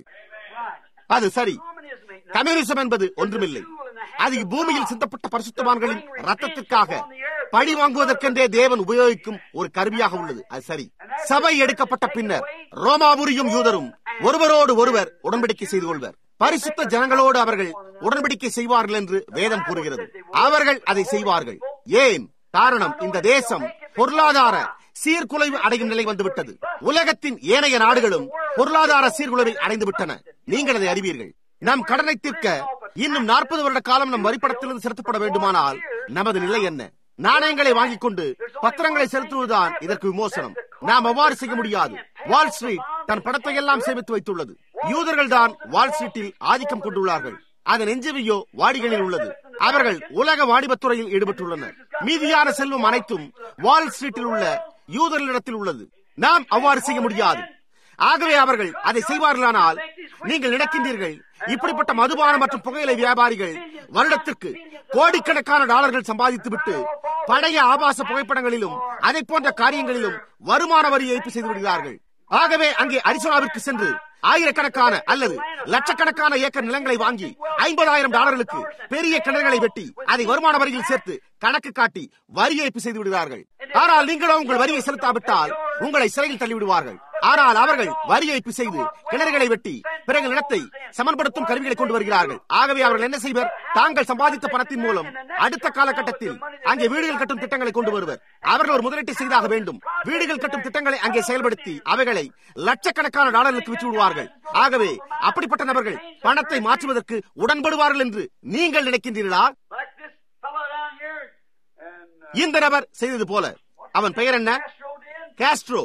அது சரி Communism ain't nothing. கம்யூனிசம் என்பது ஒன்றுமில்லை அது பூமியில் சிந்தப்பட்ட பரிசுத்தவான்களின் ரத்தத்திற்காக பழி வாங்குவதற்கென்றே தேவன் உபயோகிக்கும் ஒரு கருவியாக உள்ளது அது சரி சபை எடுக்கப்பட்ட பின்னர் ரோமாபுரியும் யூதரும் ஒருவரோடு ஒருவர் உடன்படிக்கை செய்து கொள்வர் பரிசுத்த ஜனங்களோடு அவர்கள் உடன்படிக்கை செய்வார்கள் என்று வேதம் கூறுகிறது அவர்கள் அதை செய்வார்கள் ஏன் காரணம் இந்த தேசம் பொருளாதார சீர்குலைவு அடையும் நிலை வந்துவிட்டது உலகத்தின் ஏனைய நாடுகளும் பொருளாதார சீர்குலைவை அடைந்து விட்டன நீங்கள் அதை அறிவீர்கள் நம் கடனை தீர்க்க இன்னும் நாற்பது வருட காலம் நம் வரிப்படத்திலிருந்து செலுத்தப்பட வேண்டுமானால் நமது நிலை என்ன நாணயங்களை வாங்கிக் கொண்டு பத்திரங்களை செலுத்துவதுதான் இதற்கு விமோசனம் நாம் அவ்வாறு செய்ய முடியாது வால் ஸ்ட்ரீட் தன் பணத்தை எல்லாம் சேமித்து வைத்துள்ளது யூதர்கள் தான் வால் ஸ்ட்ரீட்டில் ஆதிக்கம் கொண்டுள்ளார்கள் அதன் எஞ்சிவியோ வாடிகளில் உள்ளது அவர்கள் உலக வாணிபத்துறையில் ஈடுபட்டுள்ளனர் மீதியான செல்வம் அனைத்தும் வால் ஸ்ட்ரீட்டில் உள்ள யூதர்களிடத்தில் உள்ளது நாம் அவ்வாறு செய்ய முடியாது ஆகவே அவர்கள் அதை செய்வார்களானால் நீங்கள் நினைக்கின்றீர்கள் இப்படிப்பட்ட மதுபானம் மற்றும் புகையிலை வியாபாரிகள் வருடத்திற்கு கோடிக்கணக்கான டாலர்கள் சம்பாதித்துவிட்டு பழைய ஆபாச புகைப்படங்களிலும் அதை போன்ற காரியங்களிலும் வருமான வரி ஏய்ப்பு செய்து விடுகிறார்கள் ஆகவே அங்கே அரிசோனாவிற்கு சென்று ஆயிரக்கணக்கான அல்லது லட்சக்கணக்கான ஏக்கர் நிலங்களை வாங்கி ஐம்பதாயிரம் டாலர்களுக்கு பெரிய கிணறுகளை வெட்டி அதை வருமான வரியில் சேர்த்து கணக்கு காட்டி வரி ஏய்ப்பு செய்து விடுகிறார்கள் ஆனால் நீங்களோ உங்கள் வரியை செலுத்தாவிட்டால் உங்களை சிறையில் தள்ளிவிடுவார்கள் ஆனால் அவர்கள் வரி ஏய்ப்பு செய்து கிணறுகளை வெட்டி பிறகு நிலத்தை சமன்படுத்தும் கருவிகளை கொண்டு வருகிறார்கள் ஆகவே அவர்கள் என்ன செய்வர் தாங்கள் சம்பாதித்த பணத்தின் மூலம் அடுத்த காலகட்டத்தில் அங்கே வீடுகள் கட்டும் திட்டங்களை கொண்டு வருவர் அவர்கள் ஒரு முதலீட்டை செய்தாக வேண்டும் வீடுகள் கட்டும் திட்டங்களை அங்கே செயல்படுத்தி அவைகளை லட்சக்கணக்கான டாலர்களுக்கு விற்று விடுவார்கள் ஆகவே அப்படிப்பட்ட நபர்கள் பணத்தை மாற்றுவதற்கு உடன்படுவார்கள் என்று நீங்கள் நினைக்கின்றீர்களா Like this fellow down here, and uh, இந்த நபர் செய்தது போல அவன் பெயர் என்ன Castro did. காஸ்ட்ரோ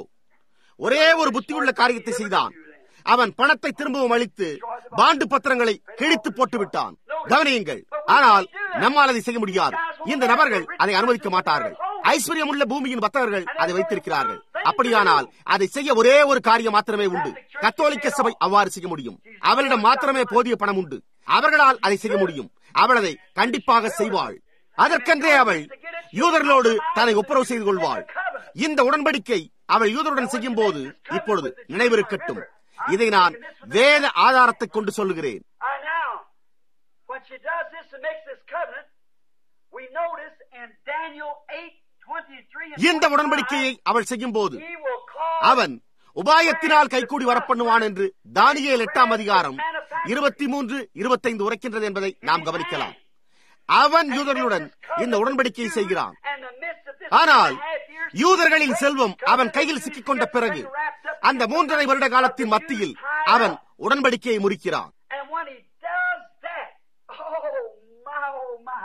ஒரே ஒரு புத்தியுள்ள காரியத்தை செய்தான் அவன் பணத்தை திரும்பவும் அளித்து பாண்டு பத்திரங்களை கிழித்து போட்டு விட்டான் கவனியுங்கள் ஆனால் நம்மால் அதை செய்ய முடியாது இந்த நபர்கள் அதை அனுமதிக்க மாட்டார்கள் ஐஸ்வர்யம் உள்ள பூமியின் வர்த்தகர்கள் அதை வைத்திருக்கிறார்கள் அப்படியானால் அதை செய்ய ஒரே ஒரு காரியம் மாத்திரமே உண்டு கத்தோலிக்க சபை அவ்வாறு செய்ய முடியும் அவரிடம் மாத்திரமே போதிய பணம் உண்டு அவர்களால் அதை செய்ய முடியும் அவள் அதை கண்டிப்பாக செய்வாள் அதற்கென்றே அவள் யூதர்களோடு தன்னை ஒப்புரவு செய்து கொள்வாள் இந்த உடன்படிக்கை அவள் யூதருடன் செய்யும் போது இப்பொழுது நினைவிருக்கட்டும் இதை நான் வேத ஆதாரத்தை கொண்டு சொல்லுகிறேன் Uh, now, when she does this and makes this covenant, we notice in Daniel 8, 23 and இந்த உடன்படிக்கையை அவள் செய்யும் போது 25, he will call அவன் உபாயத்தினால் கைகூடி வரப்பண்ணுவான் என்று தானியேல் எட்டாம் அதிகாரம் இருபத்தி மூன்று இருபத்தைந்து உரைக்கின்றது என்பதை நாம் கவனிக்கலாம் அவன் யூதர்களுடன் இந்த உடன்படிக்கையை செய்கிறான் and the midst of this ஆனால் three and a half years, யூதர்களின் செல்வம் அவன் கையில் சிக்கிக் கொண்ட பிறகு அந்த மூன்றரை வருட காலத்தின் மத்தியில் அவன் உடன்படிக்கையை முறிக்கிறான் And when he does that, oh my, oh my,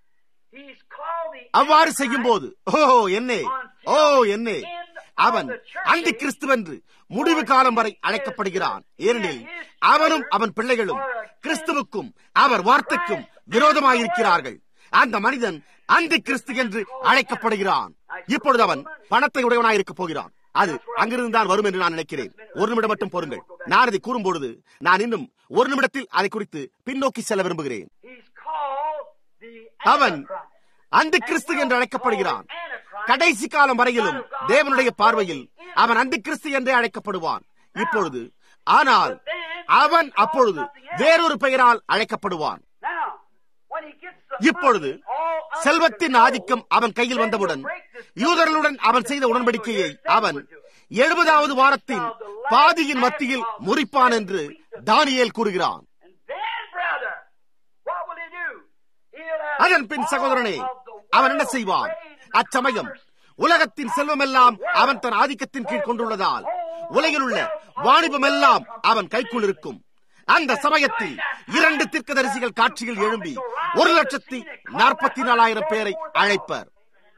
he's called the அவ்வாறு செய்யும் போது ஓ என்னே ஓ என்னே அவன் அந்தி கிறிஸ்துவென்று முடிவு காலம் வரை அழைக்கப்படுகிறான் ஏனெனில் அவனும் அவன் பிள்ளைகளும் கிறிஸ்துவுக்கும் அவர் வார்த்தைக்கும் விரோதமாயிருக்கிறார்கள் அந்த மனிதன் அந்தி கிறிஸ்து என்று அழைக்கப்படுகிறான் இப்பொழுது அவன் பணத்தை உடையவனாயிருக்க போகிறான் அது அங்கிருந்து தான் வரும் என்று நான் நினைக்கிறேன் ஒரு நிமிடம் மட்டும் பொறுங்கள் நான் அதை கூறும் பொழுது நான் இன்னும் ஒரு நிமிடத்தில் அதை குறித்து பின்னோக்கி செல்ல விரும்புகிறேன் He's called the அவன் Antichrist. அந்த கிறிஸ்து என்று அழைக்கப்படுகிறான் கடைசி காலம் வரையிலும் தேவனுடைய பார்வையில் அவன் அந்த கிறிஸ்து என்றே அழைக்கப்படுவான் இப்பொழுது ஆனால் அவன் அப்பொழுது வேறொரு பெயரால் அழைக்கப்படுவான் Now, when he gets the இப்பொழுது money all under செல்வத்தின் control, ஆதிக்கம் அவன் கையில் வந்தவுடன் யூதர்களுடன் அவன் செய்த உடன்படிக்கையை அவன் எழுபதாவது வாரத்தின் பாதியின் மத்தியில் முறிப்பான் என்று தானியேல் கூறுகிறான் And then, brother, what will he do? He'll have அதன் பின் சகோதரனே all of the அவன் என்ன world செய்வான் trade and அச்சமயம் commerce. உலகத்தின் செல்வமெல்லாம் அவன் தன் ஆதிக்கத்தின் கீழ் கொண்டுள்ளதால் உலகில் உள்ள வாணிபம் எல்லாம் அவன் கைக்குள் இருக்கும் அந்த சமயத்தில் இரண்டு தீர்க்கதரிசிகள் காட்சியில் எழும்பி ஒரு லட்சத்தி நாற்பத்தி நாலாயிரம் பேரை அழைப்பர்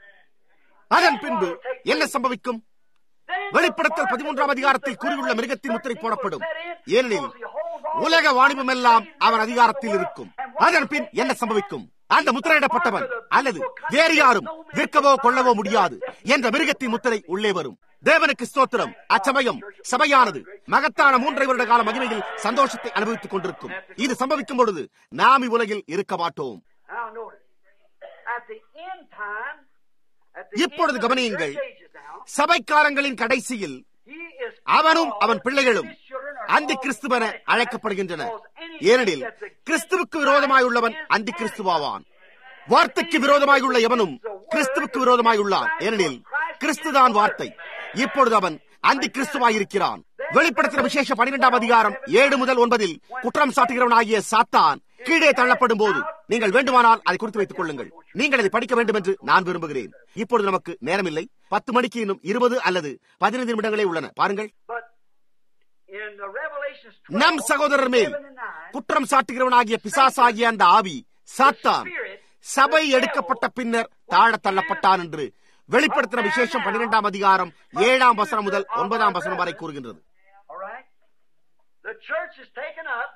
அதன் பின்பு என்ன சம்பவிக்கும் வெளிப்படுத்தல் பதிமூன்றாம் அதிகாரத்தில் கூறியுள்ள மிருகத்தின் முத்திரை போடப்படும் ஏனெனில் உலக வாணிபம் எல்லாம் அவன் அதிகாரத்தில் இருக்கும் அதன் பின் என்ன சம்பவிக்கும் அந்த முத்திரையிடப்பட்டவன் அல்லது வேறு யாரும் விற்கவோ கொள்ளவோ முடியாது என்ற மிருகத்தின் முத்திரை உள்ளே வரும் தேவனுக்கு ஸ்தோத்திரம் அச்சமயம் சபையானது மகத்தான மூன்றை வருட கால மகிமையில் சந்தோஷத்தை அனுபவித்துக் கொண்டிருக்கும் இது சம்பவிக்கும் பொழுது நாம் இவ்வுலகில் இருக்க மாட்டோம் Now notice, at the end time, at the இப்பொழுது end of the கவனியுங்கள் church ages now, சபை காலங்களின் கடைசியில் he is அவனும் called, அவன் பிள்ளைகளும் his children are அந்தி called கிறிஸ்துவென Antichrist, அழைக்கப்படுகின்றனர் because any ஏனெனில் that's against கிறிஸ்துவுக்கு விரோதமாயுள்ளவன் Christ is அந்தி கிறிஸ்துவாவான் வார்த்தைக்கு விரோதமாயுள்ள எவனும் கிறிஸ்துவுக்கு விரோதமாயுள்ளான் ஏனெனில் கிறிஸ்துதான் வார்த்தை இப்பொழுது அவன் அந்தி கிறிஸ்துவாயிருக்கிறான் வெளிப்படுத்தின விசேஷ பனிரெண்டாம் அதிகாரம் ஏழு முதல் ஒன்பதில் குற்றம் சாட்டுகிறவனாகிய சாத்தான் கீழே தள்ளப்படும் போது நீங்கள் வேண்டுமானால் அதை குறித்து வைத்துக் கொள்ளுங்கள் நீங்கள் அதை படிக்க வேண்டும் என்று நான் விரும்புகிறேன் இப்பொழுது நமக்கு நேரமில்லை பத்து மணிக்கு இன்னும் இருபது அல்லது பதினைந்து நிமிடங்களே உள்ளன பாருங்கள் But in the Revelations நம் 12, சகோதரர் மேல் 7 and 9, குற்றம் சாட்டுகிறவனாகிய பிசாசாகிய அந்த ஆவி சாத்தான் சபை எடுக்கப்பட்ட பின்னர் தாழ தள்ளப்பட்டான் என்று வெளிப்படுத்தின விசேஷம் பன்னிரெண்டாம் அதிகாரம் ஏழாம் வசனம் முதல் ஒன்பதாம் வசனம் வரை கூறுகின்றது All right? The church is taken up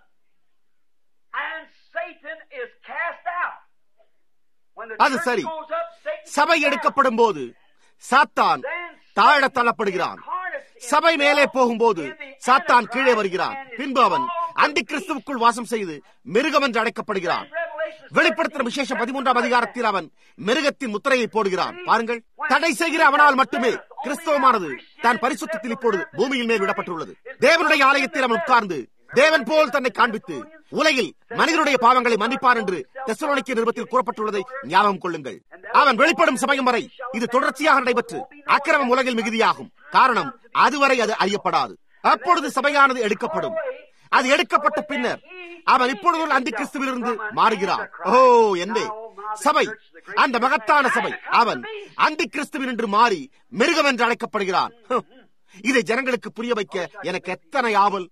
and Satan is cast out. When the அது church சரி. goes up, Satan சபை எடுக்கப்படும் போது சாத்தான் தாழ தள்ளப்படுகிறான் சபை மேலே போகும்போது சாத்தான் கீழே வருகிறான் பின்பு அவன் அந்தி கிறிஸ்துவுக்குள் வாசம் செய்து மிருகம் என்று அழைக்கப்படுகிறான் வெளிப்படுத்தும் விசேஷம் பதிமூன்றாம் அதிகாரத்தில் அவன் மிருகத்தின் முத்திரையை போடுகிறான் பாருங்கள் தடை செய்கிற அவனால் மட்டுமே கிறிஸ்தவமானது தான் பரிசுத்தத்தில் இப்பொழுது பூமியின் மேல் விடப்பட்டுள்ளது தேவனுடைய ஆலயத்தில் அவன் உட்கார்ந்து தேவன் போல் தன்னை காண்பித்து உலகில் மனிதனுடைய பாவங்களை மன்னிப்பார் என்று தெசலோனிக்க நிருபத்தில் கூறப்பட்டுள்ளதை ஞாபகம் கொள்ளுங்கள் அவன் வெளிப்படும் சமயம் வரை இது தொடர்ச்சியாக நடைபெற்று அக்கிரமம் உலகில் மிகுதியாகும் காரணம் அதுவரை அது அறியப்படாது அப்பொழுது சபையானது எடுக்கப்படும் அது எடுக்கப்பட்ட பின்னர் அவன் இப்பொழுது ஒரு அந்தி கிறிஸ்துவிலிருந்து மாறுகிறான் ஓ என்னே சபை அந்த மகத்தான சபை அவன் அந்தி கிறிஸ்துவின் என்று மாறி மிருகம் என்று அழைக்கப்படுகிறான் இதை ஜனங்களுக்கு புரிய வைக்க எனக்கு எத்தனை ஆவல்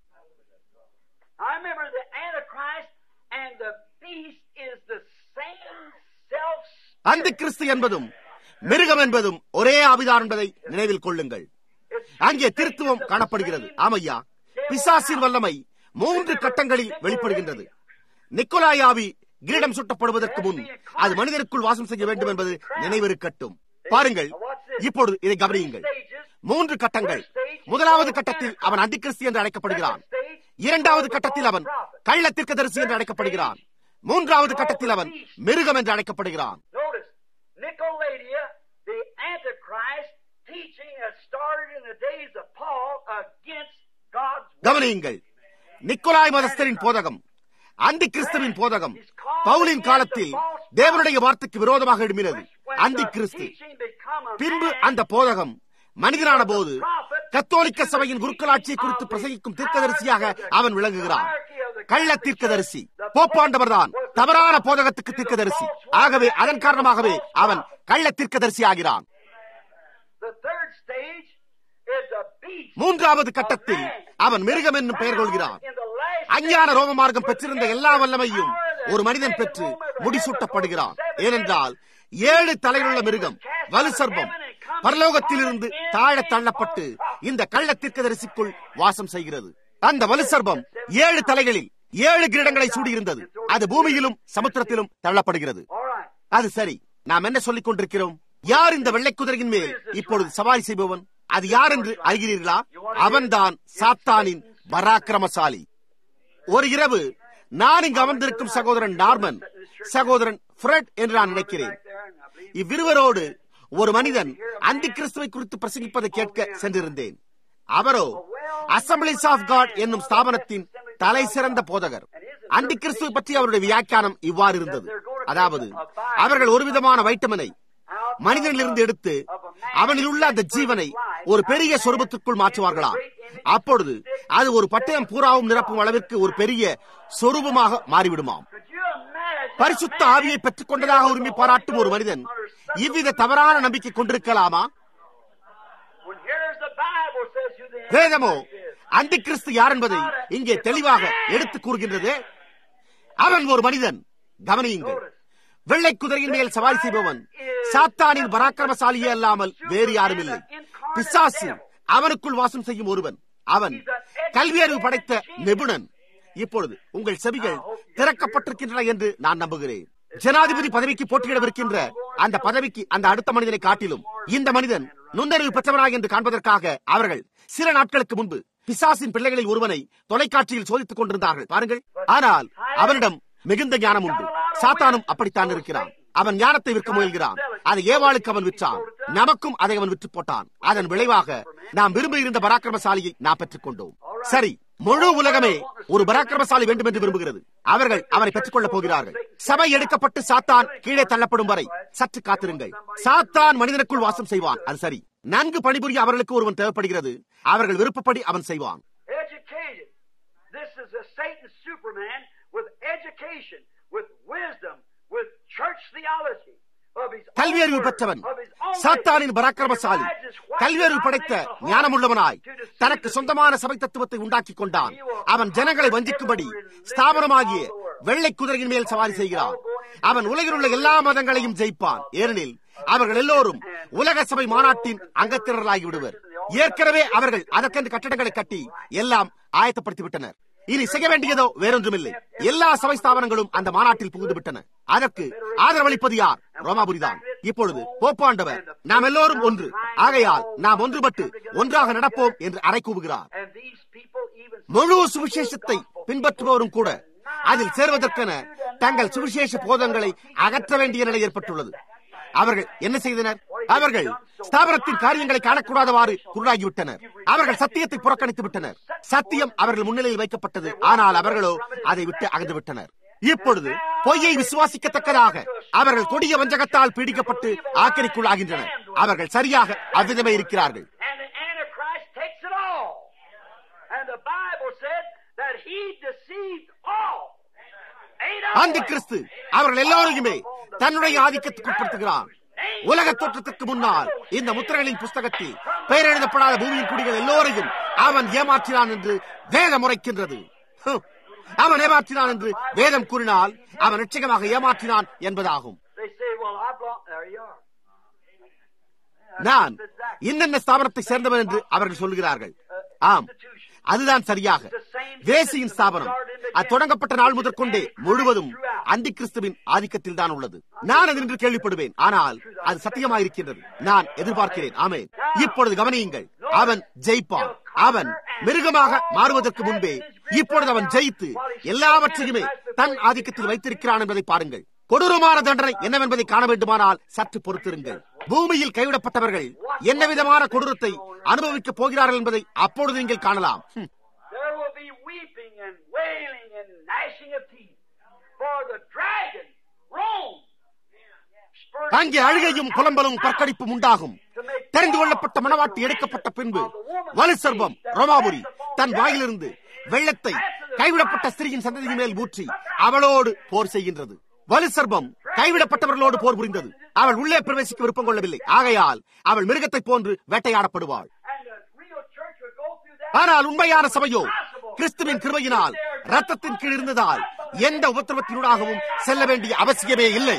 I remember the Antichrist and the beast is the same self அந்தி கிறிஸ்து என்பதும் மிருகம் என்பதும் ஒரே ஆவிதான் என்பதை நினைவில் கொள்ளுங்கள் அங்கே திருத்துவம் காணப்படுகிறது ஆமையா பிசாசின் வல்லமை மூன்று கட்டங்களில் வெளிப்படுகின்றது நிக்கோலாயாவி கிரீடம் சுட்டப்படுவதற்கு முன் அது மனிதருக்குள் வாசம் செய்ய வேண்டும் என்பது நினைவிருக்கட்டும் பாருங்கள் இப்பொழுது இதை கவனியுங்கள் மூன்று கட்டங்கள் முதலாவது கட்டத்தில் அவன் அந்திகிறிஸ்து என்று அழைக்கப்படுகிறான் இரண்டாவது கட்டத்தில் அவன் கள்ளத்திற்கு தரிசி என்று அழைக்கப்படுகிறான் மூன்றாவது கட்டத்தில் அவன் மிருகம் என்று அழைக்கப்படுகிறான் Notice, Nicoladia, the Antichrist, teaching has started in the days of Paul against God's word. கவனியுங்கள் நிக்கோலாய் மதஸ்தரின் போதகம் அந்தி கிறிஸ்துவின் போதகம் பவுலின் காலத்தில் தேவனுடைய வார்த்தைக்கு விரோதமாக எழுப்பினது அந்தி கிறிஸ்து பின்பு அந்த போதகம் மனிதனான போது கத்தோலிக்க சபையின் குருக்களாட்சியை குறித்து பிரசங்கிக்கும் தீர்க்கதரிசியாக அவன் விளங்குகிறான் கள்ள தீர்க்கதரிசி போப்பாண்டவர் தான் தவறான போதகத்துக்கு தீர்க்கதரிசி ஆகவே அதன் காரணமாகவே அவன் கள்ள தீர்க்கதரிசி ஆகிறான் The third stage is a beast. மூன்றாவது கட்டத்தில் அவன் மிருகம் என்னும் பெயர் கொள்கிறான் அஞ்ஞான ரோம மார்க்கம் பெற்றிருந்த எல்லா வல்லமையும் ஒரு மனிதன் பெற்று முடிசூட்டப்படுகிறான் ஏனென்றால் ஏழு தலையுள்ள மிருகம் வலு சர்ப்பம் பரலோகத்திலிருந்து தாழ தள்ளப்பட்டு இந்த கள்ள தீர்க்கதரிசிக்குள் வாசம் செய்கிறது அந்த வலு சர்ப்பம் ஏழு தலைகளில் ஏழு கிரீடங்களை சூடியிருந்தது அது பூமியிலும் சமுத்திரத்திலும் தள்ளப்படுகிறது All right. அது சரி நாம் என்ன சொல்லிக் கொண்டிருக்கிறோம் யார் இந்த வெள்ளை குதிரையின் மேல் இப்பொழுது சவாரி செய்பவன் அது யார் என்று அறிகிறீர்களா அவன்தான் சாத்தானின் பராக்கிரமசாலி ஒரு இரவு நான் இங்கு அமர்ந்திருக்கும் சகோதரன் நார்மன் சகோதரன் ஃப்ரெட் என்று நான் நினைக்கிறேன் இவ்விருவரோடு ஒரு மனிதன் அந்தி கிறிஸ்துவை குறித்து பிரசங்கிப்பதை கேட்க சென்றிருந்தேன் அவரோ அசம்பிளிஸ் ஆஃப் காட் என்னும் ஸ்தாபனத்தின் தலை சிறந்த போதகர் அந்தி கிறிஸ்துவை பற்றி அவருடைய வியாக்கியானம் இவ்வாறு இருந்தது அதாவது அவர்கள் ஒரு விதமான வைட்டமினை மனிதனிலிருந்து எடுத்து அவனில் உள்ள அந்த ஜீவனை ஒரு பெரிய சொரூபத்திற்குள் மாற்றுவார்களாம் அப்பொழுது அது ஒரு பட்டயம் பூராவும் நிரப்பும் அளவிற்கு ஒரு பெரிய சொரூபமாக மாறிவிடுமாம் Could you imagine பரிசுத்த ஆவியை பெற்றுக் கொண்டதாக உரிமை பாராட்டும் ஒரு மனிதன் இவ்வித தவறான நம்பிக்கை கொண்டிருக்கலாமா when here's the Bible says who the வேதமோ Antichrist is? அந்தி கிறிஸ்து யார் என்பதை இங்கே தெளிவாக எடுத்து கூறுகின்றது அவன் ஒரு மனிதன் கவனியுங்கள் வெள்ளை குதிரையின் மேல் சவாரி செய்பவன் சாத்தானின் பராக்கிரமசாலியே அல்லாமல் வேறு யாரும் இல்லை பிசாசு அவனுக்குள் வாசம் செய்யும் ஒருவன் அவன் கல்வியறிவு படைத்த நிபுணன் இப்பொழுது உங்கள் செவிகள் திறக்கப்பட்டிருக்கின்றன என்று நான் நம்புகிறேன் ஜனாதிபதி பதவிக்கு போட்டியிடவிருக்கின்ற அந்த பதவிக்கு அந்த அடுத்த மனிதனை காட்டிலும் இந்த மனிதன் நுண்ணறிவு பெற்றவனாக என்று காண்பதற்காக அவர்கள் சில நாட்களுக்கு முன்பு பிசாசின் பிள்ளைகளில் ஒருவனை தொலைக்காட்சியில் சோதித்துக் கொண்டிருந்தார்கள் பாருங்கள் ஆனால் அவனிடம் மிகுந்த ஞானம் உண்டு சாத்தானும் அப்படித்தான் இருக்கிறான் அவன் ஞானத்தை விற்க முயல்கிறான் அதை ஏவாளுக்கு அவன் விற்றான் நமக்கும் அதை அவன் விற்று போட்டான் அதன் விளைவாக நாம் விரும்பி இருந்த பராக்கிரமசாலியை நாம் பெற்றுக் கொண்டோம் சரி முழு உலகமே ஒரு பராக்கிரமசாலி வேண்டும் என்று விரும்புகிறது அவர்கள் அவனை பெற்றுக் கொள்ளப் போகிறார்கள் சபை எடுக்கப்பட்டு சாத்தான் கீழே தள்ளப்படும் வரை சற்று காத்திருங்கள் சாத்தான் மனிதனுக்குள் வாசம் செய்வான் அது சரி நன்கு பணிபுரிய அவர்களுக்கு ஒருவன் தேவைப்படுகிறது அவர்கள் விருப்பப்படி அவன் செய்வான் Educated. This is a Satan Superman with education, with wisdom, with church theology. Of his own கல்வியறிவு word, பெற்றவன் of his own சாத்தானின் wisdom. பராக்கிரமசாலி He rides his white கல்வியறிவு படைத்த high man ஞானமுள்ளவனாய் to deceive தனக்கு the சொந்தமான சபை தத்துவத்தை உண்டாக்கி கொண்டான் அவன் ஜனங்களை வஞ்சிக்கும்படி ஸ்தாபனமாகிய வெள்ளை குதிரையின் மேல் சவாரி செய்கிறான் அவன் உலகில் உள்ள எல்லா மதங்களையும் ஜெயிப்பான் ஏனெனில் அவர்கள் எல்லோரும் உலக சபை மாநாட்டின் அங்கத்தினர்களாகி விடுவர் ஏற்கனவே அவர்கள் அதற்கென்று கட்டடங்களை கட்டி எல்லாம் ஆயத்தப்படுத்தி விட்டனர் இனி செய்ய வேண்டியதோ வேறொன்றுமில்லை எல்லா சபை ஸ்தாபனங்களும் அந்த மாநாட்டில் புகுந்து விட்டன அதற்கு ஆதரவளிப்பது யார் ரோமாபுரிதான் இப்பொழுது போப்பாண்டவர் நாம் எல்லோரும் ஒன்று ஆகையால் நாம் ஒன்றுபட்டு ஒன்றாக நடப்போம் என்று அறை கூவுகிறார் And these people even முழு சுவிசேஷத்தை பின்பற்றுபவரும் கூட அதில் சேர்வதற்கென தங்கள் சுவிசேஷ போதங்களை அகற்ற வேண்டிய நிலை ஏற்பட்டுள்ளது அவர்கள் என்ன செய்தனர் அவர்கள் ஸ்தாபனத்தின் காரியங்களை காணக்கூடாதவாறு குருடாகிவிட்டனர் அவர்கள் சத்தியத்தை புறக்கணித்து விட்டனர் சத்தியம் அவர்கள் முன்னிலையில் வைக்கப்பட்டது ஆனால் அவர்களோ அதை விட்டு அகன்று விட்டனர் இப்பொழுது பொய்யை விசுவாசிக்கத்தக்கதாக அவர்கள் கொடிய வஞ்சகத்தால் பீடிக்கப்பட்டு ஆக்கிரிக்குள்ளாகின்றனர் அவர்கள் சரியாக அவ்விதமே இருக்கிறார்கள் and the Antichrist takes it all. And the Bible said that he deceived all. Ain't I அந்த கிறிஸ்து அவர்கள் எல்லோரையுமே தன்னுடைய ஆதிக்கத்துக்கு உட்படுத்துகிறான் உலக தோற்றத்திற்கு முன்னால் இந்த முத்திரைகளின் புஸ்தகத்தில் பெயர் எழுதப்படாத பூமியின் குடிகள் எல்லோரையும் அவன் ஏமாற்றினான் என்று வேதம் உரைக்கின்றது ஹம். அவன் ஏமாற்றினான் என்று வேதம் கூறினால் அவன் நிச்சயமாக ஏமாற்றினான் என்பதாகும் They say, well, I belong. There you are. நான் இன்னென்ன ஸ்தாபனத்தை சேர்ந்தவன் என்று அவர்கள் சொல்கிறார்கள் ஆம் அதுதான் சரியாக வேசியின் ஸ்தாபனம் அது தொடங்கப்பட்ட நாள் முதற்கொண்டே முழுவதும் அந்தி கிறிஸ்துவின் ஆதிக்கத்தில் தான் உள்ளது நான் அது என்று கேள்விப்படுவேன் ஆனால் அது சத்தியமாயிருக்கின்றது நான் எதிர்பார்க்கிறேன் ஆமே இப்பொழுது கவனியுங்கள் அவன் ஜெயிப்பான் அவன் மிருகமாக மாறுவதற்கு முன்பே இப்பொழுது அவன் ஜெயித்து எல்லாவற்றையுமே தன் ஆதிக்கத்தில் வைத்திருக்கிறான் என்பதை பாருங்கள் கொடூரமான தண்டனை என்னவென்பதை காண வேண்டுமானால் சற்று பொறுத்திருங்கள் பூமியில் கைவிடப்பட்டவர்கள் என்ன விதமான கொடூரத்தை அனுபவிக்கப் போகிறார்கள் என்பதை அப்பொழுது நீங்கள் காணலாம் ஹம். There will be weeping and wailing and gnashing of teeth. For the dragon, Rome, spurred அங்கே அழுகையும் புலம்பலும் பற்கடிப்பும் உண்டாகும் தெரிந்து கொள்ளப்பட்ட மனவாட்டி எடுக்கப்பட்ட பின்பு வலு சர்பம் ரோமாபுரி தன் வாயிலிருந்து வெள்ளத்தை கைவிடப்பட்ட ஸ்திரீயின் சந்ததியின் மேல் ஊற்றி அவளோடு போர் செய்கின்றது வலு சர்பம் கைவிடப்பட்டவர்களோடு போர் புரிந்தது அவள் உள்ளே பிரவேசிக்க விருப்பம் கொள்ளவில்லை ஆகையால் அவள் மிருகத்தைப் போன்று வேட்டையாடப்படுவாள் and the real church would go through that. ஆனால் உண்மையான சபையோ கிறிஸ்துவின் கிருபையினால் ரத்தத்தின் கீழ் இருந்ததால் எந்த உபத்திரவத்தினூடாகவும் செல்ல வேண்டிய அவசியமே இல்லை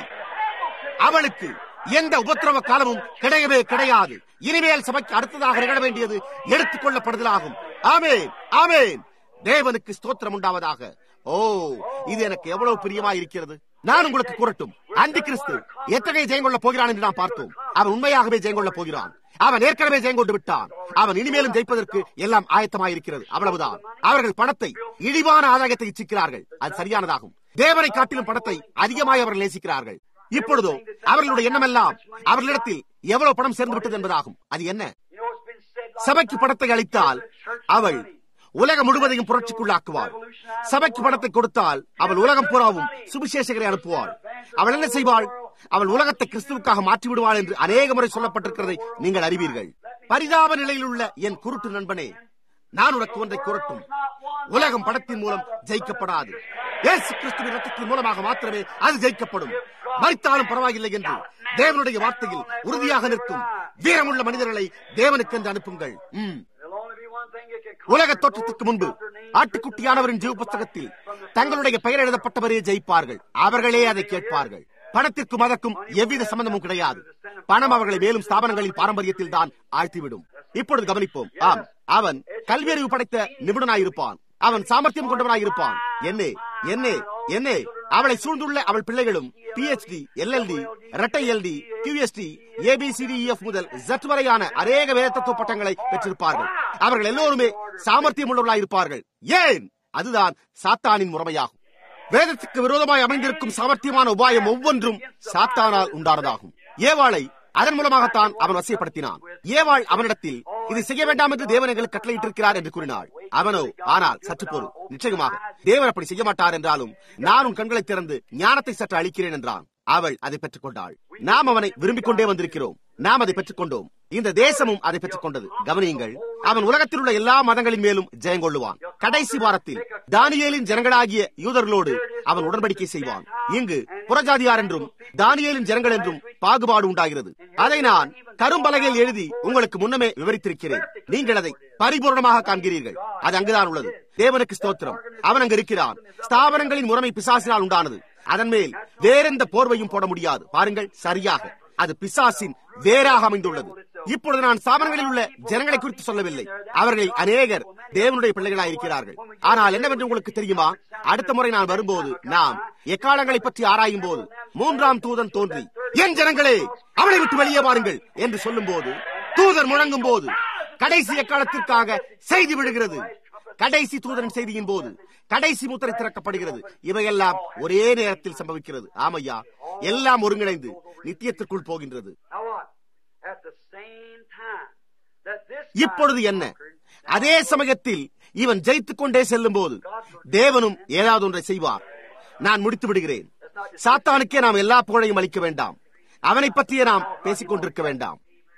அவளுக்கு எந்த உபத்திரவ காலமும் கிடையவே கிடையாது இனிமேல் சபைக்கு அடுத்ததாக நிகழ வேண்டியது எடுத்துக் கொள்ளப்படுதலாகும் ஆமேன் ஆமேன் தேவனுக்கு ஸ்தோத்திரம் உண்டாவதாக ஓ இது எனக்கு எவ்வளவு பிரியமா இருக்கிறது நான் உங்களுக்கு கூறட்டும் அந்தி கிறிஸ்து எத்தகைய ஜெயம் கொள்ளப் போகிறான் என்று நாம் பார்த்தோம் அவன் உண்மையாகவே ஜெயம் கொள்ளப் போகிறான் அவன் ஏற்கனவே ஜெயம் கொண்டு விட்டான் அவன் இனிமேலும் ஜெயிப்பதற்கு எல்லாம் ஆயத்தமாயிருக்கிறது அவ்வளவுதான் அவர்கள் பணத்தை இழிவான ஆதாயத்தை இச்சிக்கிறார்கள் அது சரியானதாகும் தேவனை காட்டிலும் பணத்தை அதிகமாய் அவர்கள் நேசிக்கிறார்கள் இப்பொழுதோ அவர்களுடைய எண்ணமெல்லாம் அவர்களிடத்தில் எவ்வளவு பணம் சேர்ந்து விட்டது என்பதாகும் அது என்ன You know, it's been said like சபைக்கு பணத்தை அளித்தால் அவள் உலகம் முழுவதையும் புரட்சிக்குள்ளாக்குவாள் சபைக்கு பணத்தை கொடுத்தால் அவள் உலகம் பூராவும் சுவிசேஷகரை அனுப்புவாள் அவள் என்ன செய்வாள் அவள் உலகத்தை கிறிஸ்துவுக்காக மாற்றி விடுவாள் என்று அநேக முறை சொல்லப்பட்டிருக்கிறதை நீங்கள் அறிவீர்கள் பரிதாப நிலையில் உள்ள என் குருட்டு நண்பனே நான் உனக்கு ஒன்றை கூறட்டும் உலகம் படத்தின் மூலம் ஜெயிக்கப்படாது இயேசு கிறிஸ்துவின் ரத்தத்தின் மூலமாக மாத்திரமே அது ஜெயிக்கப்படும் மறித்தாலும் பரவாயில்லை என்று தேவனுடைய வார்த்தையில் உறுதியாக நிற்கும் வீரமுள்ள மனிதர்களை தேவனுக்கென்று அனுப்புங்கள் ம் There'll only be one thing that can உலக தோற்றத்துக்கு முன்பு ஆட்டுக்குட்டியானவரின் ஜீவ புஸ்தகத்தில் தங்களுடைய பெயர் எழுதப்பட்டவரே ஜெயிப்பார்கள் அவர்களே அதை கேட்பார்கள் பணத்திற்கும் அதற்கும் எவ்வித சம்பந்தமும் கிடையாது பணம் அவர்களை மேலும் ஸ்தாபனங்களின் பாரம்பரியத்தில் தான் ஆழ்த்திவிடும் இப்பொழுது கவனிப்போம் ஆம் அவன் கல்வியறிவு படைத்த நிபுணனாயிருப்பான் அவன் சாமர்த்தியம் கொண்டவனாயிருப்பான் என்னே என்னே என்னே அவளை சூழ்ந்துள்ள அவள் பிள்ளைகளும் பிஹெச்டி எல்எல்டி இரட்டை எல்டி கியூஎஸ்டி ஏபிசிடிஎஃப் முதல் Z வரையான அநேக வேதத்துவ பட்டங்களை பெற்றிருப்பார்கள் அவர்கள் எல்லோருமே சாமர்த்தியம் உள்ளவர்களாயிருப்பார்கள் ஏன் அதுதான் சாத்தானின் முறையாகும் வேதத்துக்கு விரோதமாய் அமைந்திருக்கும் சாமர்த்தியமான உபாயம் ஒவ்வொன்றும் சாத்தானால் உண்டானதாகும் ஏவாளை அதன் மூலமாகத்தான் அவன் வசியப்படுத்தினான் ஏவாள் அவனிடத்தில் இதை செய்ய வேண்டாம் என்று தேவன் எங்களுக்கு கட்டளையிட்டிருக்கிறார் என்று கூறினாள் அவனோ ஆனால் சற்று பொறு நிச்சயமாக தேவன் அப்படி செய்ய மாட்டார் என்றாலும் நான் உன் கண்களை திறந்து ஞானத்தை சற்று அளிக்கிறேன் என்றான் அவள் அதை பெற்றுக் கொண்டாள் நாம் அவனை விரும்பிக் கொண்டே வந்திருக்கிறோம் நாம் அதை பெற்றுக் கொண்டோம் இந்த தேசமும் அதை பெற்றுக் கொண்டது கவனியுங்கள் அவன் உலகத்தில் உள்ள எல்லா மதங்களின் மேலும் ஜெயம் கொள்ளுவான் கடைசி வாரத்தில் தானியேலின் ஜனங்களாகிய யூதர்களோடு அவன் உடன்படிக்கை செய்வான் இங்கு புறஜாதியார் என்றும் தானியேலின் ஜனங்கள் என்றும் பாகுபாடு உண்டாகிறது அதை நான் கரும்பலகையில் எழுதி உங்களுக்கு முன்னமே விவரித்திருக்கிறேன் நீங்கள் அதை பரிபூர்ணமாக காண்கிறீர்கள் அது அங்குதான் உள்ளது தேவனுக்கு ஸ்தோத்திரம் அவன் அங்கு இருக்கிறான் ஸ்தாபனங்களின் முறைமை பிசாசினால் உண்டானது அதன் மேல் வேறெந்த போர்வையும் போட முடியாது பாருங்கள் சரியாக அது பிசாசின் வேறாக அமைந்துள்ளது இப்பொழுது நான் ஸ்தாபனங்களில் உள்ள ஜனங்களை குறித்து சொல்லவில்லை அவர்களில் அநேகர் தேவனுடைய பிள்ளைகளாக இருக்கிறார்கள் ஆனால் என்னவென்று உங்களுக்கு தெரியுமா அடுத்த முறை நான் வரும்போது நாம் எக்காலங்களை பற்றி ஆராயும் போது மூன்றாம் தூதன் தோன்றி என் ஜனங்களே அவளை விட்டு வெளியே வாருங்கள் என்று சொல்லும் போது தூதர் முழங்கும் போது கடைசி எக்காலத்திற்காக செய்தி விடுகிறது கடைசி தூதரின் செய்தியின் போது கடைசி முத்திரை திறக்கப்படுகிறது இவையெல்லாம் ஒரே நேரத்தில் சம்பவிக்கிறது ஆமையா எல்லாம் ஒருங்கிணைந்து நித்தியத்திற்குள் போகின்றது இப்பொழுது என்ன அதே சமயத்தில் இவன் ஜெயித்துக் கொண்டே செல்லும் போது தேவனும் ஏதாவது ஒன்றை செய்வார் நான் முடித்து விடுகிறேன் சாத்தானுக்கே நாம் எல்லா புகழையும் அளிக்க வேண்டாம் அவனை பற்றியே நாம் பேசிக் கொண்டிருக்க வேண்டாம்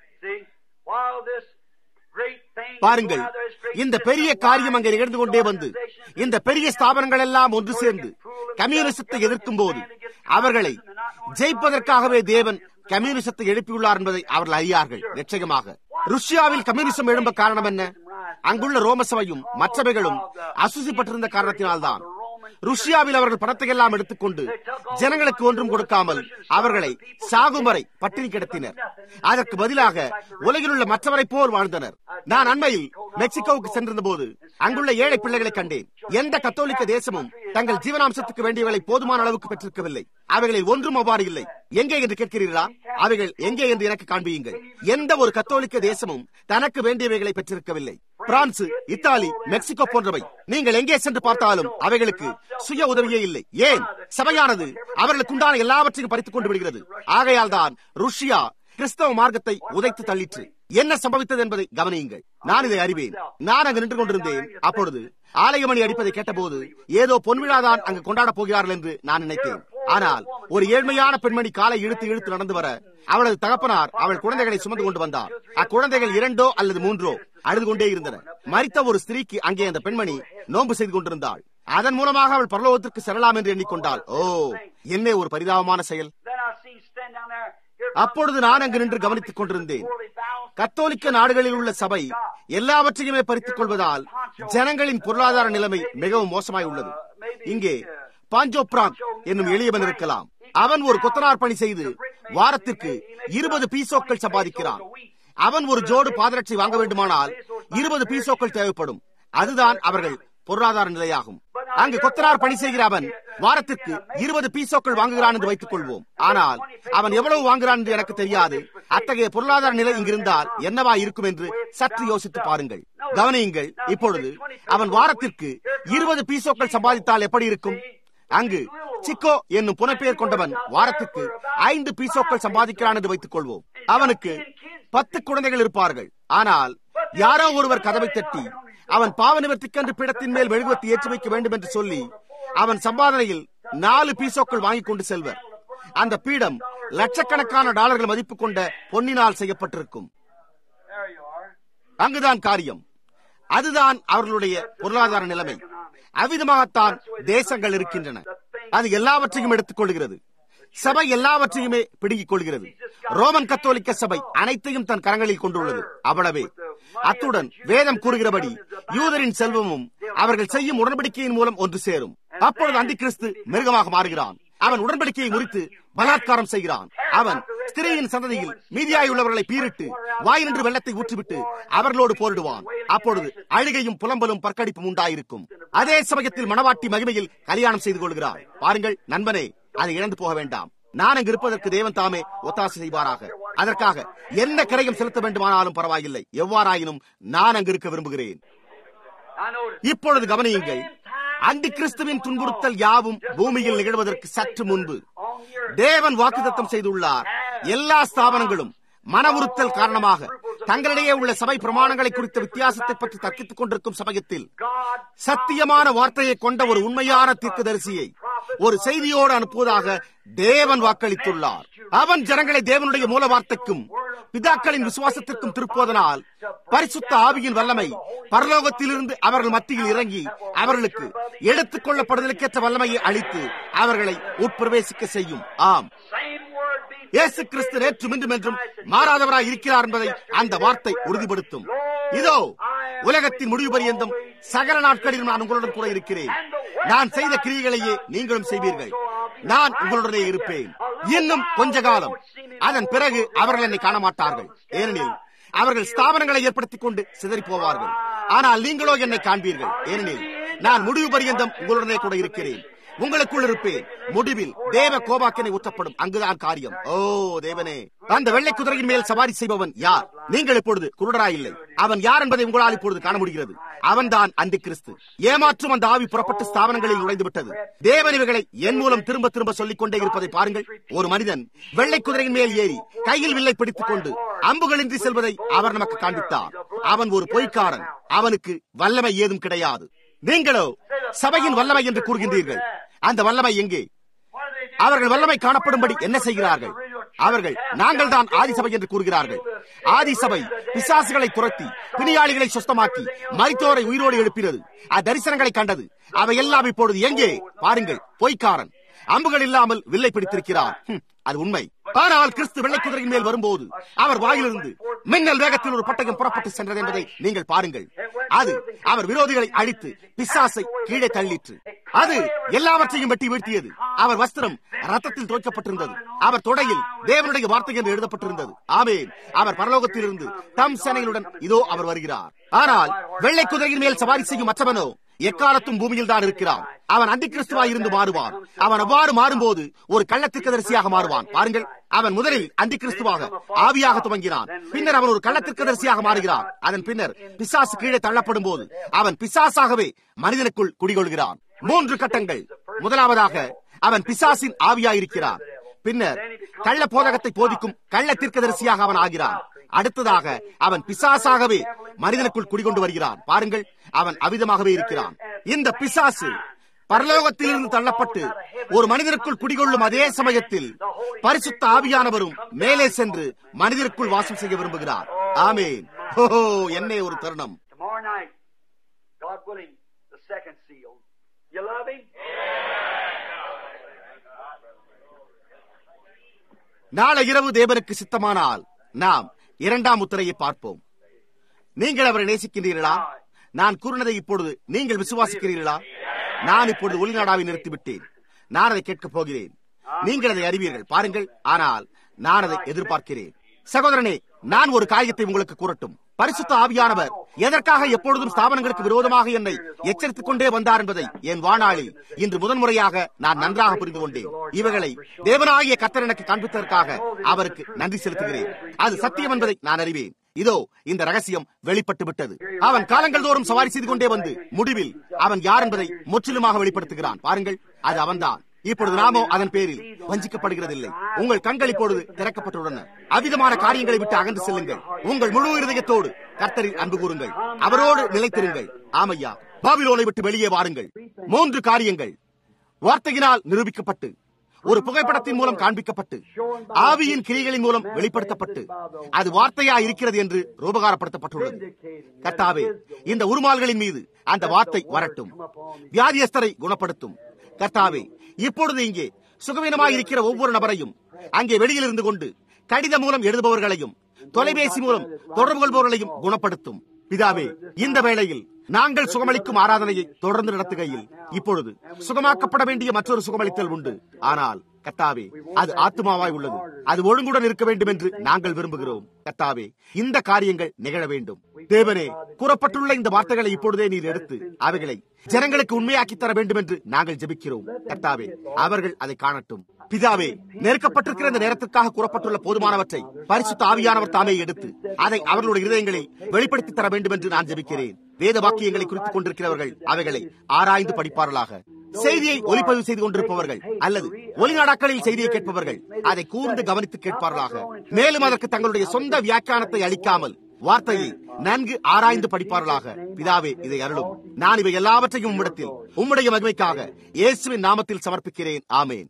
பாருங்கள் இந்த பெரிய காரியம் அங்கே நிகழ்ந்து கொண்டே வந்து இந்த பெரிய ஸ்தாபனங்கள் எல்லாம் ஒன்று சேர்ந்து கம்யூனிசத்தை எதிர்க்கும் போது அவர்களை ஜெயிப்பதற்காகவே தேவன் கம்யூனிசத்தை எழுப்பியுள்ளார் என்பதை அவர்கள் அறியார்கள் நிச்சயமாக ருஷ்யாவில் கம்யூனிசம் எழும்ப காரணம் என்ன அங்குள்ள ரோம சபையும் மற்றவைகளும் அசுசிப்பட்டிருந்த காரணத்தினால்தான் ருஷ்யாவில் அவர்கள் பணத்தை எல்லாம் எடுத்துக்கொண்டு ஜனங்களுக்கு ஒன்றும் கொடுக்காமல் அவர்களை சாகும் வரை பட்டினி கிடத்தினர் அதற்கு பதிலாக உலகில் உள்ள மற்றவரை போல் வாழ்ந்தனர் நான் அண்மையில் மெக்சிகோவுக்கு சென்றிருந்த போது அங்குள்ள ஏழை பிள்ளைகளை கண்டேன் எந்த கத்தோலிக்க தேசமும் தங்கள் ஜீவனாம்சத்துக்கு வேண்டியவர்களை போதுமான அளவுக்கு பெற்றிருக்கவில்லை அவைகளில் ஒன்றும் அவ்வாறு இல்லை எங்கே என்று கேட்கிறீர்களா அவைகள் எங்கே என்று எனக்கு காண்பியுங்கள் எந்த ஒரு கத்தோலிக்க தேசமும் தனக்கு வேண்டியவைகளை பெற்றிருக்கவில்லை பிரான்ஸ் இத்தாலி மெக்சிகோ போன்றவை நீங்கள் எங்கே சென்று பார்த்தாலும் அவைகளுக்கு சுய உதவியே இல்லை ஏன் சபையானது அவர்களுக்கு உண்டான எல்லாவற்றையும் பறித்துக் கொண்டு விடுகிறது ஆகையால் தான் ருஷ்யா கிறிஸ்தவ மார்க்கத்தை உதைத்து தள்ளிற்று என்ன சம்பவித்தது என்பதை கவனியுங்கள் நான் இதை அறிவேன் நான் அங்கு நின்று கொண்டிருந்தேன் அப்பொழுது ஆலயமணி அடிப்பதை கேட்டபோது ஏதோ பொன்விழாதான் அங்கு கொண்டாடப் போகிறார்கள் என்று நான் நினைத்தேன் ஆனால் ஒரு ஏழ்மையான பெண்மணி காலை இழுத்து இழுத்து நடந்து வர அவளது தகப்பனார் அவள் குழந்தைகளை சுமந்து கொண்டு வந்தார் அக்குழந்தைகள் இரண்டோ அல்லது மூன்றோ அழுது கொண்டே இருந்தன மறித்த ஒரு ஸ்திரீக்கு அங்கே அந்த பெண்மணி நோன்பு செய்து கொண்டிருந்தாள் அதன் மூலமாக அவள் பரலோகத்திற்கு செல்லலாம் என்று எண்ணிக்கொண்டாள் ஓ என்ன ஒரு பரிதாபமான செயல் அப்பொழுது நான் அங்கு நின்று கவனித்துக் கொண்டிருந்தேன் கத்தோலிக்க நாடுகளில் உள்ள சபை எல்லாவற்றையுமே பறித்துக் கொள்வதால் ஜனங்களின் பொருளாதார நிலைமை மிகவும் மோசமாய் உள்ளது இங்கே பாஞ்சோ பிராக் என்னும் எளியவன் இருக்கலாம் அவன் ஒரு கொத்தனார் பணி செய்து வாரத்திற்கு இருபது பீசோக்கள் சம்பாதிக்கிறான் அவன் ஒரு ஜோடு பாதரட்சி வாங்க வேண்டுமானால் இருபது பீசோக்கள் தேவைப்படும் அதுதான் அவர்கள் பொருளாதார நிலையாகும் அங்கு கொத்தனார் பணி செய்கிற அவன் வாரத்திற்கு இருபது பீசோக்கள் வாங்குகிறான் என்று வைத்துக் கொள்வோம் ஆனால் அவன் எவ்வளவு வாங்குகிறான் என்று எனக்கு தெரியாது அத்தகைய பொருளாதார நிலை இங்கிருந்தால் என்னவா இருக்கும் என்று சற்று யோசித்து பாருங்கள் கவனியுங்கள் இப்பொழுது அவன் வாரத்திற்கு இருபது பீசோக்கள் சம்பாதித்தால் எப்படி இருக்கும் அங்கு சிக்கோ என்னும் புனப்பெயர் கொண்டவன் வாரத்துக்கு ஐந்து பீசோக்கள் சம்பாதிக்கிறான் என்று வைத்துக் கொள்வோம் அவனுக்கு பத்து குழந்தைகள் இருப்பார்கள் ஆனால் யாரோ ஒருவர் கதவை தட்டி அவன் பாவ நிவர்த்திக்கென்று பீடத்தின் மேல் மெழுகுவத்தி ஏற்றி வைக்க வேண்டும் என்று சொல்லி அவன் சம்பாதனையில் நாலு பீசோக்கள் வாங்கிக் கொண்டு செல்வர் அந்த பீடம் லட்சக்கணக்கான டாலர்கள் மதிப்பு கொண்ட பொன்னினால் செய்யப்பட்டிருக்கும் அங்குதான் காரியம் அதுதான் அவர்களுடைய பொருளாதார நிலைமை அவ்விதமாகத்தான் தேசங்கள் இருக்கின்றன அது எல்லாவற்றையும் எடுத்துக் கொள்கிறது சபை எல்லாவற்றையுமே பிடுங்கிக் கொள்கிறது ரோமன் கத்தோலிக்க சபை அனைத்தையும் தன் கரங்களில் கொண்டுள்ளது அவ்வளவே அத்துடன் வேதம் கூறுகிறபடி யூதரின் செல்வமும் அவர்கள் செய்யும் உடன்படிக்கையின் மூலம் ஒன்று சேரும் அப்பொழுது அந்தி கிறிஸ்து மிருகமாக மாறுகிறான் அவன் உடன்படிக்கையை முறித்து பலாத்காரம் செய்கிறான் அவன் ஸ்திரீயின் சந்ததியில் மீதியாய் உள்ளவர்களை பீரிட்டு வாயினின்று வெள்ளத்தை ஊற்றிவிட்டு அவர்களோடு போரிடுவான் அப்பொழுது அழுகையும் புலம்பலும் பற்கடிப்பும் உண்டாயிருக்கும் அதே சமயத்தில் மணவாட்டி மகிமையில் கல்யாணம் செய்து கொள்கிறார் பாருங்கள் நண்பனே அதை இழந்து போக வேண்டாம் நான் அங்கு இருப்பதற்கு தேவன் தாமே ஒத்தாசை செய்வாராக அதற்காக என்ன கிரயம் செலுத்த வேண்டுமானாலும் பரவாயில்லை எவ்வாறாயினும் நான் அங்கு இருக்க விரும்புகிறேன் இப்பொழுது கவனியுங்கள் அந்தி கிறிஸ்துவின் துன்புறுத்தல் யாவும் பூமியில் நிகழ்வதற்கு சற்று முன்பு தேவன் வாக்குத்தத்தம் செய்துள்ளார் எல்லா ஸ்தாபனங்களும் மன உறுத்தல் காரணமாக தங்களிடையே உள்ள சபை பிரமாணங்களை குறித்த வித்தியாசத்தை பற்றி தர்க்கித்துக் கொண்டிருக்கும் சமயத்தில் சத்தியமான வார்த்தையை கொண்ட ஒரு உண்மையான தீர்க்கதரிசியை ஒரு செய்தியோடு அனுப்புவதாக தேவன் வாக்களித்துள்ளார் அவன் ஜனங்களை தேவனுடைய மூல வார்த்தைக்கும் பிதாக்களின் விசுவாசத்திற்கும் திருப்புவதனால் பரிசுத்த ஆவியின் வல்லமை பரலோகத்திலிருந்து அவர்கள் மத்தியில் இறங்கி அவர்களுக்கு எடுத்துக் கொள்ளப்படுதலுக்கேற்ற வல்லமையை அளித்து அவர்களை உட்பிரவேசிக்க செய்யும் ஆம் இயேசு கிறிஸ்து நேற்று மீண்டும் என்றும் மாறாதவராய் இருக்கிறார் என்பதை அந்த வார்த்தை உறுதிப்படுத்தும் இதோ உலகத்தின் முடிவு பரியந்தம் சகல நாட்களிலும் நான் உங்களுடன் கூட இருக்கிறேன் நான் செய்த கிரியைகளையே நீங்களும் செய்வீர்கள் நான் உங்களுடனே இருப்பேன் இன்னும் கொஞ்ச காலம் அதன் பிறகு அவர்கள் என்னை காண மாட்டார்கள் ஏனெனில் அவர்கள் ஸ்தாபனங்களை ஏற்படுத்திக் கொண்டு சிதறி போவார்கள் ஆனால் நீங்களோ என்னை காண்பீர்கள் ஏனெனில் நான் முடிவு பரியந்தம் உங்களுடனே கூட இருக்கிறேன் உங்களுக்குள் இருப்பேன் முடிவில் தேவ கோபாக்கனை ஊற்றப்படும் அங்குதான் காரியம் ஓ தேவனே அந்த வெள்ளை குதிரையின் மேல் சவாரி செய்பவன் யார் நீங்கள் இப்பொழுது குருடராயில்லை அவன் யார் என்பதை உங்களால் இப்பொழுது காண முடிகிறது அவன்தான் அந்தி கிறிஸ்து ஏமாற்றும் அந்த ஆவி புறப்பட்டு ஸ்தாபனங்களில் நுழைந்து விட்டது தேவன் இவைகளை என் மூலம் திரும்ப திரும்ப சொல்லிக் கொண்டே இருப்பதை பாருங்கள் ஒரு மனிதன் வெள்ளை குதிரையின் மேல் ஏறி கையில் வில்லை பிடித்துக் கொண்டு அம்புகளின்றி செல்வதை அவர் நமக்கு காண்பித்தார் அவன் ஒரு பொய்க்காரன் அவனுக்கு வல்லமை ஏதும் கிடையாது நீங்களோ சபையின் வல்லமை என்று கூறுகின்றீர்கள் அந்த வல்லமை எங்கே அவர்கள் வல்லமை காணப்படும்படி என்ன செய்கிறார்கள் அவர்கள் நாங்கள் தான் ஆதிசபை என்று கூறுகிறார்கள் ஆதிசபை பிசாசுகளை துரத்தி பிணியாளிகளை சுத்தமாக்கி மரித்தோரை உயிரோடு எழுப்பினது தரிசனங்களை கண்டது அவை எல்லாம் இப்பொழுது எங்கே பாருங்கள் பொய்க்காரன் அம்புகள் இல்லாமல் வில்லை பிடித்திருக்கிறார் அது உண்மை ஆனால் கிறிஸ்து வெள்ளை குதிரையின் மேல் வரும்போது அவர் வாயிலிருந்து மின்னல் வேகத்தில் ஒரு பட்டயம் புறப்பட்டு சென்றது என்பதை நீங்கள் பாருங்கள் அது அவர் விரோதிகளை அழித்து பிசாசை கீழே தள்ளிற்று அது எல்லாவற்றையும் வெட்டி வீழ்த்தியது அவர் வஸ்திரம் ரத்தத்தில் துவைக்கப்பட்டிருந்தது அவர் தொடையில் தேவனுடைய வார்த்தை என்று எழுதப்பட்டிருந்தது ஆமேன் அவர் பரலோகத்திலிருந்து தம் சேனைகளுடன் இதோ அவர் வருகிறார் ஆனால் வெள்ளை குதிரையின் மேல் சவாரி செய்யும் மற்றவனோ எக்காலத்தும் பூமியில் தான் இருக்கிறான் அவன் அந்தி கிறிஸ்துவாய் இருந்து மாறுவான் அவன் அவ்வாறு மாறும்போது ஒரு கள்ளத்திற்கதரிசியாக மாறுவான் பாருங்கள் அவன் முதலில் அந்தி கிறிஸ்துவாக ஆவியாக துவங்கினான் பின்னர் அவன் ஒரு கள்ளத்திற்கதரிசியாக மாறுகிறான் அதன் பின்னர் பிசாசு கீழே தள்ளப்படும் போது அவன் பிசாசாகவே மனிதனுக்குள் குடிகொள்கிறான் மூன்று கட்டங்கள் முதலாவதாக அவன் பிசாசின் ஆவியாயிருக்கிறான் பின்னர் கள்ள போதகத்தை போதிக்கும் கள்ள தீர்க்கதரிசியாக அவன் ஆகிறான் அடுத்ததாக அவன் பிசாசாகவே மனிதனுக்குள் குடிகொண்டு வருகிறான் பாருங்கள் அவன் அவிதமாகவே இருக்கிறான் இந்த பிசாசு பரலோகத்திலிருந்து தள்ளப்பட்டு ஒரு மனிதனுக்குள் குடிகொள்ளும் அதே சமயத்தில் பரிசுத்த ஆவியானவரும் மேலே சென்று மனிதனுக்குள் வாசம் செய்ய விரும்புகிறார் ஆமேன் ஓஹோ என்னே ஒரு தருணம் Tomorrow night, God willing, the second seal. You love Him? நாளை இரவு தேவனுக்கு சித்தமானால் நாம் இரண்டாம் முத்திரையை பார்ப்போம் நீங்கள் அவரை நேசிக்கின்றீர்களா நான் கூறினதை இப்பொழுது நீங்கள் விசுவாசிக்கிறீர்களா நான் இப்பொழுது ஒளிநாடாவை நிறுத்திவிட்டேன் நான் அதை கேட்கப் போகிறேன் நீங்கள் அதை அறிவீர்கள் பாருங்கள் ஆனால் நான் அதை எதிர்பார்க்கிறேன் சகோதரனே நான் ஒரு காரியத்தை உங்களுக்கு கூறட்டும் பரிசுத்த ஆவியானவர் எதற்காக எப்பொழுதும் ஸ்தாபனங்களுக்கு விரோதமாக என்னை எச்சரித்துக் கொண்டே வந்தார் என்பதை என் வாழ்நாளில் இன்று முதன்முறையாக நான் நன்றாக புரிந்து கொண்டேன் இவைகளை தேவனாகிய கத்தர் எனக்கு காண்பித்ததற்காக அவருக்கு நன்றி செலுத்துகிறேன் அது சத்தியம் என்பதை நான் அறிவேன் இதோ இந்த ரகசியம் வெளிப்பட்டு விட்டது அவன் காலங்கள் தோறும் சவாரி செய்து கொண்டே வந்து முடிவில் அவன் யார் என்பதை முற்றிலுமாக வெளிப்படுத்துகிறான் பாருங்கள் அது அவன்தான் இப்பொழுது நாமோ அதன் பேரில் வஞ்சிக்கப்படுகிறதில்லை உங்கள் கண்கள் இப்பொழுது திறக்கப்பட்டுள்ளன அவிதமான காரியங்களை விட்டு அகன்று செல்லுங்கள் உங்கள் முழு இருதயத்தோடு கர்த்தரில் அன்பு கூறுங்கள் அவரோடு நிலைத்திருங்கள் ஆமையா பாபிலோனை விட்டு வெளியே வாருங்கள் மூன்று காரியங்கள் வார்த்தையினால் நிரூபிக்கப்பட்டு ஒரு புகைப்படத்தின் மூலம் காண்பிக்கப்பட்டு ஆவியின் கிரிகளின் மூலம் வெளிப்படுத்தப்பட்டு அது வார்த்தையா இருக்கிறது என்று ரூபகாரப்படுத்தப்பட்டுள்ளது கர்த்தாவே இந்த உருமால்களின் மீது அந்த வார்த்தை வரட்டும் வியாதியஸ்தரை குணப்படுத்தும் கர்த்தாவே இப்பொழுது இங்கே சுகவீனமாக இருக்கிற ஒவ்வொரு நபரையும் அங்கே வெளியில் இருந்து கொண்டு கடிதம் மூலம் எழுதுபவர்களையும் தொலைபேசி மூலம் தொடர்பு கொள்பவர்களையும் குணப்படுத்தும் பிதாவே இந்த வேளையில் நாங்கள் சுகமளிக்கும் ஆராதனையை தொடர்ந்து நடத்துகையில் இப்பொழுது சுகமாக்கப்பட வேண்டிய மற்றொரு சுகமளித்தல் உண்டு ஆனால் கத்தாவே அது ஆத்மாவாய் உள்ளது அது ஒழுங்குடன் இருக்க வேண்டும் என்று நாங்கள் விரும்புகிறோம் கத்தாவே இந்த காரியங்கள் நிகழ வேண்டும் தேவனே கூறப்பட்டுள்ள இந்த வார்த்தைகளை இப்பொழுதே நீர் எடுத்து அவைகளை ஜனங்களுக்கு உண்மையாக்கி தர வேண்டும் என்று நாங்கள் ஜெபிக்கிறோம் கத்தாவே அவர்கள் அதை காணட்டும் பிதாவே நெருக்கப்பட்டிருக்கிற இந்த நேரத்திற்காக கூறப்பட்டுள்ள போதுமானவற்றை பரிசுத்த ஆவியானவர் தாமே எடுத்து அதை அவர்களுடைய இருதயங்களில் வெளிப்படுத்தி தர வேண்டும் என்று நான் ஜெபிக்கிறேன் வேத வாக்கியங்களை குறித்துக் கொண்டிருக்கிறவர்கள் அவைகளை ஆராய்ந்து படிப்பார்களாக செய்தியை ஒலிப்பதிவு செய்து கொண்டிருப்பவர்கள் அல்லது ஒலிநாடாக்களில் செய்தியை கேட்பவர்கள் அதை கூர்ந்து கவனித்து கேட்பார்களாக மேலும் அதற்கு தங்களுடைய சொந்த வியாக்கியானத்தை அளிக்காமல் வார்த்தையை நன்கு ஆராய்ந்து படிப்பார்களாக பிதாவே இதை அருளும் நான் இவை எல்லாவற்றையும் உம்மிடத்தில் உம்முடைய மகிமைக்காக இயேசுவின் நாமத்தில் சமர்ப்பிக்கிறேன் ஆமேன்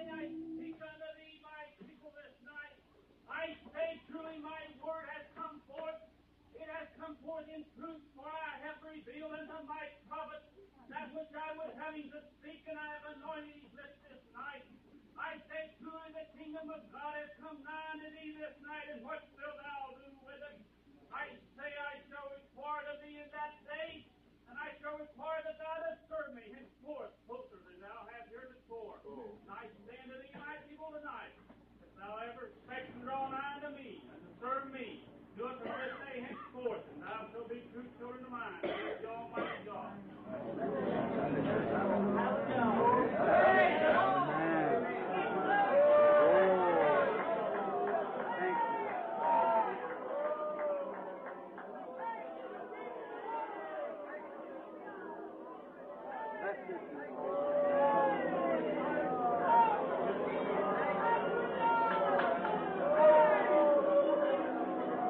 I say truly my word has come forth. It has come forth in truth, for I have revealed unto my prophet that which I was having to speak, and I have anointed his lips this night. I say truly the kingdom of God has come nigh unto thee this night, and what wilt thou do with it? I say I shall require of thee in that day, and I shall require that thou dost serve me henceforth closer than thou hast heretofore. And I say unto thee, my people tonight, if thou ever expect to draw nigh unto me and to serve me, do it the way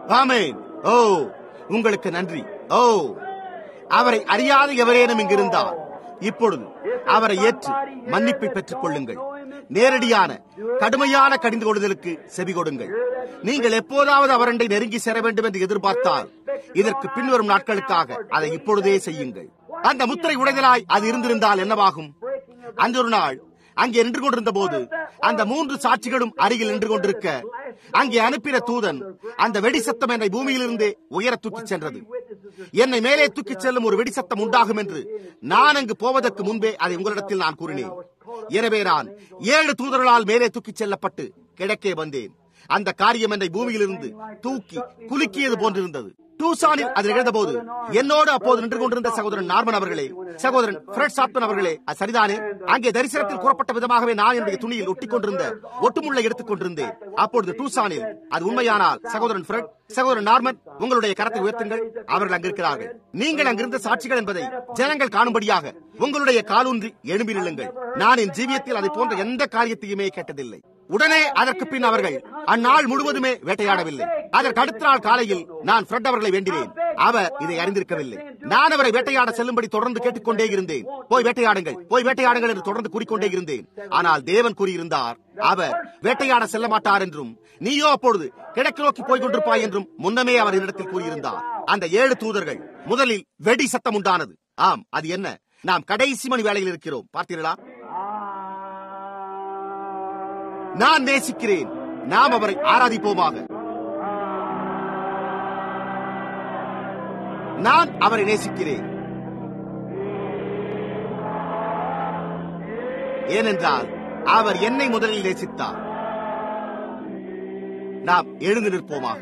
ஆமென் ஓ உங்களுக்கு நன்றி ஓ அவரை அறியாத எவரேனும் இங்கிருந்தால் இப்பொழுது அவரை ஏற்று மன்னிப்பை பெற்றுக் கொள்ளுங்கள் நேரடியான கடுமையான கடிந்து கொள்ளுதலுக்கு செவி கொடுங்கள் நீங்கள் எப்போதாவது அவரண்டை நெருங்கி சேர வேண்டும் என்று எதிர்பார்த்தால் இதற்கு பின்வரும் நாட்களுக்காக அதை இப்பொழுதே செய்யுங்கள் அந்த முத்திரை உடைதலாய் அது இருந்திருந்தால் என்னவாகும் அன்றொரு நாள் அங்கே நின்று கொண்டிருந்த போது அந்த மூன்று சாட்சிகளும் அருகில் நின்று கொண்டிருக்க அங்கே அனுப்பின தூதன் அந்த வெடி சத்தம் என்னை பூமியிலிருந்தே உயர தூக்கிச் சென்றது என்னை மேலே தூக்கிச் செல்லும் ஒரு வெடி சத்தம் உண்டாகும் என்று நான் அங்கு போவதற்கு முன்பே அதை உங்களிடத்தில் நான் கூறினேன் எனவே நான் ஏழு தூதர்களால் மேலே தூக்கிச் செல்லப்பட்டு கிழக்கே வந்தேன் அந்த காரியம் என்னை பூமியிலிருந்து தூக்கி குலுக்கியது போன்றிருந்தது டூசானில் அது நிகழ்ந்தபோது என்னோடு அப்போது நின்று கொண்டிருந்த சகோதரன் நார்மன் அவர்களே சகோதரன் ஃபிரட் சாப்டன் அவர்களே அது சரிதானே அங்கே தரிசனத்தில் கூறப்பட்ட விதமாகவே நான் என்னுடைய துணியில் ஒட்டிக் கொண்டிருந்த ஒட்டுமுள்ளை எடுத்துக் கொண்டிருந்தேன் அப்பொழுது டூசானில் அது உண்மையானால் சகோதரன் ஃபிரட் சகோதரன் நார்மன் உங்களுடைய கரத்தை உயர்த்துங்கள் அவர்கள் அங்கிருக்கிறார்கள் நீங்கள் அங்கிருந்த சாட்சிகள் என்பதை ஜனங்கள் காணும்படியாக உங்களுடைய காலூன்றி எழும்பி நில்லுங்கள் நான் என் ஜீவியத்தில் அதை போன்ற எந்த காரியத்தையுமே கேட்டதில்லை உடனே அதற்கு பின் அவர்கள் அந்நாள் முழுவதுமே வேட்டையாடவில்லை அதற்கு அடுத்த நாள் காலையில் நான் ஃப்ரெட் அவர்களை வேண்டினேன் அவர் இதை அறிந்திருக்கவில்லை நான் அவரை வேட்டையாட செல்லும்படி தொடர்ந்து கேட்டுக்கொண்டே இருந்தேன் போய் வேட்டையாடுங்கள் போய் வேட்டையாடுங்கள் என்று தொடர்ந்து கூறிக்கொண்டே இருந்தேன் ஆனால் தேவன் கூறியிருந்தார் அவர் வேட்டையாட செல்ல மாட்டார் என்றும் நீயோ அப்பொழுது கிழக்கு நோக்கி போய் கொண்டிருப்பாய் என்றும் முன்னமே அவர் என்னிடத்தில் கூறியிருந்தார் அந்த ஏழு தூதர்கள் முதலில் வெடி சத்தம் உண்டானது ஆம் அது என்ன நாம் கடைசி மணி வேலையில் இருக்கிறோம் பார்த்தீர்களா நான் நேசிக்கிறேன் நாம் அவரை ஆராதிப்போமாக நான் அவரை நேசிக்கிறேன் ஏனென்றால் அவர் என்னை முதலில் நேசித்தார் நாம் எழுந்து நிற்போமாக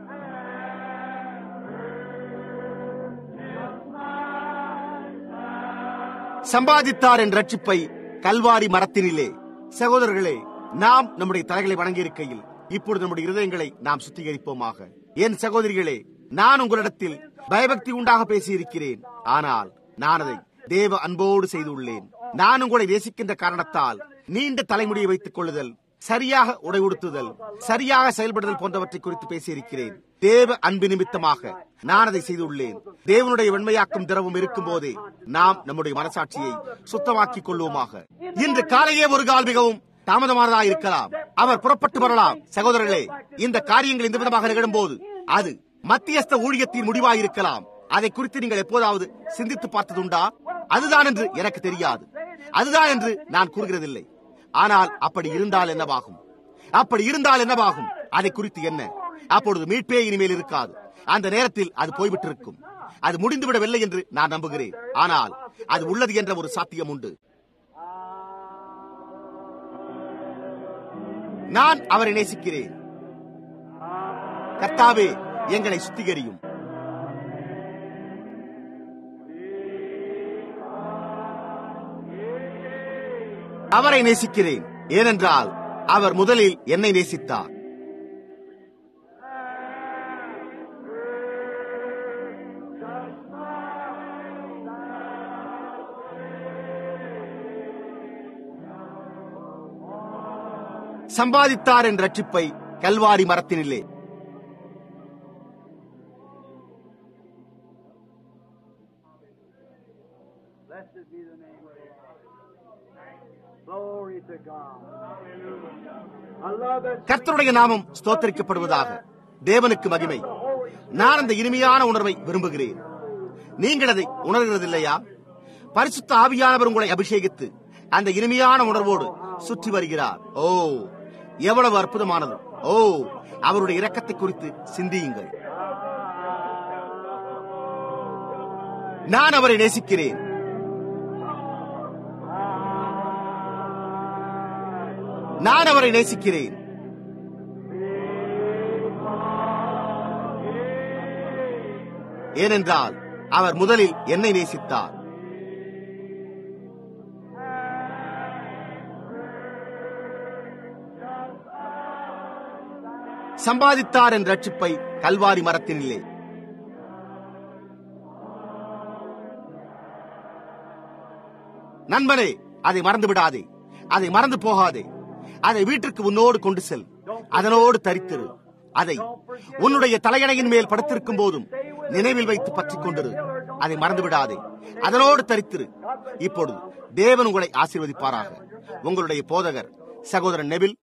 சம்பாதித்தார் என் ரட்சிப்பை கல்வாரி மரத்தினிலே சகோதரர்களே நாம் நம்முடைய தலைகளை வணங்கியிருக்கையில் இப்பொழுது நம்முடைய இருதயங்களை நாம் சுத்திகரிப்போமாக என் சகோதரிகளே நான் உங்களிடத்தில் பயபக்தி உண்டாக பேசியிருக்கிறேன் ஆனால் நான் அதை தேவ அன்போடு செய்துள்ளேன் நான் உங்களை நேசிக்கின்ற காரணத்தால் நீண்ட தலைமுடியை வைத்துக் கொள்ளுதல் சரியாக உடை உடுத்துதல் சரியாக செயல்படுதல் போன்றவற்றை குறித்து பேசியிருக்கிறேன் தேவ அன்பு நிமித்தமாக நான் அதை செய்துள்ளேன் தேவனுடைய வெண்மையாக்கும் திரவம் இருக்கும் போதே நாம் நம்முடைய மனசாட்சியை சுத்தமாக்கிக் கொள்வோமாக இன்று காலையே ஒரு கால் மிகவும் தாமதமானதாக இருக்கலாம் அவர் புறப்பட்டு வரலாம் சகோதரர்களே இந்த காரியங்கள் இந்த விதமாக நிகழும் போது அது மத்தியஸ்த ஊழியத்தின் முடிவாக இருக்கலாம் அதை குறித்து நீங்கள் எப்போதாவது சிந்தித்து பார்த்ததுண்டா அதுதான் என்று எனக்கு தெரியாது அதுதான் என்று நான் கூறுகிறதில்லை ஆனால் அப்படி இருந்தால் என்னவாகும் அப்படி இருந்தால் என்னவாகும் அதை குறித்து என்ன அப்பொழுது மீட்பே இனிமேல் இருக்காது அந்த நேரத்தில் அது போய்விட்டிருக்கும் அது முடிந்துவிடவில்லை என்று நான் நம்புகிறேன் ஆனால் அது உள்ளது என்ற ஒரு சாத்தியம் உண்டு நான் அவரை நேசிக்கிறேன் கர்த்தாவே எங்களை சுத்திகரியும் அவரை நேசிக்கிறேன் ஏனென்றால் அவர் முதலில் என்னை நேசித்தார் சம்பாதித்தார் என்ற ரட்சிப்பை Kalvari மரத்தினிலே Blessed be the name of the Lord. Glory to God. I love that. கர்த்தருடைய நாமம் ஸ்தோத்தரிக்கப்படுவதாக தேவனுக்கு மகிமை நான் அந்த இனிமையான உணர்வை விரும்புகிறேன் நீங்கள் அதை உணர்கிறதில்லையா பரிசுத்த ஆவியானவர் உங்களை அபிஷேகித்து அந்த இனிமையான உணர்வோடு சுற்றி வருகிறார் ஓ எவ்வளவு அற்புதமானது ஓ அவருடைய இரக்கத்தை குறித்து சிந்தியுங்கள் நான் அவரை நேசிக்கிறேன் நான் அவரை நேசிக்கிறேன் ஏனென்றால் அவர் முதலில் என்னை நேசித்தார் சம்பாதித்தார் என்ற ரட்சிப்பை கல்வாரி மரத்தினிலே நண்பனே அதை மறந்து விடாதே அதை மறந்து போகாதே அதை வீட்டிற்கு உன்னோடு கொண்டு செல் அதனோடு தரித்திரு அதை உன்னுடைய தலையணையின் மேல் படுத்திருக்கும் போதும் நினைவில் வைத்து பற்றிக் கொண்டிரு அதை மறந்து விடாதே அதனோடு தரித்திரு இப்பொழுது தேவன் உங்களை ஆசீர்வதிப்பாராக உங்களுடைய போதகர் சகோதரன் நெவில்